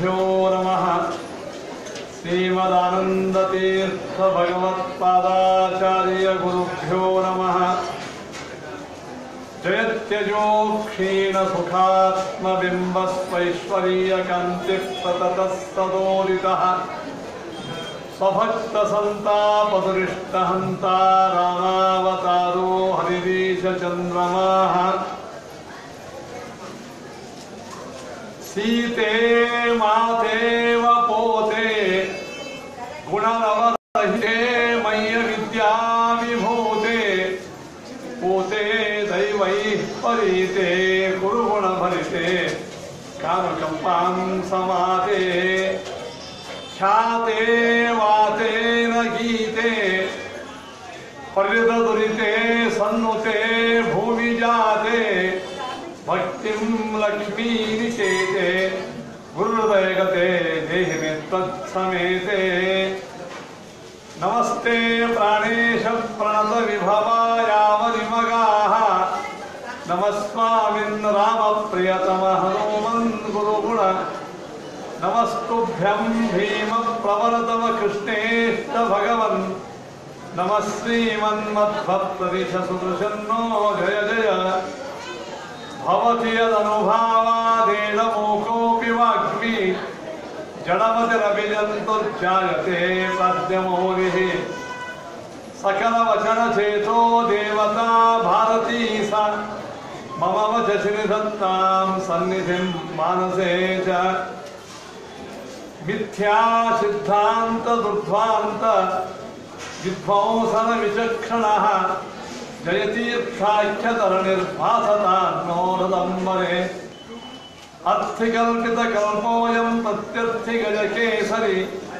श्रीगुरुभ्यो नमः श्रीमदानन्दतीर्थभगवत्पादाचार्यगुरुभ्यो नमः जयत्यजो क्षीणसुखात्मबिम्बस्वैश्वर्यकान्तिप्रततस्तदोदितः स्वभक्तसन्तापदुरिष्टहन्ता रामावतारो हरिदीशचन्द्रमाः सीते मातेव पोते गुणनवरहिते मय्य विद्याविभूते पूते दैवैः परीते गुरुगुणभरिते कामकम्पां समाते ख्याते वातेन गीते परिदुरिते सन्नुते भूमिजाते भक्तिं लक्ष्मीनिकेते गुरुदयगते देहि मे त्वत्समेते नमस्ते प्राणेश प्रणतविभवायावनिमगाः नमस्वामिन् रामप्रियतम हनुमन् गुरुगुण नमस्तुभ्यं भीमप्रवरतम कृष्णेष्ट भगवन् नमः श्रीमन्मद्भक्तदिशसुदृशन्नो जय जय भवति यदनुभावादेन मूकोऽपि वाग्मी जडमतिरभिजन्तुर्जायते पद्यमौलिः सकलवचनचेतो देवता भारती सा मम वचसि निधत्तां सन्निधिं मानसे च मिथ्या सिद्धान्त दुर्ध्वान्त विध्वंसनविचक्षणः जयतीर्थाख्यतरणिर्भासतान्नोरदम्बरे अर्थिकल्पितकल्पोऽयं प्रत्यर्थिगजकेसरि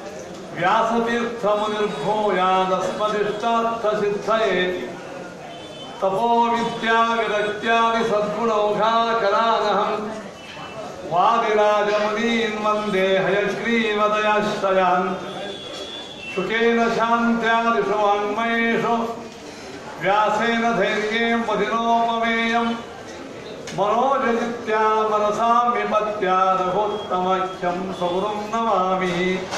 व्यासतीर्थमुनिर्भूयादस्मदिष्टार्थसिद्धये तपो विद्याविरक्त्यादि सद्गुणौघाकरानहम् वादिराजमुनीन् वन्दे हयग्रीवदयाश्रयान् शुकेन शान्त्यादिषु वाङ्मयेषु व्यासेन धैर्येण मदिनोपमेयम् मनोजनित्या मनसा विपत्या रघोत्तमख्यं सगुरुं नमामि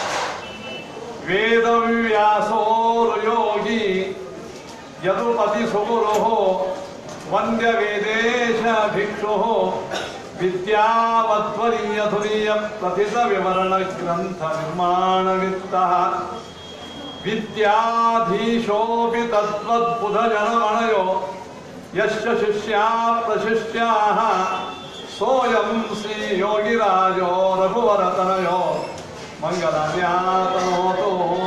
वेदव्यासोरुयोगी यदुपतिसुगुरुः वन्द्यवेदेश भिक्षुः विद्यावद्वरीयधुरीयप्रथितविवरणग्रन्थनिर्माणवित्तः विद्याधीशोऽपि तद्वद्बुधजनमणयो यस्य शिष्या प्रशिष्याः सोऽयं श्रीयोगिराजो रघुवरतनयो मङ्गलान्यातनोतु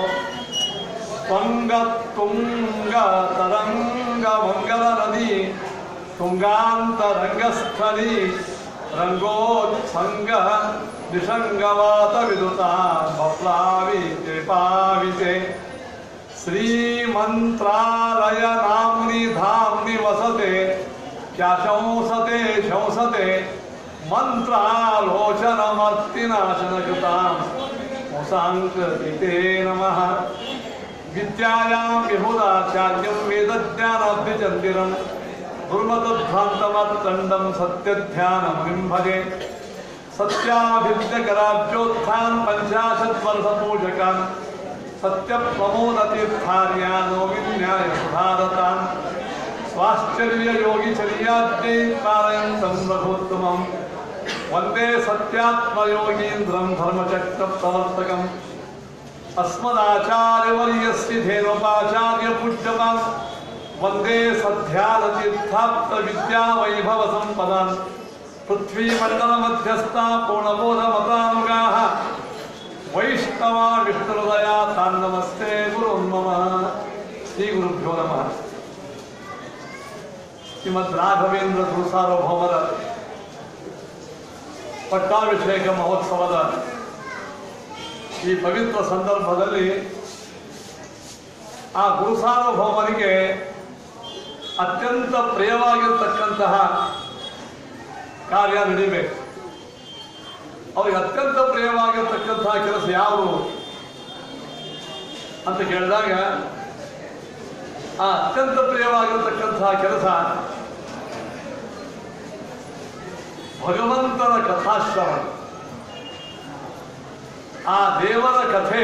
त्वङ्गतुङ्गतरङ्गमङ्गलनदी तुङ्गान्तरङ्गस्थली रङ्गोत्सङ्ग निषङ्गवातविदुता बप्लावि कृपाविते श्रीमन्त्रालय नाम्नि धाम्नि वसते क्या शंसते शंसते मन्त्रालोचनमर्तिनाशनकृतां मुसाङ्कृतिते नमः विद्यायां विहुदाचार्यं वेदज्ञानाभ्यचन्दिरं दुर्मतध्वान्तमत्कण्डं सत्यध्यानं भजे सत्याभिद्यकराब्जोत्थान् पञ्चाशद्वर्षपूजकान् सत्यप्रमोदतीर्थार्यानोविन्याय सुधारतान् स्वाश्चर्ययोगिचर्याद्यै कारयन्तं रघोत्तमं वन्दे सत्यात्मयोगीन्द्रं धर्मचक्रप्रवर्तकम् अस्मदाचार्यवर्यस्य धेनुपाचार्यपूज्यमान् वन्दे सध्यानतीर्थाप्तविद्यावैभवसम्पदान् पृथ्वीमण्डलमध्यस्था पूर्णबोधमतानुगाः वैष्णवा विष्णुहृदया तान् नमस्ते गुरुन् मम ಶ್ರೀಗುರುಭ್ಯೋ ನಮಃ ಶ್ರೀಮದ್ ರಾಘವೇಂದ್ರ ಗುರುಸಾರ್ವಭೌಮರ ಪಟ್ಟಾಭಿಷೇಕ ಮಹೋತ್ಸವದ ಈ ಪವಿತ್ರ ಸಂದರ್ಭದಲ್ಲಿ ಆ ಗುರುಸಾರ್ವಭೌಮರಿಗೆ ಅತ್ಯಂತ ಪ್ರಿಯವಾಗಿರ್ತಕ್ಕಂತಹ ಕಾರ್ಯ ನಡೀಬೇಕು ಅವ್ರಿಗೆ ಅತ್ಯಂತ ಪ್ರಿಯವಾಗಿರ್ತಕ್ಕಂತಹ ಕೆಲಸ ಯಾವುದು ಅಂತ ಕೇಳಿದಾಗ ಆ ಅತ್ಯಂತ ಪ್ರಿಯವಾಗಿರ್ತಕ್ಕಂತಹ ಕೆಲಸ ಭಗವಂತನ ಕಥಾಶ್ರವಣ ಆ ದೇವರ ಕಥೆ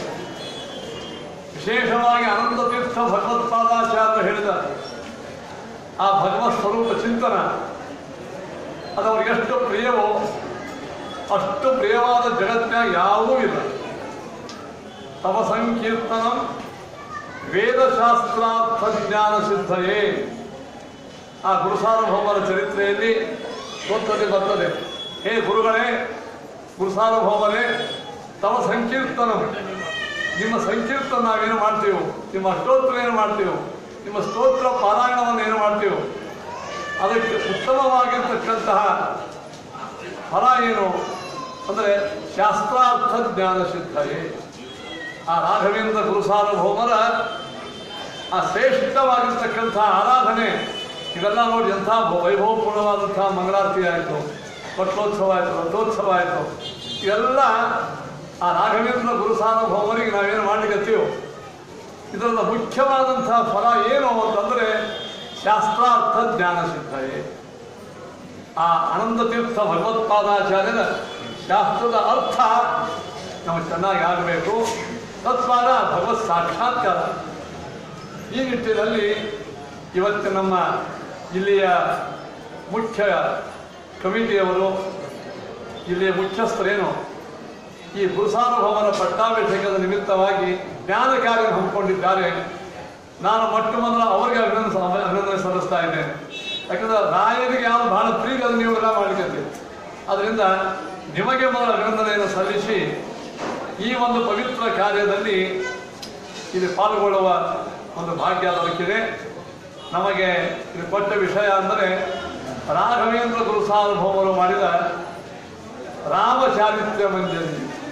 ವಿಶೇಷವಾಗಿ ಅನಂತ ತೀರ್ಥ ಭಗವತ್ಪಾದಾಚಾರ್ಯ ಹೇಳಿದ ಆ ಭಗವತ್ ಸ್ವರೂಪ ಚಿಂತನ ಅದು ಅವ್ರಿಗೆ ಎಷ್ಟು ಪ್ರಿಯವೋ ಅಷ್ಟು ಪ್ರಿಯವಾದ ಜಗತ್ತಿನಾಗ ಯಾವುದೂ ಇಲ್ಲ ತವ ಸಂಕೀರ್ತನಂ ವೇದಶಾಸ್ತ್ರಾರ್ಥ ಜ್ಞಾನ ಸಿದ್ಧಯೇ ಆ ಗುರುಸಾರ್ವಭೌಮರ ಚರಿತ್ರೆಯಲ್ಲಿ ಗೊತ್ತದೆ ಬರ್ತದೆ ಹೇ ಗುರುಗಳೇ ಗುರುಸಾರ್ವಭೌಮರೇ ತವ ಸಂಕೀರ್ತನ ನಿಮ್ಮ ಸಂಕೀರ್ತನ ನಾವೇನು ಮಾಡ್ತೀವೋ ನಿಮ್ಮ ಅಷ್ಟೋತ್ರ ಏನು ಮಾಡ್ತೀವೋ ನಿಮ್ಮ ಸ್ತೋತ್ರ ಪಾರಾಯಣವನ್ನು ಏನು ಮಾಡ್ತೀವೋ ಅದಕ್ಕೆ ಉತ್ತಮವಾಗಿರ್ತಕ್ಕಂತಹ ಫಲ ಏನು ಅಂದರೆ ಶಾಸ್ತ್ರಾರ್ಥ ಜ್ಞಾನ ಸಿದ್ಧಯೇ ಆ ರಾಘವೇಂದ್ರ ಗುರುಸಾರ್ವಭೌಮರ ಆ ಶ್ರೇಷ್ಠವಾಗಿರ್ತಕ್ಕಂಥ ಆರಾಧನೆ ಇವೆಲ್ಲ ನೋಡಿ ಎಂಥ ವೈಭವಪೂರ್ಣವಾದಂಥ ಮಂಗಳಾರತಿ ಆಯಿತು ಪಟ್ಟೋತ್ಸವ ಆಯಿತು ರಥೋತ್ಸವ ಆಯಿತು ಇವೆಲ್ಲ ಆ ರಾಘವೇಂದ್ರ ಗುರುಸಾರ್ವಭೌಮರಿಗೆ ನಾವೇನು ಮಾಡ್ಲಿಕ್ಕತ್ತೀವೋ ಇದರ ಮುಖ್ಯವಾದಂಥ ಫಲ ಏನು ಅಂತಂದರೆ ಶಾಸ್ತ್ರಾರ್ಥ ಜ್ಞಾನ ಸಿದ್ಧಯೇ ಆ ಆನಂದ ತೀರ್ಥ ಭಗವತ್ಪಾದಾಚಾರ್ಯರ ಶಾಸ್ತ್ರದ ಅರ್ಥ ನಮಗೆ ಚೆನ್ನಾಗಿ ಆಗಬೇಕು ತತ್ವಾದ ಭಗವತ್ ಸಾಕ್ಷಾತ್ಕಾರ ಈ ನಿಟ್ಟಿನಲ್ಲಿ ಇವತ್ತು ನಮ್ಮ ಇಲ್ಲಿಯ ಮುಖ್ಯ ಕಮಿಟಿಯವರು ಇಲ್ಲಿಯ ಮುಖ್ಯಸ್ಥರೇನು ಈ ಗುರುಸಾರ್ವಭೌಮನ ಪಟ್ಟಾಭಿಷೇಕದ ನಿಮಿತ್ತವಾಗಿ ಜ್ಞಾನ ಕಾರ್ಯ ಹಮ್ಮಿಕೊಂಡಿದ್ದಾರೆ ನಾನು ಮೊಟ್ಟ ಮೊದಲ ಅವರಿಗೆ ಅಭಿನಂದ ಅಭಿನಂದನೆ ಸಲ್ಲಿಸ್ತಾ ಇದ್ದೇನೆ ಯಾಕಂದ್ರೆ ರಾಯರಿಗೆ ಯಾವುದು ಬಹಳ ಪ್ರೀತಿ ಅದು ನೀವು ಎಲ್ಲ ಮಾಡ್ಲಿಕ್ಕೆ ಅದರಿಂದ ನಿಮಗೆ ಮೊದಲ ಅಭಿನಂದನೆಯನ್ನು ಸಲ್ಲಿಸಿ ಈ ಒಂದು ಪವಿತ್ರ ಕಾರ್ಯದಲ್ಲಿ ಇಲ್ಲಿ ಪಾಲ್ಗೊಳ್ಳುವ ಒಂದು ಭಾಗ್ಯ ದೊರಕಿದೆ ನಮಗೆ ಇದು ಕೊಟ್ಟ ವಿಷಯ ಅಂದರೆ ರಾಘವೇಂದ್ರ ಗುರುಸಾರ್ವಭೌಮರು ಮಾಡಿದ ರಾಮಚಾರಿತ್ರ್ಯ ಮಂಜರಿ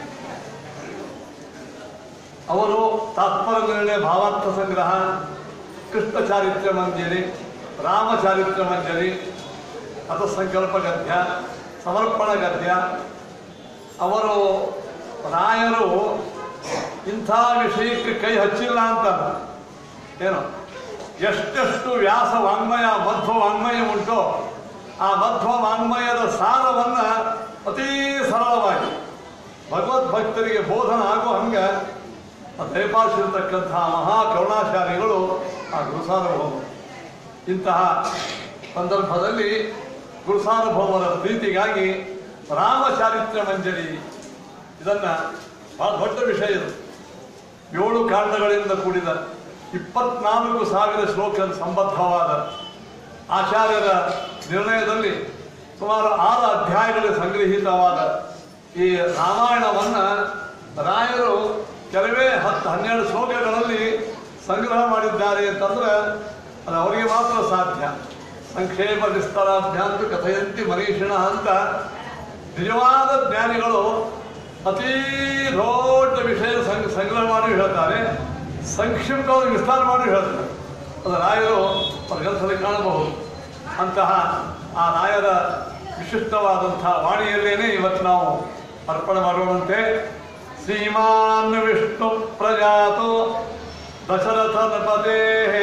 ಅವರು ತಾತ್ಪರ್ಯ ನಿರ್ಣಯ ಭಾವಾರ್ಥ ಸಂಗ್ರಹ ಕೃಷ್ಣ ಚಾರಿತ್ರ್ಯ ಮಂಜರಿ ರಾಮಚಾರಿತ್ರ್ಯ ಮಂಜರಿ ಅಥ ಸಂಕಲ್ಪ ಗದ್ಯ ಸಮರ್ಪಣ ಗದ್ಯ ಅವರು ರಾಯರು ಇಂಥ ವಿಷಯಕ್ಕೆ ಕೈ ಹಚ್ಚಿಲ್ಲ ಅಂತ ಏನು ಎಷ್ಟೆಷ್ಟು ವ್ಯಾಸ ವಾಂಗ್ಮಯ ಮಧ್ವ ವಾಂಗ್ಮಯ ಉಂಟೋ ಆ ಮಧ್ವ ವಾಂಗ್ಮಯದ ಸಾರವನ್ನ ಅತೀ ಸರಳವಾಗಿ ಭಗವದ್ ಭಕ್ತರಿಗೆ ಬೋಧನ ಆಗೋ ಹಂಗ ದಯಪಾಲಿಸಿರ್ತಕ್ಕಂತಹ ಮಹಾ ಕರುಣಾಶಾಲಿಗಳು ಆ ಗುರುಸಾರ್ವಭೌಮರು ಇಂತಹ ಸಂದರ್ಭದಲ್ಲಿ ಗುರುಸಾರ್ವಭೌಮರ ಪ್ರೀತಿಗಾಗಿ ರಾಮಚಾರಿತ್ರ್ಯ ಮಂಜರಿ ಇದನ್ನ ಬಹಳ ದೊಡ್ಡ ವಿಷಯ ಇದು ಏಳು ಕಾಂಡಗಳಿಂದ ಕೂಡಿದ ಇಪ್ಪತ್ನಾಲ್ಕು ಸಾವಿರ ಶ್ಲೋಕ ಸಂಬದ್ಧವಾದ ಆಚಾರ್ಯರ ನಿರ್ಣಯದಲ್ಲಿ ಸುಮಾರು ಆರು ಅಧ್ಯಾಯಗಳಲ್ಲಿ ಸಂಗ್ರಹಿತವಾದ ಈ ರಾಮಾಯಣವನ್ನ ರಾಯರು ಕೆಲವೇ ಹತ್ತು ಹನ್ನೆರಡು ಶ್ಲೋಕಗಳಲ್ಲಿ ಸಂಗ್ರಹ ಮಾಡಿದ್ದಾರೆ ಅಂತಂದ್ರೆ ಅದು ಅವರಿಗೆ ಮಾತ್ರ ಸಾಧ್ಯ ಸಂಕ್ಷೇಪ ವಿಸ್ತಾರಾಭ್ಯಾಂತ ಕಥೆಯಂತಿ ಮನೀಷಿಣ ಅಂತ ನಿಜವಾದ ಜ್ಞಾನಿಗಳು ಅತೀ ದೊಡ್ಡ ವಿಷಯ ಸಂಗ್ ಸಂಗ್ರಹ ಮಾಡಿ ಹೇಳ್ತಾರೆ ಸಂಕ್ಷಿಪ್ತವಾಗಿ ವಿಸ್ತಾರ ಮಾಡಿ ಹೇಳ್ತಾರೆ ಅದು ರಾಯರು ಅವ್ರ ಗ್ರಂಥದಲ್ಲಿ ಕಾಣಬಹುದು ಅಂತಹ ಆ ರಾಯರ ವಿಶಿಷ್ಟವಾದಂತಹ ವಾಣಿಯಲ್ಲೇನೆ ಇವತ್ತು ನಾವು ಅರ್ಪಣೆ ಮಾಡೋಣಂತೆ ಶ್ರೀಮಾನ್ ವಿಷ್ಣು ಪ್ರಜಾತು ದಶರಥ ನಪದೇ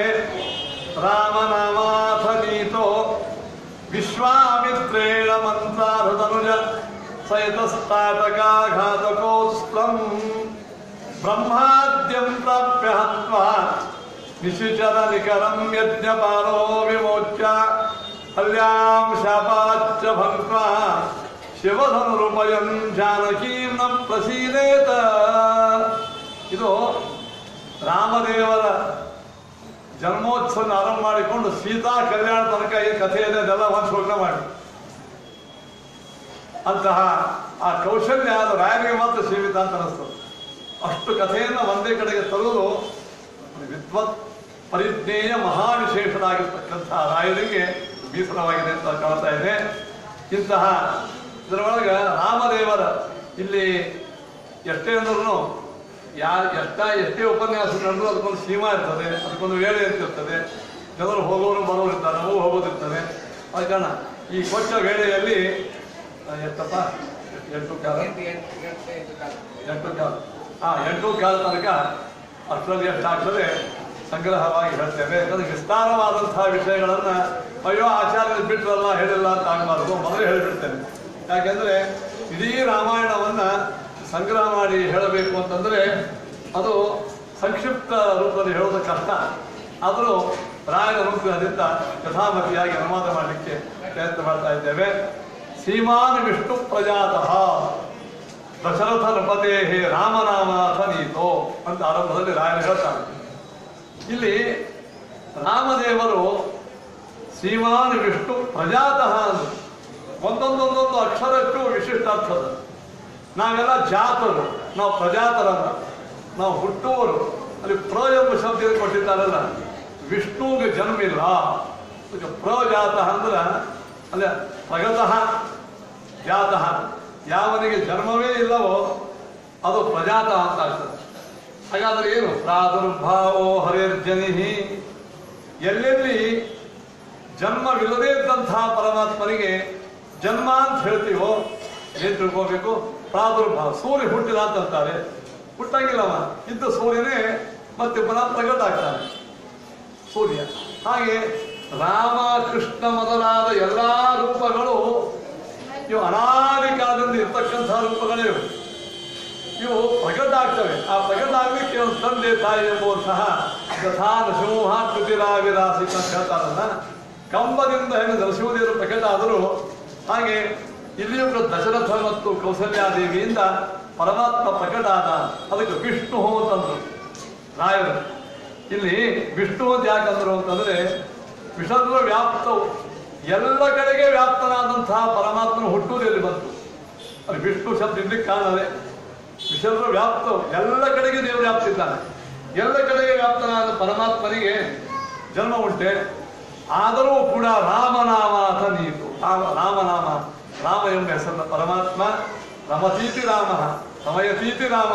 ರಾಮನಾಮಾಥ ನೀತೋ ವಿಶ್ವಾಮಿತ್ರೇಣ ಮಂತ್ರಾಧನುಜ ಸಹಿತಸ್ತಾಟಕಾಘಾತಕೋಸ್ತ್ರಂ ಬ್ರಹ್ಮಾದ್ಯಂ ಪ್ರಾಪ್ಯ ಹತ್ವಾ ನಿಶಿಚರ ನಿಕರಂ ಯಜ್ಞಪಾಲೋ ವಿಮೋಚ್ಯ ಹಲ್ಯಾಂ ಶಾಪಾಚ್ಚ ಭಕ್ತ್ವಾ ಶಿವಧನುರುಪಯಂ ಜಾನಕೀಂ ನ ಪ್ರಸೀದೇತ ಇದು ರಾಮದೇವರ ಜನ್ಮೋತ್ಸವ ಆರಂಭ ಮಾಡಿಕೊಂಡು ಸೀತಾ ಕಲ್ಯಾಣ ತನಕ ಈ ಕಥೆಯನ್ನೇ ಅದೆಲ್ಲ ಒಂದು ಶ್ಲೋಕ ಮಾಡಿ ಅಂತಹ ಆ ಕೌಶಲ್ಯ ಅದು ರಾಯರಿಗೆ ಮಾತ್ರ ಸೀಮಿತ ಅಂತ ಅನಿಸ್ತದೆ ಅಷ್ಟು ಕಥೆಯನ್ನು ಒಂದೇ ಕಡೆಗೆ ತರುವುದು ವಿದ್ವತ್ ಪರಿಜ್ಞೇಯ ಮಹಾವಿಶೇಷನಾಗಿರ್ತಕ್ಕಂತಹ ರಾಯರಿಗೆ ಮೀಸಲವಾಗಿದೆ ಅಂತ ಕಾಣ್ತಾ ಇದೆ ಇಂತಹ ಇದರೊಳಗೆ ರಾಮದೇವರ ಇಲ್ಲಿ ಎಷ್ಟೇ ಅಂದ್ರೂ ಯಾ ಎಷ್ಟ ಎಷ್ಟೇ ಉಪನ್ಯಾಸ ನಡೆದ್ರು ಅದಕ್ಕೊಂದು ಸೀಮಾ ಇರ್ತದೆ ಅದಕ್ಕೊಂದು ವೇಳೆ ಇರ್ತಿರ್ತದೆ ಜನರು ಹೋಗೋರು ಬರೋರು ಇರ್ತಾರೆ ನಾವು ಹೋಗೋದಿರ್ತದೆ ಅದ ಕಾರಣ ಈ ಕೊಟ್ಟ ವೇಳೆಯಲ್ಲಿ ಆ, ಎಷ್ಟಪ್ಪ ಎಂಟು ಕಾಲ ಎಂಟು ಕಾಲ ಹಾ ಎಂಟು ಕಾಲ ತನಕ ಅಷ್ಟರಲ್ಲಿ ಎಷ್ಟಾಗ್ತದೆ ಸಂಗ್ರಹವಾಗಿ ಹೇಳ್ತೇವೆ ಯಾಕಂದ್ರೆ ವಿಸ್ತಾರವಾದಂತಹ ವಿಷಯಗಳನ್ನ ಅಯ್ಯೋ ಆಚಾರ್ಯರು ಬಿಟ್ರಲ್ಲ ಹೇಳಿಲ್ಲ ಅಂತ ಆಗ್ಬಾರ್ದು ಮೊದಲೇ ಹೇಳಿಬಿಡ್ತೇನೆ ಯಾಕೆಂದ್ರೆ ಇಡೀ ರಾಮಾಯಣವನ್ನ ಸಂಗ್ರಹ ಮಾಡಿ ಹೇಳಬೇಕು ಅಂತಂದ್ರೆ ಅದು ಸಂಕ್ಷಿಪ್ತ ರೂಪದಲ್ಲಿ ಹೇಳೋದು ಕಷ್ಟ ಆದರೂ ರಾಯನ ರೂಪದಿಂದ ಯಥಾಮತಿಯಾಗಿ ಅನುವಾದ ಮಾಡಲಿಕ್ಕೆ ಪ್ರಯತ್ನ ಮಾಡ್ತಾ ಇದ್ದೇವೆ ಸೀಮಾನ್ ವಿಷ್ಣು ಪ್ರಜಾತಃ ದಶರಥ ನೃಪತೆ ಹೇ ರಾಮನಾಮನಾಥ ನೀತೋ ಅಂತ ಆರಂಭದಲ್ಲಿ ರಾಯನ ಹೇಳ್ತಾರೆ ಇಲ್ಲಿ ರಾಮದೇವರು ಸೀಮಾನ್ ವಿಷ್ಣು ಪ್ರಜಾತಃ ಅಂದ್ರು ಒಂದೊಂದೊಂದೊಂದು ಅಕ್ಷರಕ್ಕೂ ವಿಶಿಷ್ಟಾರ್ಥದ ನಾವೆಲ್ಲ ಜಾತರು ನಾವು ಪ್ರಜಾತರಲ್ಲ ನಾವು ಹುಟ್ಟುವರು ಅಲ್ಲಿ ಪ್ರ ಎಂಬ ಶಬ್ದ ಏನು ಕೊಟ್ಟಿದ್ದಾರಲ್ಲ ವಿಷ್ಣುವಿಗೆ ಜನ್ಮ ಇಲ್ಲ ಅದಕ್ಕೆ ಪ್ರಜಾತಃ ಅಂದ್ರೆ ಅಲ್ಲ ಪ್ರಗತಃ ಜಾತಃ ಯಾವನಿಗೆ ಜನ್ಮವೇ ಇಲ್ಲವೋ ಅದು ಪ್ರಜಾತ ಅಂತ ಆಗ್ತದೆ ಹಾಗಾದ್ರೆ ಏನು ಪ್ರಾದುರ್ಭಾವೋ ಹರಿರ್ಜನಿಹಿ ಎಲ್ಲೆಲ್ಲಿ ಜನ್ಮವಿಲ್ಲದೇ ಇದ್ದಂತಹ ಪರಮಾತ್ಮನಿಗೆ ಜನ್ಮ ಅಂತ ಹೇಳ್ತೀವೋ ಏನ್ ತಿಳ್ಕೋಬೇಕು ಪ್ರಾದುರ್ಭಾವ ಸೂರ್ಯ ಹುಟ್ಟಿದ ಅಂತ ಅಂತಾರೆ ಹುಟ್ಟಂಗಿಲ್ಲವ ಇದ್ದ ಸೂರ್ಯನೇ ಮತ್ತೆ ಪುನಃ ಪ್ರಗಟ ಆಗ್ತಾನೆ ಸೂರ್ಯ ಹಾಗೆ ರಾಮ ಕೃಷ್ಣ ಮೊದಲಾದ ಎಲ್ಲಾ ರೂಪಗಳು ಇವು ಅನಾದಿ ಕಾಲದಿಂದ ಇರ್ತಕ್ಕಂತಹ ರೂಪಗಳೇ ಇವು ಇವು ಪ್ರಗಟ ಆಗ್ತವೆ ಆ ಪ್ರಗಟ ಆಗ್ಲಿಕ್ಕೆ ಒಂದು ತಂದೆ ತಾಯಿ ಎಂಬುವಂತಹ ಯಥಾ ನಶೋಹಾಕೃತಿರಾವಿರಾಸಿತ ಅಂತ ಹೇಳ್ತಾರಲ್ಲ ಕಂಬದಿಂದ ಹೆಣ್ಣು ನರಸಿಂಹದೇವರು ಪ್ರಕಟ ಆದರೂ ಹಾಗೆ ಇಲ್ಲಿಯೂ ಕೂಡ ದಶರಥ ಮತ್ತು ಕೌಸಲ್ಯಾದೇವಿಯಿಂದ ಪರಮಾತ್ಮ ಪ್ರಕಟ ಆದ ಅದಕ್ಕೆ ವಿಷ್ಣು ಅಂತಂದ್ರು ರಾಯರು ಇಲ್ಲಿ ವಿಷ್ಣು ಅಂತ ಯಾಕಂದ್ರು ಅಂತಂದ್ರೆ ವಿಷರ್ವ ವ್ಯಾಪ್ತವು ಎಲ್ಲ ಕಡೆಗೆ ವ್ಯಾಪ್ತನಾದಂತಹ ಪರಮಾತ್ಮನ ಹುಟ್ಟುವುದೆಲ್ಲಿ ಬಂತು ಅಲ್ಲಿ ವಿಷ್ಣು ಶಬ್ದ ಇರ್ಲಿಕ್ಕೆ ಕಾರಣವೇ ವಿಷರ್ವ ವ್ಯಾಪ್ತವು ಎಲ್ಲ ಕಡೆಗೆ ದೇವರು ವ್ಯಾಪ್ತಿದ್ದಾನೆ ಎಲ್ಲ ಕಡೆಗೆ ವ್ಯಾಪ್ತನಾದ ಪರಮಾತ್ಮನಿಗೆ ಜನ್ಮ ಉಂಟೆ ಆದರೂ ಕೂಡ ರಾಮನಾಮಾಥ ನೀತು ರಾಮ ರಾಮನಾಮ ರಾಮ ಎಂಬ ಹೆಸರಿನ ಪರಮಾತ್ಮ ರಮತೀತಿ ರಾಮ ರಮಯತೀತಿ ರಾಮ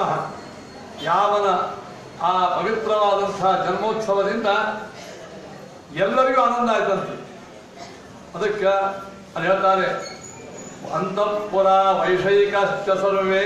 ಯಾವನ ಆ ಪವಿತ್ರವಾದಂತಹ ಜನ್ಮೋತ್ಸವದಿಂದ ಎಲ್ಲರಿಗೂ ಆನಂದ ಆಯ್ತಂತೆ ಅದಕ್ಕೆ ಅಲ್ಲಿ ಹೇಳ್ತಾರೆ ಅಂತಃಪುರ ವೈಷಯಿಕಶ್ಚ ಸರ್ವೇ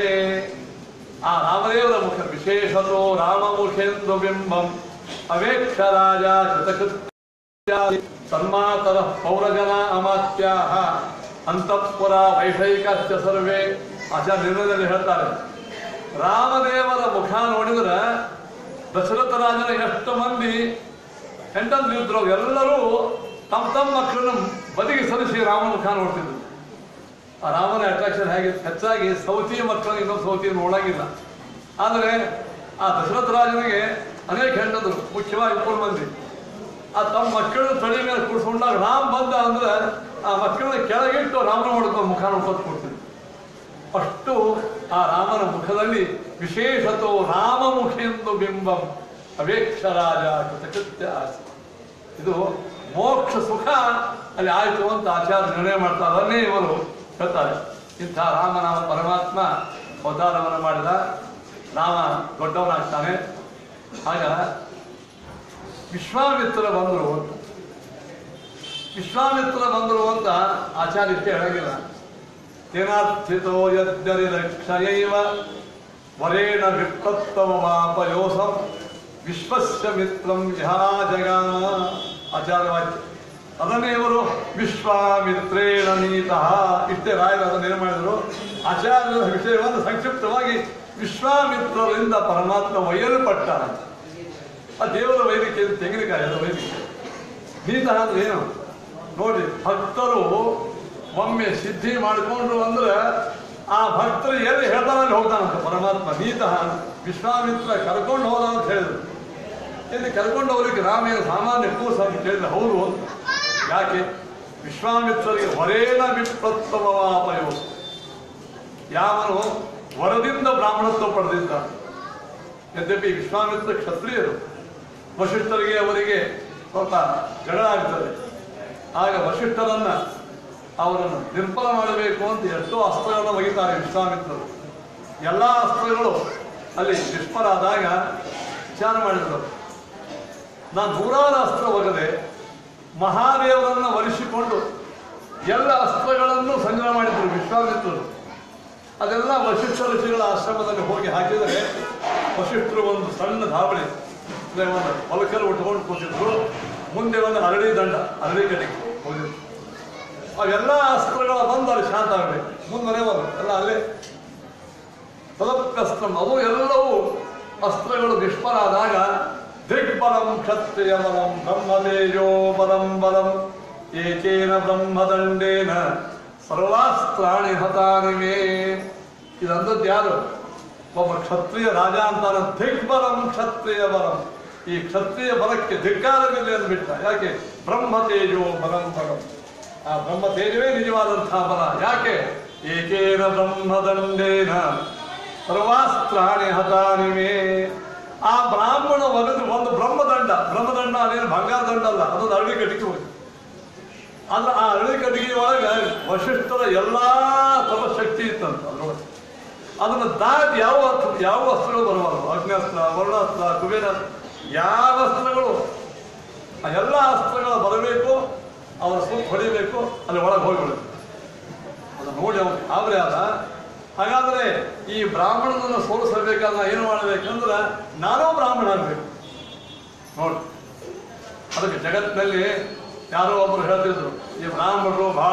ಆ ರಾಮದೇವರ ಮುಖ ವಿಶೇಷತೋ ರಾಮಮುಖೇಂದು ಬಿಂಬಂ ಅವೇಕ್ಷ ರಾಜ ಶತಕೃತ್ಯಾದಿ ಸನ್ಮಾತರ ಪೌರಜನ ಅಮಾತ್ಯಾಹ ಅಂತಃಪುರ ವೈಷಯಿಕಶ್ಚ ಸರ್ವೇ ಆಚಾರ್ಯ ನಿರ್ಣಯದಲ್ಲಿ ಹೇಳ್ತಾರೆ ರಾಮದೇವರ ಮುಖ ನೋಡಿದ್ರೆ ದಶರಥ ರಾಜನ ಎಷ್ಟು ಮಂದಿ ಹೆಂಡಂದ್ರು ಇದ್ರು ಎಲ್ಲರೂ ತಮ್ಮ ತಮ್ಮ ಮಕ್ಕಳನ್ನು ಬದಿಗೆ ಸರಿಸಿ ರಾಮನ ಮುಖ ನೋಡ್ತಿದ್ರು ಆ ರಾಮನ ಅಟ್ರಾಕ್ಷನ್ ಹೇಗೆ ಹೆಚ್ಚಾಗಿ ಸೌತಿ ಮಕ್ಕಳನ್ನ ಇನ್ನೊಂದು ಸೌತಿ ನೋಡಂಗಿಲ್ಲ ಆದರೆ ಆ ದಶರಥ ರಾಜನಿಗೆ ಅನೇಕ ಹೆಂಡಂದ್ರು ಮುಖ್ಯವಾಗಿ ಮೂರು ಮಂದಿ ಆ ತಮ್ಮ ಮಕ್ಕಳನ್ನ ತಲೆ ಮೇಲೆ ಕೂಡಿಸ್ಕೊಂಡಾಗ ರಾಮ್ ಬಂದ ಅಂದ್ರೆ ಆ ಮಕ್ಕಳನ್ನ ಕೆಳಗಿಟ್ಟು ರಾಮನ ನೋಡ್ಕೊಂಡು ಮುಖ ನೋಡ್ಕೊಂಡು ಕೊಡ್ತಿದ್ರು ಅಷ್ಟು ಆ ರಾಮನ ಮುಖದಲ್ಲಿ ವಿಶೇಷತೋ ರಾಮಮುಖೆಂದು ಬಿಂಬಂ ಅವೇಕ್ಷ ರಾಜ ಕೃತಕೃತ್ಯ ಆಸೆ. ಇದು ಮೋಕ್ಷ ಸುಖ ಅಲ್ಲಿ ಆಯ್ತು ಅಂತ ಆಚಾರ್ಯ ನಿರ್ಣಯ ಮಾಡ್ತಾರೆ ಅದನ್ನೇ ಇವರು ಹೇಳ್ತಾರೆ ಇಂಥ ರಾಮನಾಮ ಪರಮಾತ್ಮ ಅವತಾರವನ್ನು ಮಾಡಿದ ರಾಮ ದೊಡ್ಡವನಾಗ್ತಾನೆ ಆಗ ವಿಶ್ವಾಮಿತ್ರ ಬಂದರು ಅಂತ ವಿಶ್ವಾಮಿತ್ರ ಬಂದರು ಅಂತ ಆಚಾರ್ಯಕ್ಕೆ ಹೇಳಂಗಿಲ್ಲ ತೇನಾರ್ಥಿತೋ ಯದ್ಯರಿ ರಕ್ಷಯೈವ ವರೇಣ ವಿಪ್ರತ್ತಮವಾಪಯೋಸಂ ವಿಶ್ವಸ್ಯ ಮಿತ್ರಂ ಯಹಾ ಜಗಾಮ ಆಚಾರ್ಯವಾಕ್ಯ ಅದನ್ನೇ ಇವರು ವಿಶ್ವಾಮಿತ್ರೇಣ ನೀತಃ ಇಷ್ಟೇ ರಾಯರು ಅದನ್ನು ಏನು ಮಾಡಿದರು ಆಚಾರ್ಯರ ವಿಷಯವನ್ನು ಸಂಕ್ಷಿಪ್ತವಾಗಿ ವಿಶ್ವಾಮಿತ್ರರಿಂದ ಪರಮಾತ್ಮ ಒಯ್ಯಲ್ಪಟ್ಟ ಆ ದೇವರ ವೈದಿಕೆ ತೆಂಗಿನಕಾಯಿ ಅದು ವೈದಿಕೆ ನೀತಃ ಅಂದ್ರೆ ಏನು ನೋಡಿ ಭಕ್ತರು ಒಮ್ಮೆ ಸಿದ್ಧಿ ಮಾಡಿಕೊಂಡ್ರು ಅಂದ್ರೆ ಆ ಭಕ್ತರು ಎಲ್ಲಿ ಹೇಳ್ತಾನೆ ಅಲ್ಲಿ ಹೋಗ್ತಾನಂತ ಪರಮಾತ್ಮ ನೀತಃ ವಿಶ್ವಾಮಿತ್ರ ಕರ್ಕೊಂಡು ಹೋದ ಅಂತ ಹೇಳಿದ್ರು ಇಲ್ಲಿ ಕರ್ಕೊಂಡು ಹೋಗ್ಲಿಕ್ಕೆ ರಾಮೇನ ಸಾಮಾನ್ಯ ಕೂಸ ಅಂತ ಕೇಳಿದ್ರೆ ಹೌದು ಅಂತ ಯಾಕೆ ವಿಶ್ವಾಮಿತ್ರರಿಗೆ ವರೇಣ ವಿಪ್ರತ್ತಮವಾಪಯೋ ಯಾವನು ವರದಿಂದ ಬ್ರಾಹ್ಮಣತ್ವ ಪಡೆದಿದ್ದ ಯದ್ಯಪಿ ವಿಶ್ವಾಮಿತ್ರ ಕ್ಷತ್ರಿಯರು ವಶಿಷ್ಠರಿಗೆ ಅವರಿಗೆ ಸ್ವಲ್ಪ ಜಗಳ ಆಗ್ತದೆ ಆಗ ವಶಿಷ್ಠರನ್ನ ಅವರನ್ನು ನಿರ್ಮಲ ಮಾಡಬೇಕು ಅಂತ ಎಷ್ಟೋ ಅಸ್ತ್ರಗಳನ್ನು ಒಗಿತಾರೆ ವಿಶ್ವಾಮಿತ್ರರು ಎಲ್ಲ ಅಸ್ತ್ರಗಳು ಅಲ್ಲಿ ನಿಷ್ಫಲಾದಾಗ ವಿಚಾರ ಮಾಡಿದರು ನಾನು ನೂರಾರು ಅಸ್ತ್ರ ಒಗದೆ ಮಹಾದೇವರನ್ನ ವರಿಸಿಕೊಂಡು ಎಲ್ಲ ಅಸ್ತ್ರಗಳನ್ನು ಸಂಗ್ರಹ ಮಾಡಿದ್ರು ವಿಶ್ವಾಮಿತ್ರರು ಅದೆಲ್ಲ ವಶಿಷ್ಠ ಋಷಿಗಳ ಆಶ್ರಮದಲ್ಲಿ ಹೋಗಿ ಹಾಕಿದರೆ ವಶಿಷ್ಠರು ಒಂದು ಸಣ್ಣ ಧಾವಳಿ ಅಂದ್ರೆ ಒಂದು ಹೊಲಕಲ್ಲಿ ಉಟ್ಕೊಂಡು ಕೂತಿದ್ರು ಮುಂದೆ ಒಂದು ಅರಳಿ ದಂಡ ಅರಳಿ ಕಡೆಗೆ ಹೋಗಿದ್ರು ಅವೆಲ್ಲ ಅಸ್ತ್ರಗಳ ಬಂದು ಅಲ್ಲಿ ಶಾಂತ ಆಗಬೇಕು ಮುಂದೆ ಮನೆ ಬಂದು ಎಲ್ಲ ಅಲ್ಲೇ ತದಪ್ಯಸ್ತ್ರಂ ಅದು ಎಲ್ಲವೂ ಅಸ್ತ್ರಗಳು ನಿಷ್ಫಲಾದಾಗ ದಿಗ್ಬಲಂ ಕ್ಷತ್ರಿಯ ಬಲಂ ಬ್ರಹ್ಮತೇಜೋ ಬಲಂ ಬಲಂ ಏಕೇನ ಬ್ರಹ್ಮದಂಡೇನ ಸರ್ವಾಸ್ತ್ರಾಣಿ ಹತಾನಿಮೇ ಇದಂದದ್ದು ಯಾರು ಒಬ್ಬ ಕ್ಷತ್ರಿಯ ರಾಜ ಅಂತಾನ ದಿಗ್ಬಲಂ ಕ್ಷತ್ರಿಯ ಬಲಂ ಈ ಕ್ಷತ್ರಿಯ ಬಲಕ್ಕೆ ಧಿಕ್ಕಾರವಿಲ್ಲ ಅಂದ್ಬಿಟ್ಟ ಯಾಕೆ ಬ್ರಹ್ಮ ತೇಜೋ ಬಲಂ ಬಲಂ ಆ ಬ್ರಹ್ಮ ತೇಜವೇ ನಿಜವಾದಂತಹ ಬಲ ಯಾಕೆ ಏಕೇನ ಬ್ರಹ್ಮದಂಡೇನ ಸರ್ವಾಸ್ತ್ರಾಣಿ ಹತಾನಿಮೇ ಆ ಬ್ರಾಹ್ಮಣ ಒಗದು ಒಂದು ಬ್ರಹ್ಮದಂಡ ಬ್ರಹ್ಮದಂಡ ಅದೇನು ಬಂಗಾರ ದಂಡ ಅಲ್ಲ ಅದೊಂದು ಅರಳಿ ಕಟ್ಟಿಗೆ ಹೋಗಿ ಅಲ್ಲ ಆ ಅರಳಿ ಕಟ್ಟಿಗೆ ಒಳಗೆ ವಶಿಷ್ಠರ ಎಲ್ಲಾ ತಪಶಕ್ತಿ ಇತ್ತಂತ ಅದ್ರೊಳಗೆ ಅದನ್ನು ದಾಟಿ ಯಾವ ಅಸ್ತ್ರ ಯಾವ ಅಸ್ತ್ರಗಳು ಬರಬಾರದು ಅಗ್ನಾಸ್ತ್ರ ವರ್ಣಾಸ್ತ್ರ ಕುಬೇರ ಯಾವ ಅಸ್ತ್ರಗಳು ಆ ಎಲ್ಲ ಅಸ್ತ್ರಗಳು ಬರಬೇಕು ಅವರ ಸುತ್ತ ಹೊಡಿಬೇಕು ಅಲ್ಲಿ ಒಳಗೆ ಹೋಗ್ಬಿಡಬೇಕು ಅದನ್ನು ನೋಡಿ ಅವನು ಗಾಬರಿ ಆದ ಹಾಗಾದ್ರೆ ಈ ಬ್ರಾಹ್ಮಣನನ್ನು ಸೋಲಿಸಬೇಕಾದ್ರೆ ಏನು ಮಾಡಬೇಕಂದ್ರೆ ನಾನೂ ಬ್ರಾಹ್ಮಣ ಆಗಬೇಕು ನೋಡಿ ಅದಕ್ಕೆ ಜಗತ್ತಿನಲ್ಲಿ ಯಾರೋ ಒಬ್ಬರು ಹೇಳ್ತಿದ್ರು ಈ ಬ್ರಾಹ್ಮಣರು ಬಹಳ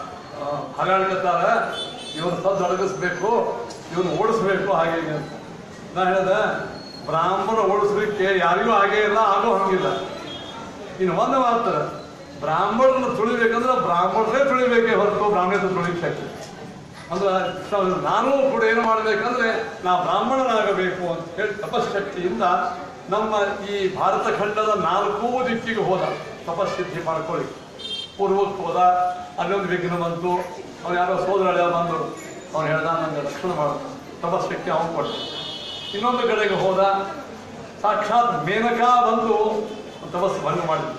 ಹಗಾಡ್ಕತ್ತಾರ ಇವನು ಸದ್ದು ಅಡಗಿಸ್ಬೇಕು ಇವನು ಓಡಿಸ್ಬೇಕು ಹಾಗೆ ಹೀಗೆ ಅಂತ ನಾ ಹೇಳ್ದೆ ಬ್ರಾಹ್ಮಣ ಓಡಿಸ್ಲಿಕ್ಕೆ ಯಾರಿಗೂ ಹಾಗೆ ಇಲ್ಲ ಆಗೋ ಹಂಗಿಲ್ಲ ಇನ್ನು ಒಂದು ಮಾತ್ರ ಬ್ರಾಹ್ಮಣರನ್ನು ತುಳಿಬೇಕಂದ್ರೆ ಬ್ರಾಹ್ಮಣರೇ ತುಳಿಬೇಕೇ ಹೊರತು ಬ್ರಾಹ್ಮಣರು ತುಳಿಲಿಕ್ಕೆ ಶಕ್ತಿ ಅಂದ್ರೆ ನಾವು- ನಾನು ಕೂಡ ಏನು ಮಾಡಬೇಕಂದ್ರೆ ನಾ ಬ್ರಾಹ್ಮಣನಾಗಬೇಕು ಅಂತ ಹೇಳಿ ತಪಶಕ್ತಿಯಿಂದ ನಮ್ಮ ಈ ಭಾರತ ಖಂಡದ ನಾಲ್ಕೂ ದಿಕ್ಕಿಗೆ ಹೋದ ತಪಸ್ಸಿದ್ಧಿ ಮಾಡ್ಕೊಳ್ಳಿ ಪೂರ್ವಕ್ಕೆ ಹೋದ ಅಲ್ಲೊಂದು ವಿಘ್ನ ಬಂತು ಅವ್ನು ಯಾರೋ ಸೋದರ ಹಳೆಯ ಬಂದರು ಅವ್ನು ಹೇಳ್ದ ನನಗೆ ರಕ್ಷಣೆ ಮಾಡ ತಪಸ್ಸಕ್ಕೆ ಅವನು ಕೊಟ್ಟ ಇನ್ನೊಂದು ಕಡೆಗೆ ಹೋದ ಸಾಕ್ಷಾತ್ ಮೇನಕಾ ಬಂದು ತಪಸ್ಸು ಭಂಗ ಮಾಡಿದ್ರು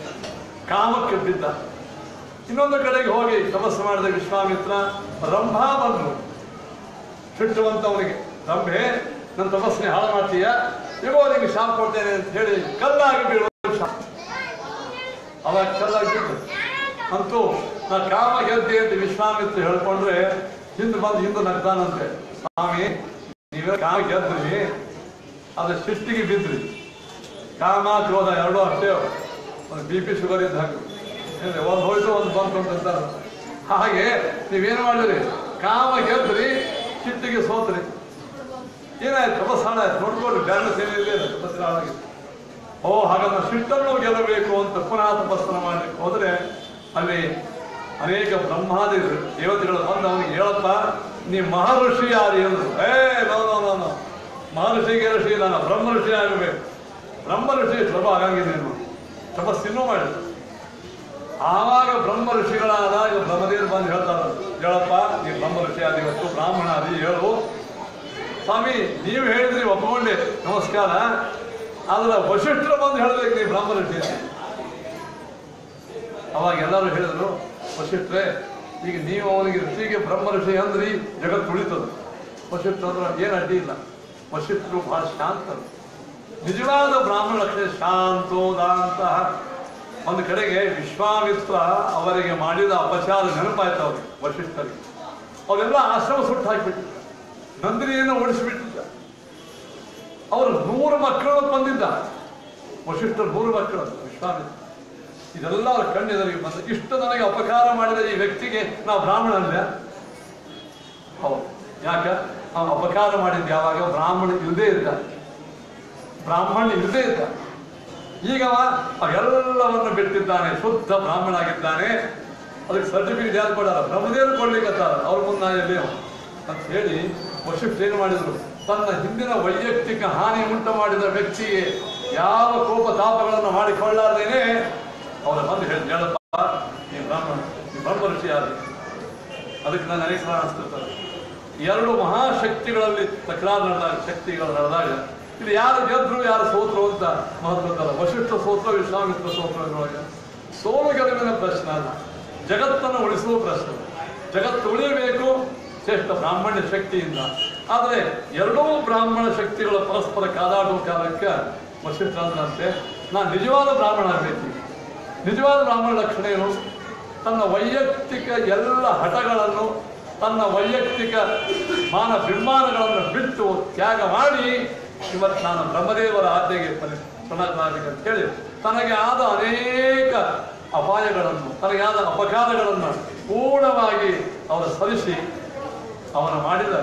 ಕಾಮಕ್ಕೆ ಬಿದ್ದ ಇನ್ನೊಂದು ಕಡೆಗೆ ಹೋಗಿ ತಪಸ್ಸು ಮಾಡಿದ ವಿಶ್ವಾಮಿತ್ರ ರಂಭಾ ಬಂದು ಸಿಟ್ಟುವಂತವನಿಗೆ ರಂಭೆ ನನ್ನ ತಪಸ್ಸನೆ ಹಾಳು ಮಾಡ್ತೀಯ ಇಗೋ ನಿಮಗೆ ಶಾಪ್ ಕೊಡ್ತೇನೆ ಅಂತ ಹೇಳಿ ಕಲ್ಲಾಗಿ ಬೀಳುವ ಶಾಪ ಅವಾಗ ಕಲ್ಲಾಗಿ ಬಿಟ್ಟು ಅಂತೂ ನಾ ಕಾಮ ಗೆದ್ದೆ ಅಂತ ವಿಶ್ವಾಮಿತ್ರ ಹೇಳ್ಕೊಂಡ್ರೆ ಹಿಂದೆ ಬಂದು ಹಿಂದೆ ನಗ್ತಾನಂತೆ ಸ್ವಾಮಿ ನೀವೇ ಕಾಮ ಗೆದ್ರಿ ಅದು ಶಿಷ್ಟಿಗೆ ಬಿದ್ರಿ ಕಾಮ ಕ್ರೋಧ ಎರಡೂ ಅಷ್ಟೇ ಒಂದು ಬಿ ಪಿ ಶುಗರ್ ಇದ್ದ ಹಾಗೆ ಏನ್ರಿ, ಒಂದು ಹೋಯ್ತು ಒಂದು ಬಂತು ಅಂತ ಅಂತಾರೆ ಹಾಗೆ ನೀವೇನು ಮಾಡಿದ್ರಿ ಕಾಮ ಗೆದ್ರಿ ಚಿಟ್ಟಿಗೆ ಸೋತ್ರಿ ಏನಾಯ್ತು ತಪಸ್ ಹಾಳಾಯ್ತು ನೋಡ್ಕೊಳ್ಳಿ ಬ್ಯಾಲೆನ್ಸ್ ಏನಿಲ್ಲ ತಪಸ್ ಹಾಳಾಗಿದೆ ಓ ಹಾಗಾದ್ರೆ ಸಿಟ್ಟನ್ನು ಗೆಲ್ಲಬೇಕು ಅಂತ ಪುನಃ ತಪಸ್ಸನ ಮಾಡಲಿಕ್ಕೆ ಹೋದ್ರೆ ಅಲ್ಲಿ ಅನೇಕ ಬ್ರಹ್ಮಾದಿ ದೇವತೆಗಳು ಬಂದು ಅವನಿಗೆ ಹೇಳಪ್ಪ ನೀ ಮಹರ್ಷಿ ಯಾರು ಎಂದ್ರು ಏ ನೋ ನೋ ನೋ ನೋ ಮಹರ್ಷಿಗೆ ಋಷಿ ನಾನು ಬ್ರಹ್ಮ ಋಷಿ ಆಗಬೇಕು ಬ್ರಹ್ಮ ಋಷಿ ಸುಲಭ ಆಗಂಗಿದೆ ನೀನು ತಪಸ್ಸಿನ್ನೂ ಮಾಡಿ ಆವಾಗ ಬ್ರಹ್ಮ ಋಷಿಗಳಾದಾಗ ಬ್ರಹ್ಮದೇವರು ಬಂದು ಹೇಳ್ತಾರೆ ಹೇಳಪ್ಪ ನೀ ಬ್ರಹ್ಮ ಋಷಿ ಆದಿ ಇವತ್ತು ಬ್ರಾಹ್ಮಣ ಆದಿ ಹೇಳು ಸ್ವಾಮಿ ನೀವು ಹೇಳಿದ್ರಿ ಒಪ್ಕೊಂಡೆ ನಮಸ್ಕಾರ ಆದ್ರೆ ವಶಿಷ್ಠರು ಬಂದು ಹೇಳ್ಬೇಕು ನೀವು ಬ್ರಾಹ್ಮಣ ಋಷಿ ಅಂತ. ಅವಾಗ ಎಲ್ಲರೂ ಹೇಳಿದ್ರು ವಶಿಷ್ಠರೇ ಈಗ ನೀವು ಅವನಿಗೆ ಋಷಿಗೆ ಬ್ರಹ್ಮ ಋಷಿ ಅಂದ್ರಿ ಜಗತ್ತು ಉಳಿತದ ವಶಿಷ್ಠರು ಅಂದ್ರೆ ಏನು ಅಡ್ಡಿ ಇಲ್ಲ ವಶಿಷ್ಠರು ಬಹಳ ಶಾಂತರು ನಿಜವಾದ ಬ್ರಾಹ್ಮಣ ಲಕ್ಷಣ ಶಾಂತೋದಾಂತ ಒಂದು ಕಡೆಗೆ ವಿಶ್ವಾಮಿತ್ರ ಅವರಿಗೆ ಮಾಡಿದ ಅಪಚಾರ ನೆನಪಾಯ್ತು ಅವ್ರಿಗೆ ವಶಿಷ್ಠರಿಗೆ ಅವರೆಲ್ಲ ಆಶ್ರಮ ಸುಟ್ಟು ಹಾಕಿಬಿಟ್ಟಿದ್ರು ನಂದಿನಿಯನ್ನು ಓಡಿಸಿಬಿಟ್ಟಿದ್ದ ಅವರು ನೂರು ಮಕ್ಕಳು ಬಂದಿದ್ದ ವಶಿಷ್ಠರು ನೂರು ಮಕ್ಕಳು ವಿಶ್ವಾಮಿತ್ರ ಇದೆಲ್ಲ ಅವ್ರ ಕಣ್ಣೆದರಿಗೆ ಬಂದ ಇಷ್ಟು ನನಗೆ ಅಪಕಾರ ಮಾಡಿದ ಈ ವ್ಯಕ್ತಿಗೆ ನಾವು ಬ್ರಾಹ್ಮಣ ಅಲ್ಲ ಹೌದು ಯಾಕ ಅವನು ಅಪಕಾರ ಮಾಡಿದ್ದು ಯಾವಾಗ ಬ್ರಾಹ್ಮಣ ಇಲ್ಲದೇ ಇದ್ದ ಬ್ರಾಹ್ಮಣ ಇಲ್ಲದೇ ಇದ್ದ ಈಗ ಅವ ಅವೆಲ್ಲವನ್ನು ಬಿಟ್ಟಿದ್ದಾನೆ ಶುದ್ಧ ಬ್ರಾಹ್ಮಣ ಆಗಿದ್ದಾನೆ ಅದಕ್ಕೆ ಸರ್ಟಿಫಿಕೇಟ್ ಯಾರು ಕೊಡಾರ ಬ್ರಹ್ಮದೇವರು ಕೊಡ್ಲಿಕ್ಕತ್ತಾರ ಅವ್ರ ಮುನ್ನಾಯಲ್ಲಿ ಅಂತ ಹೇಳಿ ವಶಿಷ್ಠ ಏನು ಮಾಡಿದ್ರು ತನ್ನ ಹಿಂದಿನ ವೈಯಕ್ತಿಕ ಹಾನಿ ಉಂಟು ಮಾಡಿದ ವ್ಯಕ್ತಿಗೆ ಯಾವ ಕೋಪ ತಾಪಗಳನ್ನು ಮಾಡಿಕೊಳ್ಳಾರ್ದೇನೆ ಅವರ ಬಂದು ಹೇಳಿ ಹೇಳಪ್ಪ ನೀನು ಬ್ರಾಹ್ಮಣ ನೀನು ಬ್ರಹ್ಮ ಋಷಿ ಯಾರು ಅದಕ್ಕೆ ನಾನು ಅನೇಕ ಸಲ ಅನಿಸ್ತಿರ್ತಾರೆ ಎರಡು ಮಹಾಶಕ್ತಿಗಳಲ್ಲಿ ತಕರಾರು ನಡೆದಾಗ ಶಕ್ತಿಗಳು ನಡೆದಾಗ ಇದು ಯಾರು ಗೆದ್ರು ಯಾರು ಸೋತ್ರು ಅಂತ ಮಹತ್ವದಲ್ಲ ವಶಿಷ್ಠ ಸೋತ್ರ ವಿಶ್ವಾಮಿತ್ರ ಸೋತ್ರ ಇದ್ರೊಳಗೆ ಸೋಲು ಗೆಲುವಿನ ಪ್ರಶ್ನೆ ಅಲ್ಲ ಜಗತ್ತನ್ನು ಉಳಿಸುವ ಪ್ರಶ್ನೆ ಜಗತ್ತು ಉಳಿಯಬೇಕು ಶ್ರೇಷ್ಠ ಬ್ರಾಹ್ಮಣ್ಯ ಶಕ್ತಿಯಿಂದ ಆದರೆ ಎರಡೂ ಬ್ರಾಹ್ಮಣ ಶಕ್ತಿಗಳ ಪರಸ್ಪರ ಕಾದಾಡುವ ಕಾಲಕ್ಕೆ ವಶಿಷ್ಠ ಅಂದಂತೆ ನಾನು ನಿಜವಾದ ಬ್ರಾಹ್ಮಣ ಆಗಬೇಕು ನಿಜವಾದ ಬ್ರಾಹ್ಮಣ ಲಕ್ಷಣ ಏನು ತನ್ನ ವೈಯಕ್ತಿಕ ಎಲ್ಲ ಹಠಗಳನ್ನು ತನ್ನ ವೈಯಕ್ತಿಕ ಮಾನ ಬಿಂಬಾನಗಳನ್ನು ಬಿಟ್ಟು ತ್ಯಾಗ ಮಾಡಿ ಇವತ್ತು ನಾನು ಬ್ರಹ್ಮದೇವರ ಆಜ್ಞೆಗೆ ಪರಿ- ಪ್ರಣಾಮನಾಗಬೇಕು ಅಂತ ಹೇಳಿ ತನಗೆ ಆದ ಅನೇಕ ಅಪಾಯಗಳನ್ನು ತನಗೆ ಆದ ಅಪಘಾತಗಳನ್ನು ಪೂರ್ಣವಾಗಿ ಅವರ ಸರಿಸಿ ಅವನು ಮಾಡಿದ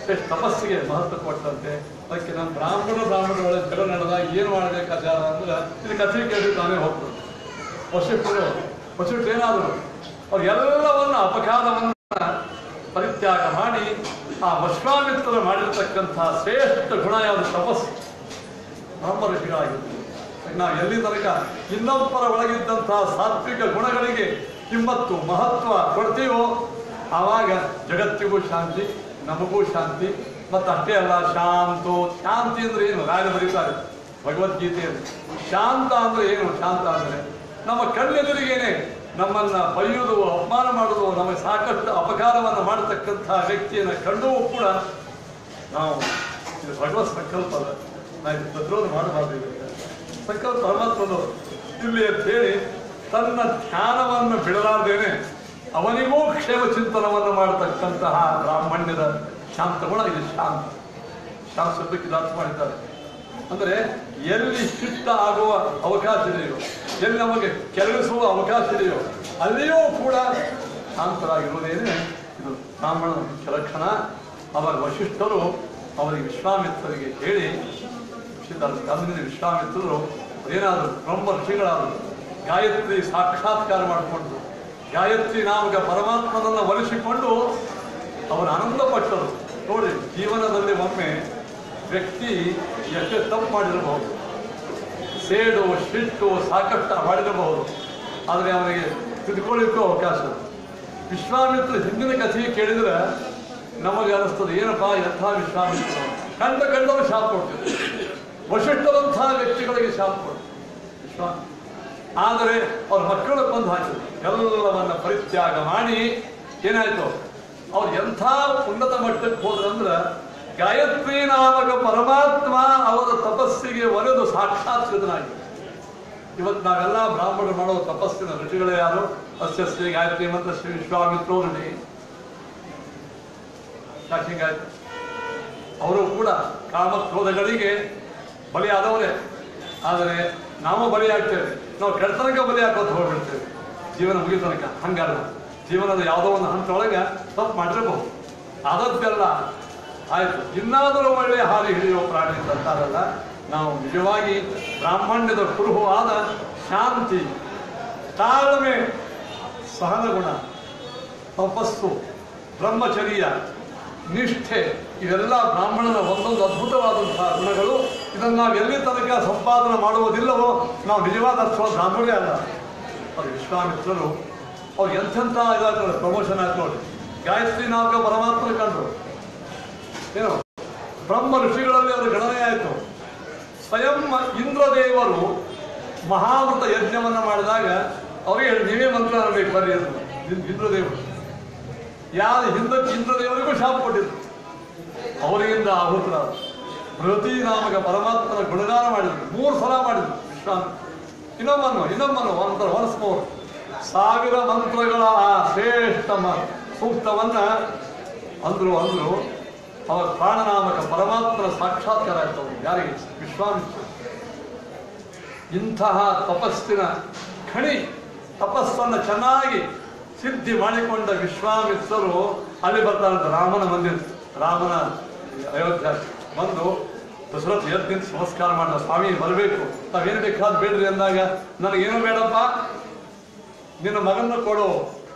ಎಷ್ಟು ತಪಸ್ಸಿಗೆ ಮಹತ್ವ ಕೊಟ್ಟಂತೆ ಅದಕ್ಕೆ ನಮ್ಮ ಬ್ರಾಹ್ಮಣ ಬ್ರಾಹ್ಮಣರೊಳಗೆ ಜಗಳ ನಡೆದಾಗ ಏನು ಮಾಡಬೇಕಾದ ಅಂದ್ರೆ ಇದು ಕಥೆ ಕೇಳಿ ತಾನೇ ಹೋಗ್ತದೆ ವಶಿಷ್ಠರು ವಶಿಷ್ಠರು ಏನಾದರು ಅವ್ರು ಎಲ್ಲವನ್ನ ಅಪಘಾತವನ್ನ ಪರಿತ್ಯಾಗ ಮಾಡಿ ಆ ವಿಶ್ವಾಮಿತ್ರರು ಮಾಡಿರ್ತಕ್ಕಂತಹ ಶ್ರೇಷ್ಠ ಗುಣ ಯಾವುದು ತಪಸ್ಸು ಬ್ರಹ್ಮ ಋಷಿಗಳಾಗಿತ್ತು ನಾವು ಎಲ್ಲಿ ತನಕ ಇನ್ನೊಬ್ಬರ ಒಳಗಿದ್ದಂತಹ ಸಾತ್ವಿಕ ಗುಣಗಳಿಗೆ ಕಿಮ್ಮತ್ತು ಮಹತ್ವ ಕೊಡ್ತೀವೋ ಆವಾಗ ಜಗತ್ತಿಗೂ ಶಾಂತಿ ನಮಗೂ ಶಾಂತಿ ಮತ್ತು ಅಷ್ಟೇ ಅಲ್ಲ ಶಾಂತೋ ಶಾಂತಿ ಅಂದ್ರೆ ಏನು ರಾಜ ಬರೀತಾರೆ ಭಗವದ್ಗೀತೆಯಲ್ಲಿ ಶಾಂತ ಅಂದ್ರೆ ಏನು ಶಾಂತ ಅಂದ್ರೆ ನಮ್ಮ ಕಣ್ಣೆದುರಿಗೇನೆ ನಮ್ಮನ್ನ ಬೈಯುವುದು ಅಪಮಾನ ಮಾಡುವುದು ನಮಗೆ ಸಾಕಷ್ಟು ಅಪಕಾರವನ್ನು ಮಾಡತಕ್ಕಂತಹ ವ್ಯಕ್ತಿಯನ್ನು ಕಂಡೂ ಕೂಡ ನಾವು ಇದು ಭಗವತ್ ಸಂಕಲ್ಪ ಅಲ್ಲ ನಾವು ಇದು ಪ್ರತಿರೋಧ ಮಾಡಬಾರ್ದು ಇದಕ್ಕೆ. ಸಂಕಲ್ಪ ಪರಮಾತ್ಮನು ಇಲ್ಲಿ ಅಂತ ಹೇಳಿ ತನ್ನ ಧ್ಯಾನವನ್ನು ಬಿಡಲಾರ್ದೇನೆ ಅವನಿಗೂ ಕ್ಷೇಮ ಚಿಂತನವನ್ನು ಮಾಡತಕ್ಕಂತಹ ಬ್ರಾಹ್ಮಣ್ಯದ ಶಾಂತ ಗುಣ ಇದು ಶಾಂತ ಶಾಂತ ಶಬ್ದಕ್ಕೆ ಇದು ಅರ್ಥ ಮಾಡಿದ್ದಾರೆ ಅಂದರೆ ಎಲ್ಲಿ ಶಿಷ್ಟ ಆಗುವ ಅವಕಾಶ ಇದೆಯೋ ಎಲ್ಲಿ ನಮಗೆ ಕೆರಳಿಸುವ ಅವಕಾಶ ಇದೆಯೋ ಅಲ್ಲಿಯೂ ಕೂಡ ಶಾಂತರಾಗಿರುವುದೇನೆ ಇದು ಬ್ರಾಹ್ಮಣನ ಮುಖ್ಯ ಲಕ್ಷಣ ಅವರ ವಶಿಷ್ಠರು ಅವರಿಗೆ ವಿಶ್ವಾಮಿತ್ರರಿಗೆ ಹೇಳಿ ಅದರಿಂದ ವಿಶ್ವಾಮಿತ್ರರು ಏನಾದರು ಬ್ರಹ್ಮ ಋಷಿಗಳಾದರು ಗಾಯತ್ರಿ ಸಾಕ್ಷಾತ್ಕಾರ ಮಾಡಿಕೊಂಡು ಗಾಯತ್ರಿ ನಾಮಕ ಪರಮಾತ್ಮನನ್ನು ಒಲಿಸಿಕೊಂಡು ಅವರು ಆನಂದಪಟ್ಟರು ನೋಡಿ ಜೀವನದಲ್ಲಿ ಒಮ್ಮೆ ವ್ಯಕ್ತಿ ಎಷ್ಟೇ ತಪ್ಪು ಮಾಡಿರಬಹುದು ಸೇಡು ಶಿಟ್ಟು ಸಾಕಷ್ಟು ಮಾಡಿರಬಹುದು ಆದರೆ ಅವನಿಗೆ ತಿದ್ಕೊಳ್ಳಿಕ್ಕೂ ಅವಕಾಶ ಇದೆ. ವಿಶ್ವಾಮಿತ್ರ ಹಿಂದಿನ ಕಥೆ ಕೇಳಿದ್ರೆ ನಮಗೆ ಅನಿಸ್ತದೆ ಏನಪ್ಪಾ ಎಂಥ ವಿಶ್ವಾಮಿತ್ರ ಕಂಡ ಕಂಡವರು ಶಾಪ ಕೊಡ್ತಾರೆ ವಶಿಷ್ಠರಂತಹ ವ್ಯಕ್ತಿಗಳಿಗೆ ಶಾಪ ಕೊಡ್ತಾರೆ ವಿಶ್ವಾ ಆದರೆ ಅವ್ರ ಮಕ್ಕಳು ಕೊಂದು ಹಾಕಿದ್ರು ಎಲ್ಲವನ್ನ ಪರಿತ್ಯಾಗ ಮಾಡಿ ಏನಾಯ್ತು ಅವ್ರು ಎಂಥ ಉನ್ನತ ಮಟ್ಟಕ್ಕೆ ಹೋದ್ರಂದ್ರೆ ಗಾಯತ್ರಿ ನಾಮಕ ಪರಮಾತ್ಮ ಅವರ ತಪಸ್ಸಿಗೆ ಒರೆದು ಸಾಕ್ಷಾತ್ಕೃತನಾಗಿ ಇವತ್ತು ನಾವೆಲ್ಲ ಬ್ರಾಹ್ಮಣರು ಮಾಡೋ ತಪಸ್ಸಿನ ಋಷಿಗಳೇ ಯಾರು ಅಸ್ಯ ಶ್ರೀ ಗಾಯತ್ರಿ ಮಂತ್ರ ಶ್ರೀ ವಿಶ್ವಾಮಿತ್ರೋ ಋಷಿ ಯಾಕೆ ಹಿಂಗಾಯ್ತು ಅವರು ಕೂಡ ಕಾಮ ಕ್ರೋಧಗಳಿಗೆ ಬಲಿಯಾದವರೇ ಆದರೆ ನಾವು ಬಲಿಯಾಗ್ತೇವೆ ನಾವು ಕೆಡ್ತನಕ ಬಲಿ ಹಾಕೋದು ಹೋಗ್ಬಿಡ್ತೇವೆ ಜೀವನ ಮುಗಿತನಕ ಹಂಗಲ್ಲ ಜೀವನದ ಯಾವುದೋ ಒಂದು ಹಂತದೊಳಗೆ ತಪ್ಪು ಮಾಡಿರಬಹುದು ಆದದ್ದೆಲ್ಲ ಆಯ್ತು ಇನ್ನಾದರೂ ಒಳ್ಳೆಯ ಹಾರಿ ಹಿಡಿಯುವ ಪ್ರಾಣಿ ಅಂತ ಅಂತಾರಲ್ಲ ನಾವು ನಿಜವಾಗಿ ಬ್ರಾಹ್ಮಣ್ಯದ ಕುರುಹುವಾದ ಶಾಂತಿ ತಾಳ್ಮೆ ಸಹನ ಗುಣ ತಪಸ್ಸು ಬ್ರಹ್ಮಚರ್ಯ ನಿಷ್ಠೆ ಇವೆಲ್ಲ ಬ್ರಾಹ್ಮಣನ ಒಂದೊಂದು ಅದ್ಭುತವಾದಂತಹ ಗುಣಗಳು ಇದನ್ನು ನಾವು ಎಲ್ಲಿ ತನಕ ಸಂಪಾದನೆ ಮಾಡುವುದಿಲ್ಲವೋ ನಾವು ನಿಜವಾದ ಅರ್ಥವಾದ ಬ್ರಾಹ್ಮಣರೇ ಅಲ್ಲ ಅದು ವಿಶ್ವಾಮಿತ್ರರು ಅವ್ರು ಎಂಥೆಂಥ ಇದಾಗ್ತಾರೆ ಪ್ರಮೋಷನ್ ಆಯ್ತು ನೋಡಿ ಗಾಯತ್ರಿ ನಾಮಕ ಪರಮಾತ್ಮ ಕಂಡ್ರು ಏನು ಬ್ರಹ್ಮ ಋಷಿಗಳಲ್ಲಿ ಅವರ ಗಣನೆ ಆಯಿತು ಸ್ವಯಂ ಇಂದ್ರದೇವರು ಮಹಾಮೃತ ಯಜ್ಞವನ್ನು ಮಾಡಿದಾಗ ಅವರಿಗೆ ಹೇಳಿ, ನೀವೇ ಮಂತ್ರ ಅನ್ಬೇಕು ಬರ್ರಿ ಅಂತ ಇನ್- ಇಂದ್ರದೇವರು ಯಾರು ಹಿಂದಕ್ಕೆ ಇಂದ್ರದೇವರಿಗೂ ಶಾಪ ಕೊಟ್ಟಿದ್ರು ಅವರಿಂದ ಆಹುತರ ಪ್ರತಿ ನಾಮಕ ಪರಮಾತ್ಮನ ಗುಣಗಾನ ಮಾಡಿದ್ರು ಮೂರು ಸಲ ಮಾಡಿದ್ರು ವಿಶ್ರಾಂತಿ ಇನ್ನೊಮ್ಮನ್ನು ಇನ್ನೊಮ್ಮನ್ನು ಒಂಥರ ಒನ್ಸ್ ಮೋರ್ ಸಾವಿರ ಮಂತ್ರಗಳ ಆ ಶ್ರೇಷ್ಠ ಮ- ಸೂಕ್ತವನ್ನ ಅಂದ್ರು ಅಂದ್ರು ಅವರ ಪ್ರಾಣನಾಮಕ ಪರಮಾತ್ಮನ ಸಾಕ್ಷಾತ್ಕಾರ ಆಯ್ತು ಅವ್ರಿಗೆ. ಯಾರಿಗೆ ವಿಶ್ವಾಮಿತ್ರ ಇಂತಹ ತಪಸ್ಸಿನ ಖಣಿ ತಪಸ್ಸನ್ನು ಚೆನ್ನಾಗಿ ಸಿದ್ಧಿ ಮಾಡಿಕೊಂಡ ವಿಶ್ವಾಮಿತ್ರರು ಅಲ್ಲಿ ಬರ್ತಾರಂತ ರಾಮನ ಮಂದಿರ ರಾಮನ ಅಯೋಧ್ಯ ಬಂದು ದಶರಥ ಎದ್ದು ನಿಂತು ನಮಸ್ಕಾರ ಮಾಡಿದ ಸ್ವಾಮಿ ಬರಬೇಕು ತಾವೇನು ಬೇಕಾದ್ ಬೇಡ್ರಿ ಅಂದಾಗ ನನಗೇನು ಬೇಡಪ್ಪ ನಿನ್ನ ಮಗನ ಕೊಡು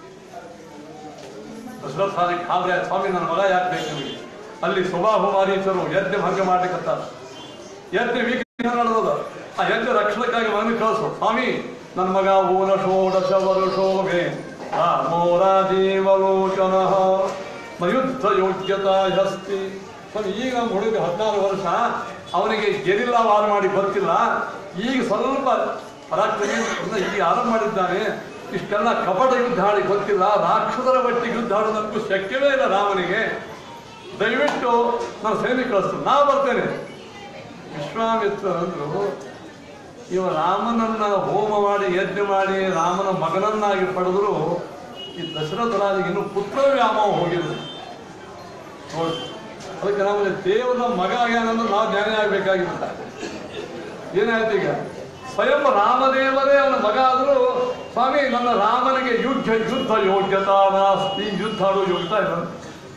ದಶರಥ ಸ್ವಾಮಿ ಆದ್ರೆ ಸ್ವಾಮಿ ನನ್ನ ಮಗ ಯಾಕೆ ಬೇಕು ನಿಮಗೆ ಅಲ್ಲಿ ಸ್ವಭಾವ ಮಾರೀಚರು ಯಜ್ಞ ಭಂಗ ಮಾಡ್ಲಿಕ್ಕತ್ತಾರ ಯಜ್ಞ ವಿಘ್ನ ನಡೆದದ ಆ ಯಜ್ಞ ರಕ್ಷಣಕ್ಕಾಗಿ ಮಗನ ಕಳಿಸು ಸ್ವಾಮಿ ನನ್ನ ಮಗ ಊನ ಷೋಡಶ ವರುಷೋಮೆ ರಾಮೋ ರಾಜೀವಲೋಚನ ಯುದ್ಧ ಯೋಗ್ಯತಾ ಹಸ್ತಿ ಸ್ವಾಮಿ ಈಗ ನಮ್ಮ ಹುಡುಗ ಹದಿನಾರು ವರ್ಷ ಅವನಿಗೆ ಗೆರಿಲ್ಲ ವಾರ ಮಾಡಿ ಗೊತ್ತಿಲ್ಲ ಈಗ ಸ್ವಲ್ಪ ಪರಾಕ್ರಮಿ ಅಂತ ಈಗ ಆರಂಭ ಮಾಡಿದ್ದಾನೆ ಇಷ್ಟೆಲ್ಲ ಕಪಟ ಯುದ್ಧ ಆಡಿ ಗೊತ್ತಿಲ್ಲ ರಾಕ್ಷಸರ ಒಟ್ಟಿಗೆ ಯುದ್ಧ ಆಡೋದಕ್ಕೂ ಶಕ್ಯವೇ ಇಲ್ಲ ರಾಮನಿಗೆ ದಯವಿಟ್ಟು ನಾನು ಸೈನಿಕ ಕಳಿಸ್ತೀನಿ ನಾ ಬರ್ತೇನೆ ವಿಶ್ವಾಮಿತ್ರ ಅಂದ್ರು ಇವ ರಾಮನನ್ನ ಹೋಮ ಮಾಡಿ ಯಜ್ಞ ಮಾಡಿ ರಾಮನ ಮಗನನ್ನಾಗಿ ಪಡೆದ್ರು ಈ ದಶರಥ ರಾಜಿಗೆ ಇನ್ನು ಪುತ್ರ ವ್ಯಾಮೋಹ ಹೋಗಿದ್ರು ನೋಡಿ ಅದಕ್ಕೆ ನಮಗೆ ದೇವರ ಮಗ ಆಗ್ಯಾನಂದ್ರೆ ನಾವು ಜ್ಞಾನಿ ಆಗ್ಬೇಕಾಗಿಲ್ಲ ಏನಾಯ್ತು ಈಗ ಸ್ವಯಂ ರಾಮದೇವರೇ ಅವನ ಮಗ ಆದರೂ ಸ್ವಾಮಿ ನನ್ನ ರಾಮನಿಗೆ ಯುದ್ಧ ಯುದ್ಧ ಯೋಗ್ಯತಾ ನಾಸ್ತಿ ಯುದ್ಧ ಆಡೋ ಯೋಗ್ಯತಾ ಇಲ್ಲ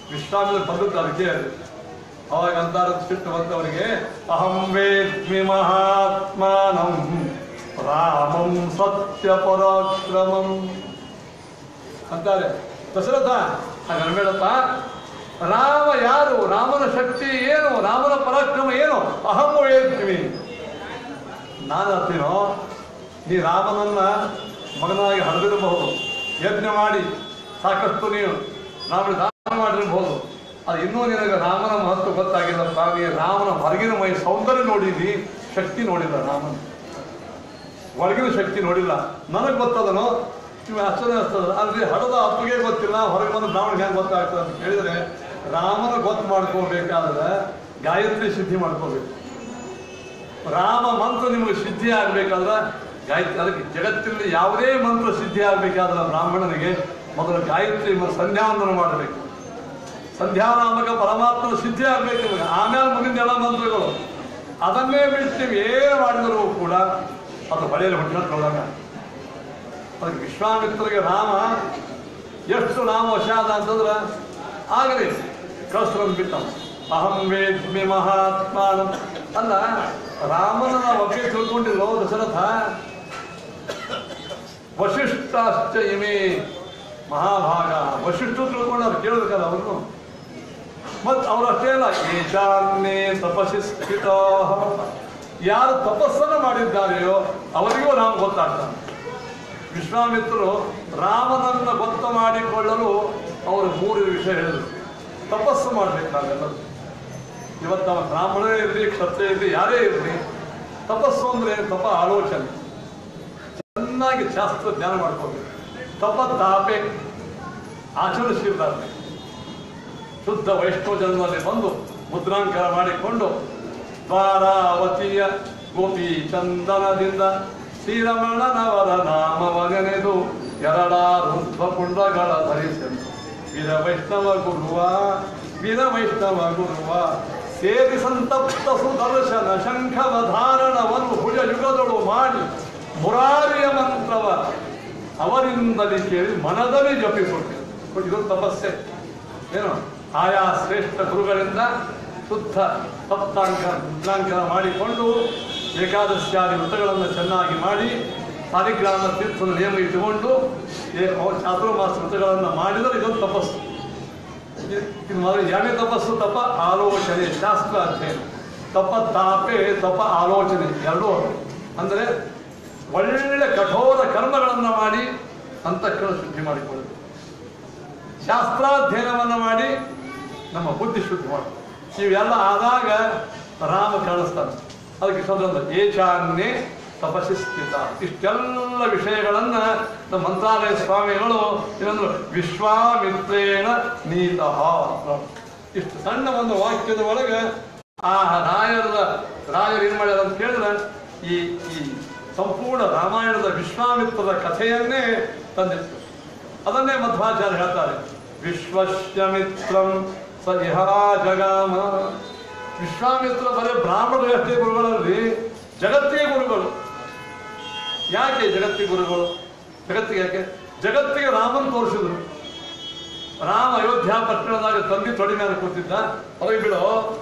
ವಿಶ್ವಾಮಿತ್ರ ಬಂದದ್ದು ಅದಕ್ಕೆ ಅದು ಅವಾಗ ಅಂತಾರ ಸಿಟ್ಟು ಬಂದವರಿಗೆ ಅಹಂ ವೇದ್ಮಿ ಮಹಾತ್ಮಾನಂ ರಾಮಂ ಸತ್ಯ ಪರಾಕ್ರಮಂ ಅಂತಾರೆ ದಶರಥ ಹಾಗನ್ಬೇಡಪ್ಪ ರಾಮ ಯಾರು ರಾಮನ ಶಕ್ತಿ ಏನು ರಾಮನ ಪರಾಕ್ರಮ ಏನು ಅಹಂ ವೇದ್ಮಿ ನಾನು ಅಂತೀನೋ ನೀ ರಾಮನನ್ನ ಮಗನಾಗಿ ಹರಿದಿರಬಹುದು ಯಜ್ಞ ಮಾಡಿ ಸಾಕಷ್ಟು ನೀನು ರಾಮನ ದಾನ ಮಾಡಿರಬಹುದು ಅದು ಇನ್ನೂ ನಿನಗೆ ರಾಮನ ಮಹತ್ವ ಗೊತ್ತಾಗಿಲ್ಲಪ್ಪ ನೀ ರಾಮನ ಹೊರಗಿನ ಮೈ ಸೌಂದರ್ಯ ನೋಡಿದಿ ಶಕ್ತಿ ನೋಡಿಲ್ಲ ರಾಮನ ಒಳಗಿನ ಶಕ್ತಿ ನೋಡಿಲ್ಲ ನನಗೆ ಗೊತ್ತದನೋ ನೀವು ಆಶ್ಚರ್ಯ ಅನಿಸ್ತದ ಅಂದ್ರೆ ಹಡದ ಅಪ್ಪಗೆ ಗೊತ್ತಿಲ್ಲ ಹೊರಗೆ ಬಂದು ಬ್ರಾಹ್ಮಣ ಹೆಂಗೆ ಗೊತ್ತಾಗ್ತದೆ ಅಂತ ಕೇಳಿದ್ರೆ ರಾಮನ ಗೊತ್ತು ಮಾಡ್ಕೋಬೇಕಾದ್ರೆ ಗಾಯತ್ರಿ ಸಿದ್ಧಿ ಮಾಡ್ಕೋಬೇಕು ರಾಮ ಮಂತ್ರ ನಿಮಗೆ ಸಿದ್ಧಿ ಆಗ್ಬೇಕಾದ್ರೆ ಗಾಯತ್ರಿ ಅದಕ್ಕೆ ಜಗತ್ತಿನಲ್ಲಿ ಯಾವುದೇ ಮಂತ್ರ ಸಿದ್ಧಿ ಆಗ್ಬೇಕಾದ್ರೆ ಬ್ರಾಹ್ಮಣನಿಗೆ ಮೊದಲು ಗಾಯತ್ರಿ ಮತ್ತು ಸಂಧ್ಯಾವಂದನ ಮಾಡಬೇಕು ಸಂಧ್ಯಾನಾಮಕ ಪರಮಾತ್ಮನ ಸಿದ್ಧಿ ಆಗ್ಬೇಕು ನಿಮಗೆ ಆಮೇಲೆ ಮುಂದಿನ ಎಲ್ಲ ಮಂತ್ರಗಳು ಅದನ್ನೇ ಬಿಟ್ಟು ನೀವು ಏನು ಮಾಡಿದರೂ ಕೂಡ ಅದು ಹೊಳೆಯಲ್ಲಿ ಹುಟ್ಟಿಕೊಳ್ಳಾಗ ಅದಕ್ಕೆ ವಿಶ್ವಾಮಿತ್ರರಿಗೆ ರಾಮ ಎಷ್ಟು ರಾಮ ವಶ ಆದ ಅಂತಂದ್ರೆ ಆಗಲಿ ಕಳಿಸ್ಕೊಂಡು ಬಿಟ್ಟ ಅಹಂ ವೇದ್ಮಿ ಮಹಾತ್ಮಾನಂ ಅಲ್ಲ ರಾಮನ ಬಗ್ಗೆ ತಿಳ್ಕೊಂಡಿರೋ ದಶರಥ ವಶಿಷ್ಠಾಶ್ಚ ಇಮೆ ಮಹಾಭಾಗ ವಶಿಷ್ಠರು ತಿಳ್ಕೊಂಡವ್ರು ಕೇಳಬೇಕಲ್ಲ ಅವರು ಮತ್ತು ಅವರಷ್ಟೇ ಅಲ್ಲ ಈಶಾನ್ಯೇ ತಪಸ್ಸಿ ಸ್ಥಿತ ಯಾರು ತಪಸ್ಸನ್ನು ಮಾಡಿದ್ದಾರೆಯೋ ಅವರಿಗೂ ರಾಮ ಗೊತ್ತಾಗ್ತಾನೆ ವಿಶ್ವಾಮಿತ್ರರು ರಾಮನನ್ನ ಗೊತ್ತ ಮಾಡಿಕೊಳ್ಳಲು ಅವರು ಮೂರು ವಿಷಯ ಹೇಳಿದರು ತಪಸ್ಸು ಮಾಡ್ಬೇಕು ನಾವೆಲ್ಲರೂ ಇವತ್ತು ಅವ ಬ್ರಾಹ್ಮಣರೇ ಇರಲಿ ಕ್ಷತ್ರಿಯ ಇರಲಿ ಯಾರೇ ಇರಲಿ ತಪಸ್ಸು ಅಂದ್ರೆ ಏನು? ತಪ ಆಲೋಚನೆ ಚೆನ್ನಾಗಿ ಶಾಸ್ತ್ರ ಜ್ಞಾನ ಮಾಡ್ಕೋಬೇಕು ತಪ ತಾಪೆ ಆಚರಿಸಿರ್ತಾರೆ ಶುದ್ಧ ವೈಷ್ಣವ ಜನ್ಮದಲ್ಲಿ ಬಂದು ಮುದ್ರಾಂಕರ ಮಾಡಿಕೊಂಡು ದ್ವಾರಾವತಿಯ ಗೋಪಿ ಚಂದನದಿಂದ ಶ್ರೀರಮಣನವರ ನಾಮವ ನೆನೆದು ಎರಡಾರುಧ್ವ ಪುಂಡಗಳ ಧರಿಸೆಂದು ವೀರ ವೈಷ್ಣವ ಗುರುವ ವೀರ ವೈಷ್ಣವ ಗುರುವ ಸೇರಿ ಸಂತಪ್ತ ಸುದರ್ಶನ ಶಂಖವ ಧಾರಣವನ್ನು ಭುಜ ಯುಗದೊಳು ಮಾಡಿ ಮುರಾರಿಯ ಮಂತ್ರವ ಅವರಿಂದಲೇ ಕೇಳಿ ಮನದಲ್ಲಿ ಜಪಿಸುತ್ತೆ ಇದು ತಪಸ್ಸೆ ಏನು ಆಯಾ ಶ್ರೇಷ್ಠ ಗುರುಗಳಿಂದ ಶುದ್ಧ ಸಪ್ತಾಂಕ ಮುದ್ರಾಂಕನ ಮಾಡಿಕೊಂಡು ಏಕಾದಶಿಯಾದಿ ವ್ರತಗಳನ್ನು ಚೆನ್ನಾಗಿ ಮಾಡಿ ಸಾಲಿಗ್ರಾಮ ತೀರ್ಥದ ನಿಯಮ ಇಟ್ಟುಕೊಂಡು ಏ- ಅವ ಚಾತುರ್ಮಾಸ ವ್ರತಗಳನ್ನು ಮಾಡಿದರೆ ಇದೊಂದು ತಪಸ್ಸು ಇ- ಇದು ಮೊದಲು ಎರಡನೇ ತಪಸ್ಸು ತಪ ಆಲೋಚನೆ ಶಾಸ್ತ್ರ ಅಧ್ಯಯನ ತಪ ತಾಪೆ ತಪ ಆಲೋಚನೆ ಎರಡೂ ಅಂದರೆ ಒಳ್ಳೆ ಕಠೋರ ಕರ್ಮಗಳನ್ನು ಮಾಡಿ ಅಂತಃಕರಣ ಶುದ್ಧಿ ಮಾಡಿಕೊಳ್ಳಬೇಕು ಶಾಸ್ತ್ರಾಧ್ಯಯನವನ್ನು ಮಾಡಿ ನಮ್ಮ ಬುದ್ಧಿ ಶುದ್ಧಿ ಮಾಡಬೇಕು ಇವೆಲ್ಲ ಆದಾಗ ರಾಮ ಕಾಣಿಸ್ತಾನೆ ಅದಕ್ಕೆ ಸಂದರ್ಭ ಏಚಾನ್ಯೇ ತಪಸ್ಸಿ ಸ್ಥಿತ ಇಷ್ಟೆಲ್ಲ ವಿಷಯಗಳನ್ನ ನಮ್ಮ ಮಂತ್ರಾಲಯ ಸ್ವಾಮಿಗಳು ಏನಂದ್ರು ವಿಶ್ವಾಮಿತ್ರೇಣ ನೀತಃ ಇಷ್ಟು ಸಣ್ಣ ಒಂದು ವಾಕ್ಯದ ಒಳಗೆ ಆ ರಾಯರದ ರಾಯರು ಏನ್ ಮಾಡ್ಯಾರ ಅಂತ ಕೇಳಿದ್ರೆ ಈ ಈ ಸಂಪೂರ್ಣ ರಾಮಾಯಣದ ವಿಶ್ವಾಮಿತ್ರದ ಕಥೆಯನ್ನೇ ತಂದಿತ್ತು ಅದನ್ನೇ ಮಧ್ವಾಚಾರ್ಯ ಹೇಳ್ತಾರೆ ವಿಶ್ವಸ್ಯ ಮಿತ್ರಂ ಸ ಇಹ ಜಗಾಮ ವಿಶ್ವಾಮಿತ್ರ ಬರೀ ಬ್ರಾಹ್ಮಣರು ಎಷ್ಟೇ ಗುರುಗಳಲ್ಲಿ ಜಗತ್ತಿಗೆ ಗುರುಗಳು ಯಾಕೆ ಜಗತ್ತಿಗೆ ಗುರುಗಳು ಜಗತ್ತಿಗೆ ಯಾಕೆ ಜಗತ್ತಿಗೆ ರಾಮನ್ ತೋರಿಸಿದ್ರು ರಾಮ ಅಯೋಧ್ಯ ಪಟ್ಟಣದಾಗ ತಂದಿ ತೊಡಿ ಮೇಲೆ ಕೂತಿದ್ದ ಹೊರಗೆ ಬಿಡು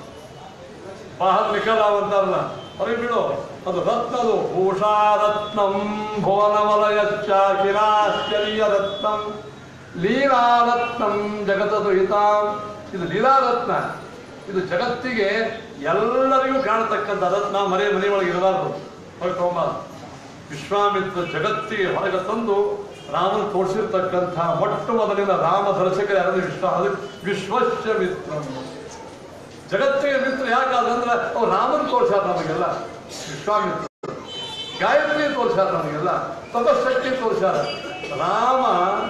ಬಹಳ ನಿಖಲಾವ್ ಅಂತಾರಲ್ಲ ಹೊರಗೆ ಬಿಡು ಅದು ರತ್ನ ಅದು ಭೂಷಾರತ್ನಂ ಭುವನವಲಯಚ್ಚ ಕಿರಾಶ್ಚರ್ಯ ರತ್ನಂ ಲೀಲಾರತ್ನಂ ಜಗತದು ಹಿತಾಂ ಇದು ಲೀಲಾರತ್ನ ಇದು ಜಗತ್ತಿಗೆ ಎಲ್ಲರಿಗೂ ಕಾಣತಕ್ಕಂಥ ರತ್ನ ಮನೆ ಮನೆ ಒಳಗೆ ಇರಬಾರ್ದು ಹೊರಗೆ ತಗೊಂಬಾರ್ದು ವಿಶ್ವಾಮಿತ್ರ ಜಗತ್ತಿಗೆ ಹೊರಗೆ ತಂದು ರಾಮನ ತೋರಿಸಿರ್ತಕ್ಕಂಥ ಮೊಟ್ಟ ಮೊದಲಿನ ರಾಮ ದರ್ಶಕರು ಯಾರಾದ್ರೂ ವಿಶ್ವ ಅದು ವಿಶ್ವಸ್ಯ ಮಿತ್ರ ಜಗತ್ತಿಗೆ ಮಿತ್ರ ಯಾಕಾದಂದ್ರೆ ಅವ್ರು ರಾಮನ್ ತೋರ್ಸ್ಯಾರ ನಮಗೆಲ್ಲ ವಿಶ್ವಾಮಿತ್ರ ಗಾಯತ್ರಿ ತೋರ್ಸ್ಯಾರ ನಮಗೆಲ್ಲ ತಪಶಕ್ತಿ ತೋರ್ಸ್ಯಾರ ರಾಮ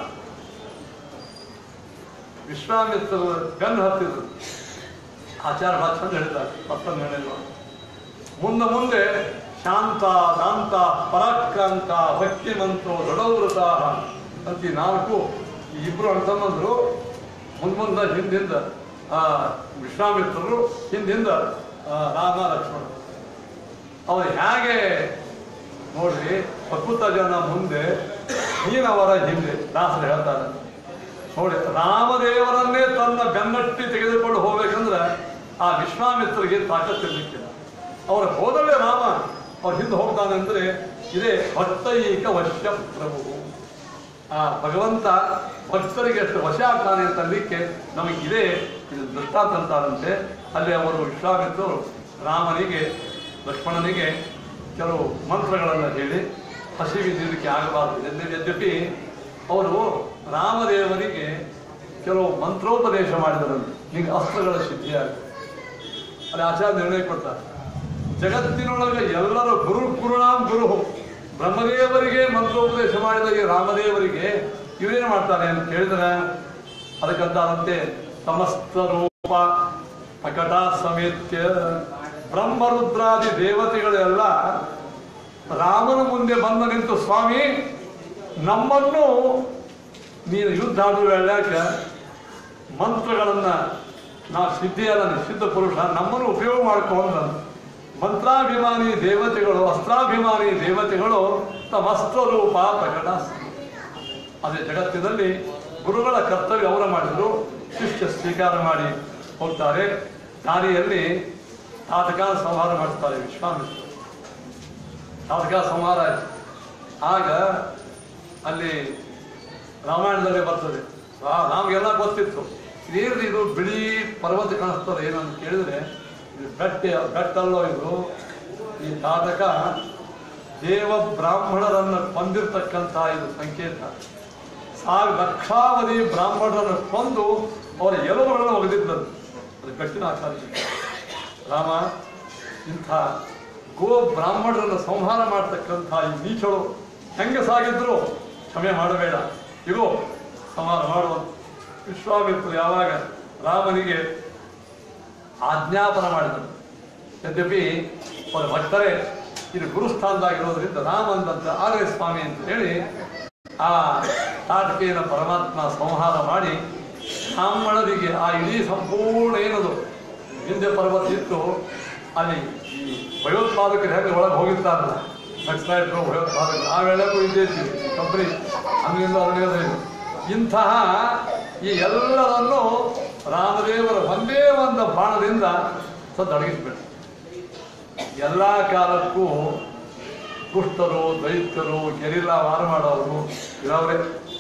ವಿಶ್ವಾಮಿತ್ರ ಗನ್ ಹತ್ತಿದ್ರು ಆಚಾರ ಭಾಳ ಚಂದ ಹೇಳ್ತಾರೆ ಮತ್ತೊಂದು ಹೇಳಿಲ್ವ ಮುಂದೆ ಮುಂದೆ ಶಾಂತ ದಾಂತ ಪರಾಕ್ರಾಂತ ಭಕ್ತಿಮಂತೋ ದೃಢವೃತ ಅಂತ ಈ ನಾಲ್ಕು ಈ ಇಬ್ರು ಅಣ್ತಮ್ಮಂದ್ರು ಮುಂದ್ ಮುಂದೆ ಹಿಂದಿಂದ ಆ ವಿಶ್ವಾಮಿತ್ರರು ಹಿಂದಿಂದ ಆ, ರಾಮ ಲಕ್ಷ್ಮಣ ಅವ್ರು ಹೇಗೆ ನೋಡ್ರಿ ಅದ್ಭುತ ಜನ ಮುಂದೆ ನೀನವರ ಹಿಂದೆ ದಾಸರು ಹೇಳ್ತಾರೆ ನೋಡಿ ರಾಮದೇವರನ್ನೇ ತನ್ನ ಬೆನ್ನಟ್ಟಿ ತೆಗೆದುಕೊಂಡು ಹೋಗ್ಬೇಕಂದ್ರೆ ಆ ವಿಶ್ವಾಮಿತ್ರರಿಗೆ ತಾಕತ್ತಿರ್ಲಿಕ್ಕಿಲ್ಲ ಅವರ ಹೋದಲ್ಲೇ ರಾಮ ಅವ್ರ ಹಿಂದೆ ಹೋಗ್ತಾನೆ ಅಂದ್ರೆ ಇದೇ ಭಕ್ತೈಕ ವಶ್ಯ ಪ್ರಭು ಆ ಭಗವಂತ ಭಕ್ತರಿಗೆ ಎಷ್ಟು ವಶ ಆಗ್ತಾನೆ ಅಂತ ಅನ್ಲಿಕ್ಕೆ ನಮಗೆ ಇದೇ ಇದು ದೃಷ್ಟಾಂತ ಅಂತಾರಂತೆ ಅಲ್ಲಿ ಅವರು ವಿಶ್ವಾಮಿತ್ರರು ರಾಮನಿಗೆ ಲಕ್ಷ್ಮಣನಿಗೆ ಕೆಲವು ಮಂತ್ರಗಳನ್ನು ಹೇಳಿ ಹಸಿವಿದ್ದಕ್ಕೆ ಆಗಬಾರದು ಎಂದು ಯದ್ಯಪಿ ಅವರು ರಾಮದೇವರಿಗೆ ಕೆಲವು ಮಂತ್ರೋಪದೇಶ ಮಾಡಿದರಂತೆ ನಿಮಗೆ ಅಸ್ತ್ರಗಳ ಸಿದ್ಧಿಯಾಗುತ್ತೆ ಅಲ್ಲಿ ಆಚಾರ್ಯ ನಿರ್ಣಯ ಕೊಡ್ತಾರೆ ಜಗತ್ತಿನೊಳಗೆ ಎಲ್ಲರ ಗುರು ಗುರುಣಾಂ ಗುರು ಬ್ರಹ್ಮದೇವರಿಗೆ ಮಂತ್ರೋಪದೇಶ ಮಾಡಿದ ಈ ರಾಮದೇವರಿಗೆ ಇವೇನು ಮಾಡ್ತಾರೆ ಅಂತ ಕೇಳಿದ್ರೆ ಅದಕ್ಕಂತಾರಂತೆ ಸಮಸ್ತ ರೂಪ ಅಕಟ ಸಮೇತ್ಯ ಬ್ರಹ್ಮರುದ್ರಾದಿ ದೇವತೆಗಳೆಲ್ಲ ರಾಮನ ಮುಂದೆ ಬಂದು ನಿಂತು ಸ್ವಾಮಿ ನಮ್ಮನ್ನು ನೀನು ಯುದ್ಧ ಆಡುವ ವೇಳ್ಯಾಕ ಮಂತ್ರಗಳನ್ನ ನಾವು ಸಿದ್ಧಿಯಲ್ಲ ನೀನು ಸಿದ್ಧ ಪುರುಷ ನಮ್ಮನ್ನು ಉಪಯೋಗ ಮಾಡ್ಕೊಂಡು ಮಂತ್ರಾಭಿಮಾನಿ ದೇವತೆಗಳು ಅಸ್ತ್ರಾಭಿಮಾನಿ ದೇವತೆಗಳು ತಮ್ಮ ಅಸ್ತ್ರ ರೂಪ ಪ್ರಕಟ ಅದೇ ಜಗತ್ತಿನಲ್ಲಿ ಗುರುಗಳ ಕರ್ತವ್ಯ ಅವರ ಮಾಡಿದ್ರು ಶಿಷ್ಯ ಸ್ವೀಕಾರ ಮಾಡಿ ಹೋಗ್ತಾರೆ ದಾರಿಯಲ್ಲಿ ತಾತಕ ಸಂಹಾರ ಮಾಡ್ತಾರೆ ವಿಶ್ವಾಮಿತ್ರ ತಾತಕ ಸಂಹಾರ ಆಯ್ತು ಆಗ ಅಲ್ಲಿ ರಾಮಾಯಣದಲ್ಲಿ ಬರ್ತದೆ ಆ- ನಮಗೆಲ್ಲ ಗೊತ್ತಿತ್ತು ಇದೇನ್ರಿ ಇದು ಬಿಳಿ ಪರ್ವತ ಕಾಣಿಸ್ತದೆ ಏನಂತ ಕೇಳಿದ್ರೆ ಇದು ಬೆಟ್ಟ ಬೆಟ್ಟಲ್ಲೋ ಇದು ಈ ಜಾತಕ ದೇವ ಬ್ರಾಹ್ಮಣರನ್ನು ಕೊಂದಿರ್ತಕ್ಕಂಥ ಇದು ಸಂಕೇತ ಸಾವಿರ ಲಕ್ಷಾವಧಿ ಬ್ರಾಹ್ಮಣರನ್ನು ಕೊಂದು ಅವರ ಎಲುಬುಗಳನ್ನು ಒಗೆದಿದ್ದರು ಅದು ಗಟ್ಟಿನ ಆಚಾರ್ಯ ರಾಮ ಇಂಥ ಗೋ ಬ್ರಾಹ್ಮಣರನ್ನು ಸಂಹಾರ ಮಾಡ್ತಕ್ಕಂಥ ಈ ನೀಚಳು ಹೆಂಗೆ ಸಾಗಿದ್ರು ಕ್ಷಮೆ ಮಾಡಬೇಡ ಇಗೋ ಸಂಹಾರ ಮಾಡುವ ವಿಶ್ವಾಮಿತ್ರರು ಯಾವಾಗ ರಾಮನಿಗೆ ಆಜ್ಞಾಪನ ಮಾಡಿದರು ಯದ್ಯಪಿ ಅವರ ಭಕ್ತರೇ ಇದು ಗುರುಸ್ಥಾನದಾಗಿರೋದ್ರಿಂದ ರಾಮ ಅಂದಂತ ಆಗಲೇ ಸ್ವಾಮಿ ಅಂತ ಹೇಳಿ ಆ ತಾಟಕೆಯನ್ನು ಪರಮಾತ್ಮ ಸಂಹಾರ ಮಾಡಿ ಬ್ರಾಹ್ಮಣರಿಗೆ ಆ ಇಡೀ ಸಂಪೂರ್ಣ ಏನದು ಹಿಂದೆ ಪರ್ವತ ಇತ್ತು ಅಲ್ಲಿ ಈ ಭಯೋತ್ಪಾದಕರು ಹೇಗೆ ಒಳಗೆ ಹೋಗಿರ್ತಾರಲ್ಲ ನಕ್ಸಲೈಟ್ರು ಭಯೋತ್ಪಾದಕರು ಆ ವೇಳೆಗೂ ಇದ್ದೇ ಇದ್ವಿ ಕಂಪ್ನಿ ಅಂಗದಿಂದ ಅಲ್ಲಿರೋದು ಇಂತಹ ಈ ಎಲ್ಲರನ್ನು ರಾಮದೇವರ ಒಂದೇ ಒಂದು ಬಾಣದಿಂದ ಸದ್ದಡಗಿಸ್ಬಿಟ್ಟು ಎಲ್ಲ ಕಾಲಕ್ಕೂ ದುಷ್ಟರು ದೈತ್ಯರು ಗೆರಿಲ್ಲ ವಾರ ಮಾಡೋರು ಇರೋರೇ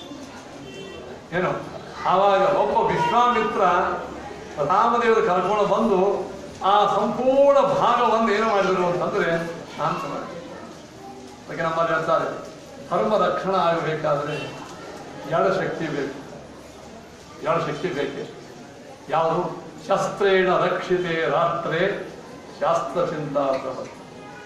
ಏನು ಆವಾಗ ಒಬ್ಬ ವಿಶ್ವಾಮಿತ್ರ ರಾಮದೇವರು ಕರ್ಕೊಂಡು ಬಂದು ಆ ಸಂಪೂರ್ಣ ಭಾಗವನ್ನು ಏನು ಮಾಡಿದರು ಅಂತಂದ್ರೆ ಶಾಂತ ಮಾಡಿ ಅದಕ್ಕೆ ನಮ್ಮಲ್ಲಿ ಹೇಳ್ತಾರೆ ಧರ್ಮ ರಕ್ಷಣೆ ಆಗಬೇಕಾದ್ರೆ ಎರಡು ಶಕ್ತಿ ಬೇಕು ಎರಡು ಶಕ್ತಿ ಬೇಕೆ ಯಾವುದು ಶಸ್ತ್ರೇಣ ರಕ್ಷಿತೆ ರಾಷ್ಟ್ರೇ ಶಾಸ್ತ್ರ ಚಿಂತಾ ಪ್ರವರ್ತ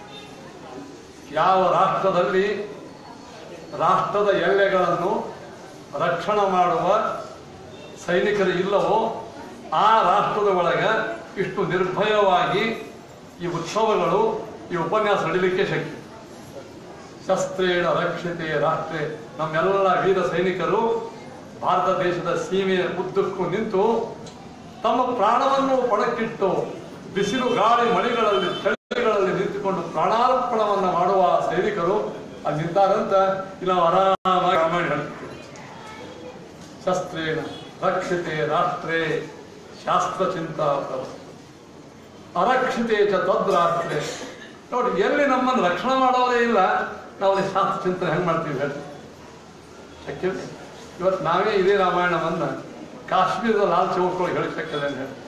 ಯಾವ ರಾಷ್ಟ್ರದಲ್ಲಿ ರಾಷ್ಟ್ರದ ಎಲ್ಲೆಗಳನ್ನು ರಕ್ಷಣೆ ಮಾಡುವ ಸೈನಿಕರು ಇಲ್ಲವೋ ಆ ರಾಷ್ಟ್ರದ ಒಳಗೆ ಇಷ್ಟು ನಿರ್ಭಯವಾಗಿ ಈ ಉತ್ಸವಗಳು ಈ ಉಪನ್ಯಾಸ ನಡೀಲಿಕ್ಕೆ ಶಕ್ತಿ ಶಸ್ತ್ರೇಣ ರಕ್ಷಿತೆ ರಾಷ್ಟ್ರೇ ನಮ್ಮೆಲ್ಲ ವೀರ ಸೈನಿಕರು ಭಾರತ ದೇಶದ ಸೀಮೆಯ ಉದ್ದಕ್ಕೂ ನಿಂತು ತಮ್ಮ ಪ್ರಾಣವನ್ನು ಪಣಕ್ಕಿಟ್ಟು ಬಿಸಿಲು ಗಾಳಿ ಮಳೆಗಳಲ್ಲಿ ಚಳಿಗಳಲ್ಲಿ ನಿಂತುಕೊಂಡು ಪ್ರಾಣಾರ್ಪಣವನ್ನು ಮಾಡುವ ಸೈನಿಕರು ಅಲ್ಲಿ ನಿಂತಾರಂತ ಇಲ್ಲ ಆರಾಮಾಗಿ ರಾಮಾಯಣ ಹೇಳ್ತೀವಿ ಶಸ್ತ್ರೇಣ ರಕ್ಷಿತೆ ರಾಷ್ಟ್ರೇ ಶಾಸ್ತ್ರ ಚಿಂತಾ ಪ್ರವರ್ತ ಅರಕ್ಷಿತೆ ಚ ತದ್ರಾಷ್ಟ್ರೇ ನೋಡಿ ಎಲ್ಲಿ ನಮ್ಮನ್ನು ರಕ್ಷಣೆ ಮಾಡೋದೇ ಇಲ್ಲ ನಾವು ಅಲ್ಲಿ ಶಾಸ್ತ್ರ ಚಿಂತನೆ ಹೆಂಗೆ ಮಾಡ್ತೀವಿ ಹೇಳಿ ಶಕ್ಯ ಇವತ್ತು ನಾವೇ ಇದೇ ರಾಮಾಯಣವನ್ನ ಕಾಶ್ಮೀರದ ಲಾಲ್ ಚೌಕ್ಗಳು ಹೇಳಿ ಶಕ್ಯದ ಅಂತ ಹೇಳಿ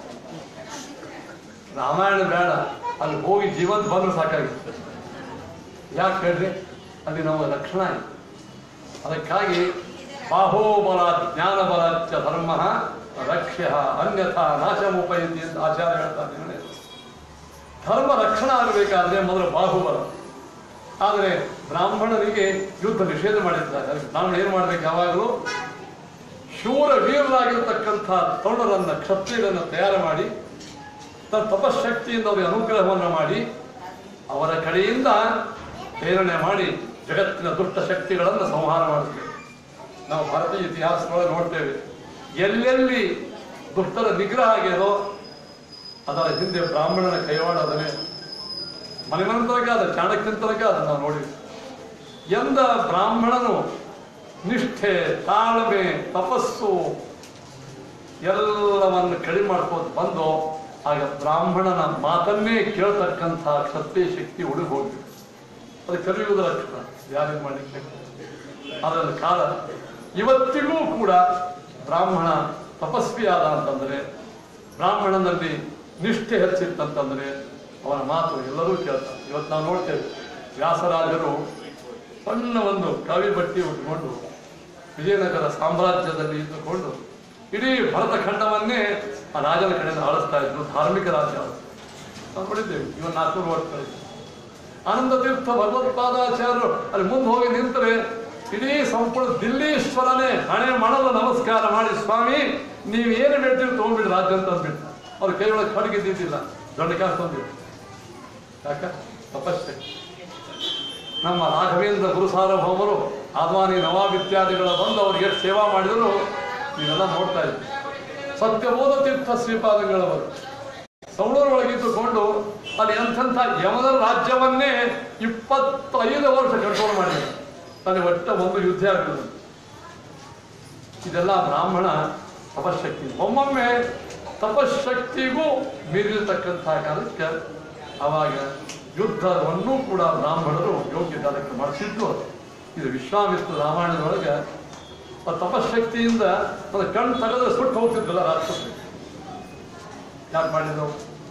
ರಾಮಾಯಣ ಬೇಡ ಅಲ್ಲಿ ಹೋಗಿ ಜೀವಂತ ಬಂದ್ರೆ ಸಾಕಾಗಿತ್ತು ಯಾಕೆ ಹೇಳ್ರಿ ಅಲ್ಲಿ ನಮ್ಮ ರಕ್ಷಣೆ ಇದೆ ಅದಕ್ಕಾಗಿ ಬಾಹೋಬಲ ಜ್ಞಾನಬಲ ಚ ಧರ್ಮ ರಕ್ಷ್ಯ ಅನ್ಯಥಾ ನಾಶಮುಪಯತಿ ಅಂತ ಆಚಾರ್ಯ ಹೇಳ್ತಾರೆ ನಿರ್ಣಯ. ಧರ್ಮ ರಕ್ಷಣೆ ಆಗಬೇಕಾದ್ರೆ ಮೊದಲು ಬಾಹುಬಲ ಆದರೆ ಬ್ರಾಹ್ಮಣರಿಗೆ ಯುದ್ಧ ನಿಷೇಧ ಮಾಡಿದ್ದಾರೆ ಅದಕ್ಕೆ ಬ್ರಾಹ್ಮಣ ಏನು ಮಾಡಬೇಕು ಯಾವಾಗಲೂ ಶೂರ ವೀರರಾಗಿರ್ತಕ್ಕಂಥ ತರುಣರನ್ನ ಕ್ಷತ್ರಿಯರನ್ನು ತಯಾರು ಮಾಡಿ ತನ್ನ ತಪಶಕ್ತಿಯಿಂದ ಅವರಿಗೆ ಅನುಗ್ರಹವನ್ನು ಮಾಡಿ ಅವರ ಕಡೆಯಿಂದ ಪ್ರೇರಣೆ ಮಾಡಿ ಜಗತ್ತಿನ ದುಷ್ಟ ಶಕ್ತಿಗಳನ್ನು ಸಂಹಾರ ಮಾಡುತ್ತೇವೆ ನಾವು ಭಾರತೀಯ ಇತಿಹಾಸದೊಳಗೆ ನೋಡ್ತೇವೆ ಎಲ್ಲೆಲ್ಲಿ ದುಷ್ಟರ ನಿಗ್ರಹ ಆಗ್ಯದೋ ಅದರ ಹಿಂದೆ ಬ್ರಾಹ್ಮಣನ ಕೈವಾಡ ಅದನ್ನೇ ಮನೆಮನ ತನಕ ಅದ ಚಾಣಕ್ಯನ ತನಕ ಅದನ್ನು ನಾವು ನೋಡಿದ್ವಿ ಎಂದ ಬ್ರಾಹ್ಮಣನು ನಿಷ್ಠೆ ತಾಳ್ಮೆ ತಪಸ್ಸು ಎಲ್ಲವನ್ನು ಕಡಿಮೆ ಮಾಡ್ಕೊಂಡು ಬಂದು ಆಗ ಬ್ರಾಹ್ಮಣನ ಮಾತನ್ನೇ ಕೇಳ್ತಕ್ಕಂಥ ಕ್ಷತ್ರಿಯ ಶಕ್ತಿ ಉಡುಗಿ ಹೋಗ್ಬೇಕು ಅದು ಕಲಿಯುವುದರ ಲಕ್ಷಣ ಯಾರೇನು ಮಾಡಲಿಕ್ಕೆ ಅದರ ಕಾಲ ಇವತ್ತಿಗೂ ಕೂಡ ಬ್ರಾಹ್ಮಣ ತಪಸ್ವಿಯಾದ ಅಂತಂದ್ರೆ ಬ್ರಾಹ್ಮಣನಲ್ಲಿ ನಿಷ್ಠೆ ಹೆಚ್ಚಿತ್ತಂತಂದ್ರೆ ಅವನ ಮಾತು ಎಲ್ಲರೂ ಕೇಳ್ತಾರೆ ಇವತ್ತು ನಾವು ನೋಡ್ತೇವೆ ವ್ಯಾಸರಾಜರು ಸಣ್ಣ ಒಂದು ಕವಿ ಬಟ್ಟಿ ಉಟ್ಕೊಂಡು ವಿಜಯನಗರ ಸಾಮ್ರಾಜ್ಯದಲ್ಲಿ ಇದ್ದುಕೊಂಡು ಇಡೀ ಭರತ ಖಂಡವನ್ನೇ ಆ ರಾಜನ ಕಡೆಯಿಂದ ಆಳಿಸ್ತಾ ಇದ್ರು ಧಾರ್ಮಿಕ ರಾಜ್ಯ ಅವರು. ನಾವು ನೋಡಿದ್ದೇವೆ ಇವನ್ ನಾಲ್ಕೂರು ವರ್ಷ ಆನಂದ ತೀರ್ಥ ಭಗವತ್ಪಾದಾಚಾರ್ಯರು ಅಲ್ಲಿ ಮುಂದೆ ಹೋಗಿ ನಿಂತರೆ ಇಡೀ ಸಂಪೂರ್ಣ ದಿಲ್ಲೀಶ್ವರನೇ ಹಣೆ ಮಣದ ನಮಸ್ಕಾರ ಮಾಡಿ ಸ್ವಾಮಿ ನೀವು ಏನು ಬೇಡ್ತೀವಿ ತಗೊಂಡ್ಬಿಡ್ರಿ ರಾಜ್ಯ ಅಂತ ಅಂದ್ಬಿಟ್ಟು ಅವ್ರ ಕೈ ಒಳಗೆ ಖಡ್ಗಿದ್ದಿದ್ದಿಲ್ಲ ದೊಡ್ಡ ಕಾಸು ತಂದ್ಬಿಟ್ಟು ಯಾಕ ತಪಸ್ಸೆ ನಮ್ಮ ರಾಘವೇಂದ್ರ ಗುರು ಸಾರ್ವಭೌಮರು ಆದ್ವಾನಿ ನವಾಬ್ ಇತ್ಯಾದಿಗಳ ಬಂದು ಅವ್ರಿಗೆ ಎಷ್ಟು ಸೇವಾ ಮಾಡಿದ್ರು ನೀವೆಲ್ಲ ನೋಡ್ತಾ ಇದ್ವಿ ಸತ್ಯಬೋಧ ತೀರ್ಥ ಶ್ರೀಪಾದಂಗಳವರು ಸೌಳೂರೊಳಗಿದ್ದುಕೊಂಡು ಅಲ್ಲಿ ಎಂಥೆಂಥ ಯಮನ ರಾಜ್ಯವನ್ನೇ ಇಪ್ಪತ್ತೈದು ವರ್ಷ ಕಂಟ್ರೋಲ್ ಮಾಡಿದ್ರು ಅಲ್ಲಿ ಒಟ್ಟ ಒಂದು ಯುದ್ಧ ಆಗ್ತದೆ ಇದೆಲ್ಲ ಬ್ರಾಹ್ಮಣ ತಪಶಕ್ತಿ ಒಮ್ಮೊಮ್ಮೆ ತಪಶಕ್ತಿಗೂ ಮೀರಿರ್ತಕ್ಕಂಥ ಕಾಲಕ್ಕೆ ಅವಾಗ ಯುದ್ಧವನ್ನು ಕೂಡ ಬ್ರಾಹ್ಮಣರು ಯೋಗ್ಯ ಕಾಲಕ್ಕೆ ಮಾಡಿಸಿದ್ದು ಇದು ವಿಶ್ವಾಮಿತ್ರ ರಾಮಾಯಣದೊಳಗೆ ಆ ತಪಶಕ್ತಿಯಿಂದ ಅದು ಕಣ್ಣು ತೆಗೆದ್ರೆ ಸುಟ್ಟು ಹೋಗ್ತಿದ್ವಲ್ಲ ರಾಕ್ಷಸರು ಯಾಕೆ ಮಾಡಿದ್ರು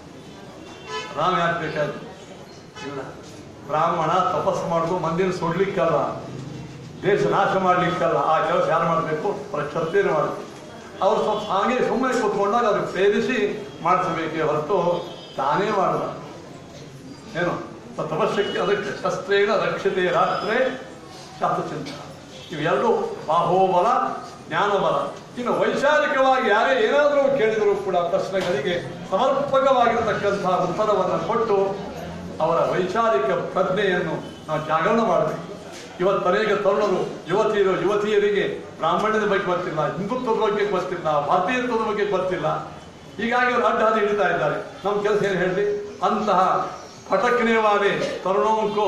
ರಾಮ ಯಾಕೆ ಬೇಕಾದ್ರು ಇಲ್ಲ ಬ್ರಾಹ್ಮಣ ತಪಸ್ಸು ಮಾಡೋದು ಮಂದಿನ ಸುಡ್ಲಿಕ್ಕಲ್ಲ ದೇಶ ನಾಶ ಮಾಡ್ಲಿಕ್ಕಲ್ಲ ಆ ಕೆಲಸ ಯಾರು ಮಾಡಬೇಕು ಅವರ ಕ್ಷತ್ರಿಯರು ಮಾಡಬೇಕು ಅವ್ರು ಸ್ವಲ್ಪ ಹಾಗೆ ಸುಮ್ಮನೆ ಕೂತ್ಕೊಂಡಾಗ ಅವ್ರಿಗೆ ಪ್ರೇರಿಸಿ ಮಾಡಿಸಬೇಕೇ ಹೊರತು ತಾನೇ ಮಾಡಲ್ಲ ಏನು ತ- ತಪಶಕ್ತಿ ಅದಕ್ಕೆ ಶಸ್ತ್ರೇಣ ರಕ್ಷತೆ ರಾತ್ರೆ ಶಾಸ್ತ್ರಚಿಂತ ಇವೆರಡು ಬಾಹೋಬಲ ಜ್ಞಾನಬಲ ಇನ್ನು ವೈಚಾರಿಕವಾಗಿ ಯಾರೇ ಏನಾದರೂ ಕೇಳಿದರೂ ಕೂಡ ಪ್ರಶ್ನೆಗಳಿಗೆ ಸಮರ್ಪಕವಾಗಿರತಕ್ಕಂತಹ ಉತ್ತರವನ್ನು ಕೊಟ್ಟು ಅವರ ವೈಚಾರಿಕ ಪ್ರಜ್ಞೆಯನ್ನು ನಾವು ಜಾಗರಣ ಮಾಡಬೇಕು ಇವತ್ತು ಅನೇಕ ತರುಣರು ಯುವತಿಯರು ಯುವತಿಯರಿಗೆ ಬ್ರಾಹ್ಮಣ್ಯದ ಬಗ್ಗೆ ಗೊತ್ತಿಲ್ಲ ಹಿಂದುತ್ವದ ಬಗ್ಗೆ ಗೊತ್ತಿಲ್ಲ ಭಾರತೀಯತ್ವದ ಬಗ್ಗೆ ಗೊತ್ತಿಲ್ಲ ಹೀಗಾಗಿ ಅವರು ಅಡ್ಡ ಹಾದಿ ಹಿಡಿತಾ ಇದ್ದಾರೆ ನಮ್ಮ ಕೆಲಸ ಏನು ಹೇಳಿ ಅಂತಹ ಪಟಕ್ನೇವಾದೆ ತರುಣೋಂಕೋ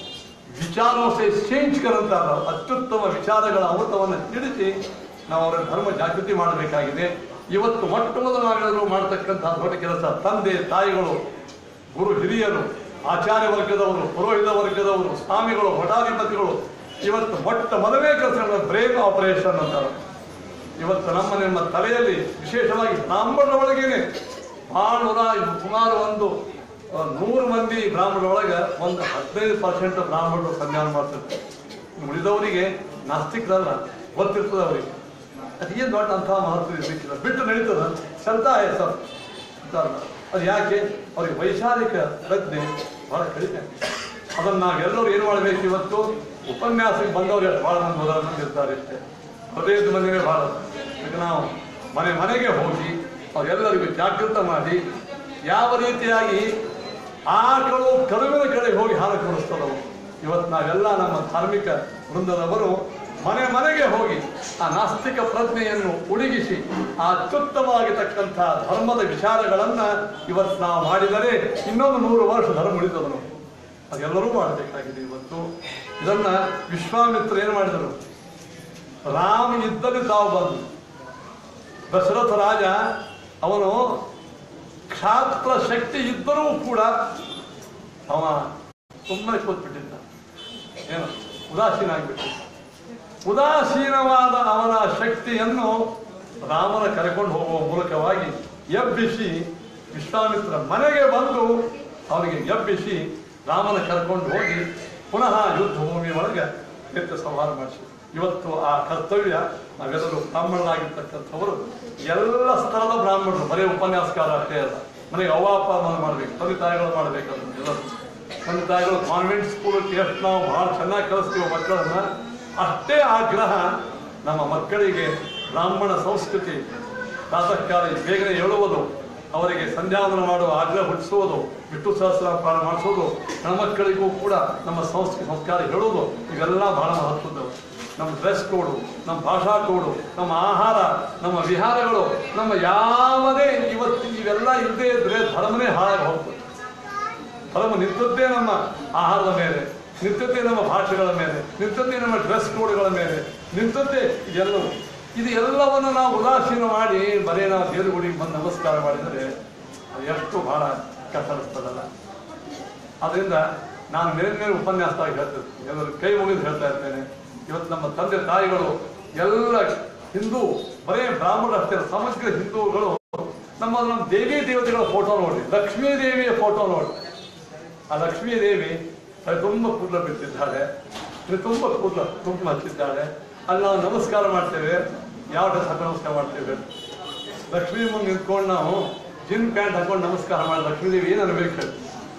ವಿಚಾರೋ ಸೆ ಚೇಂಜ್ ಕರಂತಾರ ಅತ್ಯುತ್ತಮ ವಿಚಾರಗಳ ಅಮೃತವನ್ನು ತಿಳಿಸಿ ನಾವು ಅವರ ಧರ್ಮ ಜಾಗೃತಿ ಮಾಡಬೇಕಾಗಿದೆ ಇವತ್ತು ಮೊಟ್ಟ ಮೊದಲು ನಾವೆಲ್ಲರೂ ಮಾಡತಕ್ಕಂತಹ ದೊಡ್ಡ ಕೆಲಸ ತಂದೆ ತಾಯಿಗಳು ಗುರು ಹಿರಿಯರು ಆಚಾರ್ಯ ವರ್ಗದವರು ಪುರೋಹಿತ ವರ್ಗದವರು ಸ್ವಾಮಿಗಳು ಮಠಾಧಿಪತಿಗಳು ಇವತ್ತು ಮೊಟ್ಟ ಮೊದಲನೇ ಕೆಲಸ ಬ್ರೇನ್ ಆಪರೇಷನ್ ಅಂತಾರೆ ಇವತ್ತು ನಮ್ಮ ನಿಮ್ಮ ತಲೆಯಲ್ಲಿ ವಿಶೇಷವಾಗಿ ಬ್ರಾಹ್ಮಣರ ಒಳಗೇನೆ ಭಾಳ ಸುಮಾರು ಒಂದು ಆ, ನೂರು ಮಂದಿ ಬ್ರಾಹ್ಮಣರ ಒಳಗೆ ಒಂದು ಹದಿನೈದು ಪರ್ಸೆಂಟ್ ಬ್ರಾಹ್ಮಣರು ಸಂಧಾನ ಮಾಡ್ತಿರ್ತಾರೆ ಉಳಿದವರಿಗೆ ನಾಸ್ತಿಕರಲ್ಲ ಗೊತ್ತಿರ್ತದೆ ಅವರಿಗೆ ಅದೇನು ದೊಡ್ಡ ಅಂತಹ ಮಹತ್ವ ಇರ್ಬೇಕಿಲ್ಲ ಬಿಟ್ಟು ನಡೀತದ ಶ್ರದ್ಧಾ ಸರ್ ಅದು ಯಾಕೆ ಅವ್ರಿಗೆ ವೈಚಾರಿಕ ಪ್ರಜ್ಞೆ ಬಹಳ ಕಡಿಮೆ ಅದನ್ನು ನಾವೆಲ್ಲರೂ ಏನು ಮಾಡಬೇಕು ಇವತ್ತು ಉಪನ್ಯಾಸಕ್ಕೆ ಬಂದವರು ಎಷ್ಟು ಭಾಳ ಮಂದಿ ಮೊದಲ ಮಂದಿ ಇರ್ತಾರೆ ಅಷ್ಟೇ ಹೃದಯದ ಮಂದಿನೇ ಭಾಳ ಈಗ ನಾವು ಮನೆ ಮನೆಗೆ ಹೋಗಿ ಅವರೆಲ್ಲರಿಗೂ ಜಾಗೃತ ಮಾಡಿ ಯಾವ ರೀತಿಯಾಗಿ ಆಕಳು ಕರುವಿನ ಕಡೆ ಹೋಗಿ ಹಾಲು ಕೊಡಿಸ್ತದವು ಇವತ್ತು ನಾವೆಲ್ಲ ನಮ್ಮ ಧಾರ್ಮಿಕ ವೃಂದದವರು ಮನೆ ಮನೆಗೆ ಹೋಗಿ ಆ ನಾಸ್ತಿಕ ಪ್ರಜ್ಞೆಯನ್ನು ಉಡುಗಿಸಿ ಆ ಅತ್ಯುತ್ತಮವಾಗಿರ್ತಕ್ಕಂಥ ಧರ್ಮದ ವಿಚಾರಗಳನ್ನ ಇವತ್ತು ನಾವು ಮಾಡಿದರೆ ಇನ್ನೊಂದು ನೂರು ವರ್ಷ ಧರ್ಮ ಉಳಿತದ ನಾವು ಅದೆಲ್ಲರೂ ಮಾಡಬೇಕಾಗಿದೆ ಇವತ್ತು ಇದನ್ನ ವಿಶ್ವಾಮಿತ್ರ ಏನು ಮಾಡಿದರು ರಾಮ ಇದ್ದಲ್ಲಿ ತಾವು ಬಂದು ದಶರಥ ರಾಜ ಅವನು ಕ್ಷಾತ್ರ ಶಕ್ತಿ ಇದ್ದರೂ ಕೂಡ ಅವ ಸುಮ್ಮನೆ ಕೂತ್ಬಿಟ್ಟಿದ್ದ ಏನು ಉದಾಸೀನ ಆಗಿಬಿಟ್ಟಿದ್ದ ಉದಾಸೀನವಾದ ಅವನ ಶಕ್ತಿಯನ್ನು ರಾಮನ ಕರೆಕೊಂಡು ಹೋಗುವ ಮೂಲಕವಾಗಿ ಎಬ್ಬಿಸಿ ವಿಶ್ವಾಮಿತ್ರ ಮನೆಗೆ ಬಂದು ಅವನಿಗೆ ಎಬ್ಬಿಸಿ ರಾಮನ ಕರ್ಕೊಂಡು ಹೋಗಿ ಪುನಃ ಯುದ್ಧ ಭೂಮಿ ಒಳಗೆ ನಿತ್ಯ ಸಂಹಾರ ಮಾಡಿಸಿ ಇವತ್ತು ಆ ಕರ್ತವ್ಯ ನಾವೆಲ್ಲರೂ ಬ್ರಾಹ್ಮಣರಾಗಿರ್ತಕ್ಕಂಥವರು ಎಲ್ಲ ಸ್ಥಳದ ಬ್ರಾಹ್ಮಣರು ಬರೀ ಉಪನ್ಯಾಸಕಾರ ಅಷ್ಟೇ ಅಲ್ಲ ಮನೆಗೆ ಅವ್ವಾಪ ಮಾಡಬೇಕು ತಂದೆ ತಾಯಿಗಳು ಮಾಡಬೇಕು ಅದನ್ನು ಎಲ್ಲರೂ ತಂದೆ ತಾಯಿಗಳು ಕಾನ್ವೆಂಟ್ ಸ್ಕೂಲಕ್ಕೆ ಎಷ್ಟು ನಾವು ಬಹಳ ಚೆನ್ನಾಗಿ ಕಲಿಸ್ತೀವಿ ಮಕ್ಕಳನ್ನ ಅಷ್ಟೇ ಆಗ್ರಹ ನಮ್ಮ ಮಕ್ಕಳಿಗೆ ಬ್ರಾಹ್ಮಣ ಸಂಸ್ಕೃತಿ ಪ್ರಾತಃ ಕಾಲ ಬೇಗನೆ ಏಳುವುದು ಅವರಿಗೆ ಸಂಧ್ಯಾವಂದನ ಮಾಡುವ ಆಗ್ರಹ ಹುಟ್ಟಿಸುವುದು ವಿಷ್ಣು ಸಹಸ್ರ ಪ್ರಾಣ ಮಾಡಿಸೋದು ಹೆಣ್ಮಕ್ಕಳಿಗೂ ಕೂಡ ನಮ್ಮ ಸಂಸ್ಕೃತಿ ಸಂಸ್ಕಾರ ಹೇಳುವುದು ಇವೆಲ್ಲ ಬಹಳ ಮಹತ್ವದವು ನಮ್ಮ ಡ್ರೆಸ್ ಕೋಡು ನಮ್ಮ ಭಾಷಾ ಕೋಡು ನಮ್ಮ ಆಹಾರ ನಮ್ಮ ವಿಹಾರಗಳು ನಮ್ಮ ಯಾವುದೇ ಇವತ್ತು ಇವೆಲ್ಲ ಇಲ್ಲದೆ ಇದ್ರೆ ಧರ್ಮನೇ ಹಾಳಾಗಿ ಹೋಗ್ತದೆ ಧರ್ಮ ನಿಂತದ್ದೇ ನಮ್ಮ ಆಹಾರದ ಮೇಲೆ ನಿಂತದ್ದೇ ನಮ್ಮ ಭಾಷೆಗಳ ಮೇಲೆ ನಿಂತದ್ದೇ ನಮ್ಮ ಡ್ರೆಸ್ ಕೋಡ್ಗಳ ಮೇಲೆ ನಿಂತದ್ದೇ ಇದೆಲ್ಲವೂ ಇದು ಎಲ್ಲವನ್ನು ನಾವು ಉದಾಸೀನ ಮಾಡಿ ಬರೀ ನಾವು ದೇವರುಗಳಿಗೆ ಬಂದು ನಮಸ್ಕಾರ ಮಾಡಿದರೆ ಅದು ಎಷ್ಟು ಬಹಳ ಕಷ್ಟ ಅನಿಸ್ತದಲ್ಲ ಅದರಿಂದ ನಾನು ಮೇಲೆ ಮೇಲೆ ಉಪನ್ಯಾಸವಾಗಿ ಹೇಳ್ತೇನೆ ಎಲ್ಲರೂ ಕೈ ಮುಗಿದು ಹೇಳ್ತಾ ಇರ್ತೇನೆ ಇವತ್ತು ನಮ್ಮ ತಂದೆ ತಾಯಿಗಳು ಎಲ್ಲ ಹಿಂದೂ ಬರೇ ಬ್ರಾಹ್ಮಣರು ಅಷ್ಟೇ ಅಲ್ಲ, ಸಮಗ್ರ ಹಿಂದೂಗಳು ನಮ್ಮ ನಮ್ಮ ದೇವಿ ದೇವತೆಗಳ ಫೋಟೋ ನೋಡಿ ಲಕ್ಷ್ಮೀ ದೇವಿಯ ಫೋಟೋ ನೋಡಿ ಆ ಲಕ್ಷ್ಮೀ ದೇವಿ ಅದು ತುಂಬ ಕೂದಲ ಬಿಟ್ಟಿದ್ದಾಳೆ ಇದು ತುಂಬ ಕೂದಲ ಕುಂಕುಮ ಹಚ್ಚಿದ್ದಾಳೆ ಅಲ್ಲಿ ನಾವು ನಮಸ್ಕಾರ ಮಾಡ್ತೇವೆ ಯಾವ ಡ್ರೆಸ್ ಹಾಕೊಂಡು ನಮಸ್ಕಾರ ಮಾಡ್ತೇವೆ ಲಕ್ಷ್ಮೀ ಮುಂದೆ ನಿಂತ್ಕೊಂಡು ನಾವು ಜಿನ್ ಪ್ಯಾಂಟ್ ಹಾಕೊಂಡು ನಮಸ್ಕಾರ ಮಾಡಿ ಲಕ್ಷ್ಮೀ ದೇವಿ ಏನು ಅನ್ಬೇಕು ಹೇಳಿ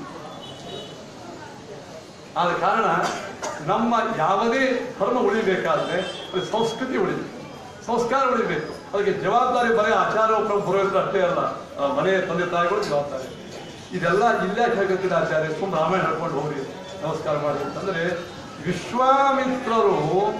ಆದ ಕಾರಣ ನಮ್ಮ ಯಾವುದೇ ಧರ್ಮ ಉಳಿಬೇಕಾದ್ರೆ ಅದು ಸಂಸ್ಕೃತಿ ಉಳಿಬೇಕು ಸಂಸ್ಕಾರ ಉಳಿಬೇಕು ಅದಕ್ಕೆ ಜವಾಬ್ದಾರಿ ಬರೀ ಆಚಾರ ಪುರೋಹಿತರು ಅಷ್ಟೇ ಅಲ್ಲ ಆ ಮನೆಯ ತಂದೆ ತಾಯಿಗಳು ಜವಾಬ್ದಾರಿ ಇದೆಲ್ಲ ಇಲ್ಲೇ ಹೇಗತ್ತಿಲ್ಲ ಆಚಾರ್ಯ ತುಂಬ ರಾಮಾಯಣ ಹೇಳ್ಕೊಂಡು ಹೋಗ್ರಿ ನಮಸ್ಕಾರ ಮಾಡಿ ಅಂತಂದ್ರೆ ವಿಶ್ವಾಮಿತ್ರರು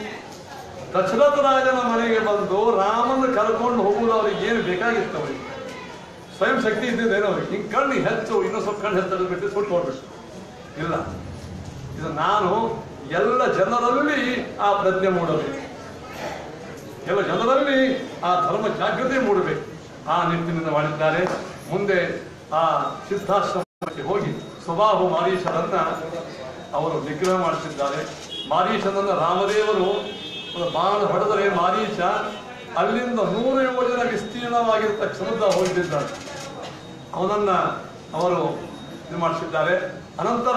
ದಶರಥ ರಾಜನ ಮನೆಗೆ ಬಂದು ರಾಮನ ಕರ್ಕೊಂಡು ಹೋಗುವುದು ಅವ್ರಿಗೆ ಏನು ಬೇಕಾಗಿತ್ತು ಅವರಿಗೆ ಸ್ವಯಂ ಶಕ್ತಿ ಇದ್ದಿದ್ದೇನೋ ಅವ್ರಿಗೆ ಹಿಂಗೆ ಕಣ್ಣು ಹೆಚ್ಚು ಇನ್ನೂ ಸ್ವಲ್ಪ ಕಣ್ಣು ಹೆಚ್ಚು ಬಿಟ್ಟು ಸುಟ್ಟು ಹೋಗ್ಬಿಟ್ಟು ಇಲ್ಲ ಇದು ನಾನು ಎಲ್ಲ ಜನರಲ್ಲಿ ಆ ಪ್ರಜ್ಞೆ ಮೂಡಬೇಕು ಎಲ್ಲ ಜನರಲ್ಲಿ ಆ ಧರ್ಮ ಜಾಗೃತಿ ಮೂಡಬೇಕು ಆ ನಿಟ್ಟಿನಿಂದ ಮಾಡಿದ್ದಾರೆ ಮುಂದೆ ಆ ಸಿದ್ಧಾಶ್ರಮಕ್ಕೆ ಹೋಗಿ ಸ್ವಭಾವ ಮಾರೀಶರನ್ನ ಅವರು ನಿಗ್ರಹ ಮಾಡ್ತಿದ್ದಾರೆ ಮಾರೀಶನನ್ನ ರಾಮದೇವರು ಒಂದು ಬಾಣ ಹೊಡೆದರೆ ಮಾರೀಶ ಅಲ್ಲಿಂದ ನೂರು ಯೋಜನ ವಿಸ್ತೀರ್ಣವಾಗಿರ್ತಕ್ಕ ಸಮುದ್ರ ಹೋಗಿದ್ದಾರೆ ಅವನನ್ನ ಅವರು ಇದು ಮಾಡಿಸಿದ್ದಾರೆ ಅನಂತರ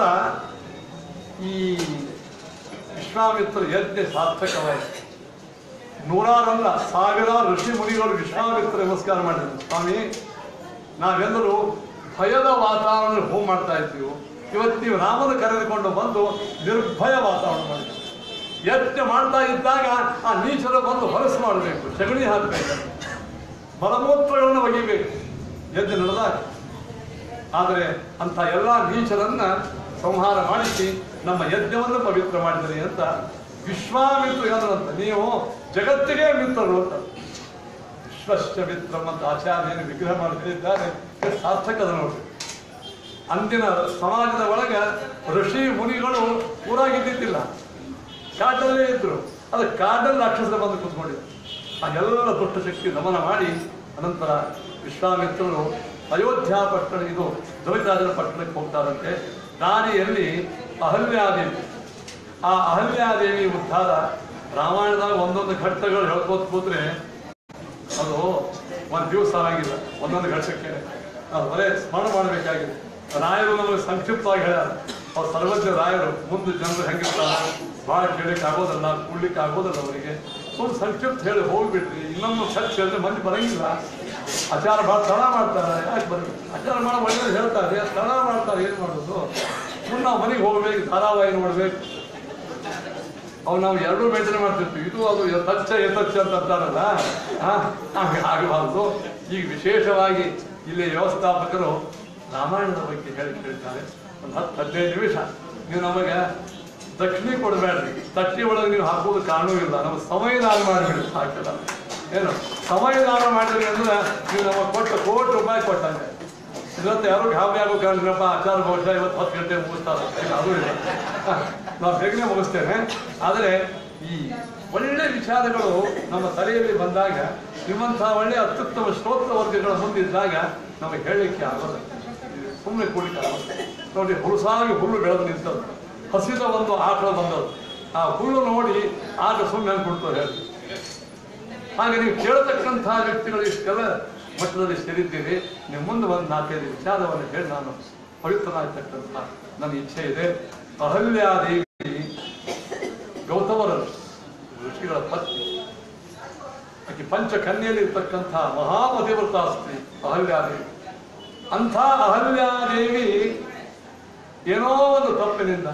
ಈ ವಿಶ್ವಾಮಿತ್ರ ಯಜ್ಞ ಸಾರ್ಥಕವಾಯಿತು ನೂರಾರಲ್ಲ ಸಾವಿರಾರು ಋಷಿ ಮುನಿಗಳು ವಿಶ್ವಾಮಿತ್ರ ನಮಸ್ಕಾರ ಮಾಡಿದ್ರು ಸ್ವಾಮಿ ನಾವೆಲ್ಲರೂ ಭಯದ ವಾತಾವರಣ ಹೋಮ ಮಾಡ್ತಾ ಇದ್ದೀವಿ ಇವತ್ತು ನೀವು ರಾಮನ ಕರೆದುಕೊಂಡು ಬಂದು ನಿರ್ಭಯ ವಾತಾವರಣ ಮಾಡಿದ್ದೀವಿ ಯಜ್ಞ ಮಾಡ್ತಾ ಇದ್ದಾಗ ಆ ನೀಚರು ಬಂದು ಹೊಲಸು ಮಾಡಬೇಕು ಸಗಣಿ ಹಾಕಬೇಕು ಮಲಮೂತ್ರಗಳನ್ನು ಒಗಿಬೇಕು ಯಜ್ಞ ನಡೆದಾಗ ಆದರೆ ಅಂತ ಎಲ್ಲ ನೀಚರನ್ನ ಸಂಹಾರ ಮಾಡಿಸಿ ನಮ್ಮ ಯಜ್ಞವನ್ನು ಪವಿತ್ರ ಮಾಡಿದರೆ ಅಂತ ವಿಶ್ವಾಮಿತ್ರ ಏನಂತ ನೀವು ಜಗತ್ತಿಗೆ ಮಿತ್ರರು ಅಂತ ವಿಶ್ವಶ್ಚ ಮಿತ್ರಂ ಅಂತ ಆಚಾರ್ಯನು ವಿಗ್ರಹ ಮಾಡ್ತಿದ್ದಾರೆ ಇದು ಸಾರ್ಥಕದ ನೋಡಿ ಅಂದಿನ ಸಮಾಜದ ಒಳಗ ಋಷಿ ಮುನಿಗಳು ಊರಾಗಿದ್ದಿದ್ದಿಲ್ಲ ಕಾಡಲ್ಲೇ ಇದ್ರು ಅದು ಕಾಡಲ್ಲಿ ರಾಕ್ಷಸರು ಬಂದು ಕೂತ್ಕೊಂಡಿದ್ರು ಆ ಎಲ್ಲ ದುಷ್ಟ ಶಕ್ತಿ ದಮನ ಮಾಡಿ ಅನಂತರ ವಿಶ್ವಾಮಿತ್ರರು ಅಯೋಧ್ಯ ಪಟ್ಟಣ ಇದು ಧ್ರುವಿರಾಜನ ಪಟ್ಟಣಕ್ಕೆ ಹೋಗ್ತಾರಂತೆ ದಾರಿಯಲ್ಲಿ ಅಹಲ್ಯಾದೇವಿ ಆ ಅಹಲ್ಯಾದೇವಿ ಉದ್ಧಾರ ರಾಮಾಯಣದಾಗ ಒಂದೊಂದು ಘಟ್ಟಗಳು ಹೇಳ್ಕೋತ ಕೂತ್ರೆ ಅದು ಒಂದು ದಿವಸ ಆಗಿಲ್ಲ ಒಂದೊಂದು ಘಟ್ಟಕ್ಕೆ ನಾವು ಬರೇ ಸ್ಮರಣ ಮಾಡಬೇಕಾಗಿದೆ ರಾಯರು ನಮಗೆ ಸಂಕ್ಷಿಪ್ತವಾಗಿ ಹೇಳ್ಯಾರ ಅವ್ರು ಸರ್ವಜ್ಞ ರಾಯರು ಮುಂದೆ ಜನರು ಹೆಂಗಿರ್ತಾರೆ ಭಾಳ ಕೇಳಲಿಕ್ಕೆ ಆಗೋದಲ್ಲ ಕೂಡ್ಲಿಕ್ಕೆ ಆಗೋದಲ್ಲ ಅವರಿಗೆ ಸ್ವಲ್ಪ ಸಂಕ್ಷಿಪ್ತ ಹೇಳಿ ಹೋಗ್ಬಿಟ್ರಿ ಇನ್ನೊಂದು ಖರ್ಚು ಹೇಳಿದ್ರೆ ಮಂದಿ ಬರಂಗಿಲ್ಲ ಆಚಾರ ಭಾಳ ತಡ ಮಾಡ್ತಾರೆ ಯಾಕೆ ಬರ ಆಚಾರ ಮಾಡೋ ಒಳ್ಳೆಯದು ಹೇಳ್ತಾರೆ ತಡ ಮಾಡ್ತಾರೆ ಏನು ಮಾಡೋದು ಮುಂದೆ ನಾವು ಮನೆಗೆ ಹೋಗ್ಬೇಕು ಧಾರಾವಾಹಿ ನೋಡ್ಬೇಕು ಅವು ನಾವು ಎರಡೂ ಮೇಂಟೈನ್ ಮಾಡ್ತಿರ್ತೀವಿ ಇದು ಅದು ಯಥಚ್ಛ ಯಥಚ್ಛ ಅಂತ ಅಂತಾರಲ್ಲ ಆ, ಹಾಗೆ ಆಗಬಾರ್ದು ಈಗ ವಿಶೇಷವಾಗಿ ಇಲ್ಲಿ ವ್ಯವಸ್ಥಾಪಕರು ರಾಮಾಯಣದ ಬಗ್ಗೆ ಹೇಳಿ ಕೇಳ್ತಾರೆ ಒಂದು ಹತ್ತು ಹದಿನೈದು ನಿಮಿಷ ನೀವು ನಮಗೆ ದಕ್ಷಿಣೆ ಕೊಡಬೇಡ್ರಿ ತಟ್ಟಿ ಒಳಗೆ ನೀವು ಹಾಕೋದು ಕಾರಣವಿಲ್ಲ ನಮ್ಮ ಸಮಯದಾನ ಮಾಡಿಬಿಡಿ ಹಾಕಿಲ್ಲ ಏನು ಸಮಯದಾನ ಮಾಡಿದ್ರಿ ಅಂದ್ರೆ ನೀವು ನಮಗೆ ಕೊಟ್ಟ ಕೋಟಿ ರೂಪಾಯಿ ಕೊಟ್ಟಂಗೆ ಇವತ್ತು ಯಾರು ಗಾಬರಿ ಆಗೋ ಕಾರಣಪ್ಪ ಆಚಾರ ಬಹುಶಃ ಇವತ್ತು ಹತ್ತು ಗಂಟೆ ಮುಗಿಸ್ತಾರೆ ಇಲ್ಲ, ಅದು ಇಲ್ಲ ನಾವು ಬೇಗನೆ ಮುಗಿಸ್ತೇನೆ ಆದರೆ ಈ ಒಳ್ಳೆ ವಿಚಾರಗಳು ನಮ್ಮ ತಲೆಯಲ್ಲಿ ಬಂದಾಗ ನಿಮ್ಮಂತಹ ಒಳ್ಳೆ ಅತ್ಯುತ್ತಮ ಶ್ರೋತ್ರ ವರ್ಗಗಳ ಮುಂದಿದ್ದಾಗ ನಮಗೆ ಹೇಳಲಿಕ್ಕೆ ಆಗೋದು ಸುಮ್ಮನೆ ಕೂಡಲಿಕ್ಕೆ ಆಗೋದು ನೋಡಿ ಹುರುಸಾಗಿ ಹುಲ್ಲು ಬೆಳೆದು ನಿಂತದ್ದು ಹಸಿದ ಒಂದು ಆಕಳ ಬಂದದ್ದು ಆ ಹುಲ್ಲು ನೋಡಿ ಆಗ ಸುಮ್ಮನೆ ಅನ್ಕೊಡ್ತಾರೆ ಹೇಳಿ ಹಾಗೆ ನೀವು ಕೇಳತಕ್ಕಂತಹ ವ್ಯಕ್ತಿಗಳು ಇಷ್ಟೆಲ್ಲ ಮಟ್ಟದಲ್ಲಿ ಸೇರಿದ್ದೀರಿ ನಿಮ್ಮ ಮುಂದೆ ಒಂದು ನಾಲ್ಕೈದು ವಿಚಾರವನ್ನು ಹೇಳಿ ನಾನು ಪವಿತ್ರನಾಗ್ತಕ್ಕಂಥ ನನ್ನ ಇಚ್ಛೆ ಇದೆ ಅಹಲ್ಯಾದೇವಿ ಗೌತಮರ ಋಷಿಗಳ ಪತ್ನಿ ಆಕೆ ಪಂಚ ಕನ್ಯೆಯಲ್ಲಿ ಇರ್ತಕ್ಕಂಥ ಮಹಾಪತಿವ್ರತ ಸ್ತ್ರೀ ಅಹಲ್ಯಾದೇವಿ ಅಂಥ ಅಹಲ್ಯಾದೇವಿ ಏನೋ ಒಂದು ತಪ್ಪಿನಿಂದ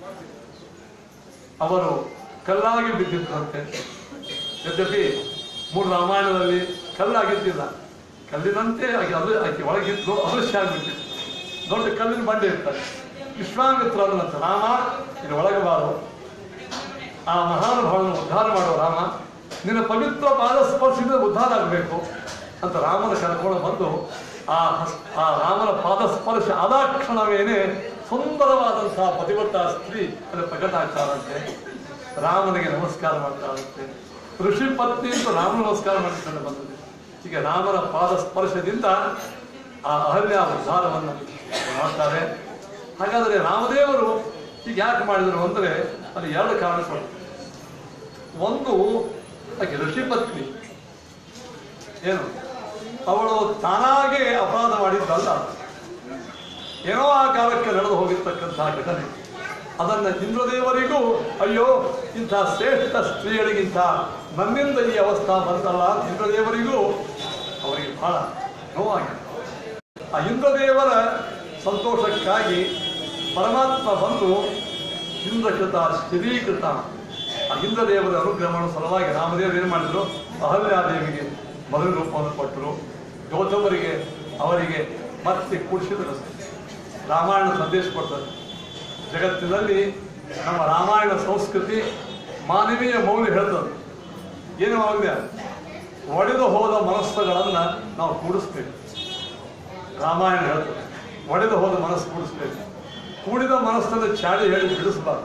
ಅವರು ಕಲ್ಲಾಗಿ ಬಿದ್ದಿದ್ದರಂತೆ ಯದ್ಯಪಿ ಮೂರು ರಾಮಾಯಣದಲ್ಲಿ ಕಲ್ಲಾಗಿದ್ದಿಲ್ಲ ಕಲ್ಲಿನಂತೆ ಆಕೆ ಅದು ಆಕೆ ಒಳಗಿದ್ದು ಅದೃಶ್ಯ ಆಗಿಬಿಟ್ಟಿತ್ತು ದೊಡ್ಡ ಕಲ್ಲಿನ ಬಂಡೆ ಇರ್ತಾರೆ ವಿಶ್ವಾಮಿತ್ರ ಅನ್ನಂತ ರಾಮ ಇದು ಒಳಗಬಾರು ಆ ಮಹಾನುಭಾವನ ಉದ್ಧಾರ ಮಾಡೋ ರಾಮ ನಿನ್ನ ಪವಿತ್ರ ಪಾದ ಸ್ಪರ್ಶದಿಂದ ಉದ್ಧಾರ ಆಗಬೇಕು ಅಂತ ರಾಮನ ಕರ್ಕೊಂಡು ಬಂದು ಆ ಹಸ್- ಆ ರಾಮನ ಪಾದ ಸ್ಪರ್ಶ ಆದ ಕ್ಷಣವೇನೆ ಸುಂದರವಾದಂತಹ ಪತಿವ್ರತ ಸ್ತ್ರೀ ಅದು ಪ್ರಕಟ ಆಗ್ತಾರಂತೆ ರಾಮನಿಗೆ ನಮಸ್ಕಾರ ಮಾಡ್ತಾರಂತೆ ಋಷಿ ಪತ್ನಿ ಅಂತ ರಾಮ ನಮಸ್ಕಾರ ಮಾಡಿಕೊಂಡು ಬಂದದ್ದು ಈಗ ರಾಮನ ಪಾದ ಸ್ಪರ್ಶದಿಂದ ಆ ಅಹಲ್ಯ ಉದ್ಧಾರವನ್ನು ಮಾಡ್ತಾರೆ ಹಾಗಾದರೆ ರಾಮದೇವರು ಈಗ ಯಾಕೆ ಮಾಡಿದರು ಅಂದರೆ ಅಲ್ಲಿ ಎರಡು ಕಾರಣಗಳು ಒಂದು ಆಕೆ ಋಷಿ ಪತ್ನಿ ಏನು ಅವಳು ತಾನಾಗೆ ಅಪರಾಧ ಮಾಡಿದ್ದಲ್ಲ ಏನೋ ಆ ಕಾಲಕ್ಕೆ ನಡೆದು ಹೋಗಿರ್ತಕ್ಕಂತಹ ಘಟನೆ ಅದನ್ನ ಇಂದ್ರದೇವರಿಗೂ ಅಯ್ಯೋ ಇಂಥ ಶ್ರೇಷ್ಠ ಸ್ತ್ರೀಯರಿಗಿಂತ ನನ್ನಿಂದ ಈ ಅವಸ್ಥಾ ಬಂತಲ್ಲ ಅಂತ ಇಂದ್ರದೇವರಿಗೂ ಅವರಿಗೆ ಬಹಳ ನೋವಾಗಿದೆ ಆ ಇಂದ್ರದೇವರ ಸಂತೋಷಕ್ಕಾಗಿ ಪರಮಾತ್ಮ ಬಂದು ಇಂದ್ರಕೃತ ಸ್ಥಿರೀಕೃತ ಆ ಇಂದ್ರದೇವರ ಅನುಗ್ರಹ ಮಾಡೋ ಸಲುವಾಗಿ ರಾಮದೇವರು ಏನು ಮಾಡಿದ್ರು ಅಹಲ್ಯಾದೇವಿಗೆ ಮದುವೆ ರೂಪವನ್ನು ಕೊಟ್ಟರು ಗೌತಮರಿಗೆ ಅವರಿಗೆ ಮತ್ತೆ ಕೂಡಿಸಿದರು ರಾಮಾಯಣ ಸಂದೇಶ ಕೊಡ್ತಾರೆ ಜಗತ್ತಿನಲ್ಲಿ ನಮ್ಮ ರಾಮಾಯಣ ಸಂಸ್ಕೃತಿ ಮಾನವೀಯ ಮೌಲ್ಯ ಹೇಳ್ತದೆ ಏನು ಮೌಲ್ಯ ಒಡೆದು ಹೋದ ಮನಸ್ಸುಗಳನ್ನು ನಾವು ಕೂಡಿಸ್ಬೇಕು ರಾಮಾಯಣ ಹೇಳ್ತದೆ ಒಡೆದು ಹೋದ ಮನಸ್ಸು ಕೂಡಿಸ್ಬೇಕು ಕೂಡಿದ ಮನಸ್ಸನ್ನು ಚಾಡಿ ಹೇಳಿ ಬಿಡಿಸಬಾರ್ದು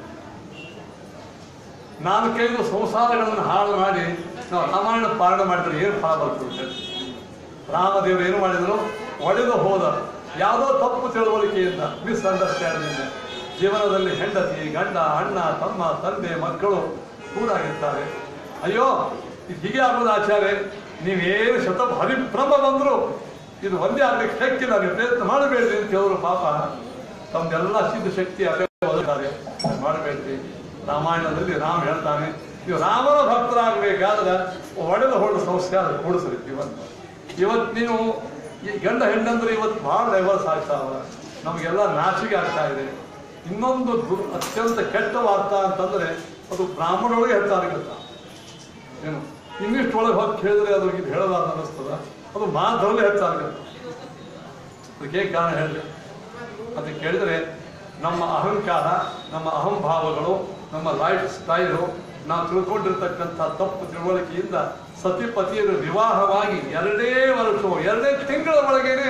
ನಾಲ್ಕೈದು ಸಂಸಾರಗಳನ್ನು ಹಾಳು ಮಾಡಿ ನಾವು ರಾಮಾಯಣ ಪಾಲನೆ ಮಾಡಿದ್ರೆ ಏನು ಫಲ ಬರ್ತದೆ ಅಂತ ಹೇಳಿ. ರಾಮದೇವರು ಏನು ಮಾಡಿದರು ಒಡೆದು ಹೋದ ಯಾವುದೋ ತಪ್ಪು ತಿಳುವಳಿಕೆಯಿಂದ ಮಿಸ್ಅಂಡರ್ಸ್ಟ್ಯಾಂಡಿಂಗ್ ಜೀವನದಲ್ಲಿ ಹೆಂಡತಿ ಗಂಡ ಅಣ್ಣ ತಮ್ಮ ತಂದೆ ಮಕ್ಕಳು ಕೂಡಾಗಿರ್ತಾರೆ ಅಯ್ಯೋ ಇದು ಹೀಗೆ ಆಗೋದು ಆಚಾರ್ಯ ನೀವೇನು ಶತ ಹರಿಭ್ರಮ ಬಂದ್ರು ಇದು ಒಂದೇ ಆಗ್ಲಿಕ್ಕೆ ಶಕ್ತಿಲ್ಲ ನೀವು ಪ್ರಯತ್ನ ಮಾಡಬೇಡ್ರಿ ಅಂತ ಹೇಳಿದ್ರು ಪಾಪ ತಮ್ದೆಲ್ಲ ಸಿದ್ಧ ಶಕ್ತಿ ಅಲ್ಲೇ ಒದಗಿದ್ದಾರೆ ಮಾಡಬೇಡ್ರಿ ರಾಮಾಯಣದಲ್ಲಿ ರಾಮ ಹೇಳ್ತಾನೆ ನೀವು ರಾಮನ ಭಕ್ತರಾಗಬೇಕಾದ್ರೆ ಒಡೆದ ಹೊಡೆದ ಸಂಸ್ಥೆ ಅದು ಕೂಡಿಸ್ರಿ ಇವತ್ತು ಇವತ್ತು ನೀವು ಈ ಗಂಡ ಹೆಣ್ಣಂದ್ರೆ ಇವತ್ತು ಬಹಳ ಡೈವರ್ಸ್ ಆಗ್ತಾವ ನಮಗೆಲ್ಲ ನಾಚಿಕೆ ಆಗ್ತಾ ಇದೆ ಇನ್ನೊಂದು ದು- ಅತ್ಯಂತ ಕೆಟ್ಟ ವಾರ್ತಾ ಅಂತಂದ್ರೆ ಅದು ಬ್ರಾಹ್ಮಣೊಳಗೆ ಹೆಚ್ಚಾಗಿರ್ತ ಏನು ಇಂಗ್ಲಿಷ್ ಒಳಗೆ ಹೋಗಿ ಕೇಳಿದ್ರೆ ಅದು ಇದು ಹೇಳಬಾರ್ದು ಅನ್ನಿಸ್ತದ ಅದು ಮಾತರಲ್ಲಿ ಹೆಚ್ಚಾಗುತ್ತೆ ಅದಕ್ಕೆ ಏನ್ ಕಾರಣ ಹೇಳಿದೆ ಅಂತ ಕೇಳಿದರೆ ನಮ್ಮ ಅಹಂಕಾರ ನಮ್ಮ ಅಹಂಭಾವಗಳು ನಮ್ಮ ಲೈಫ್ ಸ್ಟೈಲು ನಾವು ತಿಳ್ಕೊಂಡಿರ್ತಕ್ಕಂಥ ತಪ್ಪು ತಿಳುವಳಿಕೆಯಿಂದ ಸತಿಪತಿಯರು ವಿವಾಹವಾಗಿ ಎರಡೇ ವರ್ಷ ಎರಡೇ ತಿಂಗಳ ಒಳಗೇನೆ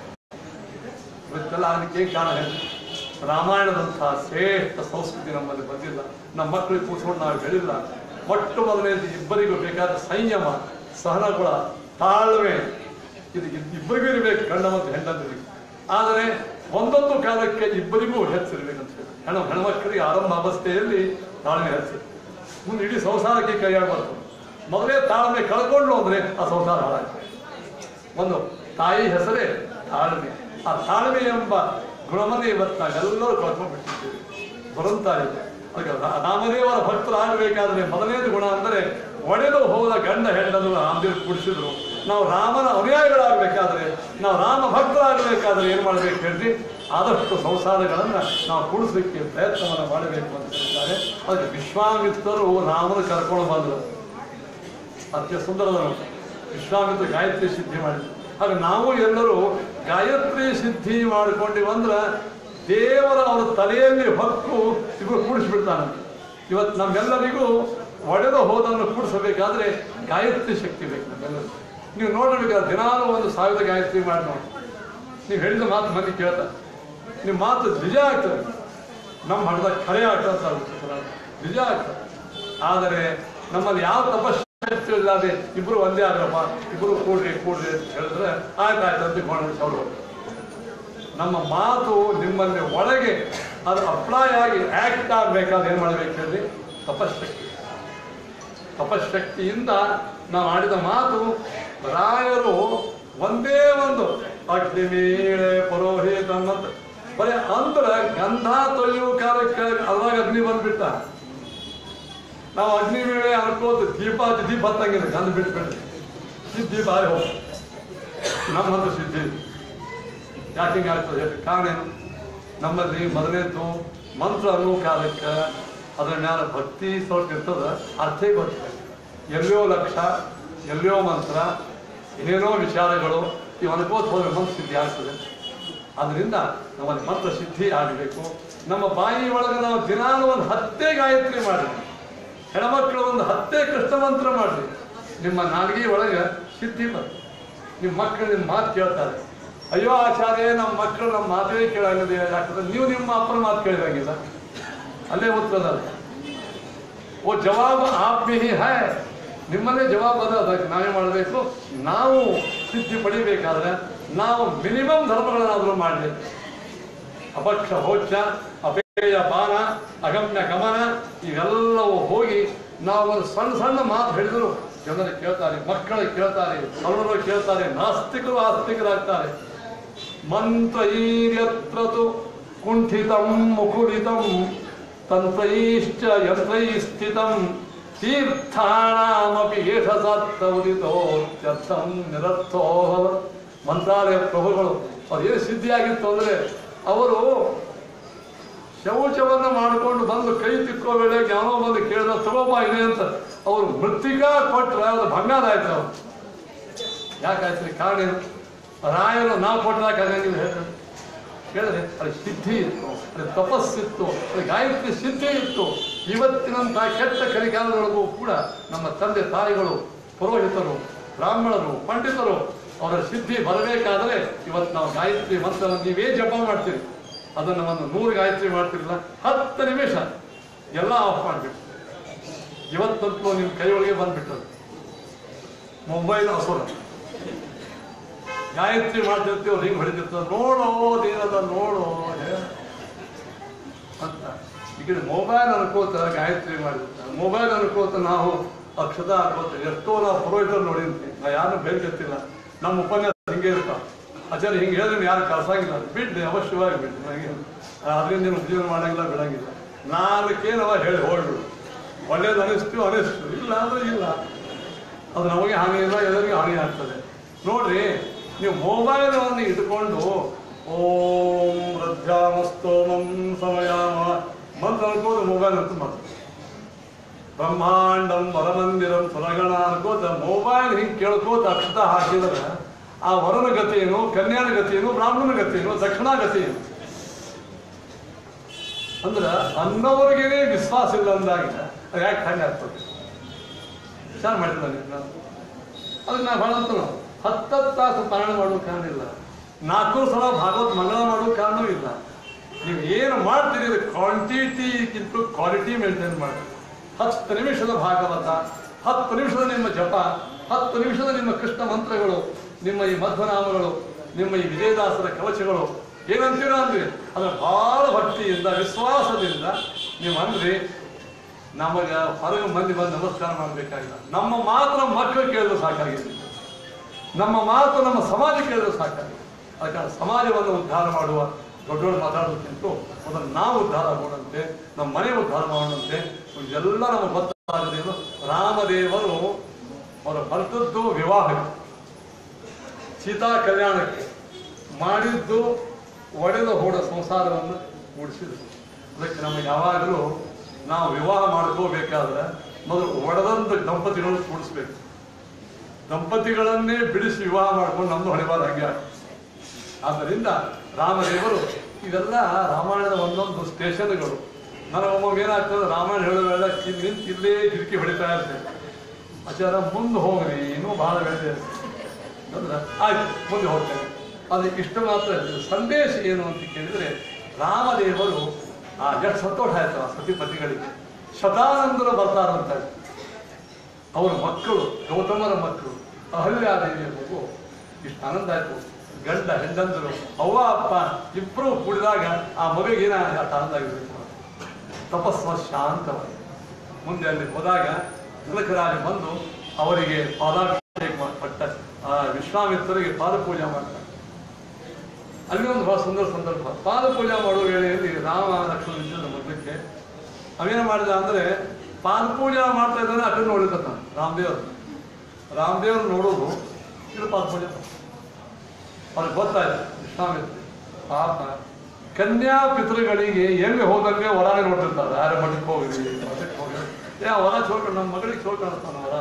ಇವತ್ತೆಲ್ಲ ಅದಕ್ಕೆ ಏನ್ ಕಾರಣ ಹೇಳಿ ರಾಮಾಯಣದಂತಹ ಶ್ರೇಷ್ಠ ಸಂಸ್ಕೃತಿ ನಮ್ಮಲ್ಲಿ ಬಂದಿಲ್ಲ ನಮ್ಮ ಮಕ್ಕಳಿಗೆ ಕೂತ್ಕೊಂಡು ನಾವು ಬೆಳಿಲ್ಲ ಮೊಟ್ಟ ಮೊದಲನೇದು ಇಬ್ಬರಿಗೂ ಬೇಕಾದ ಸಂಯಮ ಸಹನಗುಣ ತಾಳ್ಮೆ ಇದು ಇದ್- ಇಬ್ಬರಿಗೂ ಇರಬೇಕು ಗಂಡ ಮತ್ತು ಹೆಂಡಂದಿರಿಗೆ ಆದರೆ ಒಂದೊಂದು ಕಾಲಕ್ಕೆ ಇಬ್ಬರಿಗೂ ಹೆಚ್ಚಿರ್ಬೇಕಂತ ಹೇಳಿ ಹೆಣ್ಣು ಹೆಣ್ಮಕ್ಕಳಿಗೆ ಆರಂಭ ಅವಸ್ಥೆಯಲ್ಲಿ ತಾಳ್ಮೆ ಹೆಚ್ಚು ಮುಂದೆ ಇಡೀ ಸಂಸಾರಕ್ಕೆ ಕೈಯಾಡಬಾರ್ದು ಮೊದಲೇ ತಾಳ್ಮೆ ಕಳ್ಕೊಂಡು ಅಂದ್ರೆ ಆ ಸಂಸಾರ ಹಾಳಾಗ್ತದೆ ಒಂದು ತಾಯಿ ಹೆಸರೇ ತಾಳ್ಮೆ ಆ ತಾಳ್ಮೆ ಎಂಬ ಗುಣವನ್ನು ಇವತ್ತು ನಾವೆಲ್ಲರೂ ಕಳ್ಕೊಂಡ್ಬಿಟ್ಟಿದ್ದೀವಿ ಬರುತ್ತಾ ಇದೆ ಅದಕ್ಕೆ ರಾ- ರಾಮದೇವರ ಭಕ್ತರಾಗಬೇಕಾದ್ರೆ ಮೊದಲನೇದು ಗುಣ ಅಂದರೆ ಒಡೆದು ಹೋದ ಗಂಡ ಹೆಣ್ಣನ್ನು ರಾಮದೇವರು ಕುಡಿಸಿದ್ರು ನಾವು ರಾಮನ ಅನುಯಾಯಿಗಳಾಗಬೇಕಾದ್ರೆ ನಾವು ರಾಮ ಭಕ್ತರಾಗಬೇಕಾದ್ರೆ ಏನು ಮಾಡಬೇಕು ಹೇಳ್ರಿ ಆದಷ್ಟು ಸಂಸಾರಗಳನ್ನು ನಾವು ಕೂಡಿಸ್ಲಿಕ್ಕೆ ಪ್ರಯತ್ನವನ್ನು ಮಾಡಬೇಕು ಅಂತ ಹೇಳಿದ್ದಾರೆ ಅದಕ್ಕೆ ವಿಶ್ವಾಮಿತ್ರರು ರಾಮನ ಕರ್ಕೊಂಡು ಬಂದರು ಅತ್ಯ ಸುಂದರದವರು ವಿಶ್ವಾಮಿತ್ರ ಗಾಯತ್ರಿ ಸಿದ್ಧಿ ಮಾಡಿದ್ರು ಹಾಗೆ ನಾವು ಎಲ್ಲರೂ ಗಾಯತ್ರಿ ಸಿದ್ಧಿ ಮಾಡ್ಕೊಂಡಿವಿ ಅಂದ್ರೆ ದೇವರ ಅವರ ತಲೆಯಲ್ಲಿ ಹೊಕ್ಕು ಇವರು ಕೂಡಿಸ್ಬಿಡ್ತಾನೆ ಇವತ್ತು ನಮ್ಮೆಲ್ಲರಿಗೂ ಒಡೆದು ಹೋದನ್ನು ಕೂಡಿಸಬೇಕಾದ್ರೆ ಗಾಯತ್ರಿ ಶಕ್ತಿ ಬೇಕು ನಮ್ಮೆಲ್ಲರಿಗೂ ನೀವು ನೋಡಬೇಕಾದ್ರೆ ದಿನಾಲು ಒಂದು ಸಾವಿರ ಗಾಯತ್ರಿ ಮಾಡಿ ನೋಡಿ ನೀವು ಹೇಳಿದ ಮಾತು ಮಂದಿ ಕೇಳ್ತಾರೆ ನಿಮ್ಮ ಮಾತು ನಿಜ ಆಗ್ತದೆ ನಮ್ಮ ಹಣದ ಖರೆ ಆಗ್ತದೆ ಸರ್ ನಿಜ ಆಗ್ತದೆ ಆದರೆ ನಮ್ಮಲ್ಲಿ ಯಾವ ತಪಸ್ಸು ಇಲ್ಲದೆ ಇಬ್ರು ಒಂದೇ ಆಗ್ರಪ್ಪ ಇಬ್ರು ಕೂಡ್ರಿ ಕೂಡ್ರಿ ಅಂತ ಹೇಳಿದ್ರೆ ಆಯ್ತಾಯ್ತು ಅಂತ ಗೋಣ ಅವರು ನಮ್ಮ ಮಾತು ನಿಮ್ಮಲ್ಲಿ ಒಳಗೆ ಅದು ಅಪ್ಲೈ ಆಗಿ ಆಕ್ಟ್ ಆಗ್ಬೇಕಾದ್ರೆ ಏನ್ ಮಾಡ್ಬೇಕು ಹೇಳಿ ತಪಶಕ್ತಿ ತಪಶಕ್ತಿಯಿಂದ ನಾವು ಆಡಿದ ಮಾತು ರಾಯರು ಒಂದೇ ಒಂದು ಅಗ್ನಿಮೀಳೆ ಪುರೋಹಿತ ಅಂತ ಬರೀ ಅಂದ್ರ ಗಂಧ ತೊಳೆಯುವ ಕಾಲಕ್ಕೆ ಅದ್ರಾಗ ಅಗ್ನಿ ಬಂದ್ಬಿಟ್ಟ ನಾವು ಅಗ್ನಿ ವೇಳೆ ಅನ್ಕೋತ ದೀಪ ದೀಪ ಹತ್ತಂಗಿಲ್ಲ ಗಂಧ ಬಿಟ್ಬಿಡ್ರಿ ಈ ದೀಪ ಆರಿ ಹೋಗಿ ನಮ್ಮ ಹತ್ರ ಸಿದ್ಧಿ ಯಾಕೆ ಹಿಂಗೆ ಆಗ್ತದೆ ಹೇಳಿ ಕಾರಣ ಏನು ನಮ್ಮಲ್ಲಿ ಮೊದಲನೇದು ಮಂತ್ರ ಅನ್ನೋ ಕಾಲಕ್ಕೆ ಅದರ ಮ್ಯಾಲ ಭಕ್ತಿ ಸ್ವಲ್ಪ ಇರ್ತದ ಅರ್ಥೇ ಗೊತ್ತಿದೆ ಎಲ್ಲೋ ಲಕ್ಷ ಎಲ್ಲೋ ಮಂತ್ರ ಏನೇನೋ ವಿಚಾರಗಳು ಇವು ಅನ್ಕೋತ ಹೋದ್ರೆ ಮಂತ್ರ ಸಿದ್ಧಿ ಆಗ್ತದೆ ಅದರಿಂದ ನಮ್ಮಲ್ಲಿ ಮಂತ್ರ ಸಿದ್ಧಿ ಆಗಬೇಕು ನಮ್ಮ ಬಾಯಿ ಒಳಗೆ ನಾವು ದಿನಾಲು ಒಂದು ಹತ್ತೇ ಗಾಯತ್ರಿ ಮಾಡಿ ಹೆಣ್ಮಕ್ಳು ಒಂದು ಹತ್ತೇ ಕೃಷ್ಣ ಮಂತ್ರ ಮಾಡ್ರಿ ನಿಮ್ಮ ನಾಲ್ಗೆ ಒಳಗೆ ಸಿದ್ಧಿ ಬರ್ತದೆ ನಿಮ್ಮ ಮಕ್ಕಳು ನಿಮ್ಮ ಮಾತು ಕೇಳ್ತಾರೆ ಅಯ್ಯೋ ಆಚಾರ್ಯ ನಮ್ಮ ಮಕ್ಕಳು ನಮ್ಮ ಮಾತೇ ಕೇಳಾಗಿದೆ ಯಾಕಂದ್ರೆ ನೀವು ನಿಮ್ಮ ಅಪ್ಪನ ಮಾತು ಕೇಳಿದಂಗಿಲ್ಲ ಅಲ್ಲೇ ಉತ್ತರದ ಓ ಜವಾಬ್ ಆಪ್ಮಿ ಹಿ ಹೈ ನಿಮ್ಮಲ್ಲೇ ಜವಾಬ್ ಅದ ಅದಕ್ಕೆ ನಾವೇ ಮಾಡಬೇಕು ನಾವು ಸಿದ್ಧಿ ಪಡಿಬೇಕಾದ್ರೆ ನಾವು ಮಿನಿಮಮ್ ಧರ್ಮಗಳನ್ನಾದರೂ ಮಾಡಬೇಕು ಅಪಕ್ಷ ಭೋಜ ಅಪೇಯ ಪಾನ ಅಗಮ್ಯ ಗಮನ ಇವೆಲ್ಲವೂ ಹೋಗಿ ನಾವು ಒಂದು ಸಣ್ಣ ಸಣ್ಣ ಮಾತು ಹೇಳಿದ್ರು ಜನರು ಕೇಳ್ತಾರೆ ಮಕ್ಕಳು ಕೇಳ್ತಾರೆ ಸರ್ವರು ಕೇಳ್ತಾರೆ ನಾಸ್ತಿಕರು ಆಸ್ತಿಕರಾಗ್ತಾರೆ ಮಂತ್ರೈರ್ಯತ್ರ ತು ಕುಂಠಿತಂ ಮುಕುಲಿತಂ ತಂತ್ರೈಶ್ಚ ಯಂತ್ರೈ ಸ್ಥಿತಂ ತೀರ್ಥಾಣಮಪಿ ಏಷ ಸತ್ತೌದಿತೋತ್ಯರ್ಥಂ ನಿರರ್ಥೋ ಮಂತ್ರಾಲಯ ಪ್ರಭುಗಳು ಅದೇನು ಸಿದ್ಧಿಯಾಗಿತ್ತು ಅಂದ್ರೆ ಅವರು ಶೌಚವನ್ನು ಮಾಡಿಕೊಂಡು ಬಂದು ಕೈ ತಿಕ್ಕೋ ವೇಳೆಗೆ ಯಾವನೋ ಬಂದು ಕೇಳಿದ ತಗೋಪ ಇದೆ ಅಂತ ಅವರು ಮೃತ್ತಿಕಾ ಕೊಟ್ರೆ ಅದು ಬಂಗಾರ ಆಯ್ತು ಅವ್ರು ಯಾಕಾಯ್ತು ಕಾರಣ ಏನು ರಾಯರು ನಾವು ಕೊಟ್ಟದಾಗ ಆಗಂಗಿಲ್ಲ ಹೇಳಿ ಕೇಳಿದ್ರೆ ಅದು ಸಿದ್ಧಿ ಇತ್ತು ಅದು ತಪಸ್ಸಿತ್ತು ಅದು ಗಾಯತ್ರಿ ಸಿದ್ಧಿ ಇತ್ತು ಇವತ್ತಿನಂತಹ ಕೆಟ್ಟ ಕಲಿಕಾಲದೊಳಗೂ ಕೂಡ ನಮ್ಮ ತಂದೆ ತಾಯಿಗಳು ಪುರೋಹಿತರು ಬ್ರಾಹ್ಮಣರು ಪಂಡಿತರು ಅವರ ಸಿದ್ಧಿ ಬರಬೇಕಾದ್ರೆ ಇವತ್ತು ನಾವು ಗಾಯತ್ರಿ ಮಂತ್ರ ನೀವೇ ಜಪ ಮಾಡ್ತೀರಿ ಅದನ್ನು ಒಂದು ನೂರು ಗಾಯತ್ರಿ ಮಾಡ್ತಿರಲಿಲ್ಲ ಹತ್ತು ನಿಮಿಷ ಎಲ್ಲ ಆಫ್ ಮಾಡಿಬಿಟ್ಟು ಇವತ್ತಂತೂ ನಿಮ್ಮ ಕೈಯೊಳಗೆ ಬಂದ್ಬಿಟ್ಟದು ಮೊಬೈಲ್ ಅಸುರ ಗಾಯತ್ರಿ ಮಾಡ್ತಿರ್ತೀವಿ ಅವ್ರು ಹಿಂಗೆ ಹೊಡಿತಿರ್ತಾರೆ ನೋಡೋ ಅದೇನದ ನೋಡೋ ಹೇ. ಅಂತ ಈ ಕಡೆ ಮೊಬೈಲ್ ಅನ್ಕೋತ ಗಾಯತ್ರಿ ಮಾಡಿರ್ತಾರೆ ಮೊಬೈಲ್ ಅನ್ಕೋತ ನಾವು ಅಕ್ಷತ ಹಾಕೋತ ಎಷ್ಟೋ ನಾವು ಪುರೋಹಿತರು ನೋಡಿರ್ತೀವಿ ನಾ ಯಾರು ಬೇರ್ತಿರ್ತಿಲ್ಲ ನಮ್ಮ ಉಪನ್ಯಾಸ ಹಿಂಗೆ ಇರ್ತಾವ ಆಚಾರ್ಯ ಹಿಂಗೆ ಹೇಳಿದ್ರೆ ಯಾರು ಕಳ್ಸಂಗಿಲ್ಲ ಬಿಡ್ರಿ ಅವಶ್ಯವಾಗಿ ಬಿಡ್ರಿ ನನಗೆ ಅದರಿಂದ ನೀನು ಉಪಯೋಗ ಮಾಡಂಗಿಲ್ಲ ಬಿಡಂಗಿಲ್ಲ ನಾಲ್ಕೇನವ ಹೇಳಿ ಹೋಗ್ಬಿಡು ಒಳ್ಳೇದು ಅನಿಸ್ತು ಅನಿಸ್ತು ಇಲ್ಲ ಅಂದ್ರೆ ಇಲ್ಲ ಅದು ನಮಗೆ ಹಾನಿ ಇಲ್ಲ ಎಲ್ಲರಿಗೂ ಹಾನಿ ಆಗ್ತದೆ ನೋಡ್ರಿ ನೀವು ಮೊಬೈಲ್ ಅನ್ನು ಇಟ್ಕೊಂಡು ಓಂ ರಧ್ಯಾಮಸ್ತೋಮಂ ಸಮಯಾಮ ಮಂತ್ರ ಅನ್ಕೋದು ಮೊಬೈಲ್ ಅಂತ ಮಾಡ್ತಾರೆ ಬ್ರಹ್ಮಾಂಡಂ ವರಮಂದಿರಂ ಸ್ವರಗಣ ಅನ್ಕೋತ ಮೊಬೈಲ್ ಹಿಂಗೆ ಕೇಳ್ಕೋತ ಅಕ್ಷತ ಹಾಕಿದ್ರೆ ಆ ವರನ ಗತಿ ಏನು ಕನ್ಯಾನ ಗತಿ ಏನು ಬ್ರಾಹ್ಮಣನ ಗತಿ ಏನು ದಕ್ಷಿಣ ಗತಿ ಏನು ಅಂದ್ರೆ ಅನ್ನೋರಿಗೇನೆ ವಿಶ್ವಾಸ ಇಲ್ಲ ಅಂದಾಗ ಅದು ಯಾಕೆ ಹಂಗೆ ಆಗ್ತದೆ ವಿಚಾರ ಮಾಡಿಲ್ಲ ನೀವು ಅದಕ್ಕೆ ನಾವು ಹೇಳಂತ ನಾವು ಹತ್ತತ್ತು ತಾಸು ಪಾರಾಯಣ ಮಾಡುವ ಕಾರಣ ಇಲ್ಲ ನಾಲ್ಕು ಸಲ ಭಾಗವತ್ ಮಂಗಳ ಮಾಡುವ ಕಾರಣವೂ ಇಲ್ಲ ನೀವು ಏನು ಮಾಡ್ತೀರಿ ಅದು ಕ್ವಾಂಟಿಟಿಗಿಂತ ಕ್ವಾಲಿಟಿ ಮೇಂಟೈನ್ ಮಾಡಿ ಹತ್ತು ನಿಮಿಷದ ಭಾಗವತ ಹತ್ತು ನಿಮಿಷದ ನಿಮ್ಮ ಜಪ ಹತ್ತು ನಿಮಿಷದ ನಿಮ್ಮ ಕೃಷ್ಣ ಮಂತ್ರಗಳು ನಿಮ್ಮ ಈ ಮಧ್ವನಾಮಗಳು ನಿಮ್ಮ ಈ ವಿಜಯದಾಸರ ಕವಚಗಳು ಏನಂತೀರ ಅಂದ್ರಿ ಅದು ಬಹಳ ಭಕ್ತಿಯಿಂದ ವಿಶ್ವಾಸದಿಂದ ನೀವು ಅಂದ್ರಿ ನಮಗ ಹೊರಗೆ ಮಂದಿ ಬಂದು ನಮಸ್ಕಾರ ಮಾಡಬೇಕಾಗಿಲ್ಲ ನಮ್ಮ ಮಾತ್ರ ಮಕ್ಕಳು ಕೇಳಿದ್ರು ಸಾಕಾಗಿದೆ ನಮ್ಮ ಮಾತು ನಮ್ಮ ಸಮಾಜ ಕೇಳಿದ್ರು ಸಾಕಾಗಿದೆ ಅದಕ್ಕೆ ಸಮಾಜವನ್ನು ಉದ್ಧಾರ ಮಾಡುವ ದೊಡ್ಡವರು ಮಾತಾಡೋದಕ್ಕಿಂತ ಮೊದಲು ನಾವು ಉದ್ಧಾರ ಮಾಡೋಂತೆ ನಮ್ಮ ಮನೆ ಉದ್ಧಾರ ಮಾಡೋಣಂತೆ ಇದೆಲ್ಲ ನಮಗೆ ಗೊತ್ತಾಗದೆ ಏನು ರಾಮದೇವರು ಅವರ ಬರ್ತದ್ದು ವಿವಾಹಕ್ಕೆ ಸೀತಾ ಕಲ್ಯಾಣಕ್ಕೆ ಮಾಡಿದ್ದು ಒಡೆದ ಹೋಡ ಸಂಸಾರವನ್ನು ಮೂಡಿಸಿದರು ಅದಕ್ಕೆ ನಮಗೆ ಯಾವಾಗಲೂ ನಾವು ವಿವಾಹ ಮಾಡ್ಕೋಬೇಕಾದ್ರೆ ಮೊದಲು ಒಡೆದಂತ ದಂಪತಿಗಳನ್ನು ಕೂಡಿಸ್ಬೇಕು ದಂಪತಿಗಳನ್ನೇ ಬಿಡಿಸಿ ವಿವಾಹ ಮಾಡ್ಕೊಂಡು ನಮ್ದು ಹೊಡೆಬಾರ ಹಂಗೆ ಆಗ್ತದೆ. ಆದ್ದರಿಂದ ರಾಮದೇವರು ಇವೆಲ್ಲ ರಾಮಾಯಣದ ಒಂದೊಂದು ಸ್ಟೇಷನ್ಗಳು ನನಗೆ ಒಮ್ಮೊಮ್ಮೆ ಏನಾಗ್ತದೆ ರಾಮಾಯಣ ಹೇಳುವಾಗ ಇಲ್ಲಿ ನಿಂತು ಇಲ್ಲೇ ಕಿಟಕಿ ಹೊಡಿತಾ ಇರ್ತೇನೆ ಆಚಾರ ಮುಂದೆ ಹೋಗ್ರಿ ಇನ್ನೂ ಬಹಳ ಬೇರೆ ಅಂದ್ರೆ ಆಯ್ತು ಮುಂದೆ ಹೋಗ್ತೇನೆ ಅದಕ್ಕೆ ಇಷ್ಟು ಮಾತ್ರ ಇಲ್ಲ. ಸಂದೇಶ ಏನು ಅಂತ ಕೇಳಿದ್ರೆ ರಾಮದೇವರು ಆ ಎಷ್ಟು ಸಂತೋಷ ಆಯ್ತು ಆ ಸತಿಪತಿಗಳಿಗೆ ಶತಾನಂದರು ಬರ್ತಾರಂತ ಅವರ ಮಕ್ಕಳು ಗೌತಮರ ಮಕ್ಕಳು ಅಹಲ್ಯಾದೇವಿಯ ಮಗು ಇಷ್ಟು ಆನಂದ ಆಯ್ತು ಗಂಡ ಹೆಂಡಂದರು ಅವ್ವ ಅಪ್ಪ ಇಬ್ಬರು ಕೂಡಿದಾಗ ಆ ಮಗುಗೆ ಏನ ಅಷ್ಟು ಆನಂದ ಆಗಿರ್ಬೇಕು ತಪಸ್ವ ಶಾಂತವಾಗಿ ಮುಂದೆ ಅಲ್ಲಿ ಹೋದಾಗ ತಿಲಕರಾಜ ಬಂದು ಅವರಿಗೆ ಪಾದಾಭಿಷೇಕ ಮಾಡಿ- ಪಟ್ಟ ಆ ವಿಶ್ವಾಮಿತ್ರರಿಗೆ ಪಾದ ಪೂಜೆ ಮಾಡ್ತಾರೆ ಅಲ್ಲಿ ಒಂದು ಬಹಳ ಸುಂದರ ಸಂದರ್ಭ ಪಾದ ಪೂಜೆ ಮಾಡುವ ವೇಳೆಯಲ್ಲಿ ರಾಮ ಲಕ್ಷ್ಮಣ ಇದ್ದ ಮೊದಲಕ್ಕೆ ಅವೇನು ಮಾಡಿದ ಅಂದ್ರೆ ಪಾದ ಪೂಜೆ ಮಾಡ್ತಾ ಇದ್ದಾನೆ ಆ ಕಡೆ ನೋಡಿದ ರಾಮದೇವ್ರು ರಾಮದೇವ್ರು ನೋಡೋದು ಇದು ಪಾದ ಪೂಜೆ ಅವ್ರಿಗೆ ಗೊತ್ತಾಯ್ತು ವಿಶ್ವಾಮಿತ್ರ ಪಾಪ ಕನ್ಯಾ ಪಿತೃಗಳಿಗೆ ಎಲ್ಲಿ ಹೋದಂಗೆ ಹೊರಗೆ ನೋಡ್ತಿರ್ತಾರೆ ಯಾರ ಮಠಕ್ಕೆ ಹೋಗಿರಿ ಮಠಕ್ಕೆ ಹೋಗಿರಿ ಏ ಆ ಹೊರ ಚೋಳ್ಕೊಂಡು ನಮ್ಮ ಮಗಳಿಗೆ ಚೋಳ್ಕೊಳ್ತಾನ ಹೊರ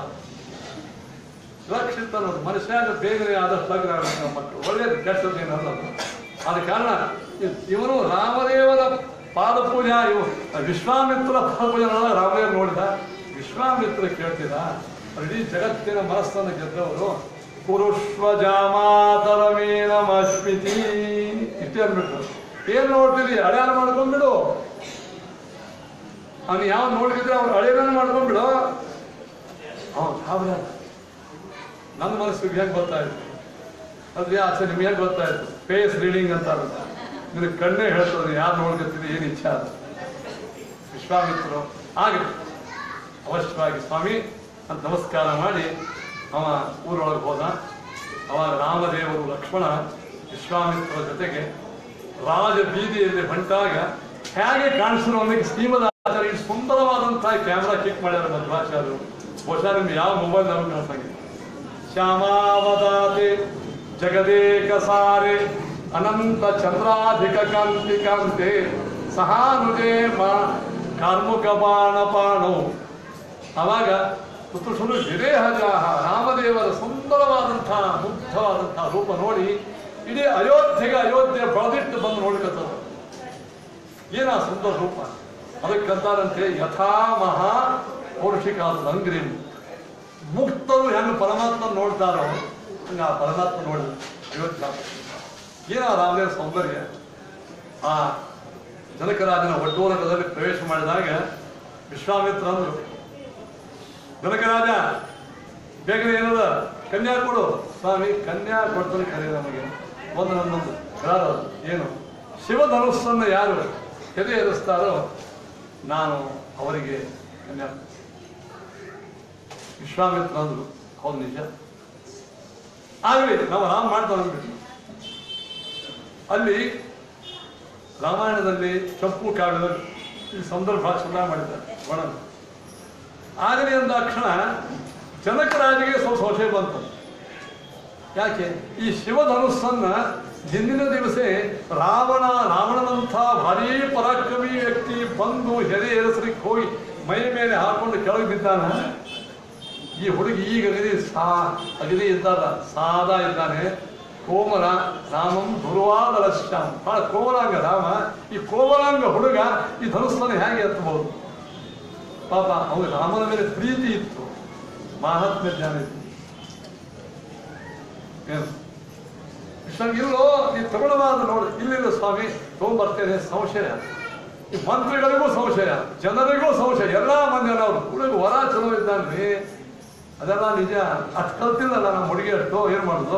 ಸುರಕ್ಷಿತ ಅನ್ನೋದು ಮನುಷ್ಯಾಗ ಬೇಗನೆ ಆದಷ್ಟು ಲಗ್ನ ಆಗಬೇಕು ನಮ್ಮ ಮಕ್ಕಳು ಒಳ್ಳೇದು ಕೆಟ್ಟದ್ದು ಏನಲ್ಲ ಅದು. ಆದ ಕಾರಣ ಇ- ಇವನು ರಾಮದೇವರ ಪಾದ ಪೂಜಾ ಇವು ವಿಶ್ವಾಮಿತ್ರ ಪಾದ ಪೂಜೆ ನೋಡಿದಾಗ ರಾಮದೇವ್ ನೋಡಿದ ವಿಶ್ವಾಮಿತ್ರ ಕೇಳ್ತಿದ ಇಡೀ ಜಗತ್ತಿನ ಮನಸ್ಸನ್ನು ಗೆದ್ದವರು ಕುರುಷ್ವ ಜಾಮಾತರಮೇನ ಮಶ್ಮಿತಿ ಇಷ್ಟೇ ಅಂದ್ಬಿಟ್ರು ಏನ್ ನೋಡ್ತೀರಿ ಅಡ್ಯಾರ ಮಾಡ್ಕೊಂಡ್ಬಿಡು ಅವ್ನು ಯಾವ ನೋಡಿದ್ರೆ ಅವ್ರು ಹಳೇನ ಮಾಡ್ಕೊಂಡ್ಬಿಡು ಹೌದು ಹೌದಾ ನನ್ನ ಮನಸ್ಸಿಗೆ ಹೇಗೆ ಬರ್ತಾ ಇತ್ತು ಅದೇ ಆಚೆ ನಿಮ್ಗೆ ಹೇಗೆ ಬರ್ತಾ ಇತ್ತು ಫೇಸ್ ರೀಡಿಂಗ್ ಅಂತ ನಿನಗೆ ಕಣ್ಣೇ ಹೇಳ್ತದೆ ಯಾರು ನೋಡ್ಕೊತಿದೆ ಏನು ಇಚ್ಛೆ ಅದು ವಿಶ್ವಾಮಿತ್ರರು ಹಾಗೆ ಅವಶ್ಯವಾಗಿ ಸ್ವಾಮಿ ಅಂತ ನಮಸ್ಕಾರ ಮಾಡಿ ಅವ ಊರೊಳಗೆ ಹೋದ ಅವಾಗ ರಾಮದೇವರು ಲಕ್ಷ್ಮಣ ವಿಶ್ವಾಮಿತ್ರರ ಜೊತೆಗೆ ರಾಜ ಬೀದಿಯಲ್ಲಿ ಹೊಂಟಾಗ ಹೇಗೆ ಕಾಣಿಸಿರೋ ಅನ್ನೋಕ್ಕೆ ಶ್ರೀಮದ ಆಚಾರ್ಯ ಇಷ್ಟು ಸುಂದರವಾದಂತಹ ಕ್ಯಾಮ್ರಾ ಕ್ಲಿಕ್ ಮಾಡ್ಯಾರ ಮಧ್ವಾಚಾರ್ಯರು ಬಹುಶಃ ನಿಮ್ಗೆ ಯಾವ ಮೊಬೈಲ್ ನಮಗೆ ಕಾಣಿಸಂಗಿಲ್ಲ ಶ್ಯಾಮಾವದಾತೆ ಜಗದೇಕ ಸಾರೆ ಅನಂತ ಚಂದ್ರಾಧಿಕ ಕಾಂತಿ ಕಾಂತೆ ಸಹಾನುಜೇ ಮಾ ಕಾರ್ಮುಕ ಬಾಣ ಪಾಣೋ ಅವಾಗ ಪುತ್ರುಷರು ವಿರೇಹಜಾಹ ರಾಮದೇವರ ಸುಂದರವಾದಂತಹ ಮುಗ್ಧವಾದಂತಹ ರೂಪ ನೋಡಿ ಇಡೀ ಅಯೋಧ್ಯೆಗೆ ಅಯೋಧ್ಯೆ ಬಳದಿಟ್ಟು ಬಂದು ನೋಡ್ಕೊತದ ಏನ ಸುಂದರ ರೂಪ ಅದಕ್ಕಂತಾರಂತೆ ಯಥಾ ಮಹಾ ಪೌರುಷಿಕಾದ ಅಂಗ್ರಿ ಮುಕ್ತರು ಹೆಂಗೆ ಪರಮಾತ್ಮ ನೋಡ್ತಾರೋ ಹಂಗ ಆ ಪರಮಾತ್ಮ ನೋಡಿದ ಅಯೋಧ್ಯ ಏನ ರಾಮದೇವ ಸೌಂದರ್ಯ ಆ ಜನಕರಾಜನ ಒಡ್ಡೋಲಕದಲ್ಲಿ ಪ್ರವೇಶ ಮಾಡಿದಾಗ ವಿಶ್ವಾಮಿತ್ರ ಅಂದ್ರು ಜನಕರಾಜ ಬೇಗನೆ ಏನದ ಕನ್ಯಾ ಕೊಡು ಸ್ವಾಮಿ ಕನ್ಯಾ ಕೊಡ್ತಾನೆ ಕರೆ ನಮಗೆ ಒಂದು ನನ್ನೊಂದು ಕರಾರ ಅದು. ಏನು ಶಿವಧನುಸ್ಸನ್ನು ಯಾರು ಎದೆ ಎದುರಿಸ್ತಾರೋ ನಾನು ಅವರಿಗೆ ಕನ್ಯಾ ವಿಶ್ವಾಮಿತ್ರ ಅಂದ್ರು ಹೌದು ನಿಜ ಆಗಲಿ ನಾವು ರಾಮ ಮಾಡ್ತಾನೆ ಅಂದ್ಬಿಟ್ಟು ಅಲ್ಲಿ ರಾಮಾಯಣದಲ್ಲಿ ಚಪ್ಪು ಕಾವ್ಯದಲ್ಲಿ ಈ ಸಂದರ್ಭ ಚೆನ್ನಾಗಿ ಮಾಡಿದ್ದಾರೆ ವರ್ಣನ ಆಗಲಿ ಅಂದಾಕ್ಷಣ ಜನಕರಾಜಿಗೆ ಸ್ವಲ್ಪ ಸಂಶಯ ಬಂತು ಯಾಕೆ ಈ ಶಿವಧನುಸ್ಸನ್ನ ಹಿಂದಿನ ದಿವಸ ರಾವಣ ರಾವಣನಂಥ ಭಾರೀ ಪರಾಕ್ರಮಿ ವ್ಯಕ್ತಿ ಬಂದು ಹೆರೆ ಏರಿಸ್ಲಿಕ್ಕೆ ಹೋಗಿ ಮೈ ಮೇಲೆ ಹಾಕೊಂಡು ಕೆಳಗೆ ಬಿದ್ದಾನ ಈ ಹುಡುಗಿ ಈಗ ಅಗದಿ ಸಾ ಅಗದಿ ಇದ್ದಾರ ಸಾದಾ ಇದ್ದಾನೆ ಕೋಮಲ ರಾಮಂ ದುರ್ವಾದರ ಶ್ಯಾಮ್ ಬಹಳ ಕೋಮಲಾಂಗ ರಾಮ ಈ ಕೋಮಲಾಂಗ ಹುಡುಗ ಈ ಧನುಸ್ಸನ್ನು ಹೇಗೆ ಎತ್ತಬಹುದು ಪಾಪ ಅವನು ರಾಮನ ಮೇಲೆ ಪ್ರೀತಿ ಇತ್ತು ಮಹಾತ್ಮ ಜ್ಞಾನ ಇತ್ತು ಏನು ವಿಶ್ವ ಇಲ್ಲೋ ನೀವು ತಗೊಳ್ಳಬಾರ್ದು ನೋಡಿ ಇಲ್ಲಿಲ್ಲ ಸ್ವಾಮಿ ತಗೊಂಡ್ಬರ್ತೇನೆ ಸಂಶಯ ಈ ಮಂತ್ರಿಗಳಿಗೂ ಸಂಶಯ ಜನರಿಗೂ ಸಂಶಯ ಎಲ್ಲ ಮಂದಿ ಅವರು ಹುಡುಗ ವರ ಚಲೋ ಇದ್ದಾನೆ ಅದೆಲ್ಲ ನಿಜ ಅಷ್ಟು ಕಲ್ತಿಲ್ಲಲ್ಲ ನಮ್ಮ ಹುಡುಗಿ ಅಷ್ಟು ಏನ್ ಮಾಡುದು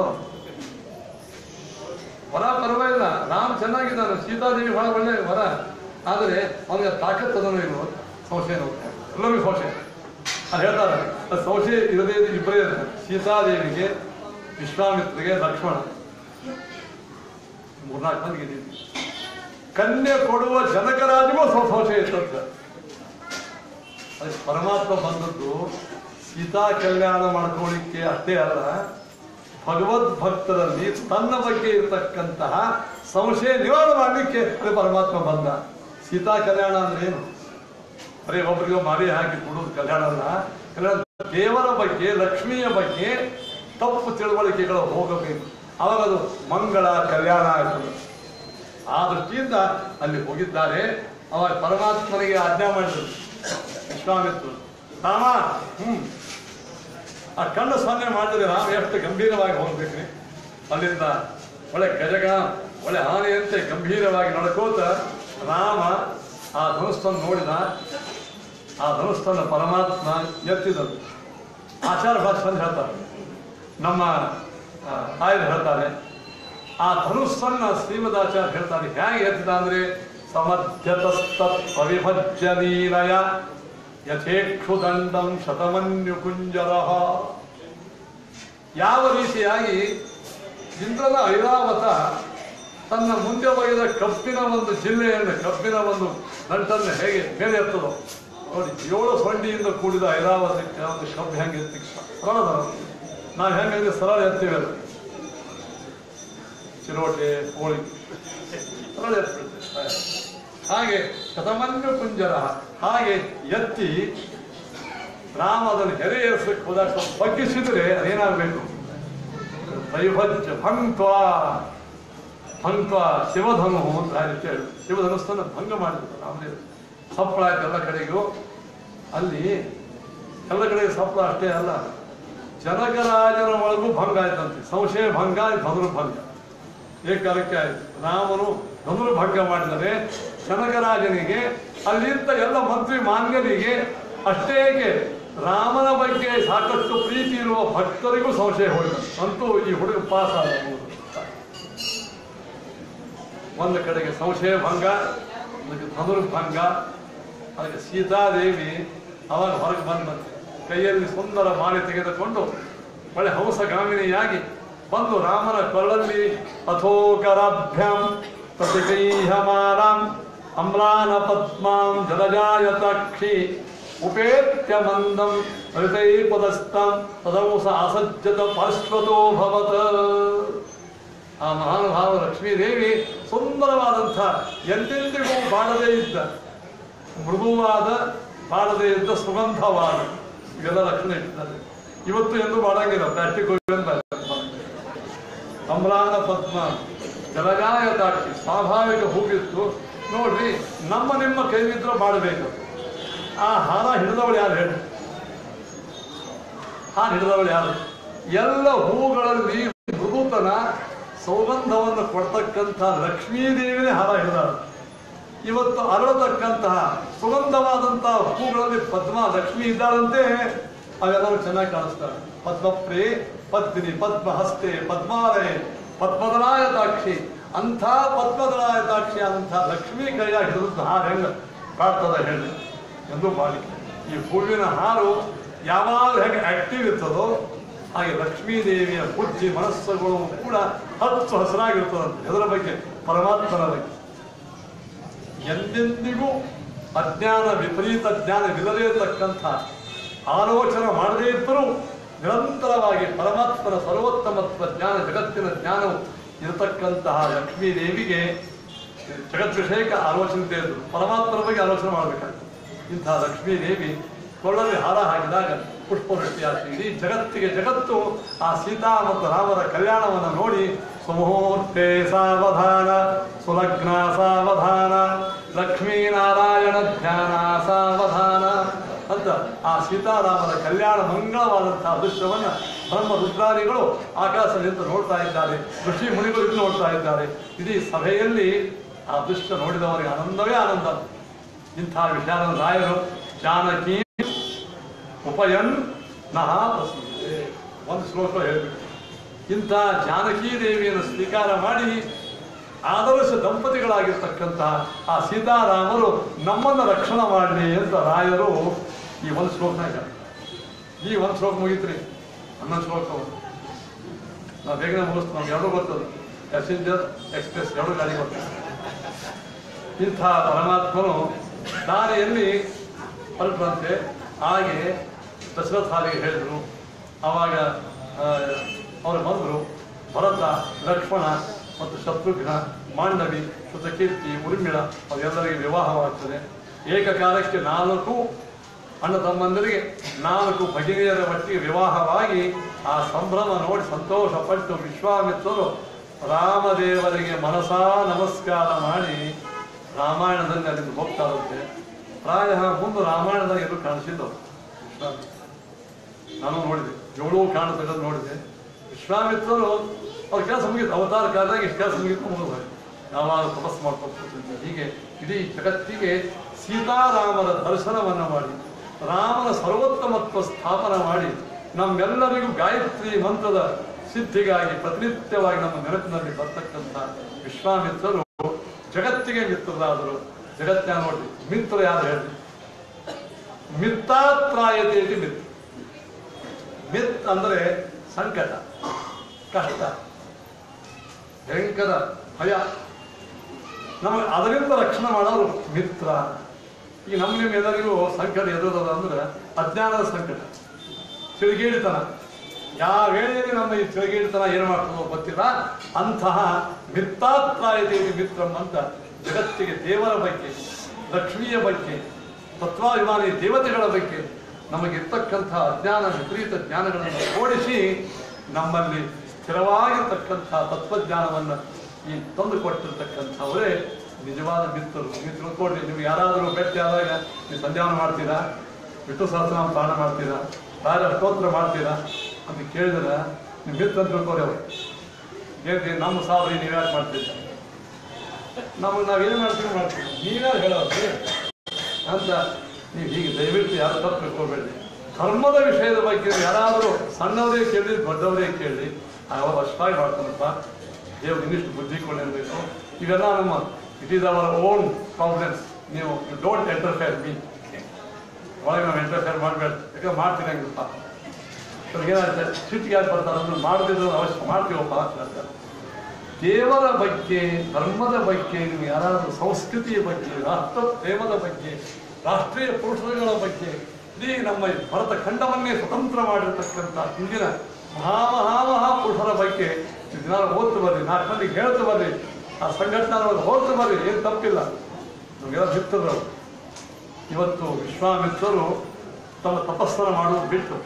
ವರ ಪರವಾಗಿಲ್ಲ ರಾಮ್ ಚೆನ್ನಾಗಿದ್ದಾನೆ ಸೀತಾದೇವಿ ಬಹಳ ಒಳ್ಳೆ ವರ ಆದರೆ ಅವನಿಗೆ ತಾಕತ್ ಅದನ್ನು ಇಲ್ವೋ ಸಂಶಯ ನೋಡ್ತಾರೆ ಎಲ್ಲರಿಗೂ ಸಂಶಯ ಅದು ಹೇಳ್ತಾರೆ ಅದು ಸಂಶಯ ಇರದೇ ಇಬ್ಬರೇ ಇರ್ತಾರೆ ಸೀತಾದೇವಿಗೆ ವಿಶ್ವಾಮಿತ್ರಿಗೆ ಲಕ್ಷ್ಮಣ ಮೂರ್ನಾಲ್ಕು ಮಂದಿಗೆ ಇದ್ದೀವಿ ಕನ್ಯೆ ಕೊಡುವ ಜನಕರಾಜಿಗೂ ಸ್ವಲ್ಪ ಸಂಶಯ ಇರ್ತದೆ ಅದಕ್ಕೆ ಪರಮಾತ್ಮ ಬಂದದ್ದು ಸೀತಾ ಕಲ್ಯಾಣ ಮಾಡ್ಕೊಳ್ಳಿಕ್ಕೆ ಅಷ್ಟೇ ಅಲ್ಲ ಭಗವದ್ ಭಕ್ತರಲ್ಲಿ ತನ್ನ ಬಗ್ಗೆ ಇರತಕ್ಕಂತಹ ಸಂಶಯ ನಿವಾರಣೆ ಮಾಡಲಿಕ್ಕೆ ಅದು ಪರಮಾತ್ಮ ಬಂದ ಸೀತಾ ಕಲ್ಯಾಣ ಅಂದ್ರೆ ಏನು ಬರೀ ಒಬ್ಬರಿಗೆ ಮಾರಿ ಹಾಕಿ ಕೊಡೋದು ಕಲ್ಯಾಣ ಅಲ್ಲ ಕಲ್ಯಾಣ ದೇವರ ಬಗ್ಗೆ ಲಕ್ಷ್ಮಿಯ ಬಗ್ಗೆ ತಪ್ಪು ತಿಳುವಳಿಕೆಗಳು ಹೋಗಬೇಕು ಅವಾಗ ಅದು ಮಂಗಳ ಕಲ್ಯಾಣ ಆಗ್ತದೆ ಆ ದೃಷ್ಟಿಯಿಂದ ಅಲ್ಲಿ ಹೋಗಿದ್ದಾರೆ ಅವಾಗ ಪರಮಾತ್ಮನಿಗೆ ಆಜ್ಞಾ ಮಾಡಿದರು ವಿಶ್ವಾಮಿತ್ರರು ರಾಮ ಹ್ಮ್ ಆ ಕಣ್ಣು ಸೊನ್ನೆ ಮಾಡಿದ್ರೆ ರಾಮ ಎಷ್ಟು ಗಂಭೀರವಾಗಿ ಹೋಗ್ಬೇಕ್ರಿ ಅಲ್ಲಿಂದ ಒಳ್ಳೆ ಗಜಗ ಒಳ್ಳೆ ಆನೆಯಂತೆ ಗಂಭೀರವಾಗಿ ನಡ್ಕೋತ ರಾಮ ಆ ಧನುಸ್ತನ್ನು ನೋಡಿದ ಆ ಧನುಸ್ತನ್ನು ಪರಮಾತ್ಮ ಎತ್ತಿದನು ಆಚಾರ ಭಾಷೆ ಹೇಳ್ತಾರೆ ನಮ್ಮ ಆ, ತಾಯರು ಹೇಳ್ತಾರೆ ಆ ಧನುಸ್ಸನ್ನ ಶ್ರೀಮದಾಚಾರ್ಯ ಹೇಳ್ತಾರೆ ಹೇಗೆ ಎತ್ತಿದ ಅಂದ್ರೆ ಸಮಧ್ಯತಸ್ತತ್ ಅವಿಭಜ್ಯ ನೀಲಯ ಯಥೇಕ್ಷುದಂಡಂ ಶತಮನ್ಯು ಕುಂಜರ ಯಾವ ರೀತಿಯಾಗಿ ಇಂದ್ರನ ಐರಾವತ ತನ್ನ ಮುಂದೆ ಒಯ್ದ ಕಬ್ಬಿನ ಒಂದು ಜಿಲ್ಲೆಯನ್ನು ಕಬ್ಬಿನ ಒಂದು ನಂಟನ್ನು ಹೇಗೆ ಮೇಲೆ ಎತ್ತದೋ ನೋಡಿ ಏಳು ಸೊಂಡಿಯಿಂದ ಕೂಡಿದ ಐರಾವತಕ್ಕೆ ಒಂದು ಕಬ್ಬು ಹೆಂಗೆ ಎತ್ತಿಗೆ ಸರಳದ ನಾವು ಹೆಂಗಂದ್ರೆ ಸರಳ ಎತ್ತೀವಿ ಅದು ಚಿರೋಟೆ ಹೋಳಿಗೆ ಸರಳ ಎತ್ಬಿಡ್ತೇವೆ ಹಾಗೆ ಶತಮನ್ಯ ಕುಂಜರ ಹಾಗೆ ಎತ್ತಿ ರಾಮ ಅದನ್ನು ಹೆರೆ ಏರಿಸಲಿಕ್ಕೆ ಹೋದಾಗ ಸ್ವಲ್ಪ ಬಗ್ಗಿಸಿದ್ರೆ ಅದೇನಾಗಬೇಕು ದೈವಜ್ಜ ಭಂಕ್ವ ಭಂಕ್ವ ಶಿವಧನು ಅಂತ ಆ ರೀತಿ ಹೇಳಿ ಶಿವಧನುಸ್ತನ್ನು ಭಂಗ ಮಾಡಿದ್ರು ರಾಮದೇವರು ಸಪ್ಪಳ ಆಯ್ತು ಎಲ್ಲ ಕಡೆಗೂ ಅಲ್ಲಿ ಎಲ್ಲ ಕಡೆಗೆ ಸಪ್ಪಳ ಅಷ್ಟೇ ಅಲ್ಲ ಜನಕರಾಜನ ಒಳಗೂ ಭಂಗ ಆಯ್ತಂತೆ ಸಂಶಯ ಭಂಗ ಧನುರ್ ಭಂಗ ಏಕಾಲಕ್ಕೆ ಆಯ್ತು ರಾಮನು ಧನುರ್ಭಂಗ ಮಾಡಿದರೆ ಜನಕರಾಜನಿಗೆ ಅಲ್ಲಿದ್ದ ಎಲ್ಲ ಮಂತ್ರಿ ಮಾನ್ಯರಿಗೆ ಅಷ್ಟೇ ಏಕೆ ರಾಮನ ಬಗ್ಗೆ ಸಾಕಷ್ಟು ಪ್ರೀತಿ ಇರುವ ಭಕ್ತರಿಗೂ ಸಂಶಯ ಹೋಯಿತು ಅಂತೂ ಈ ಹುಡುಗ ಪಾಸ್ ಆಗಬಹುದು ಒಂದು ಕಡೆಗೆ ಸಂಶಯ ಭಂಗ ಅದಕ್ಕೆ ಧನುರ್ಭಂಗ ಅದಕ್ಕೆ ಸೀತಾದೇವಿ ಅವಾಗ ಹೊರಗೆ ಬಂದಂತೆ ಕೈಯಲ್ಲಿ ಸುಂದರ ಮಾಲೆ ತೆಗೆದುಕೊಂಡು ಒಳ್ಳೆ ಹಂಸಗಾಮಿನಿಯಾಗಿ ಬಂದು ರಾಮನ ಕೊಳ್ಳಲ್ಲಿ ಅಥೋಕರಾಭ್ಯಾಂ ಪ್ರತಿಗೈಹಮಾನಾಂ ಅಮ್ಲಾನ ಪದ್ಮಾಂ ಜಲಜಾಯತಾಕ್ಷಿ ಉಪೇತ್ಯ ಮಂದಂ ಹೃದಯ ಪದಸ್ಥಂ ತದಂಸ ಅಸಜ್ಜತ ಪಾರ್ಶ್ವತೋ ಭವತ ಆ ಮಹಾನುಭಾವ ಲಕ್ಷ್ಮೀದೇವಿ ಸುಂದರವಾದಂಥ ಎಂದೆಂದಿಗೂ ಬಾಡದೇ ಇದ್ದ ಮೃದುವಾದ ಬಾಡದೇ ಇದ್ದ ಸುಗಂಧವಾದ ಇವೆಲ್ಲ ಲಕ್ಷಣ ಇಟ್ಟಿದ್ದಾರೆ ಇವತ್ತು ಎಂದು ಬಾಡಂಗಿಲ್ಲ ಪ್ಲಾಸ್ಟಿಕ್ ಅಮ್ಲಾನ ಪದ್ಮ ಜಲಜಾಯತಾಕ್ಷಿ ಸ್ವಾಭಾವಿಕ ಹೂವಿತ್ತು ನೋಡ್ರಿ ನಮ್ಮ ನಿಮ್ಮ ಕೈಲಿದ್ರು ಮಾಡಬೇಕು ಆ ಹಾರ ಹಿಡಿದವಳು ಯಾರು ಹೇಳಿ ಹಾರ ಹಿಡಿದವಳು ಯಾರು ಎಲ್ಲ ಹೂಗಳಲ್ಲಿ ಮೃದುತನ ಸೌಗಂಧವನ್ನು ಕೊಡ್ತಕ್ಕಂಥ ಲಕ್ಷ್ಮೀದೇವಿನೇ ಹಾರ ಹಿಡಿದಾಳು ಇವತ್ತು ಅರಳತಕ್ಕಂತಹ ಸುಗಂಧವಾದಂತಹ ಹೂಗಳಲ್ಲಿ ಪದ್ಮ ಲಕ್ಷ್ಮಿ ಇದ್ದಾಳಂತೆ ಅವೆಲ್ಲರೂ ಚೆನ್ನಾಗಿ ಕಾಣಿಸ್ತಾರೆ ಪದ್ಮಪ್ರೇ ಪದ್ಮಿನಿ ಪದ್ಮ ಹಸ್ತೆ ಪದ್ಮಾಲಯ ಪದ್ಮದರಾಯತಾಕ್ಷಿ ಅಂಥ ಪದ್ಮದರಾಯತಾಕ್ಷಿ ಅಂಥ ಲಕ್ಷ್ಮೀ ಕೈಯಾಗಿ ಹಿಡಿದು ಹಾರ ಹೆಂಗ ಕಾಡ್ತದ ಹೇಳಿ ಎಂದು ಮಾಡಿ ಈ ಹೂವಿನ ಹಾರು ಯಾವಾಗ ಹೇಗೆ ಆಕ್ಟಿವ್ ಇರ್ತದೋ ಹಾಗೆ ಲಕ್ಷ್ಮೀದೇವಿಯ ಬುದ್ಧಿ ಮನಸ್ಸುಗಳು ಕೂಡ ಹಚ್ಚು ಹಸಿರಾಗಿರ್ತದಂತೆ ಅದರ ಬಗ್ಗೆ ಪರಮಾತ್ಮನ ಬಗ್ಗೆ ಎಂದೆಂದಿಗೂ ಅಜ್ಞಾನ ವಿಪರೀತ ಜ್ಞಾನವಿಲ್ಲದೇ ಇರತಕ್ಕಂಥ ಆಲೋಚನೆ ಮಾಡದೇ ಇದ್ದರೂ ನಿರಂತರವಾಗಿ ಪರಮಾತ್ಮನ ಸರ್ವೋತ್ತಮತ್ವ ಜ್ಞಾನ ಜಗತ್ತಿನ ಜ್ಞಾನವು ಇರತಕ್ಕಂತಹ ಲಕ್ಷ್ಮೀ ದೇವಿಗೆ ಜಗದ್ವಿಷಯಕ ಆಲೋಚನೆ ಇದ್ದು ಪರಮಾತ್ಮನ ಬಗ್ಗೆ ಆಲೋಚನೆ ಮಾಡಬೇಕಾಗ್ತದೆ ಇಂತಹ ಲಕ್ಷ್ಮೀ ದೇವಿ ಕೊಳ್ಳಲ್ಲಿ ಹಾರ ಹಾಕಿದಾಗ ಪುಷ್ಪವೃಷ್ಟಿಯಾಗ್ತದೆ ಇಡೀ ಜಗತ್ತಿಗೆ ಜಗತ್ತು ಆ ಸೀತಾ ಮತ್ತು ರಾಮರ ಕಲ್ಯಾಣವನ್ನು ನೋಡಿ ಸುಮುಹೂರ್ತೆ ಸಾವಧಾನ ಸುಲಗ್ನ ಸಾವಧಾನ ಲಕ್ಷ್ಮೀನಾರಾಯಣ ಧ್ಯಾನ ಸಾವಧಾನ ಅಂತ ಆ ಸೀತಾರಾಮರ ಕಲ್ಯಾಣ ಮಂಗಳವಾದಂತಹ ದೃಶ್ಯವನ್ನ ಬ್ರಹ್ಮ ರುದ್ರಾದಿಗಳು ಆಕಾಶದಿಂದ ನೋಡ್ತಾ ಇದ್ದಾರೆ ಋಷಿ ಮುನಿಗಳು ಇಲ್ಲಿ ನೋಡ್ತಾ ಇದ್ದಾರೆ ಇಡೀ ಸಭೆಯಲ್ಲಿ ಆ ದೃಶ್ಯ ನೋಡಿದವರಿಗೆ ಆನಂದವೇ ಆನಂದ ಇಂಥ ವಿಚಾರ ರಾಯರು ಜಾನಕಿ ಉಪಯನ್ ನಹ ಪ್ರಸಿದ್ಧೆ ಒಂದು ಶ್ಲೋಕ ಹೇಳ್ಬಿಟ್ಟು ಇಂಥ ಜಾನಕಿ ದೇವಿಯನ್ನು ಸ್ವೀಕಾರ ಮಾಡಿ ಆದರ್ಶ ದಂಪತಿಗಳಾಗಿರ್ತಕ್ಕಂತಹ ಆ ಸೀತಾರಾಮರು ನಮ್ಮನ್ನು ರಕ್ಷಣೆ ಮಾಡಲಿ ಅಂತ ರಾಯರು ಈ ಒಂದು ಶ್ಲೋಕನಾಗ ಈ ಒಂದು ಶ್ಲೋಕ ಮುಗಿತ್ರಿ ಹನ್ನೊಂದು ಶ್ಲೋಕ ನಾವು ಬೇಗನೆ ಮುಗಿಸ್ತು ನಮ್ಗೆ ಎರಡು ಗೊತ್ತದು ಪ್ಯಾಸೆಂಜರ್ ಎಕ್ಸ್ಪ್ರೆಸ್ ಎರಡು ಗಾಡಿ ಗೊತ್ತದು ಇಂಥ ಪರಮಾತ್ಮನು ದಾರಿಯಲ್ಲಿ ಹೊರಟಂತೆ ಹಾಗೆ ದಶರಥ ಹಾಲಿಗೆ ಹೇಳಿದರು ಆವಾಗ ಅವರು ಬಂದರು ಭರತ ಲಕ್ಷ್ಮಣ ಮತ್ತು ಶತ್ರುಘ್ನ ಮಾಂಡವಿ ಶುತಕೀರ್ತಿ ಉರ್ಮಿಳ ಅವರೆಲ್ಲರಿಗೆ ವಿವಾಹವಾಗ್ತದೆ ಏಕಕಾಲಕ್ಕೆ ನಾಲ್ಕು ಅಣ್ಣ ತಮ್ಮಂದರಿಗೆ ನಾಲ್ಕು ಭಗಿನಿಯರ ಮಟ್ಟಿಗೆ ವಿವಾಹವಾಗಿ ಆ ಸಂಭ್ರಮ ನೋಡಿ ಸಂತೋಷಪಟ್ಟು ವಿಶ್ವಾಮಿತ್ರರು ರಾಮದೇವರಿಗೆ ಮನಸಾ ನಮಸ್ಕಾರ ಮಾಡಿ ರಾಮಾಯಣದಲ್ಲಿ ಅಲ್ಲಿಂದ ಹೋಗ್ತಾರಂತೆ ಪ್ರಾಯ ಮುಂದೆ ರಾಮಾಯಣದಾಗ ಎಲ್ಲೂ ಕಾಣಿಸಿದ್ದವು ವಿಶ್ವಾಮಿತ್ರ ನಾನು ನೋಡಿದೆ ಏಳು ಕಾಣತಕ್ಕಂಥ ನೋಡಿದೆ ವಿಶ್ವಾಮಿತ್ರರು ಅವ್ರ ಕೆಲಸ ಮುಗಿತು ಅವತಾರ ಕಾಲದಾಗ ಇಷ್ಟು ಕೆಲಸ ಮುಗಿತು ಮುಗಿದು ಯಾವಾಗ ತಪಸ್ಸು ಮಾಡ್ಕೊಂಡು ಕೂತಿದ್ರು. ಹೀಗೆ ಇಡೀ ಜಗತ್ತಿಗೆ ಸೀತಾರಾಮರ ದರ್ಶನವನ್ನ ಮಾಡಿ ರಾಮನ ಸರ್ವೋತ್ತಮತ್ವ ಸ್ಥಾಪನ ಮಾಡಿ ನಮ್ಮೆಲ್ಲರಿಗೂ ಗಾಯತ್ರಿ ಮಂತ್ರದ ಸಿದ್ಧಿಗಾಗಿ ಪ್ರತಿನಿತ್ಯವಾಗಿ ನಮ್ಮ ನೆನಪಿನಲ್ಲಿ ಬರ್ತಕ್ಕಂಥ ವಿಶ್ವಾಮಿತ್ರರು ಜಗತ್ತಿಗೆ ಮಿತ್ರರಾದರು ಜಗತ್ತಿನ ನೋಡಿ ಮಿತ್ರ ಯಾರು ಹೇಳಿ ಮಿತ್ತಾತ್ರಾಯತೆ ಇತಿ ಮಿತ್ ಮಿತ್ ಅಂದ್ರೆ ಸಂಕಟ ಕಷ್ಟ ಭಯಂಕರ ಭಯ ನಮಗೆ ಅದರಿಂದ ರಕ್ಷಣೆ ಮಾಡೋರು ಮಿತ್ರ ಈಗ ನಮ್ಮ ನಿಮ್ಮ ಎಲ್ಲರಿಗೂ ಸಂಕಟ ಎದುರದ ಅಂದ್ರೆ ಅಜ್ಞಾನದ ಸಂಕಟ ತಿರುಗೇಡಿತನ ಯಾವ ವೇಳೆಯಲ್ಲಿ ನಮ್ಮ ಈ ತಿರುಗೇಡಿತನ ಏನು ಮಾಡ್ತದೋ ಗೊತ್ತಿಲ್ಲ ಅಂತಹ ಮಿತ್ತಾತ್ರಾಯತೆ ಮಿತ್ರಂ ಅಂತ ಜಗತ್ತಿಗೆ ದೇವರ ಬಗ್ಗೆ ಲಕ್ಷ್ಮಿಯ ಬಗ್ಗೆ ತತ್ವಾಭಿಮಾನಿ ದೇವತೆಗಳ ಬಗ್ಗೆ ನಮಗಿರ್ತಕ್ಕಂಥ ಅಜ್ಞಾನ ವಿಪರೀತ ಜ್ಞಾನಗಳನ್ನು ಓಡಿಸಿ ನಮ್ಮಲ್ಲಿ ಸ್ಥಿರವಾಗಿರ್ತಕ್ಕಂಥ ತತ್ವಜ್ಞಾನವನ್ನು ಈ ತಂದು ಕೊಟ್ಟಿರ್ತಕ್ಕಂಥವರೇ ನಿಜವಾದ ಮಿತ್ರರು ನೀವು ತಿಳ್ಕೊಡ್ರಿ ನೀವು ಯಾರಾದರೂ ಭೇಟಿ ಆದಾಗ ನೀವು ಸಂಧ್ಯಾವನ ಮಾಡ್ತೀರಾ ವಿಷ್ಣು ಸಹಸ್ರನಾಮ ಪಾಠ ಮಾಡ್ತೀರಾ ರಾಜ ಸ್ತೋತ್ರ ಮಾಡ್ತೀರಾ ಅಂತ ಕೇಳಿದ್ರೆ ನೀವು ಮಿತ್ರ ಅಂತ ತಿಳ್ಕೊರಿ ಅವರು ಹೇಳ್ರಿ ನಮ್ಮ ಸಾವಿರ ನೀವು ಯಾಕೆ ಮಾಡ್ತೀರಿ ನಮಗೆ ನಾವೇನು ಮಾಡ್ತೀವಿ ಮಾಡ್ತೀವಿ ನೀವೇ ಹೇಳೋದು ಅಂತ ನೀವು ಹೀಗೆ ದಯವಿಟ್ಟು ಯಾರು ತಪ್ಪು ತಿಳ್ಕೊಬೇಡಿ ಧರ್ಮದ ವಿಷಯದ ಬಗ್ಗೆ ಯಾರಾದರೂ ಸಣ್ಣವರೇ ಕೇಳಿ ದೊಡ್ಡವರೇ ಕೇಳಿ ಅವರು ಅಷ್ಟಾಗಿ ಮಾಡ್ತಾನಪ್ಪ ದೇವ್ರು ಇನ್ನಿಷ್ಟು ಬುದ್ಧಿ ಕೊಂಡಿರಬೇಕು ಇವೆಲ್ಲ ನಮ್ಮ it is our own confidence ನೀವು ಯು ಡೋಂಟ್ ಎಂಟರ್ಫೇರ್ ಮೀ ಒಳಗೆ ನಾವು ಎಂಟರ್ಫೇರ್ ಮಾಡಬೇಡ ಯಾಕಂದ್ರೆ ಮಾಡ್ತೀನಿ ಹಂಗಪ್ಪ ಏನಾಗುತ್ತೆ ಸಿಟ್ಟಿಗೆ ಯಾರು ಬರ್ತಾರೆ ಅಂದ್ರೆ ಮಾಡದಿದ್ರು ಅವಶ್ಯ ಮಾಡ್ತೀವಪ್ಪ ಅಂತ ಹೇಳ್ತಾರೆ ದೇವರ ಬಗ್ಗೆ ಧರ್ಮದ ಬಗ್ಗೆ ನೀವು ಯಾರಾದರೂ ಸಂಸ್ಕೃತಿಯ ಬಗ್ಗೆ ರಾಷ್ಟ್ರ ಪ್ರೇಮದ ಬಗ್ಗೆ ರಾಷ್ಟ್ರೀಯ ಪುರುಷರುಗಳ ಬಗ್ಗೆ ಇಡೀ ನಮ್ಮ ಭರತ ಖಂಡವನ್ನೇ ಸ್ವತಂತ್ರ ಮಾಡಿರ್ತಕ್ಕಂಥ ಹಿಂದಿನ ಮಹಾ ಮಹಾ ಮಹಾ ಪುರುಷರ ಬಗ್ಗೆ ದಿನ ಓದ್ತು ಬರ್ರಿ ನಾಲ್ಕು ಮಂದಿಗೆ ಹೇಳ್ತು ಬರ್ರಿ ಆ ಸಂಘಟನೆ ಹೋಗ್ತು ಬರ್ರಿ ಏನು ತಪ್ಪಿಲ್ಲ ನಮಗೆಲ್ಲ ಸಿಗ್ತದ್ರು ಅವ್ರು. ಇವತ್ತು ವಿಶ್ವಾಮಿತ್ರರು ತಮ್ಮ ತಪಸ್ಸನ್ನು ಮಾಡುವುದು ಬಿಟ್ಟು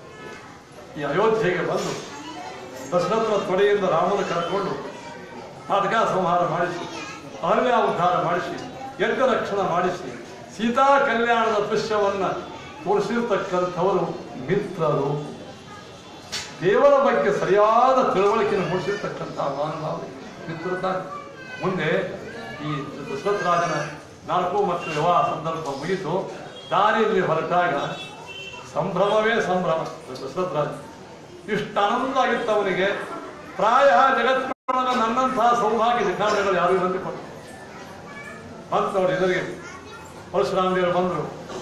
ಈ ಅಯೋಧ್ಯೆಗೆ ಬಂದು ದಶರಥನ ತೊಡೆಯಿಂದ ರಾಮನ ಕರ್ಕೊಂಡು ನಾಟಕ ಸಂಹಾರ ಮಾಡಿಸಿ ಅರಣ್ಯ ಉದ್ಧಾರ ಮಾಡಿಸಿ ಯಜ್ಞ ರಕ್ಷಣೆ ಮಾಡಿಸಿ ಸೀತಾ ಕಲ್ಯಾಣದ ದೃಶ್ಯವನ್ನ ತೋರಿಸಿರ್ತಕ್ಕಂಥವರು ಮಿತ್ರರು ದೇವರ ಬಗ್ಗೆ ಸರಿಯಾದ ತಿಳುವಳಿಕೆಯನ್ನು ಮೂಡಿಸಿರ್ತಕ್ಕಂಥ ಮಾನವ ಮಿತ್ರತಾನೆ ಮುಂದೆ ಈ ದಶರಥ ರಾಜನ ನಾಲ್ಕು ಮತ್ತು ವಿವಾಹ ಸಂದರ್ಭ ಮುಗಿತು ದಾರಿಯಲ್ಲಿ ಹೊರಟಾಗ ಸಂಭ್ರಮವೇ ಸಂಭ್ರಮ ದಶರಥ ರಾಜ ಇಷ್ಟು ಆನಂದ ಆಗಿತ್ತು ಅವನಿಗೆ ಪ್ರಾಯ ಜಗತ್ತಿನೊಳಗೆ ನನ್ನಂತಹ ಸೌಭಾಗ್ಯ ಸಿದ್ಧಾಂತಗಳು ಯಾರು ಇರಂತೆ ಕೊಟ್ಟು ಬಂತು ನೋಡಿ ಎದುರಿಗೆ ಪರಶುರಾಮ ದೇವರು ಬಂದರು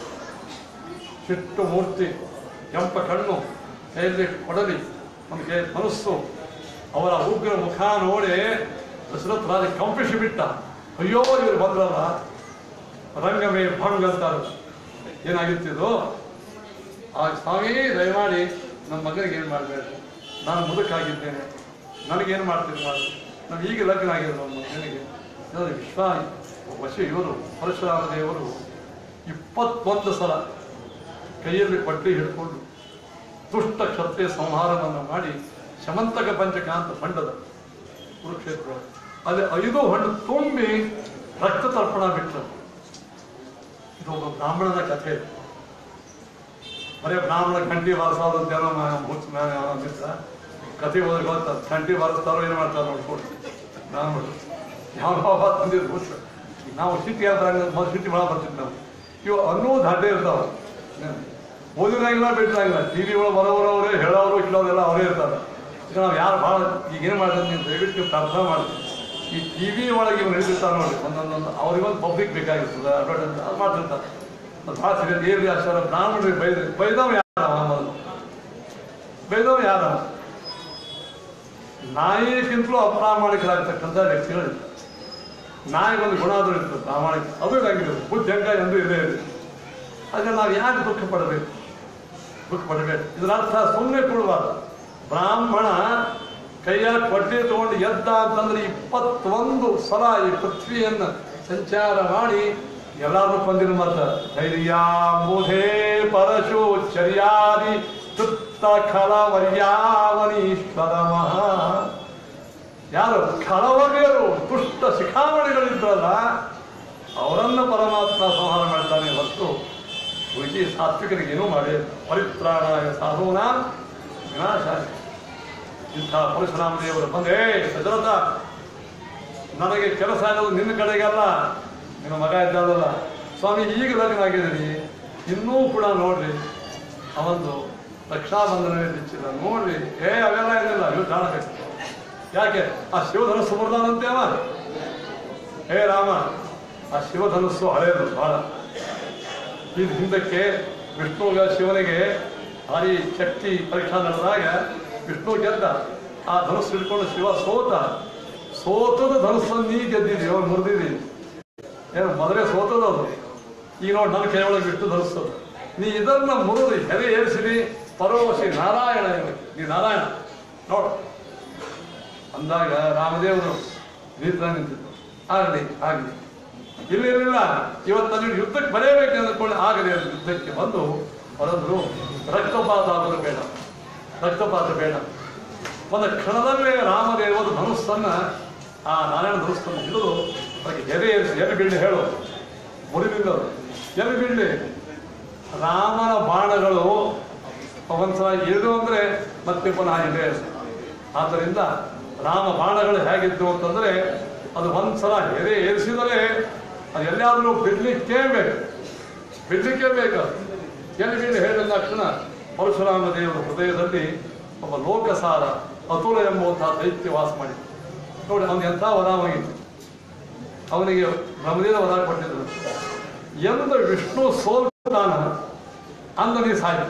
ಚಿಟ್ಟು ಮೂರ್ತಿ ಕೆಂಪ ಕಣ್ಣು ಕೈಯಲ್ಲಿ ಕೊಡಲಿ ಒಂದು ಕೈ ಮನಸ್ಸು ಅವರ ಉಗ್ರ ಮುಖ ನೋಡಿ ದಶರಥ ರಾಜ ಕಂಪಿಸಿ ಬಿಟ್ಟ ಅಯ್ಯೋ ಇವರು ಬಂದ್ರಲ್ಲ ರಂಗವೇ ಭಂಗ್ ಅಂತಾರೆ ಏನಾಗಿತ್ತಿದು ಆ ಸ್ವಾಮಿ ದಯಮಾಡಿ ನಮ್ಮ ಮಗನಿಗೆ ಏನು ಮಾಡಬೇಡ ನಾನು ಮುದುಕಾಗಿದ್ದೇನೆ ನನಗೇನು ಮಾಡ್ತೀನಿ ಮಾಡಿ ನಾವು ಈಗ ಲಗ್ನ ಆಗಿದೆ ನಮ್ಮ ಮಗನಿಗೆ ಇವರು ವಿಶ್ವ ವಶ ಇವರು ಪರಶುರಾಮ ದೇವರು ಇಪ್ಪತ್ತೊಂದು ಸಲ ಕೈಯಲ್ಲಿ ಬಡ್ಡಿ ಹಿಡ್ಕೊಂಡು ದುಷ್ಟ ಕ್ಷತ್ರಿಯ ಸಂಹಾರವನ್ನು ಮಾಡಿ ಶಮಂತಕ ಪಂಚಕ ಅಂತ ಬಂಡದ ಕುರುಕ್ಷೇತ್ರ ಅಲ್ಲಿ ಐದು ಹಣ್ಣು ತುಂಬಿ ರಕ್ತ ತರ್ಪಣ ಬಿಟ್ಟರು ಇದು ಒಬ್ಬ ಬ್ರಾಹ್ಮಣನ ಕಥೆ ಬರೀ ಬ್ರಾಹ್ಮಣ ಗಂಟಿ ಬಾರಿಸೋದು ಅಂತ ಏನೋ ಹುಚ್ಚ ಮಿತ್ರ ಕಥೆ ಹೋದ್ರೆ ಗೊತ್ತ ಗಂಟಿ ಬಾರಿಸ್ತಾರೋ ಏನು ಮಾಡ್ತಾರೋ ನೋಡ್ಕೊಂಡು ಬ್ರಾಹ್ಮಣರು ಯಾವ ತಂದಿದ್ದು ಹುಚ್ಚ ನಾವು ಸಿಟಿ ಅಂತ ಮೊದಲು ಸಿಟಿ ಭಾಳ ಬರ್ತಿದ್ವಿ ನಾವು ಇವು ಅನ್ನೋದು ಅಡ್ಡೆ ಇರ್ತಾವ ಓದಿರಂಗಿಲ್ಲ ಬಿಟ್ಟಿರಂಗಿಲ್ಲ ಟಿ ವಿ ಒಳಗೆ ಬರೋರವರೇ ಹೇಳೋರು ಕೇಳೋರೆಲ್ಲ ಅವರೇ ಇರ್ತಾರೆ ಈಗ ನಾವು ಯಾರು ಭಾಳ ಈಗ ಏನು ಮಾಡ್ತಾರೆ ನೀವು ದಯವಿಟ್ಟು ನೀವು ಪ್ರಾರ್ಥನೆ ಮಾಡಿ ಈ ಟಿ ವಿ ಒಳಗೆ ಇವ್ರು ಹಿಡಿದಿರ್ತಾರೆ ನೋಡಿ ಒಂದೊಂದೊಂದು ಅವ್ರಿಗೊಂದು ಪಬ್ಲಿಕ್ ಬೇಕಾಗಿರ್ತದೆ ಅಡ್ವರ್ಟೈಸ್ ಅದು ಮಾಡ್ತಿರ್ತಾರೆ ಅದು ಭಾಳ ಸಿಗುತ್ತೆ ಏರಿ ಆಚಾರ ಬ್ರಾಹ್ಮಣರಿಗೆ ಬೈದ್ರಿ ಬೈದವ ಯಾರವ ಮೊದಲು ಬೈದವ ಯಾರವ ನಾಯಿಗಿಂತಲೂ ಅಪ್ರಾಮಾಣಿಕರಾಗಿರ್ತಕ್ಕಂಥ ವ್ಯಕ್ತಿಗಳಿರ್ತಾರೆ ನಾಯಿಗೊಂದು ಗುಣ ಆದರೂ ಇರ್ತದೆ ಪ್ರಾಮಾಣಿಕ ಅದು ಇದಾಗಿರುತ್ತೆ ಬುದ್ಧಿ ಹೆಂಗ ಎಂದು ಇದೇ ಇದೆ ಆದ್ರೆ ನಾವು ಯಾಕೆ ದುಃಖ ಪಡಬೇಕು ದುಃಖ ಪಡಬೇಕು ಇದರ ಅರ್ಥ ಸುಮ್ಮನೆ ಕೊಡಬಾರ್ದು ಬ್ರಾಹ್ಮಣ ಕೈಯಾಗ ಕೊಡ್ಡಿ ತಗೊಂಡು ಎದ್ದ ಅಂತಂದ್ರೆ ಇಪ್ಪತ್ತೊಂದು ಸಲ ಈ ಪೃಥ್ವಿಯನ್ನು ಸಂಚಾರ ಮಾಡಿ ಎಲ್ಲಾರು ಕೊಂದಿನ ಮತ ಧೈರ್ಯಾಂಬುಧೇ ಪರಶು ಚರ್ಯಾದಿ ತುತ್ತ ಖಲವರ್ಯಾವನೀಶ್ವರ ಮಹಾ ಯಾರು ಖಳವರ್ಯರು ದುಷ್ಟ ಶಿಖಾಮಣಿಗಳಿದ್ರಲ್ಲ ಅವರನ್ನು ಪರಮಾತ್ಮ ಸಂಹಾರ ಮಾಡ್ತಾನೆ ಹೊರತು ಉಳಿದಿ ಸಾತ್ವಿಕರಿಗೆ ಏನೂ ಮಾಡಿ ಪರಿತ್ರಾಣಾಯ ಸಾಧೂನ ವಿನಾಶ ಇಂಥ ಪರಶುರಾಮ ದೇವರು ಬಂದೇ ದಶರಥ ನನಗೆ ಕೆಲಸ ಇರೋದು ನಿನ್ನ ಕಡೆಗಲ್ಲ ನಿನ್ನ ಮಗ ಇದ್ದಾಳಲ್ಲ ಸ್ವಾಮಿ ಈಗ ಲಗ್ನ ಆಗಿದ್ದೀರಿ ಇನ್ನೂ ಕೂಡ ನೋಡ್ರಿ ಅವಂದು ರಕ್ಷಾಬಂಧನವೇ ಬಿಚ್ಚಿಲ್ಲ ನೋಡ್ರಿ ಏ ಅವೆಲ್ಲ ಏನಿಲ್ಲ ಇವ್ರು ಕಾಣಬೇಕು ಯಾಕೆ ಆ ಶಿವಧನಸ್ಸು ಬರ್ದಾನಂತೆ ಅವ ಹೇ ರಾಮ ಆ ಶಿವಧನಸ್ಸು ಹಳೆಯದು ಬಹಳ ಇದು ಹಿಂದಕ್ಕೆ ವಿಷ್ಣುಗ ಶಿವನಿಗೆ ಭಾರಿ ಶಕ್ತಿ ಪರೀಕ್ಷಾ ನಡೆದಾಗ ವಿಷ್ಣು ಗೆದ್ದ ಆ ಧನುಸ್ಸು ಹಿಡ್ಕೊಂಡು ಶಿವ ಸೋತ ಸೋತದ ಧನುಸ್ಸನ್ನು ನೀ ಗೆದ್ದಿದ್ದಿ ಅವ್ರು ಮುರಿದಿದ್ದಿ ಏನು ಮೊದಲೇ ಸೋತದ ಅದು ಈಗ ನೋಡಿ ನನ್ನ ಕೈ ಒಳಗೆ ಬಿಟ್ಟು ಧರಿಸ್ತದ ನೀ ಇದನ್ನ ಮುರಿದು ಹೆರೆ ಏರಿಸಿರಿ ಪರೋಶಿ ನಾರಾಯಣ ಇವ. ನೀ ನಾರಾಯಣ ನೋಡು ಅಂದಾಗ ರಾಮದೇವರು ನಿಂತ ನಿಂತಿದ್ದು ಆಗಲಿ ಆಗಲಿ ಇಲ್ಲಿ ಇರಲಿಲ್ಲ ಇವತ್ತು ನಾನು ಯುದ್ಧಕ್ಕೆ ಬರೆಯಬೇಕು ಅಂದ್ಕೊಂಡು ಆಗಲಿ ಅದು ಯುದ್ಧಕ್ಕೆ ಬಂದು ಹೊರದ್ರು ರಕ್ತಪಾತ ಆಗೋದು ಬೇಡ ರಕ್ತಪಾತ ಬೇಡ ಒಂದು ಕ್ಷಣದಲ್ಲೇ ರಾಮದೇವರು ಧನುಸ್ಸನ್ನ ಆ ನಾರಾಯಣ ಧನುಸ್ಸನ್ನು ಹಿಡಿದು ಅದಕ್ಕೆ ಎದೆ ಏರಿಸಿ ಎಲ್ಲಿ ಬೀಳಲಿ ಹೇಳು ಮುರಿಲಿಲ್ಲ ಅದು ಎಲ್ಲಿ ಬೀಳಲಿ ರಾಮನ ಬಾಣಗಳು ಒಂದ್ಸಲ ಇಳಿದು ಅಂದ್ರೆ ಮತ್ತೆ ಪುನಃ ಇದೆ ಆದ್ದರಿಂದ ರಾಮ ಬಾಣಗಳು ಹೇಗಿದ್ದು ಅಂತಂದ್ರೆ ಅದು ಒಂದ್ಸಲ ಎದೆ ಏರಿಸಿದರೆ ಅದು ಎಲ್ಲಾದ್ರೂ ಬಿಡ್ಲಿಕ್ಕೇ ಬೇಕು ಬಿಡ್ಲಿಕ್ಕೇ ಬೇಕು ಎಲ್ಲಿ ಬೀಳಿ ಹೇಳಿದ ತಕ್ಷಣ ಪರಶುರಾಮ ದೇವರ ಹೃದಯದಲ್ಲಿ ಒಬ್ಬ ಲೋಕಸಾರ ಅತುಲ ಎಂಬುವಂತಹ ದೈತ್ಯ ವಾಸ ಮಾಡಿ ನೋಡಿ ಅವನು ಎಂಥ ವರಾವಾಗಿತ್ತು ಅವನಿಗೆ ಬ್ರಹ್ಮದೇವ ವರ ಕೊಟ್ಟಿದ್ರು ಎಂದು ವಿಷ್ಣು ಸೋಲ್ತಾನ ಅಂದ ನೀ ಸಾಯಿ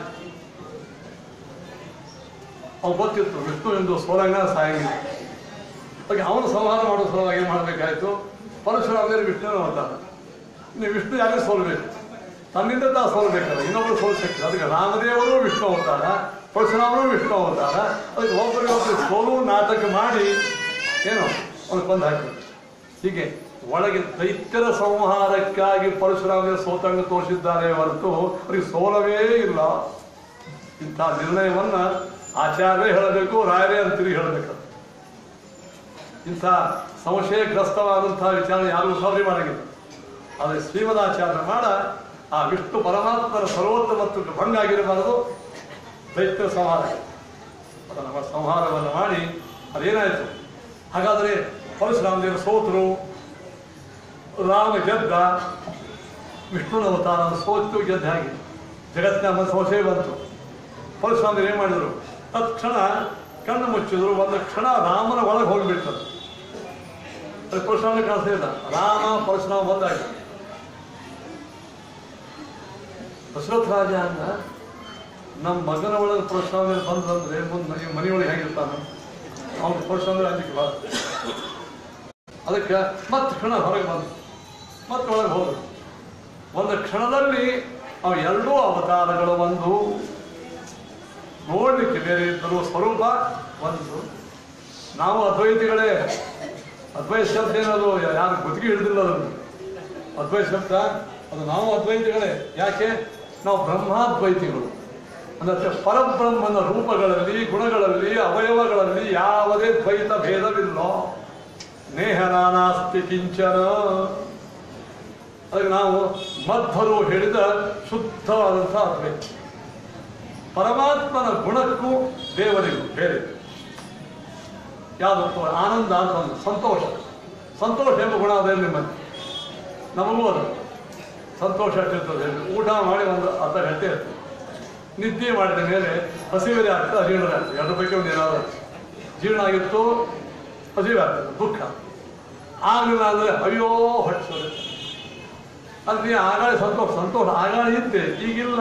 ಅವ್ನು ಗೊತ್ತಿತ್ತು ವಿಷ್ಣು ಎಂದು ಸೋಲಂಗ ಸಾಯಂಗಿಲ್ಲ ಹಾಗೆ ಅವನು ಸಂಹಾರ ಮಾಡೋ ಸಲುವಾಗಿ ಏನು ಮಾಡಬೇಕಾಯ್ತು ಪರಶುರಾಮದೇವರು ವಿಷ್ಣುವಿನ ಅವತಾರ ನೀವು ವಿಷ್ಣು ಯಾರಿಗೆ ಸೋಲ್ಬೇಕು ತನ್ನಿಂದ ತಾ ಸೋಲ್ಬೇಕಲ್ಲ ಇನ್ನೊಬ್ರು ಸೋಲ್ಸಕ್ಕೆ ಅದಕ್ಕೆ ರಾಮದೇವರು ವಿಷ್ಣು ಅವತಾರ ಪರಶುರಾಮರು ವಿಷ್ಣು ಅವತಾರ ಅದಕ್ಕೆ ಒಬ್ಬರಿಗೊಬ್ಬರು ಸೋಲು ನಾಟಕ ಮಾಡಿ ಏನು ಅವ್ನು ಕೊಂದು ಹಾಕಿದ್ರು ಹೀಗೆ ಒಳಗೆ ದೈತ್ಯರ ಸಂಹಾರಕ್ಕಾಗಿ ಪರಶುರಾಮದೇವರು ಸೋತಂಗ ತೋರಿಸಿದ್ದಾರೆ ಹೊರತು ಅವರಿಗೆ ಸೋಲವೇ ಇಲ್ಲ ಇಂಥ ನಿರ್ಣಯವನ್ನ ಆಚಾರ್ಯ ಹೇಳಬೇಕು ರಾಯರೇ ಅಂತ ತಿರುಗಿ ಹೇಳಬೇಕು ಇಂಥ ಸಂಶಯಗ್ರಸ್ತವಾದಂತಹ ವಿಚಾರ ಯಾರಿಗೂ ಸವರಿ ಮಾಡಂಗಿಲ್ಲ ಆದರೆ ಶ್ರೀಮದಾಚಾರ್ಯ ಮಾಡ ಆ ವಿಷ್ಣು ಪರಮಾತ್ಮನ ಸರ್ವೋತ್ತಮತ್ವಕ್ಕೆ ಭಂಗ ಆಗಿರಬಾರದು ದೈತ್ಯ ಸಂಹಾರ ಅದನ್ನು ಸಂಹಾರವನ್ನು ಮಾಡಿ ಅದೇನಾಯಿತು ಹಾಗಾದರೆ ಪರಶುರಾಮದೇವರು ಸೋತರು ರಾಮ ಗೆದ್ದ ವಿಷ್ಣುನ ಅವತಾರ ಸೋತು ಗೆದ್ದ ಹಾಗೆ ಜಗತ್ತಿನ ಒಂದು ಸಂಶಯ ಬಂತು ಪರಶುರಾಮದೇವರು ಏನು ಮಾಡಿದರು ತತ್ಕ್ಷಣ ಕಣ್ಣು ಮುಚ್ಚಿದ್ರು ಒಂದು ಕ್ಷಣ ರಾಮನ ಒಳಗೆ ಹೋಗಿಬಿಟ್ಟರು ಅದು ಪರಶುರಾಮ ಕಾಣಿಸ್ತಾ ಇಲ್ಲ ರಾಮ ಪರಶುರಾಮ ಬಂದಾಗ ದಶರಥ ರಾಜ ಅಂದ ನಮ್ಮ ಮಗನ ಒಳಗೆ ಪರಶುರಾಮ ಬಂದ್ರಂದ್ರೆ ಮುಂದೆ ಈ ಮನೆಯೊಳಗೆ ಹೇಗಿರ್ತಾನ ಅವನು ಪರಶುರಾಮ ಅಂಜಿಕೆ ಬಾರ ಅದಕ್ಕೆ ಮತ್ತೆ ಕ್ಷಣ ಹೊರಗೆ ಬಂದು ಮತ್ತೆ ಒಳಗೆ ಹೋದ್ರು ಒಂದು ಕ್ಷಣದಲ್ಲಿ ಅವ ಎರಡೂ ಅವತಾರಗಳು ಒಂದು ನೋಡ್ಲಿಕ್ಕೆ ಬೇರೆ ಇದ್ದರು ಸ್ವರೂಪ ಒಂದು ನಾವು ಅದ್ವೈತಿಗಳೇ ಅದ್ವೈತ ಶಬ್ದ ಏನದು ಯಾರು ಗುತ್ತಿಗೆ ಹಿಡಿದಿಲ್ಲ ಅದನ್ನು ಅದ್ವೈತ ಶಬ್ದ ಅದು ನಾವು ಅದ್ವೈತಿಗಳೇ ಯಾಕೆ ನಾವು ಬ್ರಹ್ಮಾದ್ವೈತಿಗಳು ಅಂದ್ರೆ ಪರಬ್ರಹ್ಮನ ರೂಪಗಳಲ್ಲಿ ಗುಣಗಳಲ್ಲಿ ಅವಯವಗಳಲ್ಲಿ ಯಾವುದೇ ದ್ವೈತ ಭೇದವಿಲ್ಲ ನೇಹ ನಾನಾಸ್ತಿ ಕಿಂಚನ ಅದಕ್ಕೆ ನಾವು ಮಧ್ವರು ಹೇಳಿದ ಶುದ್ಧವಾದಂತಹ ಅದ್ವೈತ ಪರಮಾತ್ಮನ ಗುಣಕ್ಕೂ ದೇವರಿಗೂ ಬೇರೆ ಯಾವುದು ಆನಂದ ಅಂತ ಒಂದು ಸಂತೋಷ ಸಂತೋಷ ಎಂಬ ಗುಣ ಅದೇ ನಿಮ್ಮಲ್ಲಿ ನಮಗೂ ಅದು ಸಂತೋಷ ಇರ್ತದೆ ಊಟ ಮಾಡಿ ಒಂದು ಅರ್ಧ ಗಂಟೆ ಇರ್ತದೆ ನಿದ್ದೆ ಮಾಡಿದ ಮೇಲೆ ಹಸಿವೆಲೆ ಆಗ್ತದೆ ಅಜೀರ್ಣ ಆಗ್ತದೆ ಅದ್ರ ಬಗ್ಗೆ ಒಂದು ಏನಾದ್ರು ಜೀರ್ಣ ಆಗಿತ್ತು ಹಸಿವೆ ಆಗ್ತದೆ ದುಃಖ ಆಗಲಿಲ್ಲ ಅಂದರೆ ಅಯ್ಯೋ ಹೊಟ್ಟೆ ಅಲ್ಲಿ ಆಗಾಳಿ ಸಂತೋಷ ಸಂತೋಷ ಆಗಾಳಿ ಇದ್ದೆ ಈಗಿಲ್ಲ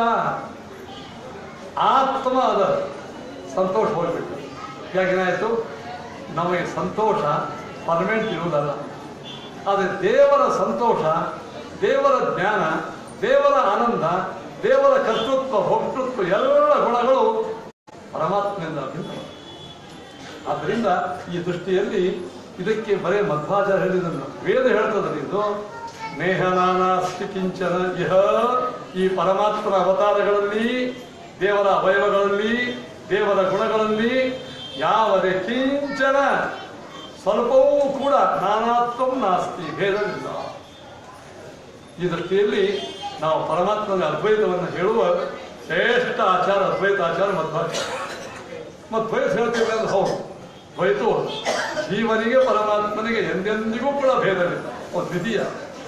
ಆತ್ಮ ಅದ ಸಂತೋಷ ಹೋಗ್ಬಿಟ್ಟು ಯಾಕೇನಾಯಿತು ನಮಗೆ ಸಂತೋಷ ಪರ್ಮನೆಂಟ್ ಇರುವುದಲ್ಲ ಆದರೆ ದೇವರ ಸಂತೋಷ ದೇವರ ಜ್ಞಾನ ದೇವರ ಆನಂದ ದೇವರ ಕರ್ತೃತ್ವ ಭೋಕ್ತೃತ್ವ ಎಲ್ಲ ಗುಣಗಳು ಪರಮಾತ್ಮನಿಂದ ಭಿನ್ನ ಆದ್ದರಿಂದ ಈ ದೃಷ್ಟಿಯಲ್ಲಿ ಇದಕ್ಕೆ ಬರೇ ಮಧ್ವಾಚಾರ್ಯ ಹೇಳಿದನ್ನು ವೇದ ಹೇಳ್ತದೆ ಇದು ನೇಹನಾನಾಸ್ತಿ ಕಿಂಚನ ಇಹ ಈ ಪರಮಾತ್ಮನ ಅವತಾರಗಳಲ್ಲಿ ದೇವರ ಅವಯವಗಳಲ್ಲಿ ದೇವರ ಗುಣಗಳಲ್ಲಿ ಯಾವದೇ ಕಿಂಚನ ಸ್ವಲ್ಪವೂ ಕೂಡ ನಾನಾತ್ವ ನಾಸ್ತಿ ಭೇದವಿಲ್ಲ ಈ ದೃಷ್ಟಿಯಲ್ಲಿ ನಾವು ಪರಮಾತ್ಮನ ಅದ್ವೈತವನ್ನು ಹೇಳುವ ಶ್ರೇಷ್ಠ ಆಚಾರ ಅದ್ವೈತ ಆಚಾರ ಮಧ್ವಾಚಾರ ಮತ್ತು ದ್ವೈತ ಹೇಳ್ತೀವಿ ಅಂದ್ರೆ ಹೌದು ದ್ವೈತವು ಹೌದು. ಜೀವನಿಗೆ ಪರಮಾತ್ಮನಿಗೆ ಎಂದೆಂದಿಗೂ ಕೂಡ ಭೇದವಿಲ್ಲ ಒಂದು ದ್ವಿತೀಯ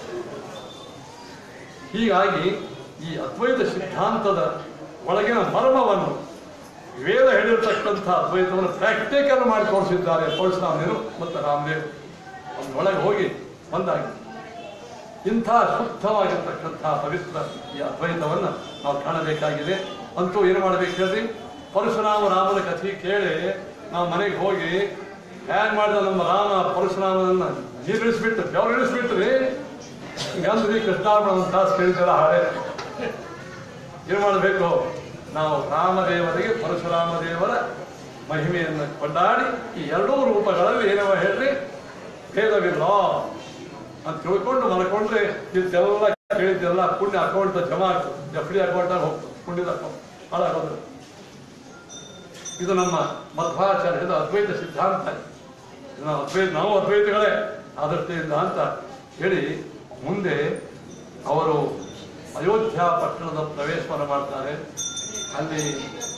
ಹೀಗಾಗಿ ಈ ಅದ್ವೈತ ಸಿದ್ಧಾಂತದ ಒಳಗಿನ ಮರ್ಮವನ್ನು ವೇದ ಹೇಳಿರ್ತಕ್ಕಂಥ ಅದ್ವೈತವನ್ನು ಪ್ರಾಕ್ಟಿಕಲ್ ಮಾಡಿ ತೋರಿಸಿದ್ದಾರೆ ಪರಶುರಾಮನೇರು ಮತ್ತು ರಾಮದೇವ್ ಒಳಗೆ ಹೋಗಿ ಬಂದಾಗಿ ಇಂಥ ಶುದ್ಧವಾಗಿರ್ತಕ್ಕಂಥ ಪವಿತ್ರ ಈ ಅದ್ವೈತವನ್ನು ನಾವು ಕಾಣಬೇಕಾಗಿದೆ ಅಂತೂ ಏನು ಮಾಡಬೇಕು ಹೇಳ್ರಿ ಪರಶುರಾಮ ರಾಮನ ಕಥೆ ಕೇಳಿ ನಾವು ಮನೆಗೆ ಹೋಗಿ ಹ್ಯಾಂಗ್ ಮಾಡಿದ ನಮ್ಮ ರಾಮ ಪರಶುರಾಮನನ್ನ ನೀರು ಇಳಿಸ್ಬಿಟ್ಟು ಬೆವರು ಇಳಿಸ್ಬಿಟ್ರಿ ಹಿಂಗಂದ್ರಿ ಕೃಷ್ಣಾರ್ಪಣ ಒಂದು ತಾಸು ಕೇಳಿದ್ದೆಲ್ಲ ಹಾಳೆ ಏನು ಮಾಡಬೇಕು ನಾವು ರಾಮದೇವರಿಗೆ ಪರಶುರಾಮ ದೇವರ ಮಹಿಮೆಯನ್ನು ಕೊಂಡಾಡಿ ಈ ಎರಡೂ ರೂಪಗಳಲ್ಲಿ ಏನವ ಹೇಳ್ರಿ ಭೇದವಿಲ್ಲ ಅಂತ ತಿಳ್ಕೊಂಡು ಮಲ್ಕೊಂಡ್ರೆ ಇದೆಲ್ಲ ಕೇಳಿದ್ದೆಲ್ಲ ಪುಣ್ಯ ಅಕೌಂಟ್ ಜಮಾ ಆಗ್ತದೆ ಎಫ್ ಅಕೌಂಟಾಗ ಹೋಗ್ತದೆ ಪುಣ್ಯದ ಅಕೌಂಟ್ ಹಾಳಾಗೋದು ಇದು ನಮ್ಮ ಮಧ್ವಾಚಾರ್ಯದ ಅದ್ವೈತ ಸಿದ್ಧಾಂತ ಇದು ನಾವು ಅದ್ವೈತ ನಾವು ಅದ್ವೈತಗಳೇ ಆದರ್ಶದಿಂದ ಅಂತ ಹೇಳಿ ಮುಂದೆ ಅವರು ಅಯೋಧ್ಯ ಪಟ್ಟಣದ ಪ್ರವೇಶವನ್ನು ಮಾಡ್ತಾರೆ ಅಲ್ಲಿ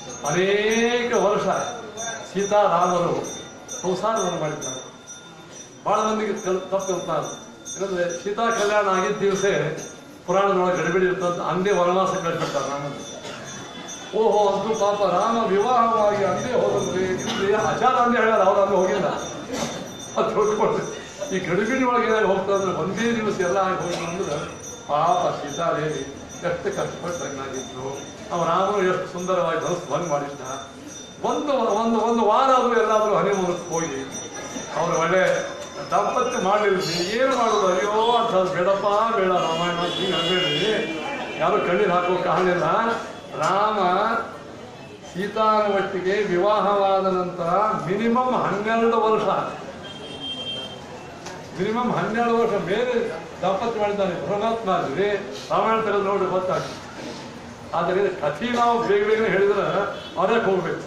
ಅನೇಕ ವರ್ಷ ಸೀತಾರಾಮರು ಸಂಸಾರವನ್ನು ಮಾಡಿದ್ದಾರೆ ಬಹಳ ಮಂದಿಗೆ ಕಲ್- ತಪ್ಪು ಕಲ್ತಾರೆ ಯಾಕಂದ್ರೆ ಸೀತಾ ಕಲ್ಯಾಣ ಆಗಿದ್ದ ದಿವಸ ಪುರಾಣದೊಳಗೆ ಗಡಿಬಿಡಿ ಇರ್ತಂತ ಅಂದೇ ವನವಾಸ ಕಳಿಸ್ಬಿಡ್ತಾರೆ ರಾಮನ ಓಹೋ ಅಂತೂ ಪಾಪ ರಾಮ ವಿವಾಹವಾಗಿ ಅಂದೇ ಹೋದಂದ್ರೆ ಇಲ್ಲಿ ಆಚಾರ ಅಂದೇ ಹೇಳ್ಯಾರ ಅವ್ರು ಅಲ್ಲಿ ಹೋಗಿಲ್ಲ ಅದು ತಿಳ್ಕೊಳ್ರಿ ಈ ಗಡಿಬಿಡಿ ಒಳಗೆ ಏನಾಗಿ ಹೋಗ್ತಾ ಅಂದ್ರೆ ಒಂದೇ ದಿವಸ ಎಲ್ಲ ಆಗಿ ಹೋಗಿ ಅಂದ್ರೆ ಪಾಪ ಸೀತಾದೇವಿ ಎಷ್ಟು ಕಷ್ಟಪಟ್ಟು ರಂಗಾಗಿದ್ರು ಅವ ರಾಮನು ಎಷ್ಟು ಸುಂದರವಾಗಿ ಧನಸ್ ಬಂದ್ ಮಾಡಿದ್ದ ಒಂದು ಒಂದು ಒಂದು ವಾರ ಆದ್ರೂ ಎಲ್ಲಾದ್ರೂ ಹನಿಮೂನಕ್ಕೆ ಹೋಗಿ ಅವ್ರು ಒಳ್ಳೆ ದಾಂಪತ್ಯ ಮಾಡಲಿಲ್ಲ ಏನು ಮಾಡೋದು ಅಯ್ಯೋ ಅಂತ ಬೇಡಪ್ಪ ಬೇಡ ರಾಮಾಯಣ ಅಂತ ಹಿಂಗೆ ಅನ್ಬೇಡ್ರಿ ಯಾರು ಕಣ್ಣೀರು ಹಾಕೋ ಕಾರಣಿಲ್ಲ ರಾಮ ಸೀತಾನ ಒಟ್ಟಿಗೆ ವಿವಾಹವಾದ ನಂತರ ಮಿನಿಮಮ್ ಹನ್ನೆರಡು ವರ್ಷ ಮಿನಿಮಮ್ ಹನ್ನೆರಡು ವರ್ಷ ಮೇಲೆ ದಾಂಪತ್ಯ ಮಾಡಿದ್ದಾನೆ ಪರಮಾತ್ಮ ಅಲ್ಲಿ ರಾಮಾಯಣ ತೆಗೆದು ನೋಡಿ ಗೊತ್ತಾಗ್ತದೆ ಆದ್ದರಿಂದ ಕಥೆ ನಾವು ಬೇಗ ಬೇಗ ಹೇಳಿದ್ರೆ ಅದಕ್ಕೆ ಹೋಗ್ಬೇಕು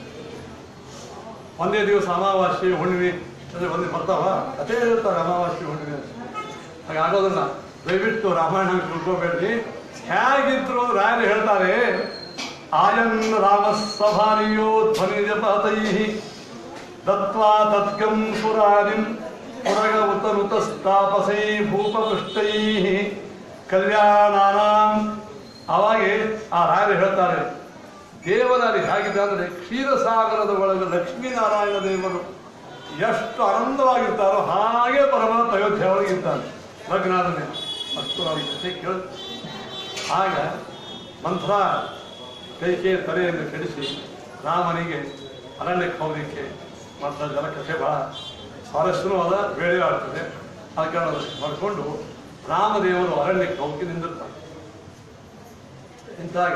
ಒಂದೇ ದಿವಸ ಅಮಾವಾಸ್ಯೆ ಹುಣ್ಣಿಮೆ ಅಂದ್ರೆ ಒಂದೇ ಬರ್ತಾವ ಕಥೆ ಹೇಳ್ತಾರೆ ಅಮಾವಾಸ್ಯೆ ಹುಣ್ಣಿಮೆ ಅಂತ. ಹಾಗೆ ಆಗೋದನ್ನ ದಯವಿಟ್ಟು ರಾಮಾಯಣ ತಿಳ್ಕೊಬೇಡ್ರಿ ಹೇಗಿದ್ರು ರಾಯರು ಹೇಳ್ತಾರೆ ಆಯನ್ ರಾಮ ಸಭಾನಿಯೋ ಧ್ವನಿ ಜಪತೈ ದತ್ವಾ ತದ್ಗಂ ಸುರಾರಿಂ ಪುರಗ ಉತನುತಸ್ತಾಪಸೈ ಭೂಪಪೃಷ್ಟೈ ಕಲ್ಯಾಣಾನಾಂ ಅವಾಗೆ ಆ ರಾಯರು ಹೇಳ್ತಾರೆ ದೇವರಲ್ಲಿ ಹೇಗಿದೆ ಅಂದ್ರೆ ಕ್ಷೀರಸಾಗರದ ಒಳಗೆ ಲಕ್ಷ್ಮೀನಾರಾಯಣ ದೇವರು ಎಷ್ಟು ಆನಂದವಾಗಿರ್ತಾರೋ ಹಾಗೆ ಪರಮಾತ್ಮ ಅಯೋಧ್ಯ ಒಳಗೆ ಇರ್ತಾನೆ ಲಗ್ನಾದನೆ ಅಷ್ಟು ಅವ್ರಿಗೆ ಕಥೆ ಕೇಳ ಆಗ ಮಂತ್ರ ಕೈಕೆ ತಲೆಯನ್ನು ಕೆಡಿಸಿ ರಾಮನಿಗೆ ಅರಣ್ಯಕ್ಕೆ ಹೋಗಲಿಕ್ಕೆ ಮಂತ್ರ ಜಲಕಥೆ ಬಹಳ ಸ್ವಾರಸ್ಯನೂ ಅದ ಬೇಳೆ ಆಗ್ತದೆ ಅದಕ್ಕೆ ಮಾಡ್ಕೊಂಡು ರಾಮದೇವರು ಅರಣ್ಯಕ್ಕೆ ಹೋಗಿ ನಿಂದಿರ್ತಾರೆ ಇಂತಾಗ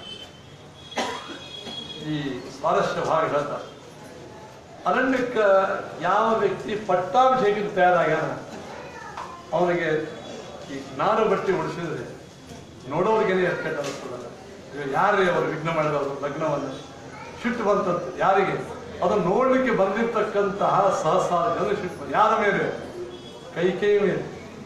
ಈ ಸ್ವಾರಸ್ಯ ಭಾಗ ಹೇಳ್ತಾರೆ ಅರಣ್ಯಕ್ಕೆ ಯಾವ ವ್ಯಕ್ತಿ ಪಟ್ಟಾಭಿಷೇಕಕ್ಕೆ ತಯಾರಾಗ್ಯಾನ ಅವನಿಗೆ ಈ ನಾರು ಬಟ್ಟೆ ಉಡಿಸಿದ್ರೆ ನೋಡೋರಿಗೇನೆ ಎಸ್ಕೇಟ್ ಅನ್ನಿಸ್ತದಲ್ಲ ಇವಾಗ ಯಾರೇ ಅವರು ವಿಘ್ನ ಮಾಡಿದವರು ಲಗ್ನವನ್ನು ಸಿಟ್ಟು ಬಂತಂತೆ ಯಾರಿಗೆ ಅದನ್ನು ನೋಡ್ಲಿಕ್ಕೆ ಬಂದಿರ್ತಕ್ಕಂತಹ ಸಹಸ್ರಾರು ಜನ ಸಿಟ್ಟು ಬಂತು. ಯಾರ ಮೇಲೆ ಕೈಕೈ ಮೇಲೆ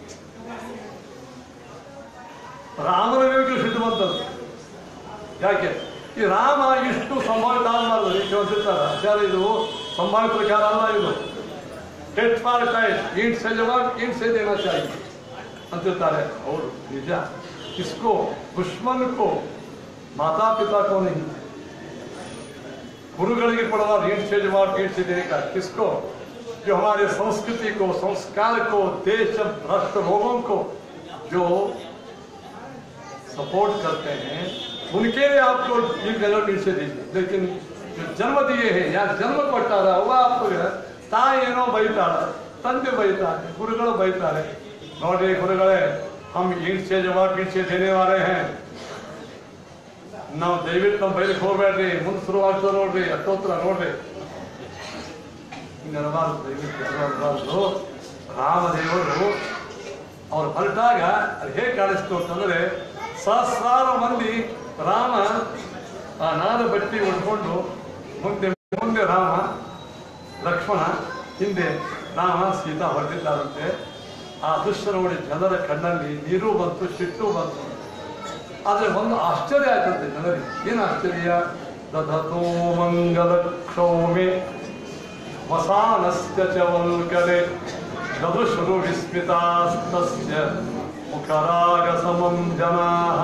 ರಾಮನ ಮೇಲೂ ಸಿಟ್ಟು ಬಂತಂತೆ ಯಾಕೆ ಈ ರಾಮ ಇಷ್ಟು ಸಂಭಾವಿತ ಆಗಬಾರ್ದು ಕೇಳ್ತಿರ್ತಾರೆ ಆಚಾರ ಇದು ಸಂಭಾವಿತ ಪ್ರಕಾರ ಅಲ್ಲ ಇದು ಟೆಟ್ ಫಾರ್ ಟೈಟ್ ಈಟ್ ಸೆ ಜವಾಬ್ ಈಟ್ ಸೆ ದೇನಾ ಚಾಹಿए ಅಂತಿರ್ತಾರೆ ಹೌದು ನಿಜ किसको दुश्मन को माता पिता को नहीं गुरुಗಳಿಗೆ ಕೊಡುವ ऋण से जवाब ऋण से देने का किसको जो हमारे संस्कृति को संस्कार को देश भ्रष्ट लोगों को जो सपोर्ट करते हैं उनके लिए आपको ये गलत ऋण से दीजिए लेकिन जो जन्म दिए हैं या जन्म ಕೊಟ್ಟಾರ ಅವ आपको ತಾಯಿ ಏನೋ ಬೈತಾಳ ತಂದೆ ಬೈತಾರೆ ಗುರುಗಳು ಬೈತಾರೆ ನೋಡ್ರಿ ಗುರುಗಳೇ हम ईट से जवाब ईट से देने वाले हैं ನಾವು ದಯವಿಟ್ಟು ನಮ್ಮ ಬೈಲಿಕ್ಕೆ ಹೋಗ್ಬೇಡ್ರಿ ಮುಂದೆ ಶುರು ಆಗ್ತದೆ ನೋಡ್ರಿ ಅಷ್ಟೋತ್ತರ ನೋಡ್ರಿ ಹಿಂಗೆ ಅನ್ನಬಾರ್ದು ದಯವಿಟ್ಟು ಯಾರು ಅನ್ನಬಾರ್ದು ರಾಮದೇವರು ಅವ್ರು ಹೊರಟಾಗ ಅದು ಹೇಗೆ ಕಾಣಿಸ್ತು ಅಂತಂದ್ರೆ ಸಹಸ್ರಾರು ಮಂದಿ ರಾಮ ಆ ನಾದ ಬಟ್ಟಿ ಉಡ್ಕೊಂಡು ಮುಂದೆ ಮುಂದೆ ರಾಮ ಲಕ್ಷ್ಮಣ ಹಿಂದೆ ರಾಮ ಸೀತಾ ಹೊರಟಿದ್ದಾರಂತೆ ಆ ದೃಶ್ಯ ನೋಡಿ ಜನರ ಕಣ್ಣಲ್ಲಿ ನೀರು ಬಂತು ಸಿಟ್ಟು ಬಂತು ಆದ್ರೆ ಒಂದು ಆಶ್ಚರ್ಯ ಆಯ್ತಂತೆ ಜನರಿಗೆ ಏನು ಆಶ್ಚರ್ಯ ದಧತೋ ಮಂಗಲ ಕ್ಷೌಮೆ ವಸಾನಸ್ಯ ಚ ವಲ್ಕಲೆ ದದೃಶರು ವಿಸ್ಮಿತಾಸ್ತಸ್ಯ ಮುಖರಾಗ ಸಮಂ ಜನಾಃ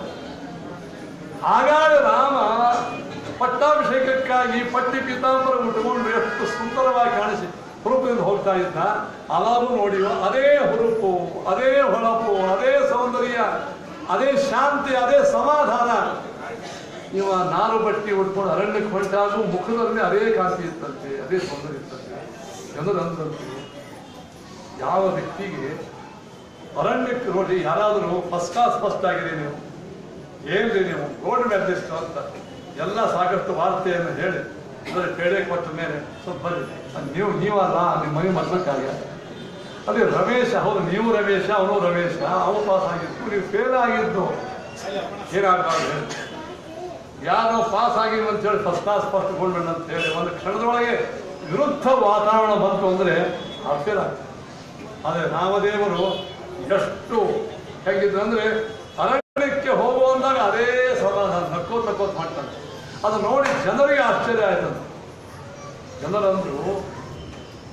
ಆಗಾಗ ರಾಮ ಪಟ್ಟಾಭಿಷೇಕಕ್ಕಾಗಿ ಪಟ್ಟಿ ಪೀತಾಂಬರ ಉಟ್ಕೊಂಡು ಎಷ್ಟು ಸುಂದರವಾಗಿ ಕಾಣಿಸಿ ಹುರುಪಿನಿಂದ ಹೋಗ್ತಾ ಇದ್ದ ಅಲಾರು ನೋಡಿ ಅದೇ ಹುರುಪು ಅದೇ ಹೊಳಪು ಅದೇ ಸೌಂದರ್ಯ ಅದೇ ಶಾಂತಿ ಅದೇ ಸಮಾಧಾನ ಇವ ನಾರು ಬಟ್ಟಿ ಉಟ್ಕೊಂಡು ಅರಣ್ಯಕ್ಕೆ ಹೊರಟಾಗೂ ಮುಖದಲ್ಲಿ ಅದೇ ಕಾಂತಿ ಇತ್ತಂತೆ ಅದೇ ಸೌಂದರ್ಯ ಇತ್ತಂತೆ ಜನರು ಅಂದ್ರಂತೆ ಯಾವ ವ್ಯಕ್ತಿಗೆ ಅರಣ್ಯಕ್ಕೆ ನೋಡಿ ಯಾರಾದರೂ ಫಸ್ಟ್ ಕ್ಲಾಸ್ ಫಸ್ಟ್ ಆಗಿದೆ ನೀವು ಏನ್ರಿ ನೀವು ಗೋಲ್ಡ್ ಮೆಡಲಿಸ್ಟ್ ಅಂತ ಎಲ್ಲ ಸಾಕಷ್ಟು ವಾರ್ತೆಯನ್ನು ಹೇಳಿ ಅಂದರೆ ಪೇಡೆ ಕೊಟ್ಟ ಮೇಲೆ ಸ್ವಲ್ಪ ಬರ್ರಿ ಅದ್ ನೀವು ನೀವಲ್ಲ ನಿಮ್ಮ ಮನೆ ಮಕ್ಕಳಕ್ಕಾಗ ಅದೇ ರಮೇಶ ಹೌದು ನೀವು ರಮೇಶ ಅವನು ರಮೇಶ ಅವನು ಪಾಸ್ ಆಗಿದ್ದು ನೀವು ಫೇಲ್ ಆಗಿದ್ದು ಏನಾಗಬಾರ್ದು ಹೇಳಿ ಯಾರೋ ಪಾಸ್ ಆಗಿಲ್ಲ ಅಂತ ಹೇಳಿ ಫಸ್ಟ್ ಕ್ಲಾಸ್ ಫಸ್ಟ್ ಗೋಲ್ಡ್ ಅಂತ ಹೇಳಿ ಒಂದು ಕ್ಷಣದೊಳಗೆ ವಿರುದ್ಧ ವಾತಾವರಣ ಬಂತು ಅಂದರೆ ಆಶ್ಚರ್ಯ ಆಗ್ತದೆ. ಆದರೆ ರಾಮದೇವರು ಎಷ್ಟು ಹೇಗಿದ್ರು ಅಂದ್ರೆ ಅರಣ್ಯಕ್ಕೆ ಹೋಗುವಂದಾಗ ಅದೇ ಸಮಾಧಾನ ನಕ್ಕೋತ್ ನಕ್ಕೋತ್ ಮಾಡ್ತಾನೆ ಅದು ನೋಡಿ ಜನರಿಗೆ ಆಶ್ಚರ್ಯ ಆಯ್ತಂತೆ ಜನರಂದ್ರು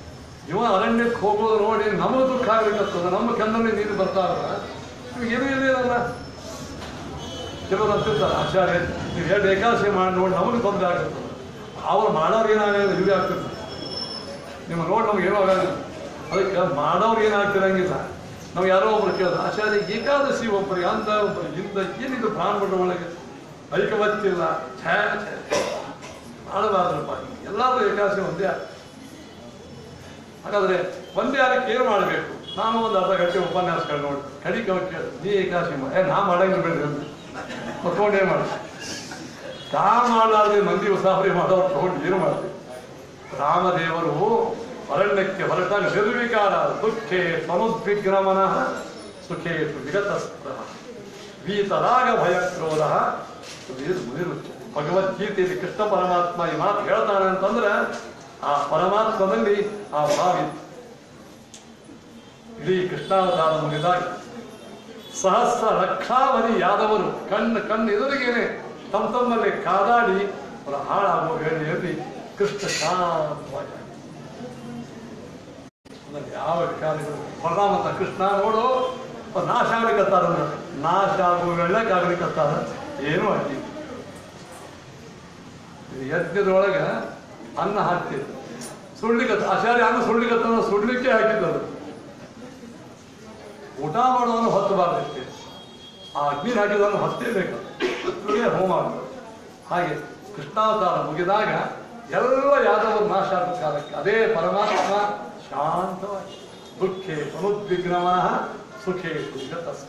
ಇವ ಅರಣ್ಯಕ್ಕೆ ಹೋಗೋದು ನೋಡಿ ನಮಗೆ ದುಃಖ ಆಗ್ಲಿಕ್ಕತ್ತದ ನಮ್ಮ ಕಣ್ಣಲ್ಲಿ ನೀರು ಬರ್ತಾರ ಏನು ಇರಲಿಲ್ಲ ಕೆಲವರು ಅಂತಿರ್ತಾರೆ ಆಚಾರ್ಯ ನೀವು ಎರಡು ಏಕಾದಶಿ ಮಾಡಿ ನೋಡಿ ನಮಗೆ ತೊಂದರೆ ಆಗುತ್ತೆ ಅವ್ರು ಮಾಡೋರು ಏನಾಗಲ್ಲ ಇದೇ ಆಗ್ತಿರ್ತಾರೆ ನಿಮ್ಮ ನೋಡಿ ನಮ್ಗೆ ಏನೂ ಆಗಲ್ಲ ಅದಕ್ಕೆ ಮಾಡೋರು ಏನಾಗ್ತಿರಂಗಿಲ್ಲ ನಾವು ಯಾರೋ ಒಬ್ರು ಕೇಳಿದ್ರು ಆಚಾರ್ಯ ಏಕಾದಶಿ ಒಬ್ಬರಿಗೆ ಅಂದ ಒಬ್ಬರಿಗೆ ಇಂದ ಏನಿದು ಬ್ರಾಹ್ಮಣರ ಒಳಗೆ ಐಕಮತ್ಯಿಲ್ಲ ಛೇ ಛೇ ಮಾಡಬಾರ್ದಪ್ಪ ಎಲ್ಲಾದ್ರೂ ಏಕಾದಶಿ ಒಂದೇ ಆಗ್ತದೆ. ಹಾಗಾದ್ರೆ ಒಂದೇ ಅದಕ್ಕೆ ಏನು ಮಾಡಬೇಕು ನಾನು ಒಂದು ಅರ್ಧ ಗಂಟೆ ಉಪನ್ಯಾಸಗಳು ನೋಡಿ ಕಡಿಕೆ ಅವ್ರು ಕೇಳಿ ನೀ ಏಕಾದಶಿ ಮಾಡಿ ಏ ನಾ ಮಾಡಂಗಿಲ್ಲ ಬಿಡ್ರಿ ಅಂತ ತಗೊಂಡೇ ಮಾಡಿ ತಾ ಮಾಡಲಾರ್ದೆ ಮಂದಿ ಉಸಾಫರಿ ಮಾಡೋರು ತಗೊಂಡು ಏನು ಮಾಡ್ತೀವಿ ರಾಮದೇವರು ಅರಣ್ಯಕ್ಕೆ ಹೊರಟಾಗ ನಿರ್ವಿಕಾರ ದುಃಖೇ ಸಮುದ್ವಿಗ್ರಮನ ಸುಖೇ ವಿಗತಸ್ತ್ರ ವೀತರಾಗ ಭಯಕ್ರೋಧ ಭಗವದ್ಗೀತೆಯಲ್ಲಿ ಕೃಷ್ಣ ಪರಮಾತ್ಮ ಈ ಮಾತು ಹೇಳ್ತಾನೆ ಅಂತಂದ್ರೆ ಆ ಪರಮಾತ್ಮನಲ್ಲಿ ಆ ಭಾವಿ ಇಡೀ ಕೃಷ್ಣಾವತಾರ ಮುಗಿದಾಗ ಸಹಸ್ರ ಲಕ್ಷಾವಧಿ ಯಾದವರು ಕಣ್ಣು ಕಣ್ಣು ಎದುರಿಗೇನೆ ತಮ್ಮ ತಮ್ಮಲ್ಲಿ ಕಾದಾಡಿ ಅವರ ಹಾಳಾಗುವ ವೇಳೆಯಲ್ಲಿ ಕೃಷ್ಣ ಶಾಂತವಾಗಿ ಆಮೇಲೆ ಯಾವ ವಿಚಾರಗಳು ಬಲರಾಮತ ಕೃಷ್ಣ ನೋಡು ಅವ್ರು ನಾಶ ಆಗ್ಲಿಕ್ಕತ್ತಾರ ನಾಶ ಆಗುವ ವೇಳೆಗೆ ಆಗ್ಲಿಕ್ಕತ್ತಾರ ಏನೂ ಆಗಿಲ್ಲ ಇದು ಯಜ್ಞದೊಳಗೆ ಅನ್ನ ಹಾಕ್ತಿದ್ರು ಸುಳ್ಳಿಕತ್ತ ಆಚಾರ್ಯ ಅನ್ನ ಸುಳ್ಳಿಕತ್ತ ಸುಡ್ಲಿಕ್ಕೆ ಹಾಕಿದ್ದದು ಊಟ ಮಾಡೋನು ಹೊತ್ತಬಾರ್ದಕ್ಕೆ ಆ ಅಗ್ನಿ ಹಾಕಿದವನು ಹೊತ್ತೇಬೇಕು ಹತ್ತಲೇ ಹೋಮ ಆಗ್ತದೆ ಹಾಗೆ ಕೃಷ್ಣಾವತಾರ ಮುಗಿದಾಗ ಎಲ್ಲ ಯಾದವರು ನಾಶ ಆದ ಕಾಲಕ್ಕೆ ಅದೇ ಪರಮಾತ್ಮ ಶಾಂತವಾಗಿ ದುಃಖೇ ಸಮುದ್ವಿಗ್ರಮನ ಸುಖೇ ಸುಗತಸ್ಮ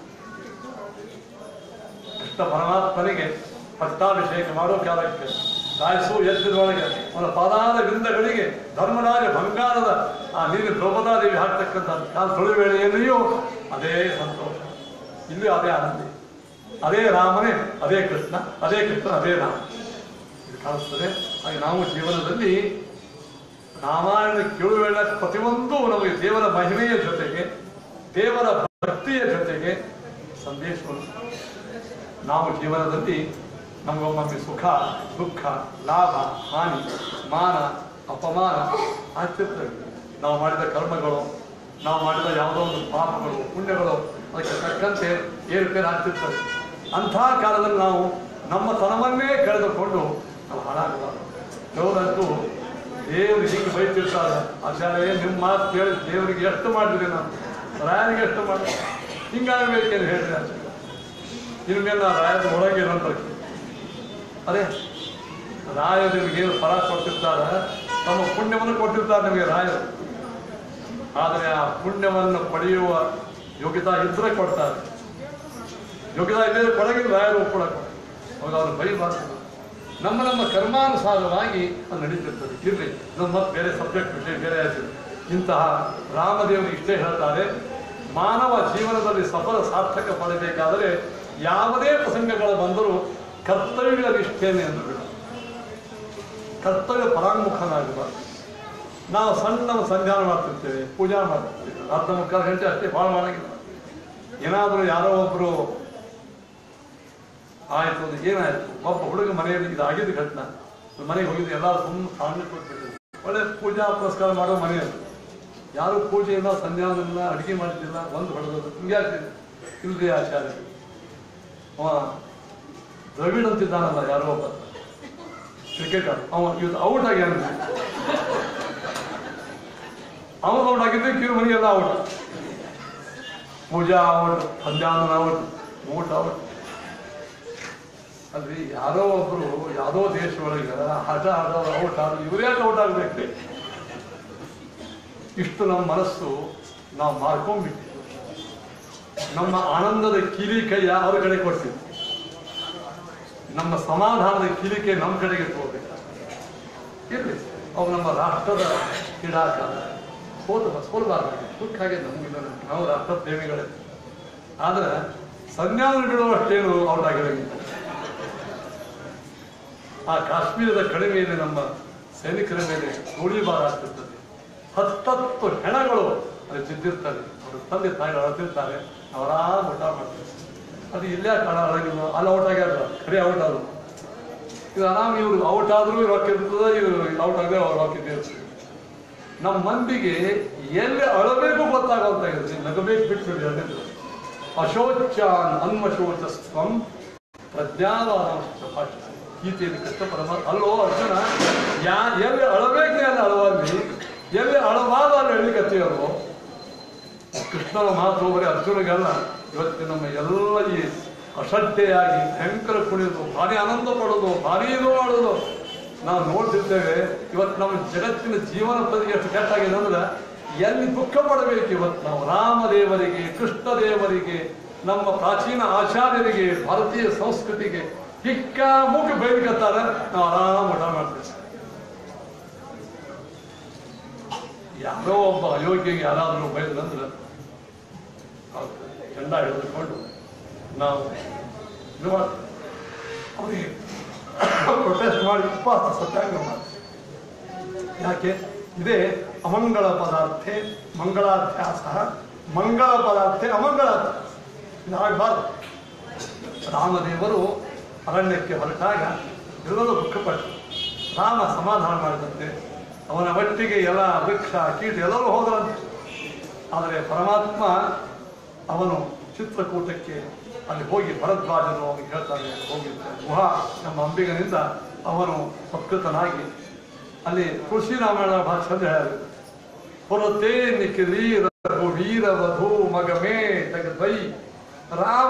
ಕೃಷ್ಣ ಪರಮಾತ್ಮನಿಗೆ ಪಟ್ಟಾಭಿಷೇಕ ಮಾಡೋ ಕಾಲಕ್ಕೆ ಕಾಯಿಸು ಎದ್ದಿನೊಳಗೆ ಅವನ ಪಾದಾದ ವೃಂದಗಳಿಗೆ ಧರ್ಮರಾಜ ಬಂಗಾರದ ಆ ನೀರು ದ್ರೌಪದಾದೇವಿ ಹಾಕ್ತಕ್ಕಂಥ ಕಾಲ ವೇಳೆಯಲ್ಲಿಯೂ ಅದೇ ಸಂತೋಷ ಇಲ್ಲಿ ಅದೇ ಆನಂದಿ ಅದೇ ರಾಮನೇ ಅದೇ ಕೃಷ್ಣ ಅದೇ ಕೃಷ್ಣ ಅದೇ ರಾಮ ಇದು ಕಾಣಿಸ್ತದೆ ಹಾಗೆ ನಾವು ಜೀವನದಲ್ಲಿ ರಾಮಾಯಣ ಕೇಳುವೇಳ ಪ್ರತಿಯೊಂದು ನಮಗೆ ದೇವರ ಮಹಿಮೆಯ ಜೊತೆಗೆ ದೇವರ ಭಕ್ತಿಯ ಜೊತೆಗೆ ಸಂದೇಶವನ್ನು ನಾವು ಜೀವನದಲ್ಲಿ ನಮಗೊಮ್ಮೊಮ್ಮೆ ಸುಖ ದುಃಖ ಲಾಭ ಹಾನಿ ಮಾನ ಅಪಮಾನ ಆಗ್ತಿರ್ತವೆ ನಾವು ಮಾಡಿದ ಕರ್ಮಗಳು ನಾವು ಮಾಡಿದ ಯಾವುದೋ ಒಂದು ಪಾಪಗಳು ಪುಣ್ಯಗಳು ಅದಕ್ಕೆ ತಕ್ಕಂತೆ ಏರುಪೇರು ಆಗ್ತಿರ್ತವೆ ಅಂಥ ಕಾಲದಲ್ಲಿ ನಾವು ನಮ್ಮ ತನವನ್ನೇ ಕಳೆದುಕೊಂಡು ನಾವು ಹಾಳಾಗಬಾರದು ದೇವರಂತೂ ದೇವರು ಹೀಗೆ ಬೈತಿರ್ತಾರೆ ಆಚಾರ್ಯ ನಿಮ್ಮ ಮಾತು ಕೇಳಿ ದೇವರಿಗೆ ಎಷ್ಟು ಮಾಡಿದ್ರಿ ನಾನು ರಾಯನಿಗೆ ಎಷ್ಟು ಮಾಡಿ ಹಿಂಗಾಗಬೇಕೇನು ಹೇಳಿದ್ರೆ ಆಚಾರ್ಯ ಇನ್ಮೇಲೆ ನಾ ರಾಯರ ಒಳಗೆ ಏನಂತ ಅದೇ ರಾಯರು ನಿಮಗೆ ಏನು ಫಲ ಕೊಟ್ಟಿರ್ತಾರೆ ತಮ್ಮ ಪುಣ್ಯವನ್ನು ಕೊಟ್ಟಿರ್ತಾರೆ ನಿಮಗೆ ರಾಯರು ಆದರೆ ಆ ಪುಣ್ಯವನ್ನು ಪಡೆಯುವ ಯೋಗ್ಯತಾ ಇದ್ರೆ ಕೊಡ್ತಾರೆ ಯೋಗ್ಯತಾ ಇದ್ದರೆ ಕೊಡಗಿಲ್ಲ ರಾಯರು ಒಪ್ಕೊಳಕ್ಕೆ ಅವಾಗ ಅವ್ರು ಬೈಬಾರ್ದು ನಮ್ಮ ನಮ್ಮ ಕರ್ಮಾನುಸಾರವಾಗಿ ಅದು ನಡೀತಿರ್ತದೆ ಇರಲಿ ನಮ್ಮ ಮತ್ತೆ ಬೇರೆ ಸಬ್ಜೆಕ್ಟ್ ವಿಷಯ ಬೇರೆ ಆಯ್ತು ಇಂತಹ ರಾಮದೇವರು ಇಷ್ಟೇ ಹೇಳ್ತಾರೆ ಮಾನವ ಜೀವನದಲ್ಲಿ ಸಫಲ ಸಾರ್ಥಕ ಪಡಬೇಕಾದರೆ ಯಾವುದೇ ಪ್ರಸಂಗಗಳು ಬಂದರೂ ಕರ್ತವ್ಯ ನಿಷ್ಠೇನೆ ಎಂದು ಬಿಡ ಕರ್ತವ್ಯ ಪರಾಂಗುಖನಾಗಬಾರ್ದು ನಾವು ಸಣ್ಣ ಸಂಧ್ಯಾನ ಮಾಡ್ತಿರ್ತೇವೆ ಪೂಜಾ ಮಾಡ್ತಿರ್ತೇವೆ ಅರ್ಧ ಮುಕ್ಕಾಲು ಗಂಟೆ ಅಷ್ಟೇ ಭಾಳ ಮಾಡಂಗಿಲ್ಲ ಏನಾದರೂ ಯಾರೋ ಒಬ್ಬರು ಆಯ್ತು ಅದು ಏನಾಯ್ತು ಒಬ್ಬ ಹುಡುಗ ಮನೆಯಲ್ಲಿ ಇದು ಆಗಿದ್ದು ಘಟನೆ ಮನೆಗೆ ಹೋಗಿದ್ದು ಎಲ್ಲರೂ ಸುಮ್ಮನೆ ಸಣ್ಣ ಕೂತ್ಬಿಟ್ಟಿದ್ರು ಒಳ್ಳೆ ಪೂಜಾ ಪುರಸ್ಕಾರ ಮಾಡೋ ಮನೆ ಅದು ಯಾರು ಪೂಜೆ ಇಲ್ಲ ಸಂಧ್ಯಾವನಿಲ್ಲ ಅಡುಗೆ ಮಾಡ್ತಿಲ್ಲ ಒಂದು ಹೊಡೆದದು ಹಿಂಗೆ ಆಗ್ತಿದೆ ಇಲ್ರಿ ಆಚಾರ್ಯ ಅವ ದ್ರವಿಡ್ ಅಂತಿದ್ದಾನಲ್ಲ ಯಾರೋ ಒಬ್ಬ ಕ್ರಿಕೆಟರ್ ಅವ ಇವತ್ತು ಔಟ್ ಆಗ್ಯಾನ ಅವನು ಔಟ್ ಆಗಿದ್ದೆ ಕಿರು ಮನೆಗೆಲ್ಲ ಔಟ್ ಪೂಜಾ ಔಟ್ ಸಂಧ್ಯಾವನ ಔಟ್ ಊಟ ಔಟ್ ಅಲ್ರಿ ಯಾರೋ ಒಬ್ರು ಯಾವುದೋ ದೇಶ ಒಳಗೆ ಹಠ ಆಡೋರು ಔಟ್ ಆಡೋರು ಇವರೇ ಔಟ್ ಆಗ್ಬೇಕ್ರಿ ಇಷ್ಟು ನಮ್ಮ ಮನಸ್ಸು ನಾವು ಮಾರ್ಕೊಂಡ್ಬಿಟ್ಟಿವಿ ನಮ್ಮ ಆನಂದದ ಕಿಲಿ ಕೈಯ ಅವ್ರ ಕಡೆ ಕೊಡ್ತೀವಿ ನಮ್ಮ ಸಮಾಧಾನದ ಕಿಲಿಕೆ ನಮ್ಮ ಕಡೆಗೆ ತಗೋಬೇಕು ಇರಲಿ ಅವು ನಮ್ಮ ರಾಷ್ಟ್ರದ ಕ್ರೀಡಾಕಾರ ಸೋತ ಸೋಲಬಾರ್ದು ದುಃಖ ಆಗಿದೆ ನಮಗಿಲ್ಲ ನಾವು ರಾಷ್ಟ್ರ ಪ್ರೇಮಿಗಳೇ ಆದ್ರೆ ಸಂಜ್ಞಾನ ಬಿಡುವಷ್ಟೇನು ಔಟ್ ಆಗಿರಂಗಿಲ್ಲ ಆ ಕಾಶ್ಮೀರದ ಕಡಿಮೆಯಲ್ಲಿ ನಮ್ಮ ಸೈನಿಕರ ಮೇಲೆ ಗೋಳಿಬಾರ ಆಗ್ತಿರ್ತದೆ ಹತ್ತತ್ತು ಹೆಣಗಳು ಅಲ್ಲಿ ಬಿದ್ದಿರ್ತವೆ ಅವರು ತಂದೆ ತಾಯಿ ಅಳ್ತಿರ್ತಾರೆ ಅವರಾಗ ಊಟ ಮಾಡ್ತಾರೆ ಅದು ಇಲ್ಲೇ ಕಾಣ ಅಳಗಿಲ್ಲ ಅಲ್ಲಿ ಔಟ್ ಆಗ್ಯಾರ ಖರೆ ಔಟ್ ಆದ್ರು ಇದು ಆರಾಮ್ ಇವ್ರು ಔಟ್ ಆದ್ರೂ ರೊಕ್ಕ ಇರ್ತದೆ ಇವ್ರು ಔಟ್ ಆಗದೆ ಅವ್ರು ರೊಕ್ಕ ಇದ್ದೇ ಇರ್ತದೆ ನಮ್ಮ ಮಂದಿಗೆ ಎಲ್ಲಿ ಅಳಬೇಕು ಗೊತ್ತಾಗೋಂತಾಗಿದೆ ನಗಬೇಕು ಬಿಟ್ಟು ಎರಡಿದ್ರು ಅಶೋಚಾನ್ ಅನ್ವಶೋಚಸ್ತ್ವಂ ಪ್ರಜ್ಞಾವಾನಶ್ಚ ಭಾಷೆ ಗೀತೆಯಲ್ಲಿ ಕೃಷ್ಣ ಪರಮಾತ್ಮ ಅಲ್ಲೋ ಅರ್ಜುನ ಯಾ ಎಲ್ಲಿ ಅಳಬೇಕು ಅಲ್ಲಿ ಅಳವಾಗಿ ಎಲ್ಲಿ ಅಳವಾದ ಅಲ್ಲಿ ಎಳಿಕತ್ತೀಯಲ್ವೋ ಕೃಷ್ಣನ ಮಾತು ಬರೀ ಅರ್ಜುನಿಗಲ್ಲ ಇವತ್ತು ನಮ್ಮ ಎಲ್ಲ ಈ ಅಶ್ರದ್ಧೆಯಾಗಿ ಭಯಂಕರ ಕುಣಿದು ಭಾರಿ ಆನಂದ ಪಡೋದು ಭಾರಿ ಇದು ಮಾಡೋದು ನಾವು ನೋಡ್ತಿರ್ತೇವೆ ಇವತ್ತು ನಮ್ಮ ಜಗತ್ತಿನ ಜೀವನ ಪದ್ಧತಿ ಎಷ್ಟು ಕೆಟ್ಟಾಗಿದೆ ಅಂದ್ರೆ ಎಲ್ಲಿ ದುಃಖ ಪಡಬೇಕು ಇವತ್ತು ನಾವು ರಾಮದೇವರಿಗೆ ಕೃಷ್ಣ ದೇವರಿಗೆ ನಮ್ಮ ಪ್ರಾಚೀನ ಆಚಾರ್ಯರಿಗೆ ಭಾರತೀಯ ಸಂಸ್ಕೃತಿಗೆ ಹಿಕ್ಕ ಮುಖ ಬೈಲಿಕತ್ತಾರೆ ನಾವು ಆರಾಮ ಊಟ ಮಾಡ್ತೇವೆ ಯಾರೋ ಒಬ್ಬ ಅಯೋಗ್ಯಗೆ ಯಾರಾದರೂ ಬೈದ್ರಂದ್ರೆ ಅವ್ರು ಕೆಂಡ ಹಿಡಿದುಕೊಂಡು ನಾವು ಇದು ಮಾಡಿ ಅವರಿಗೆ ಪ್ರೊಟೆಸ್ಟ್ ಮಾಡಿ ಉಪವಾಸ ಸತ್ಯಾಗ್ರಹ ಮಾಡಿ ಯಾಕೆ ಇದೇ ಅಮಂಗಳ ಪದಾರ್ಥೆ ಮಂಗಳಾಧ್ಯಾಸ ಮಂಗಳ ಪದಾರ್ಥೆ ಅಮಂಗಳಾಧ್ಯಾಸ ಇದಾಗಬಾರ್ದು ರಾಮದೇವರು ಅರಣ್ಯಕ್ಕೆ ಹೊರಟಾಗ ಎಲ್ಲರೂ ದುಃಖಪಟ್ಟರು ರಾಮ ಸಮಾಧಾನ ಮಾಡಿದಂತೆ ಅವನ ಒಟ್ಟಿಗೆ ಎಲ್ಲ ವೃಕ್ಷ ಕೀಟ ಎಲ್ಲರೂ ಹೋದರಂತೆ ಆದರೆ ಪರಮಾತ್ಮ ಅವನು ಚಿತ್ರಕೂಟಕ್ಕೆ ಅಲ್ಲಿ ಹೋಗಿ ಭರದ್ವಾಜರು ಅವನಿಗೆ ಹೇಳ್ತಾನೆ ಹೋಗಿದ್ದ ಗುಹಾ ಎಂಬ ಅಂಬಿಗನಿಂದ ಅವನು ಸತ್ಕೃತನಾಗಿ ಅಲ್ಲಿ ತುಳಸಿ ರಾಮಾಯಣ ಭಾಷೆ ಅಂತ ಹೇಳಿದ್ರು ಹೊರತೇ ನಿಖಿಲಿ ರಘು ವೀರ ವಧು ಮಗಮೇ ಜಗದ್ವೈ ರಾಮ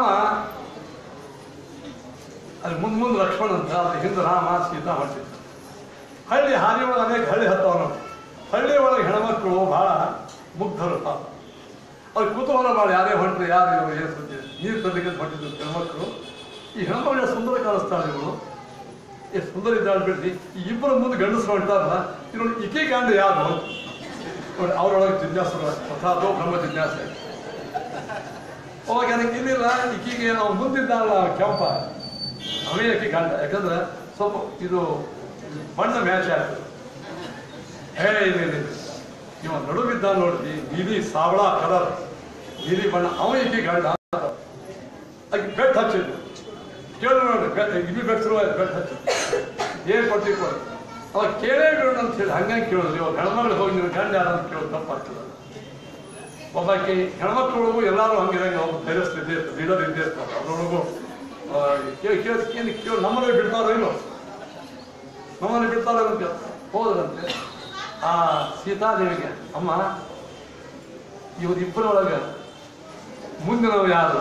ಅಲ್ಲಿ ಮುಂದ್ ಮುಂದೆ ಲಕ್ಷ್ಮಣ ಅಂತ ಅದ್ರ ಹಿಂದೆ ರಾಮ ಸೀತಾ ಹೊಂಟಿದ್ದ ಹಳ್ಳಿ ಹಾದಿ ಒಳಗೆ ಅನೇಕ ಹಳ್ಳಿ ಹತ್ತವ ನೋಡಿ ಹಳ್ಳಿ ಒಳಗೆ ಹೆಣ್ಮಕ್ಳು ಬಹಳ ಮುಗ್ಧರು ಪಾಪ ಅವ್ರು ಕುತೂಹಲ ಮಾಡಿ ಯಾರೇ ಹೊಂಟ್ರು ಯಾರು ಇವರು ಏನು ಸುದ್ದಿ ನೀರು ತರಲಿಕ್ಕೆ ಹೊಂಟಿದ್ರು ಹೆಣ್ಮಕ್ಳು ಈ ಹೆಣ್ಮಕ್ಳು ಎಷ್ಟು ಸುಂದರ ಕಾಣಿಸ್ತಾಳೆ ಇವಳು ಎಷ್ಟು ಸುಂದರ ಇದ್ದಾಳೆ ಬಿಡ್ರಿ ಈ ಇಬ್ಬರು ಮುಂದೆ ಗಂಡಸರು ಹೊಂಟಾರಲ್ಲ ಇನ್ನು ಇಕೆ ಗಂಡ ಯಾರು ನೋಡಿ ಅವರೊಳಗೆ ಜಿಜ್ಞಾಸರು ಅಥಾದೋ ಬ್ರಹ್ಮ ಜಿಜ್ಞಾಸೆ ಅವಾಗ ನನಗೆ ಇಲ್ಲಿಲ್ಲ ಈಕಿಗೆ ನಾವು ಮುಂದಿದ್ದಾನಲ್ಲ ಕೆಂಪ ಅವೇ ಆಕೆ ಗಂಡ ಯಾಕಂದ್ರೆ ಸ್ವಲ್ಪ ಇದು ಬಣ್ಣ ಮ್ಯಾಚ್ ಆಗ್ತದೆ ಹೇ ಇಲ್ಲ ಇಲ್ಲ ಇಲ್ಲ. ಇವ ನಡುವಿದ್ದ ನೋಡ್ರಿ ನೀಲಿ ಸಾವಳ ಕಲರ್ ನೀಲಿ ಬಣ್ಣ ಅವ ಈಕೆ ಗಂಡ ಆಕೆ ಬೆಟ್ ಹಚ್ಚಿದ್ದು ಕೇಳು ನೋಡ್ರಿ ಬೆಟ್ ಇಲ್ಲಿ ಬೆಟ್ಟರು ಬೆಟ್ ಹಚ್ಚಿ ಏನ್ ಕೊಡ್ತೀವಿ ಕೊಡಿ ಅವಾಗ ಕೇಳೇ ಬಿಡೋಣ ಅಂತ ಹೇಳಿ ಹಂಗಾಗಿ ಕೇಳೋದು ಇವಾಗ ಹೆಣ್ಮಗಳು ಹೋಗಿ ನೀವು ಗಂಡ ಯಾರು ಅಂತ ಕೇಳೋದು ತಪ್ಪಾಗ್ತದೆ ಒಬ್ಬಾಕಿ ಹೆಣ್ಮಕ್ಳೊಳಗು ಎಲ್ಲರೂ ಹಂಗಿರಂಗೆ ಒಬ್ಬ ಧೈರ್ಯಸ್ ಇದ್ದೇ ಇರ್ತದೆ ಲೀಡರ್ ಇದ್ದೇ ಇರ್ತಾರೆ ಅದ್ರೊಳಗು ಆ, ಕೇಳಿ ಕೇಳಿ ಏನು ಕೇಳಿ ನಮ್ಮನೆ ಬಿಡ್ತಾರೋ ಇಲ್ಲೋ ನಮ್ಮನೆ ಬಿಡ್ತಾರೋ ಅಂತ ಹೋದ್ರಂತೆ ಆ ಸೀತಾದೇವಿಗೆ ಅಮ್ಮ ಇವರಿಬ್ಬರೊಳಗೆ ಮುಂದಿನವು ಯಾರು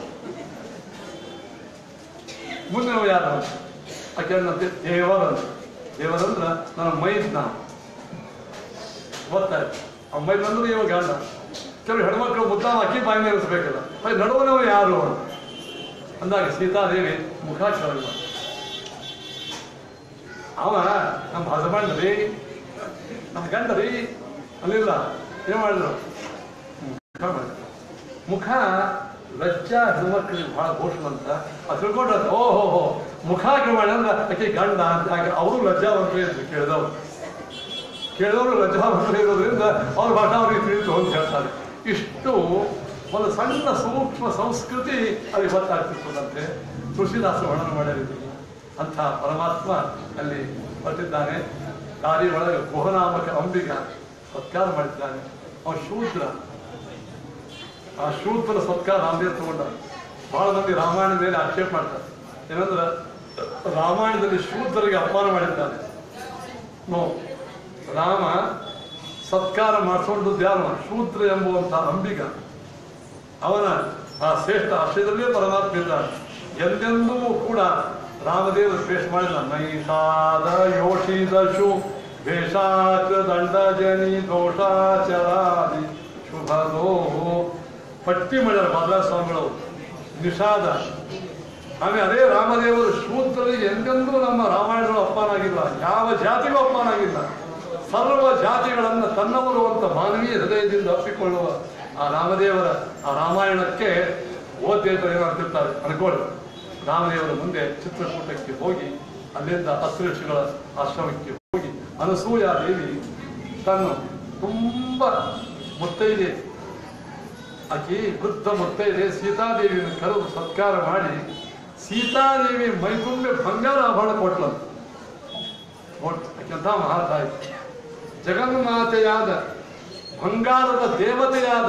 ಮುಂದಿನವು ಯಾರು ಆಕೆ ಅನ್ನಂತೆ ದೇವರಂತ ದೇವರಂದ್ರ ನನ್ನ ಮೈದ್ನ ಗೊತ್ತಾಯ್ತು ಆ ಮೈದಂದ್ರೆ ಇವಾಗ ಗಂಡ ಕೆಲವು ಹೆಣ್ಮಕ್ಳು ಮುದ್ದಾಮ ಅಕ್ಕಿ ಬಾಯಿ ನಿಲ್ಲಿಸ್ಬೇಕಲ್ಲ ಮೈ ನಡುವನವ ಯಾರು ಅಂತ ಅಂದಾಗ ಸೀತಾದೇವಿ ಮುಖ ಕೆಳಗೆ ಬಂತು. ಅವ ನಮ್ಮ ಹಸ್ಬೆಂಡ್ ರೀ ನಮ್ಮ ಗಂಡ ರೀ ಅಲ್ಲಿಲ್ಲ ಏನ್ ಮಾಡಿದ್ರು ಮುಖ ಮಾಡಿದ್ರು. ಮುಖ ಲಜ್ಜಾ ಹೆಣ್ಮಕ್ಳಿಗೆ ಬಹಳ ಘೋಷಣಂತ ಅದು ತಿಳ್ಕೊಂಡ್ರೆ ಓ ಹೋ ಹೋ ಮುಖ ಮಾಡಿ ಅಂದ್ರೆ ಆಕೆ ಗಂಡ ಅಂತ ಹಾಗೆ ಅವರು ಲಜ್ಜಾವಂತರೇ ಅಂತ ಕೇಳಿದವರು ಕೇಳಿದವರು ಲಜ್ಜಾವಂತರೇ ಇರೋದ್ರಿಂದ ಅವ್ರ ಭಾಷೆ ಅವ್ರಿಗೆ ತಿಳಿತು ಅಂತ ಹೇಳ್ತಾರೆ ಇಷ್ಟು ಒಂದು ಸಣ್ಣ ಸೂಕ್ಷ್ಮ ಸಂಸ್ಕೃತಿ ಅಲ್ಲಿ ಗೊತ್ತಾಗ್ತಿರ್ತದಂತೆ ತುಳಸಿದಾಸ ವರ್ಣನೆ ಮಾಡಿದ್ರು ಅಂಥ ಪರಮಾತ್ಮ ಅಲ್ಲಿ ಹೊರಟಿದ್ದಾನೆ ದಾರಿ ಒಳಗೆ ಗುಹನಾಮಕ ಅಂಬಿಗ ಸತ್ಕಾರ ಮಾಡಿದ್ದಾನೆ ಅವನು ಶೂದ್ರ ಆ ಶೂದ್ರ ಸತ್ಕಾರ ರಾಮದೇವ್ ತಗೊಂಡ ಬಹಳ ಮಂದಿ ರಾಮಾಯಣದ ಮೇಲೆ ಆಕ್ಷೇಪ ಮಾಡ್ತಾರೆ ಏನಂದ್ರೆ ರಾಮಾಯಣದಲ್ಲಿ ಶೂದ್ರರಿಗೆ ಅಪಮಾನ ಮಾಡಿದ್ದಾನೆ ನೋ ರಾಮ ಸತ್ಕಾರ ಮಾಡಿಕೊಂಡದ್ದು ಯಾರು ಶೂದ್ರ ಎಂಬುವಂತ ಅಂಬಿಗ ಅವನ ಆ ಶ್ರೇಷ್ಠ ಆಶ್ರಯದಲ್ಲೇ ಪರಮಾತ್ಮ ಇದ್ದಾನೆ ಎಂದೆಂದೂ ಕೂಡ ರಾಮದೇವರು ಶ್ರೇಷ್ಠ ಮಾಡಿದ ನೈಷಾದ ಯೋಷಿದಶು ವೇಷಾಚ ದಂಡಜನಿ ದೋಷಾಚರಾದಿ ಶುಭದೋ ಪಟ್ಟಿ ಮಾಡ್ಯಾರ ಮಾಧವ ಸ್ವಾಮಿಗಳು ನಿಷಾದ ಆಮೇಲೆ ಅದೇ ರಾಮದೇವರು ಶೂದ್ರರಿಗೆ ಎಂದೆಂದೂ ನಮ್ಮ ರಾಮಾಯಣಗಳು ಅಪ್ಪನಾಗಿಲ್ಲ ಯಾವ ಜಾತಿಗೂ ಅಪ್ಪನಾಗಿಲ್ಲ ಸರ್ವ ಜಾತಿಗಳನ್ನು ತನ್ನವರು ಅಂತ ಮಾನವೀಯ ಹೃದಯದಿಂದ ಅಪ್ಪಿಕೊಳ್ಳುವ ಆ ರಾಮದೇವರ ಆ ರಾಮಾಯಣಕ್ಕೆ ಓದ್ಯೇತರ ಏನಂತಿರ್ತಾರೆ ಅನ್ಕೊಳ್ಳಿ ರಾಮದೇವರ ಮುಂದೆ ಚಿತ್ರಕೂಟಕ್ಕೆ ಹೋಗಿ ಅಲ್ಲಿಂದ ಅಸೃಷಿಗಳ ಆಶ್ರಮಕ್ಕೆ ಹೋಗಿ ಅನಸೂಯ ದೇವಿ ತನ್ನ ತುಂಬ ಮುತ್ತೈದೆ ಆಕೆ ವೃದ್ಧ ಮುತ್ತೈದೆ ಸೀತಾದೇವಿಯನ್ನು ಕರೆದು ಸತ್ಕಾರ ಮಾಡಿ ಸೀತಾದೇವಿ ಮೈತುಂಬೆ ಬಂಗಾರ ಆಭರಣ ಕೊಟ್ಲಂತ ನೋಡ್ ಆಕೆಂತ ಮಹಾತಾಯಿ ಜಗನ್ಮಾತೆಯಾದ ಬಂಗಾರದ ದೇವತೆಯಾದ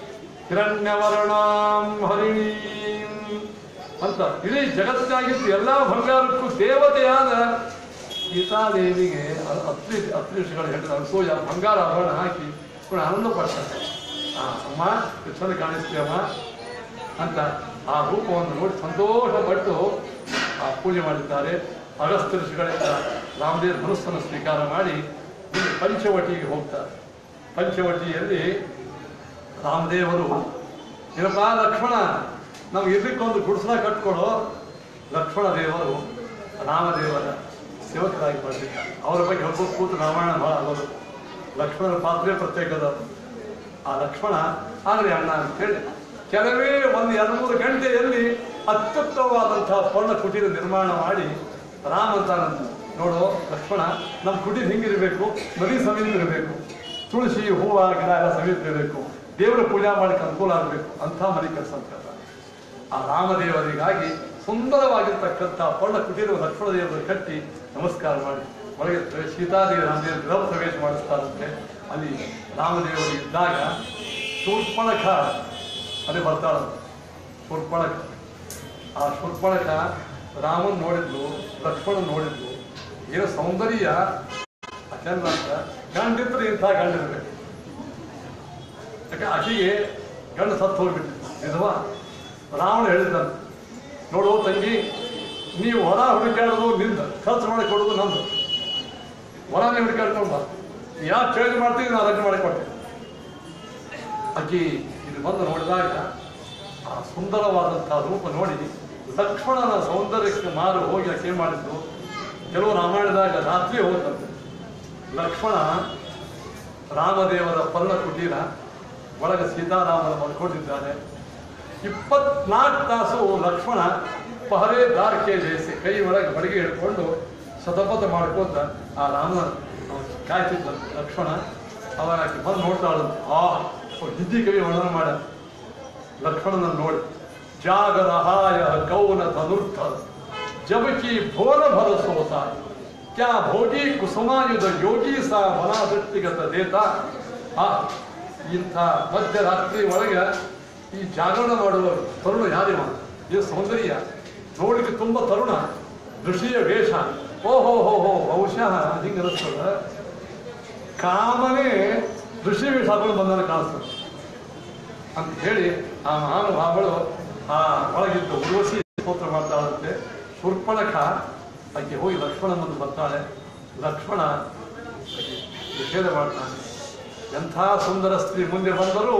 ಹಿರಣ್ಯವರ್ಣಾಂ ಹರಿಣೀಂ ಅಂತ ಇಡೀ ಜಗತ್ತಿನಾಗಿದ್ದು ಎಲ್ಲ ಬಂಗಾರಕ್ಕೂ ದೇವತೆಯಾದ ಗೀತಾದೇವಿಗೆ ಅ- ಅತ್ರಿ ಅತ್ರಿ ಋಷಿಗಳು ಹೇಳಿದ ಅಸೂಯ ಬಂಗಾರ ಆಭರಣ ಹಾಕಿ ಕೂಡ ಆನಂದ ಪಡ್ತಾರೆ ಆ ಅಮ್ಮ ಎಷ್ಟು ಚಂದ ಕಾಣಿಸ್ತೀಯಮ್ಮ ಅಂತ ಆ ರೂಪವನ್ನು ನೋಡಿ ಸಂತೋಷಪಟ್ಟು ಆ ಪೂಜೆ ಮಾಡಿದ್ದಾರೆ ಅಗಸ್ತ್ಯ ಋಷಿಗಳಿಂದ ರಾಮದೇವ ಧನುಸ್ಸನ್ನು ಸ್ವೀಕಾರ ಮಾಡಿ ಇಲ್ಲಿ ಪಂಚವಟಿಗೆ ಹೋಗ್ತಾರೆ ಪಂಚವಟಿಯಲ್ಲಿ ರಾಮದೇವರು ಏನಪ್ಪ ಲಕ್ಷ್ಮಣ ನಾವು ಇದಕ್ಕೊಂದು ಗುಡಿಸಲ ಕಟ್ಕೊಡು ಲಕ್ಷ್ಮಣ ದೇವರು ರಾಮದೇವರ ಸೇವಕರಾಗಿ ಬರ್ತಿದ್ದಾರೆ ಅವರ ಬಗ್ಗೆ ಹೇಳ್ಕೊಂಡು ಕೂತು ರಾಮಾಯಣ ಬಹಳ ಆಗೋದು ಲಕ್ಷ್ಮಣನ ಪಾತ್ರೆ ಪ್ರತ್ಯೇಕದ ಆ ಲಕ್ಷ್ಮಣ ಆಗಲಿ ಅಣ್ಣ ಅಂತೇಳಿ ಕೆಲವೇ ಒಂದು ಎರಡು ಮೂರು ಗಂಟೆಯಲ್ಲಿ ಅತ್ಯುತ್ತಮವಾದಂತಹ ಪರ್ಣ ಕುಟೀರ ನಿರ್ಮಾಣ ಮಾಡಿ ರಾಮ ಅಂತಾನಂತ ನೋಡು ಲಕ್ಷ್ಮಣ ನಮ್ಮ ಕುಟೀರ ಹಿಂಗಿರಬೇಕು ನದಿ ಸಮೀಪ ಇರಬೇಕು ತುಳಸಿ ಹೂವ ಗಿಡ ಎಲ್ಲ ಸಮೀಪ ಇರಬೇಕು ದೇವರ ಪೂಜೆ ಮಾಡಲಿಕ್ಕೆ ಅನುಕೂಲ ಆಗಬೇಕು ಅಂತ ಮನೆ ಕೆಲಸ ಅಂತ ಹೇಳ್ತಾರೆ. ಆ ರಾಮದೇವರಿಗಾಗಿ ಸುಂದರವಾಗಿರ್ತಕ್ಕಂಥ ಪರ್ಣ ಕುಟೀರ ಲಕ್ಷ್ಮಣ ದೇವರು ಕಟ್ಟಿ ನಮಸ್ಕಾರ ಮಾಡಿ ಒಳಗೆ ಪ್ರ- ಸೀತಾದೇವಿ ರಾಮದೇವ ಗೃಹ ಪ್ರವೇಶ ಮಾಡಿಸ್ತಾರಂತೆ ಅಲ್ಲಿ ರಾಮದೇವರು ಇದ್ದಾಗ ಶೂರ್ಪಣಖ ಅದೇ ಬರ್ತಾಳ ಶೂರ್ಪಣಖ ಆ ಶೂರ್ಪಣಖ ರಾಮನ್ ನೋಡಿದ್ಲು ಲಕ್ಷ್ಮಣನ್ ನೋಡಿದ್ಲು ಏನೋ ಸೌಂದರ್ಯ ಅತ್ಯಂತ ಅಂತ ಗಂಡಿದ್ರೆ ಇಂಥ ಗಂಡಿರ್ಬೇಕು ಯಾಕೆ ಆಕೆಗೆ ಗಂಡ ಸತ್ತು ಹೋಗ್ಬಿಟ್ಟಿತ್ತು ವಿಧವಾ ರಾವಣ ಹೇಳಿದ್ದಾನೆ ನೋಡು ತಂಗಿ ನೀವು ಹೊರ ಹುಡುಕಾಡೋದು ನಿಂದ ಖರ್ಚು ಮಾಡಿ ಕೊಡೋದು ನಂದು ಹೊರನೇ ಹುಡುಕಾಡ್ಕೊಂಡು ಬಾ ಯಾಕೆ ಚೇಂಜ್ ಮಾಡ್ತೀವಿ ನಾನು ರಜೆ ಮಾಡಿ ಕೊಟ್ಟೆ ಆಕಿ ಇದು ಬಂದು ನೋಡಿದಾಗ ಆ ಸುಂದರವಾದಂತಹ ರೂಪ ನೋಡಿ ಲಕ್ಷ್ಮಣನ ಸೌಂದರ್ಯಕ್ಕೆ ಮಾರು ಹೋಗಿ ಆಕೆ ಏನ್ ಮಾಡಿದ್ದು ಕೆಲವು ರಾಮಾಯಣದಾಗ ರಾತ್ರಿ ಹೋದಂತೆ ಲಕ್ಷ್ಮಣ ರಾಮದೇವರ ಪರ್ಣ ಕುಟೀರ ಒಳಗೆ ಸೀತಾರಾಮನ ಮಲ್ಕೊಂಡಿದ್ದಾರೆ ಇಪ್ಪತ್ನಾಲ್ಕು ತಾಸು ಲಕ್ಷ್ಮಣ ಪಹರೆ ದಾರ್ಕೆ ಜಯಿಸಿ ಕೈ ಒಳಗೆ ಬಡಿಗೆ ಹಿಡ್ಕೊಂಡು ಶತಪಥ ಮಾಡ್ಕೊಂತ ಆ ರಾಮನ ಕಾಯ್ತಿದ್ದ ಲಕ್ಷ್ಮಣ ಅವಾಗ ಆಕೆ ಬಂದು ನೋಡ್ತಾಳು ಆ ಹಿಂದಿ ಕವಿ ವರ್ಣನೆ ಮಾಡ ಲಕ್ಷ್ಮಣನ ನೋಡಿ ಜಾಗರಹಾಯ ಕೌನ ಧನುರ್ಥ ಜಬಕಿ ಭೋರ ಭರ ಸೋತ ಕ್ಯಾ ಭೋಗಿ ಕುಸುಮಾಯುಧ ಯೋಗಿ ಸಾ ಮನ ದೃಷ್ಟಿಗತ ದೇತ ಆ ಇಂಥ ಮಧ್ಯರಾತ್ರಿ ಒಳಗೆ ಈ ಜಾಗರಣ ಮಾಡುವ ತರುಣ ಯಾರಿವ ಇದು ಸೌಂದರ್ಯ ನೋಡ್ಲಿಕ್ಕೆ ತುಂಬಾ ತರುಣ ಋಷಿಯ ವೇಷ ಓಹೋ ಹೋ ಹೋ ಬಹುಶಃ ಹಿಂಗೆ ಅನಿಸ್ತದ ಕಾಮನೇ ಋಷಿ ವೇಷ ಹಾಕೊಂಡು ಬಂದನ ಕಾಣಿಸ್ತದೆ ಅಂತ ಹೇಳಿ ಆ ಮಹಾನುಭಾವಗಳು ಆ ಒಳಗಿದ್ದು ಉರ್ವಶಿ ಸ್ತೋತ್ರ ಮಾಡ್ತಾಳಂತೆ ಶೂರ್ಪಣಖ ಆಕೆ ಹೋಗಿ ಲಕ್ಷ್ಮಣ ಮುಂದೆ ಬರ್ತಾಳೆ ಲಕ್ಷ್ಮಣ ಆಕೆ ನಿಷೇಧ ಮಾಡ್ತಾನೆ ಎಂಥ ಸುಂದರ ಸ್ತ್ರೀ ಮುಂದೆ ಬಂದರೂ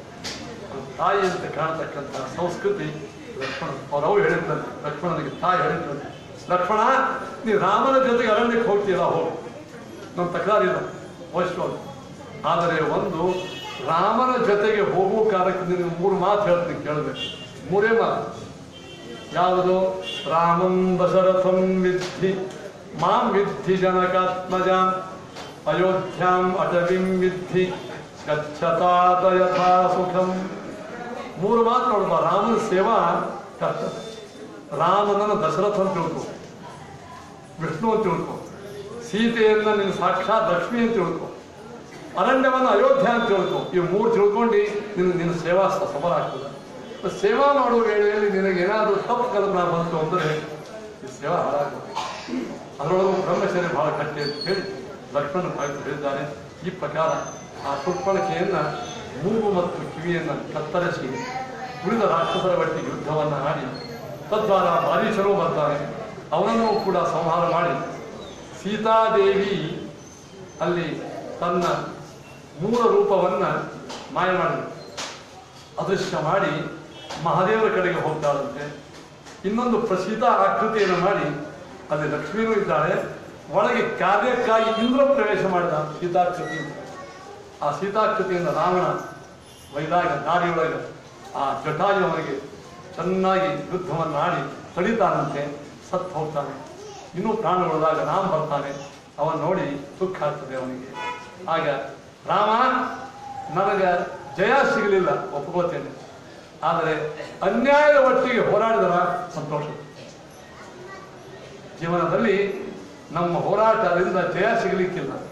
ತಾಯಿ ಅಂತ ಕಾಣತಕ್ಕಂಥ ಸಂಸ್ಕೃತಿ ಲಕ್ಷ್ಮಣ ಅವರವು ಹೇಳಿದ್ರಂತೆ ಲಕ್ಷ್ಮಣನಿಗೆ ತಾಯಿ ಹೇಳಿದ್ರಂತೆ ಲಕ್ಷ್ಮಣ ನೀವು ರಾಮನ ಜೊತೆಗೆ ಅರಣ್ಯಕ್ಕೆ ಹೋಗ್ತೀರಾ ಹೋಗಿ ನಮ್ಮ ತಕರಾರಿಲ್ಲ ವೈಷ್ಣವ ಆದರೆ ಒಂದು ರಾಮನ ಜೊತೆಗೆ ಹೋಗುವ ಕಾಲಕ್ಕೆ ನಿನಗೆ ಮೂರು ಮಾತು ಹೇಳ್ತೀನಿ ಕೇಳಬೇಕು ಮೂರೇ ಮಾತು ಯಾವುದು ರಾಮಂ ದಶರಥಂ ವಿದ್ಧಿ ಮಾಂ ವಿದ್ಧಿ ಜನಕಾತ್ಮಜ ಅಯೋಧ್ಯಾಂ ಅಟವಿಂ ವಿದ್ಧಿ ಗಚ್ಚತಾತ ಯಥಾ ಸುಖಂ ಮೂರು ಮಾತು ನೋಡ್ಬ ರಾಮನ ಸೇವಾ ಕಷ್ಟ ರಾಮನನ್ನ ದಶರಥ ಅಂತ ತಿಳ್ಕೊ ವಿಷ್ಣು ಅಂತ ತಿಳ್ಕೊ ಸೀತೆಯನ್ನ ನಿನ್ನ ಸಾಕ್ಷಾತ್ ಲಕ್ಷ್ಮಿ ಅಂತ ತಿಳ್ಕೊ ಅರಣ್ಯವನ್ನ ಅಯೋಧ್ಯ ಅಂತ ತಿಳ್ಕೊ ಇವು ಮೂರು ತಿಳ್ಕೊಂಡು ನಿನ್ನ ನಿನ್ನ ಸೇವಾ ಸ- ಸಫಲ ಆಗ್ತದೆ ಸೇವಾ ಮಾಡುವ ವೇಳೆಯಲ್ಲಿ ನಿನಗೆ ಏನಾದರೂ ತಪ್ಪು ಕಲ್ಪನಾ ಬಂತು ಅಂದರೆ ಈ ಸೇವಾ ಹಾಳಾಗ್ತದೆ ಅದರೊಳಗೂ ಬ್ರಹ್ಮಚರ್ಯ ಬಹಳ ಗಟ್ಟಿ ಅಂತ ಹೇಳಿ ಲಕ್ಷ್ಮಣ ಭಾಗದಲ್ಲಿ ಹೇಳಿದ್ದಾರೆ ಈ ಪ್ರಕಾರ ಆ ತುಪ್ಪಳಿಕೆಯನ್ನ ಮೂಗು ಮತ್ತು ಕಿವಿಯನ್ನ ಕತ್ತರಿಸಿ ಉಳಿದ ರಾಕ್ಷಸರ ಒಟ್ಟಿಗೆ ಯುದ್ಧವನ್ನ ಆಡಿ ತದ್ವಾರ ಬಾರೀಶರು ಬರ್ತಾನೆ ಅವನನ್ನು ಕೂಡ ಸಂಹಾರ ಮಾಡಿ ಸೀತಾದೇವಿ ಅಲ್ಲಿ ತನ್ನ ಮೂಲ ರೂಪವನ್ನ ಮಾಯ ಮಾಡಿ ಅದೃಶ್ಯ ಮಾಡಿ ಮಹಾದೇವರ ಕಡೆಗೆ ಹೋಗ್ತಾಳಂತೆ ಇನ್ನೊಂದು ಪ್ರಸಿದ್ಧ ಆಕೃತಿಯನ್ನು ಮಾಡಿ ಅಲ್ಲಿ ಲಕ್ಷ್ಮೀನೂ ಇದ್ದಾಳೆ ಒಳಗೆ ಕಾರ್ಯಕ್ಕಾಗಿ ಇಂದ್ರ ಪ್ರವೇಶ ಮಾಡಿದ ಸೀತಾಕೃತಿ ಆ ಸೀತಾಕೃತಿಯಿಂದ ರಾವಣ ವೈದಾಗ ದಾರಿಯೊಳಗೆ ಆ ಜಟಾಯು ಅವನಿಗೆ ಚೆನ್ನಾಗಿ ಯುದ್ಧವನ್ನು ಆಡಿ ತಡಿತಾನಂತೆ ಸತ್ತು ಹೋಗ್ತಾನೆ ಇನ್ನೂ ಪ್ರಾಣ ಉಳಿದಾಗ ರಾಮ ಬರ್ತಾನೆ ಅವನ್ ನೋಡಿ ದುಃಖ ಆಗ್ತದೆ ಅವನಿಗೆ ಆಗ ರಾಮ ನನಗೆ ಜಯ ಸಿಗಲಿಲ್ಲ ಒಪ್ಕೋತೇನೆ ಆದರೆ ಅನ್ಯಾಯದ ಒಟ್ಟಿಗೆ ಹೋರಾಡಿದರ ಸಂತೋಷ ಜೀವನದಲ್ಲಿ ನಮ್ಮ ಹೋರಾಟದಿಂದ ಜಯ ಸಿಗಲಿಕ್ಕಿಲ್ಲ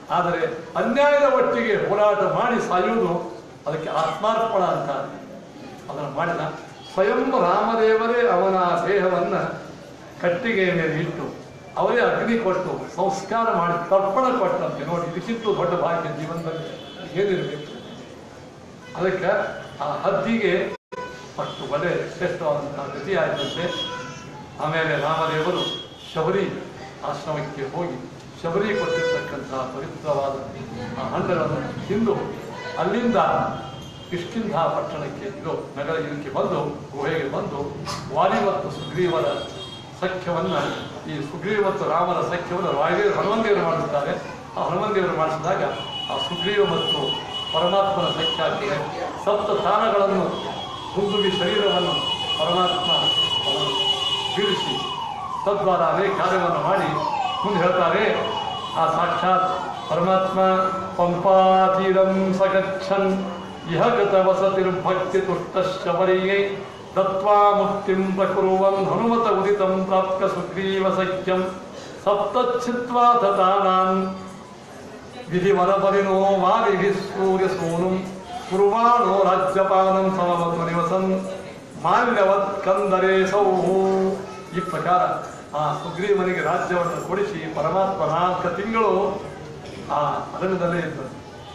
ಆದರೆ ಅನ್ಯಾಯದ ಒಟ್ಟಿಗೆ ಹೋರಾಟ ಮಾಡಿ ಸಾಯುವುದು ಅದಕ್ಕೆ ಆತ್ಮಾರ್ಪಣ ಅಂತಾರೆ ಅದನ್ನು ಮಾಡಿದ ಸ್ವಯಂ ರಾಮದೇವರೇ ಅವನ ದೇಹವನ್ನ ಕಟ್ಟಿಗೆಯ ಮೇಲೆ ಇಟ್ಟು ಅವರೇ ಅಗ್ನಿ ಕೊಟ್ಟು ಸಂಸ್ಕಾರ ಮಾಡಿ ತರ್ಪಣ ಕೊಟ್ಟಂತೆ ನೋಡಿ ಇದಕ್ಕಿಂತ ದೊಡ್ಡ ಭಾಗ್ಯ ಜೀವನದಲ್ಲಿ ಏನಿರಬೇಕು ಅದಕ್ಕೆ ಆ ಹದ್ದಿಗೆ ಅಷ್ಟು ಒಳ್ಳೆ ಶ್ರೇಷ್ಠವಾದಂತಹ ಗತಿ ಆಯಿತಂತೆ ಆಮೇಲೆ ರಾಮದೇವರು ಶಬರಿ ಆಶ್ರಮಕ್ಕೆ ಹೋಗಿ ಶಬರಿ ಕೊಟ್ಟಿರ್ತಕ್ಕಂತಹ ಪವಿತ್ರವಾದ ಆ ಹಣ್ಣುಗಳನ್ನು ತಿಂದು ಅಲ್ಲಿಂದ ಕಿಷ್ಕಿಂಧ ಪಟ್ಟಣಕ್ಕೆ ಇದು ನಗರ ಇದಕ್ಕೆ ಬಂದು ಗುಹೆಗೆ ಬಂದು ವಾಲಿ ಮತ್ತು ಸುಗ್ರೀವರ ಸಖ್ಯವನ್ನ ಈ ಸುಗ್ರೀವ ಮತ್ತು ರಾಮನ ಸಖ್ಯವನ್ನು ವಾಯುದೇವರು ಹನುಮಂದೇವರು ಮಾಡುತ್ತಾರೆ ಆ ಹನುಮಂದೇವರು ಮಾಡಿಸಿದಾಗ ಆ ಸುಗ್ರೀವ ಮತ್ತು ಪರಮಾತ್ಮನ ಸಖ್ಯ ಆಗ್ತದೆ ಸಪ್ತ ತಾಣಗಳನ್ನು ಹುಂದುಗಿ ಶರೀರವನ್ನು ಪರಮಾತ್ಮ ಅವನು ಬೀಳಿಸಿ ತದ್ವಾರ ಅನೇಕ ಕಾರ್ಯವನ್ನು ಮಾಡಿ ಮುಂದೆ ಹೇಳ್ತಾರೆ ಆ ಸಾಕ್ಷಾತ್ ಪರಮಾತ್ಮ ಪಂಪಾತೀರಂ ಸಗಚ್ಚನ್ ಇಹ ಗತ ವಸತಿರ್ಭಕ್ತಿ ತುಷ್ಟ ಶಬರಿಯೇ ದತ್ವಾ ಮುಕ್ತಿಂ ಪ್ರಕುರುವನ್ ಹನುಮತ ಉದಿತಂ ಪ್ರಾಪ್ತ ಸುಗ್ರೀವ ಸಖ್ಯಂ ಸಪ್ತಚ್ಛಿತ್ವಾ ತಥಾನಾನ್ ವಿಧಿವರಪರಿಣೋ ವಾಲಿಭಿ ಸೂರ್ಯ ಸೂನುಂ ಕುರ್ವಾಣೋ ರಾಜ್ಯಪಾಲಂ ಸಮವತ್ತು ನಿವಸನ್ ಮಾಲ್ಯವತ್ ಕಂದರೇ ಸೌಹು ಈ ಪ್ರಕಾರ ಆ ಸುಗ್ರೀವನಿಗೆ ರಾಜ್ಯವನ್ನು ಕೊಡಿಸಿ ಪರಮಾತ್ಮ ನಾಲ್ಕು ತಿಂಗಳು ಆ ಅರಣ್ಯದಲ್ಲೇ ಇದ್ದರು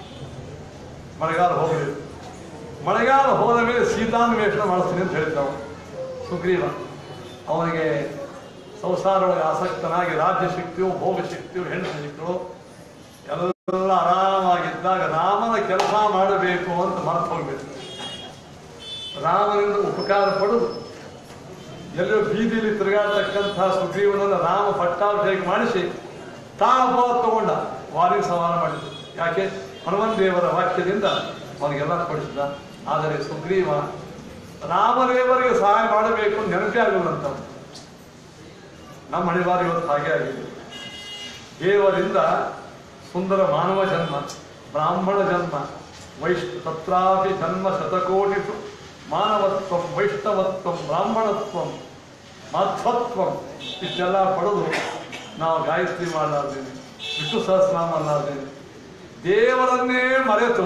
ಮಳೆಗಾಲ ಹೋಗಲಿಲ್ಲ ಮಳೆಗಾಲ ಹೋದ ಮೇಲೆ ಸೀತಾನ್ವೇಷಣೆ ಮಾಡಿಸ್ತೀನಿ ಅಂತ ಹೇಳಿದ್ದವು ಸುಗ್ರೀವ ಅವನಿಗೆ ಸಂಸಾರೊಳಗೆ ಆಸಕ್ತನಾಗಿ ರಾಜ್ಯ ಶಕ್ತಿಯು ಭೋಗ ಶಕ್ತಿಯು ಹೆಣ್ಣು ಶಕ್ತಿಯು ಎಲ್ಲ ಆರಾಮಾಗಿದ್ದಾಗ ರಾಮನ ಕೆಲಸ ಮಾಡಬೇಕು ಅಂತ ಮರೆತು ಹೋಗ್ಬೇಕು ರಾಮನಿಂದ ಉಪಕಾರ ಪಡೆದು ಎಲ್ಲೋ ಬೀದಿಯಲ್ಲಿ ತಿರುಗಾಡ್ತಕ್ಕಂಥ ಸುಗ್ರೀವನನ್ನು ರಾಮ ಪಟ್ಟಾಭಿಷೇಕ ಮಾಡಿಸಿ ತಾ ಅಪವಾದ ತಗೊಂಡ ವಾರಿ ಸವಾರ ಮಾಡಿದ್ರು ಯಾಕೆ ಹನುಮನ್ ದೇವರ ವಾಕ್ಯದಿಂದ ಅವನಿಗೆಲ್ಲ ಕೊಡಿಸಿದ ಆದರೆ ಸುಗ್ರೀವ ರಾಮದೇವರಿಗೆ ಸಹಾಯ ಮಾಡಬೇಕು ಅಂತ ನೆನಪೇ ಆಗಲ್ಲಂತ ನಮ್ಮ ಹಣಿವಾರ ಇವತ್ತು ಹಾಗೆ ಆಗಿದೆ ದೇವರಿಂದ ಸುಂದರ ಮಾನವ ಜನ್ಮ ಬ್ರಾಹ್ಮಣ ಜನ್ಮ ವೈಶ್ ತತ್ರಾಪಿ ಜನ್ಮ ಶತಕೋಟಿಷು ಮಾನವತ್ವಂ ವೈಷ್ಣವತ್ವಂ ಬ್ರಾಹ್ಮಣತ್ವಂ ಮಾಧ್ವತ್ವಂ ಇಷ್ಟೆಲ್ಲ ಪಡೆದು ನಾವು ಗಾಯತ್ರಿ ಮಾಡಲಾರ್ದೇನೆ ವಿಷ್ಣು ಸಹಸ್ರನಾಮ ಅಲ್ಲಾರ್ದೇನೆ ದೇವರನ್ನೇ ಮರೆತು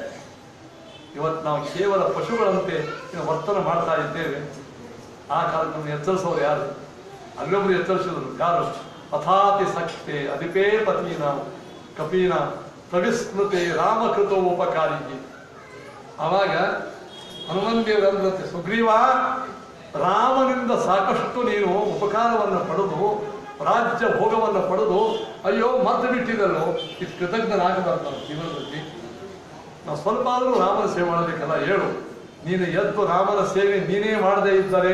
ಇವತ್ತು ನಾವು ಕೇವಲ ಪಶುಗಳಂತೆ ಇನ್ನು ವರ್ತನೆ ಮಾಡ್ತಾ ಇದ್ದೇವೆ ಆ ಕಾಲಕ್ಕೆ ನಮ್ಮನ್ನು ಎಚ್ಚರಿಸೋರು ಯಾರು ಅಲ್ಲೊಬ್ರು ಎಚ್ಚರಿಸಿದ್ರು ಯಾರು ಅಥಾತಿ ಸಕ್ತೆ ಅಧಿಪೇ ಪತೀನ ಕಪೀನ ಪ್ರವಿಸ್ಮೃತೆ ರಾಮಕೃತ ಉಪಕಾರಿಗೆ ಆವಾಗ ಹನುಮನ್ ದೇವರಂದ್ರಂತೆ ಸುಗ್ರೀವ ರಾಮನಿಂದ ಸಾಕಷ್ಟು ನೀನು ಉಪಕಾರವನ್ನು ಪಡೆದು ರಾಜ್ಯ ಭೋಗವನ್ನು ಪಡೆದು ಅಯ್ಯೋ ಮತ್ತೆ ಬಿಟ್ಟಿದಲ್ಲೋ ಇಷ್ಟು ಕೃತಜ್ಞನಾಗಬಾರ್ದು ನಮ್ಮ ಜೀವನದಲ್ಲಿ ನಾವು ಸ್ವಲ್ಪ ಆದರೂ ರಾಮನ ಸೇವೆ ಮಾಡಬೇಕಲ್ಲ ಹೇಳು ನೀನು ಎದ್ದು ರಾಮನ ಸೇವೆ ನೀನೇ ಮಾಡದೇ ಇದ್ದರೆ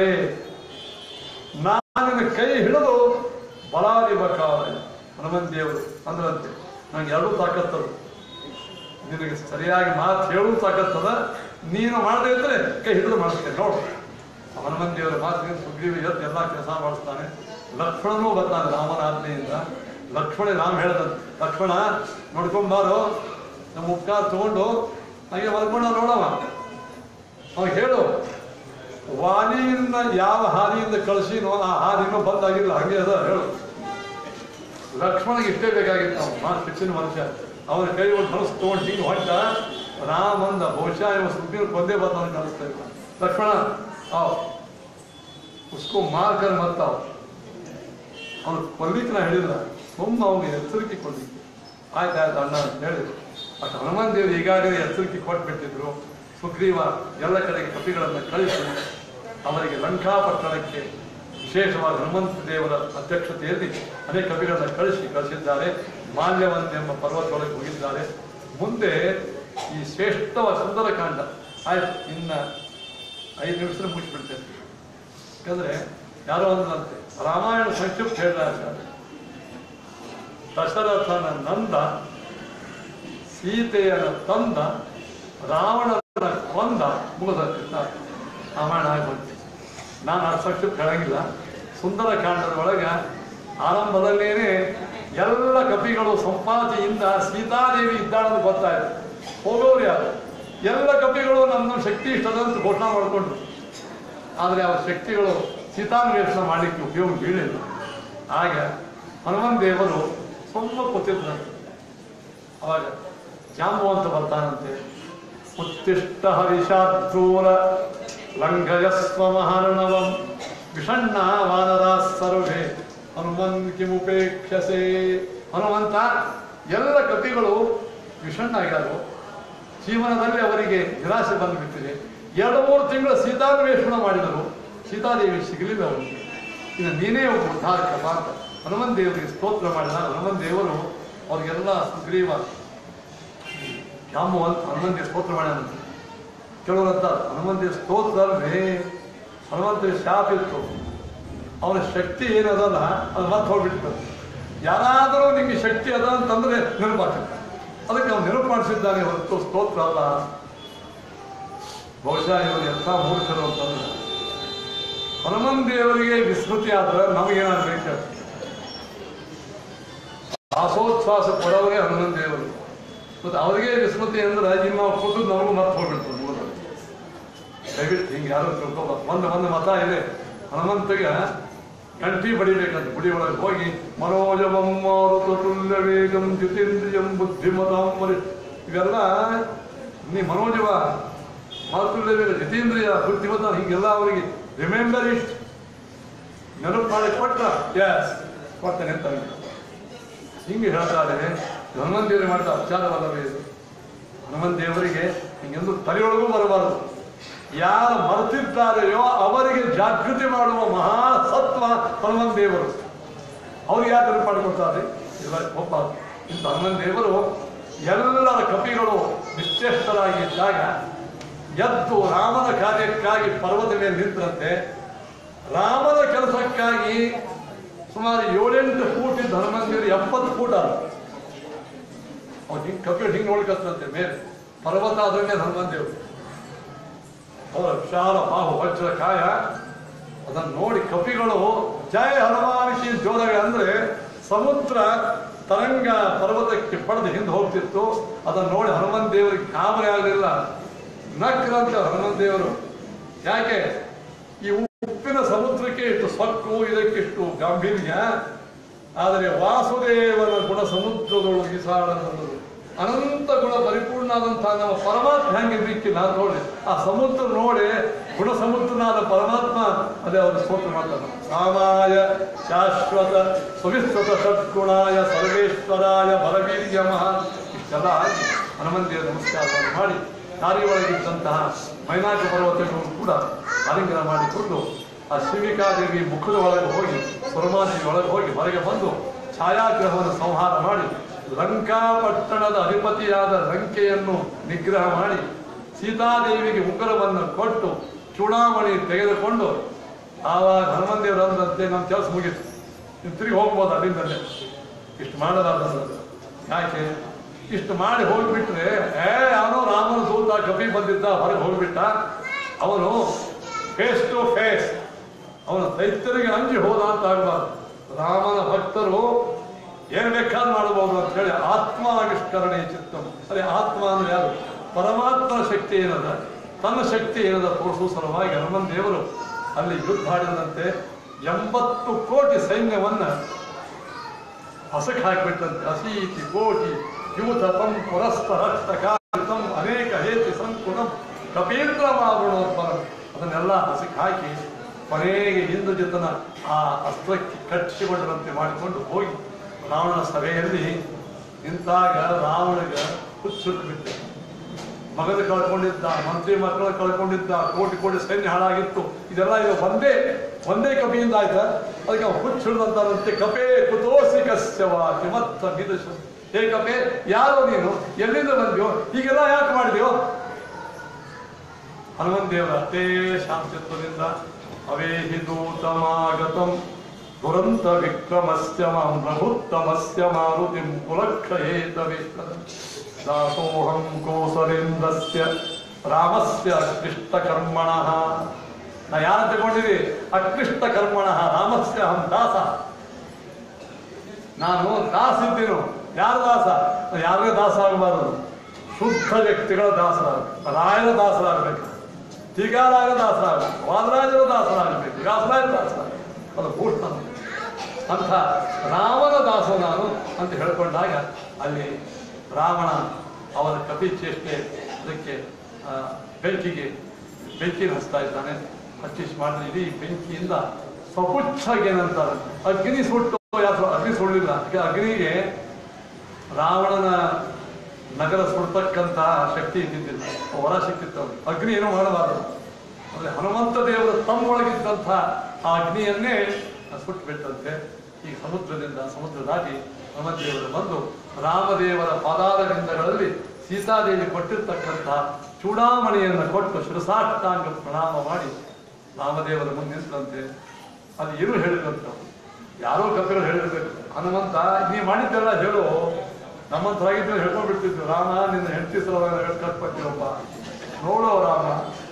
ನಾನಿನ ಕೈ ಹಿಡಿದು ಬಲಾದಿ ಬಕಾಲ ಹನುಮನ್ ದೇವರು ಅಂದ್ರಂತೆ ನಂಗೆ ಎರಡೂ ತಾಕತ್ತದು ನಿನಗೆ ಸರಿಯಾಗಿ ಮಾತು ಹೇಳು ತಾಕತ್ತದ ನೀನು ಮಾಡದೇ ಇದ್ರೆ ಕೈ ಹಿಡಿದು ಮಾಡಿಸ್ತೇನೆ ನೋಡು ಹನುಮನ್ ದೇವರ ಮಾತಿಗೆ ಸುಗ್ರೀವ ಎದ್ದು ಎಲ್ಲ ಕೆಲಸ ಮಾಡಿಸ್ತಾನೆ ಲಕ್ಷ್ಮಣನೂ ಬರ್ತಾನೆ ರಾಮನ ಆಜ್ಞೆಯಿಂದ ಲಕ್ಷ್ಮಣ ರಾಮ ಹೇಳ್ದಂತೆ ಲಕ್ಷ್ಮಣ ನೋಡ್ಕೊಂಬಾರು ನಮ್ಮ ಉಪಕಾರ ತಗೊಂಡು ಹಾಗೆ ಮಲ್ಕೊಂಡ ನೋಡವ ಅವ್ನು ಹೇಳು ವಾಲಿಯಿಂದ ಯಾವ ಹಾದಿಯಿಂದ ಕಳಿಸಿನೋ ಆ ಹಾದಿನೂ ಬಂದಾಗಿಲ್ಲ ಹಂಗೆ ಅದ ಹೇಳು ಲಕ್ಷ್ಮಣಿಗೆ ಇಷ್ಟೇ ಬೇಕಾಗಿತ್ತು ಅವನು ಮಾತು ಹೆಚ್ಚಿನ ಮನುಷ್ಯ ಅವನ ಕೈ ಒಂದು ಮನಸ್ಸು ತಗೊಂಡು ಹಿಂಗೆ ಹೊಂಟ ರಾಮ ಅಂದ ಬಹುಶಃ ಇವ ಸುಗ್ರೀವ ಕೊಂದೇ ಬಂದ ಅಂತ ಅನಿಸ್ತಾ ಇಲ್ಲ ಲಕ್ಷ್ಮಣ ಆವ್ ಉಸ್ಕೋ ಮಾರ್ಕರ್ ಮತ್ತಾವ್ ಅವನು ಕೊಲ್ಲಿಕ್ಕೆ ನಾ ಹೇಳಿಲ್ಲ ಸುಮ್ಮ ಅವನಿಗೆ ಎಚ್ಚರಿಕೆ ಕೊಡ್ಲಿಕ್ಕೆ ಆಯ್ತು ಆಯ್ತು ಅಣ್ಣ ಅಂತ ಹೇಳಿ ಅಷ್ಟು ಹನುಮಾನ್ ದೇವರು ಈಗಾಗಲೇ ಎಚ್ಚರಿಕೆ ಕೊಟ್ಬಿಟ್ಟಿದ್ರು ಸುಗ್ರೀವ ಎಲ್ಲ ಕಡೆಗೆ ಕಪಿಗಳನ್ನು ಕಳಿಸಿ ಅವರಿಗೆ ಲಂಕಾಪಟ್ಟಣಕ್ಕೆ ವಿಶೇಷವಾಗಿ ಹನುಮಂತ ದೇವರ ಅಧ್ಯಕ್ಷತೆಯಲ್ಲಿ ಅನೇಕ ಕವಿಗಳನ್ನು ಕಳಿಸಿ ಕಳಿಸಿದ್ದಾರೆ ಮಾಲ್ಯವಂತ ಎಂಬ ಪರ್ವತದೊಳಗೆ ಹೋಗಿದ್ದಾರೆ ಮುಂದೆ ಈ ಶ್ರೇಷ್ಠವ ಸುಂದರಕಾಂಡ ಆಯ್ತು ಇನ್ನ ಐದು ನಿಮಿಷ ಮುಗಿಸ್ಬಿಡ್ತೇನೆ ಯಾಕಂದ್ರೆ ಯಾರೋ ಅಂದ್ರಂತೆ ರಾಮಾಯಣ ಸಂಕ್ಷಿಪ್ತ ಹೇಳಿದಾಗ ದಶರಥನ ನಂದ ಸೀತೆಯನ ತಂದ ರಾವಣನ ಕೊಂದ ಮುಗಿದ ರಾಮಾಯಣ ಆಗ್ಬಂತು ನಾನು ಆ ಸಂಕ್ಷಿಪ್ತ ಹೇಳಂಗಿಲ್ಲ ಸುಂದರ ಕಾಂಡದ ಒಳಗ ಆರಂಭದಲ್ಲೇನೆ ಎಲ್ಲ ಕಪಿಗಳು ಸಂಪಾತಿಯಿಂದ ಸೀತಾದೇವಿ ಇದ್ದಾಳಂತ ಗೊತ್ತಾಯ್ತು ಹೋಗೋರು ಯಾರು ಎಲ್ಲ ಕಪಿಗಳು ನನ್ನ ಶಕ್ತಿ ಇಷ್ಟದಂತ ಘೋಷಣೆ ಮಾಡಿಕೊಂಡ್ರು ಆದರೆ ಅವರ ಶಕ್ತಿಗಳು ಸೀತಾನ್ವೇಷಣೆ ಮಾಡಲಿಕ್ಕೆ ಉಪಯೋಗ ಬೀಳಿಲ್ಲ ಆಗ ಹನುಮನ್ ದೇವರು ಸ್ವಲ್ಪ ಕೂತಿದ್ರಂತೆ ಅವಾಗ ಜಾಂಬು ಅಂತ ಬರ್ತಾನಂತೆ ಉತ್ತಿಷ್ಟ ಹರಿಷಾರ್ಥೂಲ ಲಂಘಯಸ್ವ ಮಹಾರ್ಣವಂ ವಿಷಣ್ಣ ವಾನರ ಸರ್ವೇ ಹನುಮನ್ ಕಿಮುಪೇಕ್ಷಸೆ ಹನುಮಂತ ಎಲ್ಲ ಕಪಿಗಳು ವಿಷಣ್ಣಾಗ್ಯಾರು ಜೀವನದಲ್ಲಿ ಅವರಿಗೆ ನಿರಾಶೆ ಬಂದುಬಿಟ್ಟಿದೆ ಎರಡು ಮೂರು ತಿಂಗಳ ಸೀತಾನ್ವೇಷಣ ಮಾಡಿದರು ಸೀತಾದೇವಿ ಸಿಗಲಿಲ್ಲ ಅವರಿಗೆ ಇನ್ನು ನೀನೇ ಒಬ್ಬ ಉದ್ಧಾರಕ ಅಂತ ಹನುಮನ್ ದೇವರಿಗೆ ಸ್ತೋತ್ರ ಮಾಡಿದ ಹನುಮನ್ ದೇವರು ಅವ್ರಿಗೆಲ್ಲ ಸುಗ್ರೀವ ಜಾಂಬು ಅಂತ ಹನುಮನ್ ದೇವ ಸ್ತೋತ್ರ ಮಾಡ್ಯಾನಂತೆ ಕೆಲವರು ಅಂತ ಹನುಮನ್ ದೇವ ಸ್ತೋತ್ರ ಅಲ್ವೇ ಹನುಮಂತ ಶಾಪ ಇತ್ತು ಅವನ ಶಕ್ತಿ ಏನದಲ್ಲ ಅದು ಮತ್ತೆ ಹೋಗ್ಬಿಟ್ಟು ಯಾರಾದರೂ ನಿಮಗೆ ಶಕ್ತಿ ಅದ ಅಂತಂದ್ರೆ ನೆನಪಾಗ್ತದೆ ಅದಕ್ಕೆ ಅವನು ನೆನಪು ಮಾಡಿಸಿದ್ದಾನೆ ಹೊರತು ಸ್ತೋತ್ರ ಅಲ್ಲ ಬಹುಶಃ ಇವರು ಎಂಥ ಮೂರ್ಖರು ಅಂತಂದ್ರೆ ಹನುಮನ್ ದೇವರಿಗೆ ವಿಸ್ಮೃತಿ ಆದ್ರೆ ನಮಗೇನಾಗಬೇಕು ಶ್ವಾಸೋಚ್ಛ್ವಾಸ ಕೊಡವರೇ ಹನುಮನ್ ದೇವರು ಮತ್ತು ಅವರಿಗೆ ವಿಸ್ಮೃತಿ ಅಂದ್ರೆ ಇನ್ನು ನಾವು ಕೂತು ನಮಗೂ ಮತ್ತೆ ಹೋಗ್ಬಿಡ್ತದೆ ಮೂಲದಲ್ಲಿ ದಯವಿಟ್ಟು ಹಿಂಗೆ ಯಾರು ತಿಳ್ಕೊಬಾರ್ದು ಒಂದು ಒಂದು ಮತ ಇದೆ ಹನುಮಂತಗೆ ಗಂಟಿ ಬಡಿಬೇಕಂತ ಗುಡಿ ಒಳಗೆ ಹೋಗಿ ಮನೋಜವಂ ಮಾರುತ ತುಲ್ಯ ವೇಗಂ ಜಿತೇಂದ್ರಿಯಂ ಬುದ್ಧಿಮತಾಂ ವರಿ ಇವೆಲ್ಲ ನೀ ಮನೋಜವ ಮಾತುಲ್ಯ ವೇಗ ಜಿತೇಂದ್ರಿಯ ಬುದ್ಧಿಮತ ಹೀಗೆಲ್ಲ ಅವರಿಗೆ ರಿಮೆಂಬರ್ ಇಸ್ಟ್ ನೆನಪು ಮಾಡಿ ಕೊಟ್ಟ ಎಸ್ ಕೊಡ್ತೇನೆ ಅಂತ ಅಂದ್ರು. ಹಿಂಗೆ ಹೇಳ್ತಾರೆ ಹನುಮಂತ ದೇವರಿಗೆ ಮಾಡಿದ ಅಪಚಾರವಲ್ಲವೇ ಇದು ಹನುಮಂತ ದೇವರಿಗೆ ಹಿಂಗೆಂದು ತಲೆಯೊಳಗೂ ಬರಬಾರದು ಯಾರು ಮರೆತಿರ್ತಾರೆಯೋ ಅವರಿಗೆ ಜಾಗೃತಿ ಮಾಡುವ ಮಹಾಸತ್ವ ಹನುಮಂತ ದೇವರು ಅವ್ರಿಗೆ ಯಾಕೆ ನೆನಪು ಮಾಡಿಕೊಡ್ತಾರೆ ಇಲ್ಲ ಒಬ್ಬ ಇಂಥ ಹನುಮಂತ ದೇವರು ಎಲ್ಲರ ಕಪಿಗಳು ನಿಶ್ಚೇಷ್ಟರಾಗಿದ್ದಾಗ ಎದ್ದು ರಾಮನ ಕಾರ್ಯಕ್ಕಾಗಿ ಪರ್ವತ ಮೇಲೆ ನಿಂತರಂತೆ ರಾಮನ ಕೆಲಸಕ್ಕಾಗಿ ಸುಮಾರು ಏಳೆಂಟು ಫೂಟ್ ಇದ್ದ ಹನುಮಂತಿರು ಎಪ್ಪತ್ತು ಫೂಟ್ ಅಲ್ಲ ಅವ್ನು ಹಿಂಗೆ ಕಪಿ ಹಿಂಗೆ ನೋಡ್ಕತ್ತಂತೆ ಮೇಲೆ ಪರ್ವತ ಅದನ್ನೇ ಹನುಮಂತ ದೇವರು ಅವರ ವಿಶಾಲ ಬಾಹು ವಜ್ರ ಕಾಯ ಅದನ್ನು ನೋಡಿ ಕಪಿಗಳು ಜಯ ಹನುಮಾನಿಸಿ ಜೋರಾಗಿ ಅಂದ್ರೆ ಸಮುದ್ರ ತರಂಗ ಪರ್ವತಕ್ಕೆ ಪಡೆದು ಹಿಂದೆ ಹೋಗ್ತಿತ್ತು ಅದನ್ನು ನೋಡಿ ಹನುಮಂತ ದೇವರಿಗೆ ಕಾಬರಿ ಆಗಲಿಲ್ಲ ನಕ್ರಂತೆ ಹನುಮಂತ ದೇವರು ಯಾಕೆ ಈ ಉಪ್ಪಿನ ಸಮುದ್ರಕ್ಕೆ ಇಷ್ಟು ಸೊಕ್ಕು ಇದಕ್ಕಿಷ್ಟು ಗಾಂಭೀರ್ಯ ಆದರೆ ವಾಸುದೇವನ ಗುಣ ಸಮುದ್ರದೊಳಗೆ ಈಸಾಡನಂದರು ಅನಂತ ಗುಣ ಪರಿಪೂರ್ಣ ಆದಂತಹ ನಮ್ಮ ಪರಮಾತ್ಮ ಹೆಂಗೆ ದಿಕ್ಕಿಲ್ಲ ಅಂತ ನೋಡಿ ಆ ಸಮುದ್ರ ನೋಡಿ ಗುಣ ಸಮುದ್ರನಾದ ಪರಮಾತ್ಮ ಅದೇ ಅವರು ಸ್ತೋತ್ರ ಮಾಡ್ತಾರೆ ರಾಮಾಯ ಶಾಶ್ವತ ಸುವಿಸ್ತೃತ ಸದ್ಗುಣಾಯ ಸರ್ವೇಶ್ವರಾಯ ಬಲವೀರ್ಯ ಮಹಾ ಇಷ್ಟೆಲ್ಲ ಆಗಿ ಹನುಮಂತಿಯ ನಮಸ್ಕಾರವನ್ನು ಮಾಡಿ ದಾರಿ ಒಳಗಿದ್ದಂತಹ ಮೈನಾಕ ಪರ್ವತಗಳು ಕೂಡ ಆಲಿಂಗನ ಮಾಡಿಕೊಂಡು ಆ ಶಿವಿಕಾದೇವಿ ಮುಖದ ಒಳಗೆ ಹೋಗಿ ಸುರಮಾದೇವಿ ಒಳಗೆ ಹೋಗಿ ಹೊರಗೆ ಬಂದು ಛಾಯಾಗ್ರಹವನ್ನು ಸಂಹಾರ ಮಾಡಿ ಲಂಕಾಪಟ್ಟಣದ ಅಧಿಪತಿಯಾದ ಲಂಕೆಯನ್ನು ನಿಗ್ರಹ ಮಾಡಿ ಸೀತಾದೇವಿಗೆ ಉಗ್ರವನ್ನು ಕೊಟ್ಟು ಚೂಡಾಮಣಿ ತೆಗೆದುಕೊಂಡು ಆವಾಗ ಹನುಮಂದೇವರು ಅಂದಂತೆ ನಮ್ಮ ಕೆಲಸ ಮುಗೀತು ನೀವು ತಿರುಗಿ ಹೋಗ್ಬೋದು ಅಲ್ಲಿಂದಲೇ ಇಷ್ಟು ಮಾಡಲಾರ್ದು ಯಾಕೆ ಇಷ್ಟು ಮಾಡಿ ಹೋಗ್ಬಿಟ್ರೆ ಏ ಅವನು ರಾಮನ ದೂತ ಕಪಿ ಬಂದಿದ್ದ ಹೊರಗೆ ಹೋಗ್ಬಿಟ್ಟ ಅವನು ಫೇಸ್ ಟು ಫೇಸ್ ಅವನ ದೈತ್ಯರಿಗೆ ಅಂಜಿ ಹೋದ ಅಂತ ಆಗ್ಬಾರ್ದು ರಾಮನ ಭಕ್ತರು ಏನ್ ಬೇಕಾದ್ರೂ ಮಾಡಬಹುದು ಅಂತ ಹೇಳಿ ಆತ್ಮಾವಿಷ್ಕರಣೆ ಚಿತ್ತಂ ಅದೇ ಆತ್ಮ ಅಂದ್ರೆ ಯಾರು ಪರಮಾತ್ಮನ ಶಕ್ತಿ ಏನದ ತನ್ನ ಶಕ್ತಿ ಏನದ ತೋರಿಸುವ ಸಲುವಾಗಿ ಹನುಮನ್ ದೇವರು ಅಲ್ಲಿ ಯುದ್ಧ ಆಡಿದಂತೆ ಎಂಬತ್ತು ಕೋಟಿ ಸೈನ್ಯವನ್ನ ಹಸಕ್ ಹಾಕಿಬಿಟ್ಟಂತೆ ಅಸೀತಿ ಕೋಟಿ ಯೂಥ ತಂ ಪುರಸ್ತ ರಕ್ತ ಕಾರಿತಂ ಅನೇಕ ಹೇತಿ ಸಂಕುಲಂ ಕಪೀಂದ್ರ ಮಾರುಣೋತ್ಪರ ಅದನ್ನೆಲ್ಲ ಹಸಕ್ ಹಾಕಿ ಕೊನೆಗೆ ಇಂದ್ರಜಿತನ ಆ ಅಸ್ತ್ರಕ್ಕೆ ಕಟ್ಟಿಕೊಂಡರಂತೆ ಮಾಡಿಕೊಂಡು ಹೋಗಿ ರಾವಣನ ಸಭೆಯಲ್ಲಿ ನಿಂತಾಗ ರಾವಣಗ ಹುಚ್ಚುಟ್ಟು ಬಿಟ್ಟೆ ಮಗನ ಕಳ್ಕೊಂಡಿದ್ದ ಮಂತ್ರಿ ಮಕ್ಕಳ ಕಳ್ಕೊಂಡಿದ್ದ ಕೋಟಿ ಕೋಟಿ ಸೈನ್ಯ ಹಾಳಾಗಿತ್ತು ಇದೆಲ್ಲ ಇದು ಒಂದೇ ಒಂದೇ ಕಪಿಯಿಂದ ಆಯ್ತ ಅದಕ್ಕೆ ಅವ್ನು ಹುಚ್ಚು ಹಿಡಿದಂತಾರಂತೆ ಕಪೇ ಕುತೋಸಿ ಕಸ್ಯವ ಕಿಮತ್ತ ಬಿದಶ ಹೇ ಕಪೆ ಯಾರೋ ನೀನು ಎಲ್ಲಿಂದ ಬಂದ್ಯೋ ಹೀಗೆಲ್ಲ ಯಾಕೆ ಮಾಡಿದ್ಯೋ ಹನುಮಂತ ದೇವರ ಅಷ್ಟೇ ಶಾಂತಿತ್ವದಿಂದ ಅವೇಹಿ ದೂತಮಾಗತಂ ದುರಂತ ವಿಕ್ರಮಸ್ಯ ಮಾಂ ರಘುತ್ತಮಸ್ಯ ಮಾರುತಿಂ ಕುಲಕ್ಷಯೇತವೇ ದಾಸೋಹಂ ಕೋಸಲೇಂದ್ರಸ್ಯ ರಾಮಸ್ಯ ಅಕ್ಲಿಷ್ಟ ಕರ್ಮಣಃ ನಾ ಯಾರು ತಗೊಂಡಿರಿ ಅಕ್ಲಿಷ್ಟ ಕರ್ಮಣಃ ರಾಮಸ್ಯ ಅಹಂ ದಾಸ ನಾನು ದಾಸ ಇದ್ದೀನು ಯಾರು ದಾಸ ಯಾರೇ ದಾಸ ಆಗಬಾರದು ಶುದ್ಧ ವ್ಯಕ್ತಿಗಳ ದಾಸರಾಗ ರಾಯರ ದಾಸರಾಗಬೇಕು ತಿಗಾರಾಗ ದಾಸರಾಗ ವಾದರಾಜರ ದಾಸರಾಗಬೇಕು ವ್ಯಾಸರಾಜರ ದಾಸರಾಗ ಅದು ಭೂಷಣ ಅಂಥ ರಾಮನ ದಾಸ ನಾನು ಅಂತ ಹೇಳ್ಕೊಂಡಾಗ ಅಲ್ಲಿ ರಾವಣ ಅವರ ಕಪಿ ಚೇಷ್ಟೆ ಅದಕ್ಕೆ ಆ, ಬೆಂಕಿಗೆ ಬೆಂಕಿನ ಹಚ್ತಾ ಇದ್ದಾನೆ ಹಚ್ಚಿಸ್ ಮಾಡಿದ್ರೆ ಇಡೀ ಬೆಂಕಿಯಿಂದ ಸ್ವಪುಚ್ಛಾಗಿ ಏನಂತಾರೆ ಅಗ್ನಿ ಸುಟ್ಟು ಯಾರು ಅಗ್ನಿ ಸುಡಲಿಲ್ಲ ಅದಕ್ಕೆ ಅಗ್ನಿಗೆ ರಾವಣನ ನಗರ ಸುಡ್ತಕ್ಕಂಥ ಶಕ್ತಿ ಇದ್ದಿದ್ದಿಲ್ಲ ವರ ಸಿಕ್ಕಿತ್ತು ಅವ್ರಿಗೆ. ಅಗ್ನಿ ಏನೂ ಮಾಡಬಾರದು ಅಂದ್ರೆ ಹನುಮಂತ ದೇವರ ತಮ್ಮೊಳಗಿದ್ದಂಥ ಆ ಅಗ್ನಿಯನ್ನೇ ಸುಟ್ಟು ಬಿಟ್ಟಂತೆ ಈ ಸಮುದ್ರದಿಂದ ಸಮುದ್ರ ದಾಟಿ ಹನುಮಂತ ದೇವರು ಬಂದು ರಾಮದೇವರ ಪಾದಾರವಿಂದಗಳಲ್ಲಿ ಸೀತಾದೇವಿ ಕೊಟ್ಟಿರ್ತಕ್ಕಂಥ ಚೂಡಾಮಣಿಯನ್ನು ಕೊಟ್ಟು ಶಿರಸಾಷ್ಟಾಂಗ ಪ್ರಣಾಮ ಮಾಡಿ ರಾಮದೇವರ ಮುಂದೆ ನಿಂತಂತೆ ಅದು ಏನು ಹೇಳಿದಂತ ಯಾರೋ ಕಪಿಗಳು ಹೇಳಿರ್ಬೇಕು ಹನುಮಂತ ನೀ ಮಾಡಿದ್ದೆಲ್ಲ ಹೇಳು ನಮ್ಮಂತರಾಗಿದ್ದರೆ ಹೇಳ್ಕೊಂಡ್ಬಿಡ್ತಿದ್ವಿ ರಾಮ ನಿನ್ನ ಹೆಂಡತಿ ಸಲುವಾಗಿ ಹೇಳ್ಕೊಟ್ಬಿಟ್ಟಿರಪ್ಪ ನೋಡೋ ರಾಮ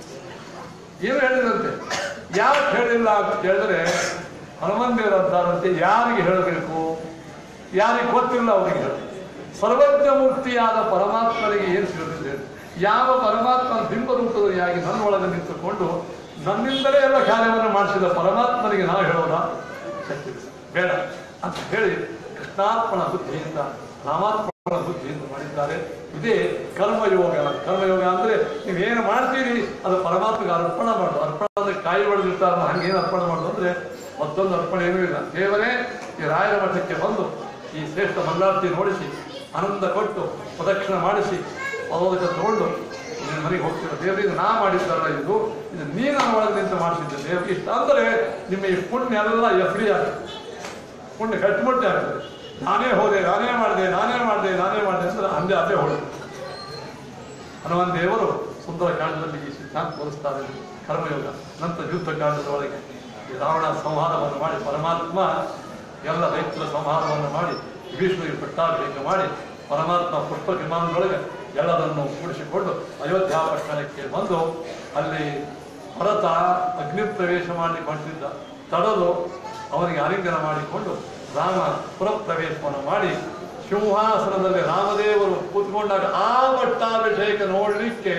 ಏನು ಹೇಳಿದಂತೆ ಯಾಕೆ ಹೇಳಿಲ್ಲ ಅಂತ ಕೇಳಿದ್ರೆ ಹನುಮಂತೇವರು ಅಂತಾರಂತೆ ಯಾರಿಗೆ ಹೇಳಬೇಕು ಯಾರಿಗೆ ಗೊತ್ತಿಲ್ಲ ಅವರಿಗೆ ಹೇಳಿ ಸರ್ವಜ್ಞ ಮೂರ್ತಿಯಾದ ಪರಮಾತ್ಮನಿಗೆ ಏನು ತಿಳಿದಿದೆ ಯಾವ ಪರಮಾತ್ಮನ ಬಿಂಬ ರೂಪದಲ್ಲಿಯಾಗಿ ನನ್ನೊಳಗೆ ನಿಂತುಕೊಂಡು ನನ್ನಿಂದಲೇ ಎಲ್ಲ ಕಾರ್ಯವನ್ನು ಮಾಡಿಸಿದ ಪರಮಾತ್ಮನಿಗೆ ನಾವು ಹೇಳೋಣ ಶಕ್ತಿ ಇಲ್ಲ. ಬೇಡ ಅಂತ ಹೇಳಿ ಕೃಷ್ಣಾರ್ಪಣ ಬುದ್ಧಿಯಿಂದ ರಾಮಾರ್ಪಣ ಬುದ್ಧಿಯಿಂದ ಮಾಡಿದ್ದಾರೆ ಇದೇ ಕರ್ಮಯೋಗ ಕರ್ಮಯೋಗ ಅಂದ್ರೆ ನೀವೇನು ಮಾಡ್ತೀರಿ ಅದು ಪರಮಾತ್ಮಗೆ ಅರ್ಪಣ ಮಾಡೋದು ಅರ್ಪಣ ಅಂದ್ರೆ ಕಾಯಿ ಬೆಳೆದಿರ್ತಾರಲ್ಲ ಹಂಗೇನು ಅರ್ಪಣ ಮಾಡೋದು ಅಂದ್ರೆ ಮತ್ತೊಂದು ಅರ್ಪಣೆ ಏನೂ ಇಲ್ಲ ಕೇವಲೇ ಈ ರಾಯರ ಮಠಕ್ಕೆ ಬಂದು ಈ ಶ್ರೇಷ್ಠ ಮಂಗಳಾರತಿ ನೋಡಿಸಿ ಆನಂದ ಕೊಟ್ಟು ಪ್ರದಕ್ಷಿಣೆ ಮಾಡಿಸಿ ಅವೋದಕ್ಕೆ ತಗೊಂಡು ನಿನ್ನ ಮನೆಗೆ ಹೋಗ್ತಿರೋ ದೇವರಿಗೆ ನಾ ಮಾಡಿದ್ದಾರಲ್ಲ ಇದು ಇದು ನೀನು ನನ್ನ ಒಳಗೆ ನಿಂತು ಮಾಡಿಸಿದ್ದೆ ದೇವರಿಗೆ ಇಷ್ಟ ಅಂದರೆ ನಿಮ್ಮ ಈ ಪುಣ್ಯ ಎಲ್ಲ ಎಫ್ ಡಿ ಆಗ್ತದೆ ಪುಣ್ಯ ಕಟ್ಟುಮಟ್ಟೆ ಆಗ್ತದೆ ನಾನೇ ಹೋದೆ ನಾನೇ ಮಾಡಿದೆ ನಾನೇ ಮಾಡಿದೆ ನಾನೇ ಮಾಡಿದೆ ಅಂದ್ರೆ ಅಂದೇ ಅದೇ ಹೊಡೆ ಹನುಮಾನ್ ದೇವರು ಸುಂದರ ಕಾಂಡದಲ್ಲಿ ಈ ಸಿದ್ಧಾಂತ ತೋರಿಸ್ತಾರೆ ಕರ್ಮಯೋಗ ನಂತರ ಯುದ್ಧ ಕಾಂಡದ ಒಳಗೆ ಈ ರಾವಣ ಸಂಹಾರವನ್ನು ಮಾಡಿ ಪರಮಾತ್ಮ ಎಲ್ಲ ರೈತರ ಸಂಹಾರವನ್ನು ಮಾಡಿ ವಿಭೀಷಣಿಗೆ ಪಟ್ಟಾಭಿಷೇಕ ಮಾಡಿ ಪರಮಾತ್ಮ ಪುಷ್ಪ ವಿಮಾನದೊಳಗೆ ಎಲ್ಲದನ್ನು ಕೂಡಿಸಿಕೊಂಡು ಅಯೋಧ್ಯ ಪಟ್ಟಣಕ್ಕೆ ಬಂದು ಅಲ್ಲಿ ಭರತ ಅಗ್ನಿ ಪ್ರವೇಶ ಮಾಡಲಿಕ್ಕೆ ಹೊಂಟಿದ್ದ ತಡೆದು ಅವನಿಗೆ ಆಲಿಂಗನ ಮಾಡಿಕೊಂಡು ರಾಮ ಪುರಪ್ರವೇಶವನ್ನು ಮಾಡಿ ಸಿಂಹಾಸನದಲ್ಲಿ ರಾಮದೇವರು ಕೂತ್ಕೊಂಡಾಗ ಆ ಪಟ್ಟಾಭಿಷೇಕ ನೋಡಲಿಕ್ಕೆ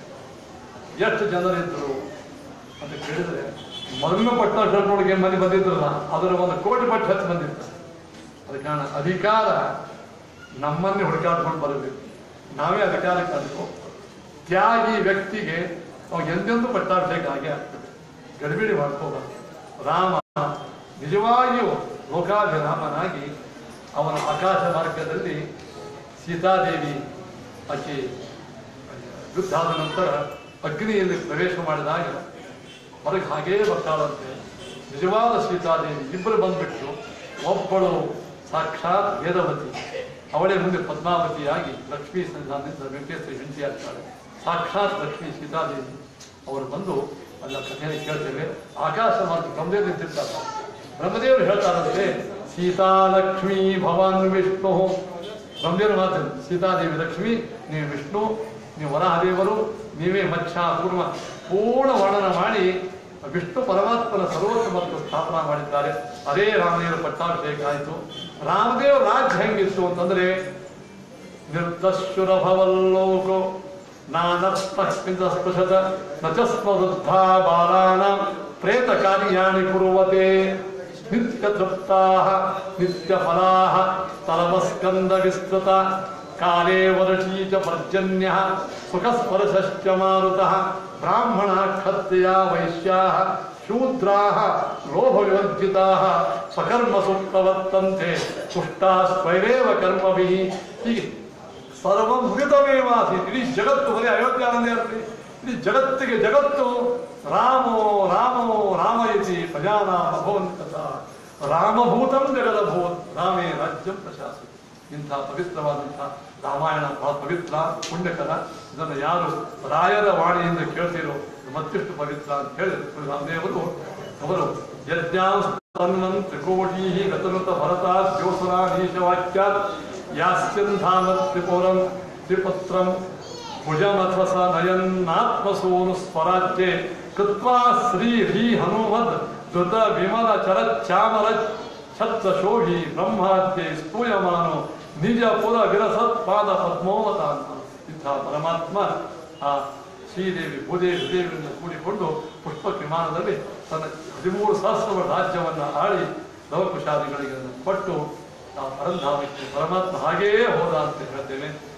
ಎಷ್ಟು ಜನರಿದ್ರು ಅಂತ ಕೇಳಿದ್ರೆ ಮೊದಲಿನ ಪಟ್ಟಾಭಿಷೇಕ ನೋಡಿಗೆ ಮಂದಿ ಬಂದಿದ್ರಲ್ಲ ಅದರ ಒಂದು ಕೋಟಿ ಪಟ್ಟು ಹೆಚ್ಚು ಬಂದಿತ್ತು ಅದಕ್ಕೆ ಕಾರಣ ಅಧಿಕಾರ ನಮ್ಮನ್ನೇ ಹುಡುಕಾಡ್ಕೊಂಡು ಬರಬೇಕು ನಾವೇ ಅಧಿಕಾರಕ್ಕೆ ಅದಕ್ಕೆ ತ್ಯಾಗಿ ವ್ಯಕ್ತಿಗೆ ಅವಾಗ ಎಂದೆಂದೂ ಪಟ್ಟಾಭಿಷೇಕ ಆಗೇ ಆಗ್ತದೆ ಗಡಿಬಿಡಿ ಮಾಡ್ಕೋಬಾರ್ದು ರಾಮ ನಿಜವಾಗಿಯೂ ಲೋಕಾಭಿರಾಮನಾಗಿ ಅವನ ಆಕಾಶ ಮಾರ್ಗದಲ್ಲಿ ಸೀತಾದೇವಿ ಆಕೆ ಯುದ್ಧ ಆದ ನಂತರ ಅಗ್ನಿಯಲ್ಲಿ ಪ್ರವೇಶ ಮಾಡಿದಾಗ ಹೊರಗೆ ಹಾಗೇ ಬರ್ತಾಳಂತೆ ನಿಜವಾದ ಸೀತಾದೇವಿ ಇಬ್ಬರು ಬಂದ್ಬಿಟ್ಟು ಒಬ್ಬಳು ಸಾಕ್ಷಾತ್ ವೇದವತಿ ಅವಳೇ ಮುಂದೆ ಪದ್ಮಾವತಿಯಾಗಿ ಲಕ್ಷ್ಮೀ ಸನ್ನಿಧಾನದಿಂದ ವೆಂಕಟೇಶ್ವರಿ ಹೆಂಡತಿ ಆಗ್ತಾಳೆ ಸಾಕ್ಷಾತ್ ಲಕ್ಷ್ಮೀ ಸೀತಾದೇವಿ ಅವರು ಬಂದು ಅಲ್ಲ ಕಥೆಯನ್ನು ಕೇಳ್ತೇವೆ ಆಕಾಶ ಮಾರ್ಗ ಬ್ರಹ್ಮದೇವ್ ನಿಂತಿರ್ತಾರೆ ಬ್ರಹ್ಮದೇವರು ಹೇಳ್ತಾರಂತೆ ಸೀತಾಲಕ್ಷ್ಮೀ ಭವಾನ್ ವಿಷ್ಣು ಬ್ರಹ್ಮದೇವರು ಮಾತು ಸೀತಾದೇವಿ ಲಕ್ಷ್ಮಿ ನೀವು ವಿಷ್ಣು ನೀವು ವರಾಹದೇವರು ನೀವೇ ಮತ್ಸ್ಯ ಕೂರ್ಮ ಪೂರ್ಣ ವರ್ಣನ ಮಾಡಿ ವಿಷ್ಣು ಪರಮಾತ್ಮನ ಸರ್ವೋತ್ತಮತ್ವ ಸ್ಥಾಪನಾ ಮಾಡಿದ್ದಾರೆ ಅದೇ ರಾಮದೇವರ ಪಟ್ಟಾಭಿಷೇಕ ಆಯಿತು ರಾಮದೇವ ರಾಜ್ಯ ಹೆಂಗಿತ್ತು ಅಂತಂದ್ರೆ ನಿರ್ದಶುರಭವಲ್ಲೋಕೋ ನಾನರ್ಥಕ್ಕಿಂತ ಸ್ಪೃಶತ ನ ಚ ಸ್ಮವೃದ್ಧಾ ಬಾಲಾನಾಂ ಪ್ರೇತ ಕಾರ್ಯಾಣಿ ಕುರುವತೆ ನಿತ್ಯ ತೃಪ್ತಾಃ ನಿತ್ಯ ಫಲಾಃ ತಲಮಸ್ಕಂದ ವಿಸ್ತೃತ ಕಾಲೇ ವರ್ಷೀ ಚ ಪರ್ಜನ್ಯಃ ಸುಖಸ್ಪರ್ಶಶ್ಚ ಮಾರುತಃ ಬ್ರಾಹ್ಮಣ ಕ್ಷತ್ರಿಯ ವೈಶ್ಯಾಃ ಶೂದ್ರಾಃ ಲೋಭವಿವರ್ಜಿತಾಃ ಸ್ವಕರ್ಮಸು ಪ್ರವರ್ತಂತೆ ಪುಷ್ಟಾ ಸ್ವೈರೇವ ಕರ್ಮಭಿಃ ಹೀಗೆ ಸರ್ವ ಮುಗಿತಮೇವಾಸಿ ಇಡೀ ಜಗತ್ತು ಬರೀ ಅಯೋಧ್ಯಾನಂದೇ ಅಲ್ರಿ ಇಡೀ ಜಗತ್ತಿಗೆ ಜಗತ್ತು ರಾಮೋ ರಾಮೋ ರಾಮಯತಿ ಪ್ರಜಾನಾಮ ಭವಂತತ ರಾಮಭೂತಂ ಜಗದಭೂತ್ ರಾಮೇ ರಾಜ್ಯಂ ಪ್ರಶಾಸಿ ಇಂಥ ಪವಿತ್ರವಾದಂಥ ರಾಮಾಯಣ ಬಹಳ ಪವಿತ್ರ ಪುಣ್ಯಕರ ಇದನ್ನು ಯಾರು ರಾಯರ ವಾಣಿಯಿಂದ ಕೇಳ್ತೀರೋ ಇದು ಮತ್ತಿಷ್ಟು ಪವಿತ್ರ ಅಂತ ಹೇಳಿ ರಾಮದೇವರು ಅವರು ಯಜ್ಞಾಂ ತ್ರಿಕೋಟಿ ಗತನುತ ಭರತ ಜ್ಯೋಸುರಾಧೀಶವಾಕ್ಯಾತ್ ಯಾಸ್ಯಂಧಾಮ ತ್ರಿಪುರಂ ತ್ರಿಪತ್ರಂ ಭುಜಮಥ ಸ ನಯನ್ನಾತ್ಮಸೂನು ಸ್ವರಾಜ್ಯೆ ಕೃತ್ವಾ ಶ್ರೀ ಹೀ ಹನುಮದ್ ಧೃತ ವಿಮಲ ಚರಚ್ಚಾಮರ ಛತ್ರ ಶೋಭಿ ಬ್ರಹ್ಮಾದ್ಯೆ ಸ್ತೂಯಮಾನು ನಿಜ ಪುರ ವಿರಸತ್ ಪಾದ ಪದ್ಮೋವತ ಅಂತ ಇಂಥ ಪರಮಾತ್ಮ ಆ ಶ್ರೀದೇವಿ ಭೂದೇವಿ ದೇವಿಯನ್ನು ಕೂಡಿಕೊಂಡು ಪುಷ್ಪ ವಿಮಾನದಲ್ಲಿ ತನ್ನ ಹದಿಮೂರು ಸಹಸ್ರ ರಾಜ್ಯವನ್ನು ಆಳಿ ಲವಕುಶಾಲಿಗಳಿಗೆ ಅದನ್ನು ಕೊಟ್ಟು ಆ ಪರಂಧಾಮಕ್ಕೆ ಪರಮಾತ್ಮ ಹಾಗೇ ಹೋದ ಅಂತ ಹೇಳ್ತೇವೆ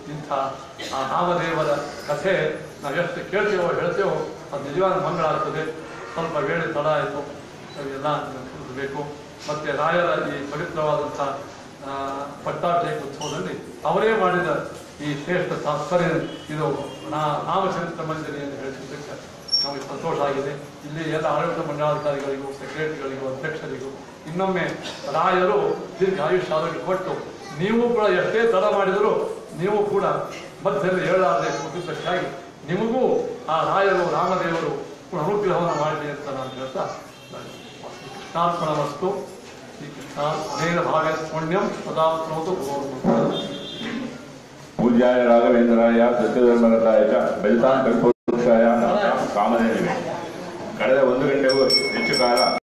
ಇಂಥ ಆ ನಾಮದೇವರ ಕಥೆ ನಾವು ಎಷ್ಟು ಕೇಳ್ತೀವೋ ಹೇಳ್ತೀವೋ ಅದು ನಿಜವಾದ ಮಂಗಳ ಆಗ್ತದೆ ಸ್ವಲ್ಪ ವೇಳೆ ತಡ ಆಯಿತು ಅದೆಲ್ಲ ಬೇಕು ಮತ್ತು ರಾಯರ ಈ ಪವಿತ್ರವಾದಂಥ ಆ, ಪಟ್ಟಾಭಿಷೇಕ ಉತ್ಸವದಲ್ಲಿ ಅವರೇ ಮಾಡಿದ ಈ ಶ್ರೇಷ್ಠ ತಾತ್ಪರ್ಯ ಇದು ನಾ ನಾಮಚರಿತ್ರ ಮಂಜರಿ ಎಂದು ಹೇಳಿದ್ದಕ್ಕೆ ನಮಗೆ ಸಂತೋಷ ಆಗಿದೆ ಇಲ್ಲಿ ಎಲ್ಲ ಆಡಳಿತ ಮಂಡಳಾಧಿಕಾರಿಗಳಿಗೂ ಸೆಕ್ರೆಟರಿಗಳಿಗೂ ಅಧ್ಯಕ್ಷರಿಗೂ ಇನ್ನೊಮ್ಮೆ ರಾಯರು ದೀರ್ಘ ಆಯುಷ್ಯ ಆರೋಗ್ಯ ಕೊಟ್ಟು ನೀವು ಕೂಡ ಎಷ್ಟೇ ತಡ ಮಾಡಿದರೂ ನೀವು ಕೂಡ ಮಧ್ಯದಲ್ಲಿ ಏಳಾರದೆ ಕೂತಿದ್ದಕ್ಕಾಗಿ ನಿಮಗೂ ಆ ರಾಯರು ರಾಮದೇವರು ಕೂಡ ಅನುಗ್ರಹವನ್ನು ಮಾಡಲಿ ಅಂತ ನಾನು ಹೇಳ್ತಾ ಕೃಷ್ಣಾರ್ಪಣ ವಸ್ತು ಈ ಕೃಷ್ಣ ಅನೇಕ ಭಾಗ ಪುಣ್ಯಂ ಸದಾಪ್ನೋತು ಪೂಜ್ಯಾಯ ರಾಘವೇಂದ್ರಾಯ ಸತ್ಯಧರ್ಮರತಾಯ ಚ ಬಲಿತಾನ್ ಕಲ್ಪವೃಕ್ಷಾಯ ನಮಃ ಕಾಮಧೇನವೇ ಕಳೆದ ಒಂದು ಗಂಟೆಗೂ ಹೆಚ್ಚು ಕಾಲ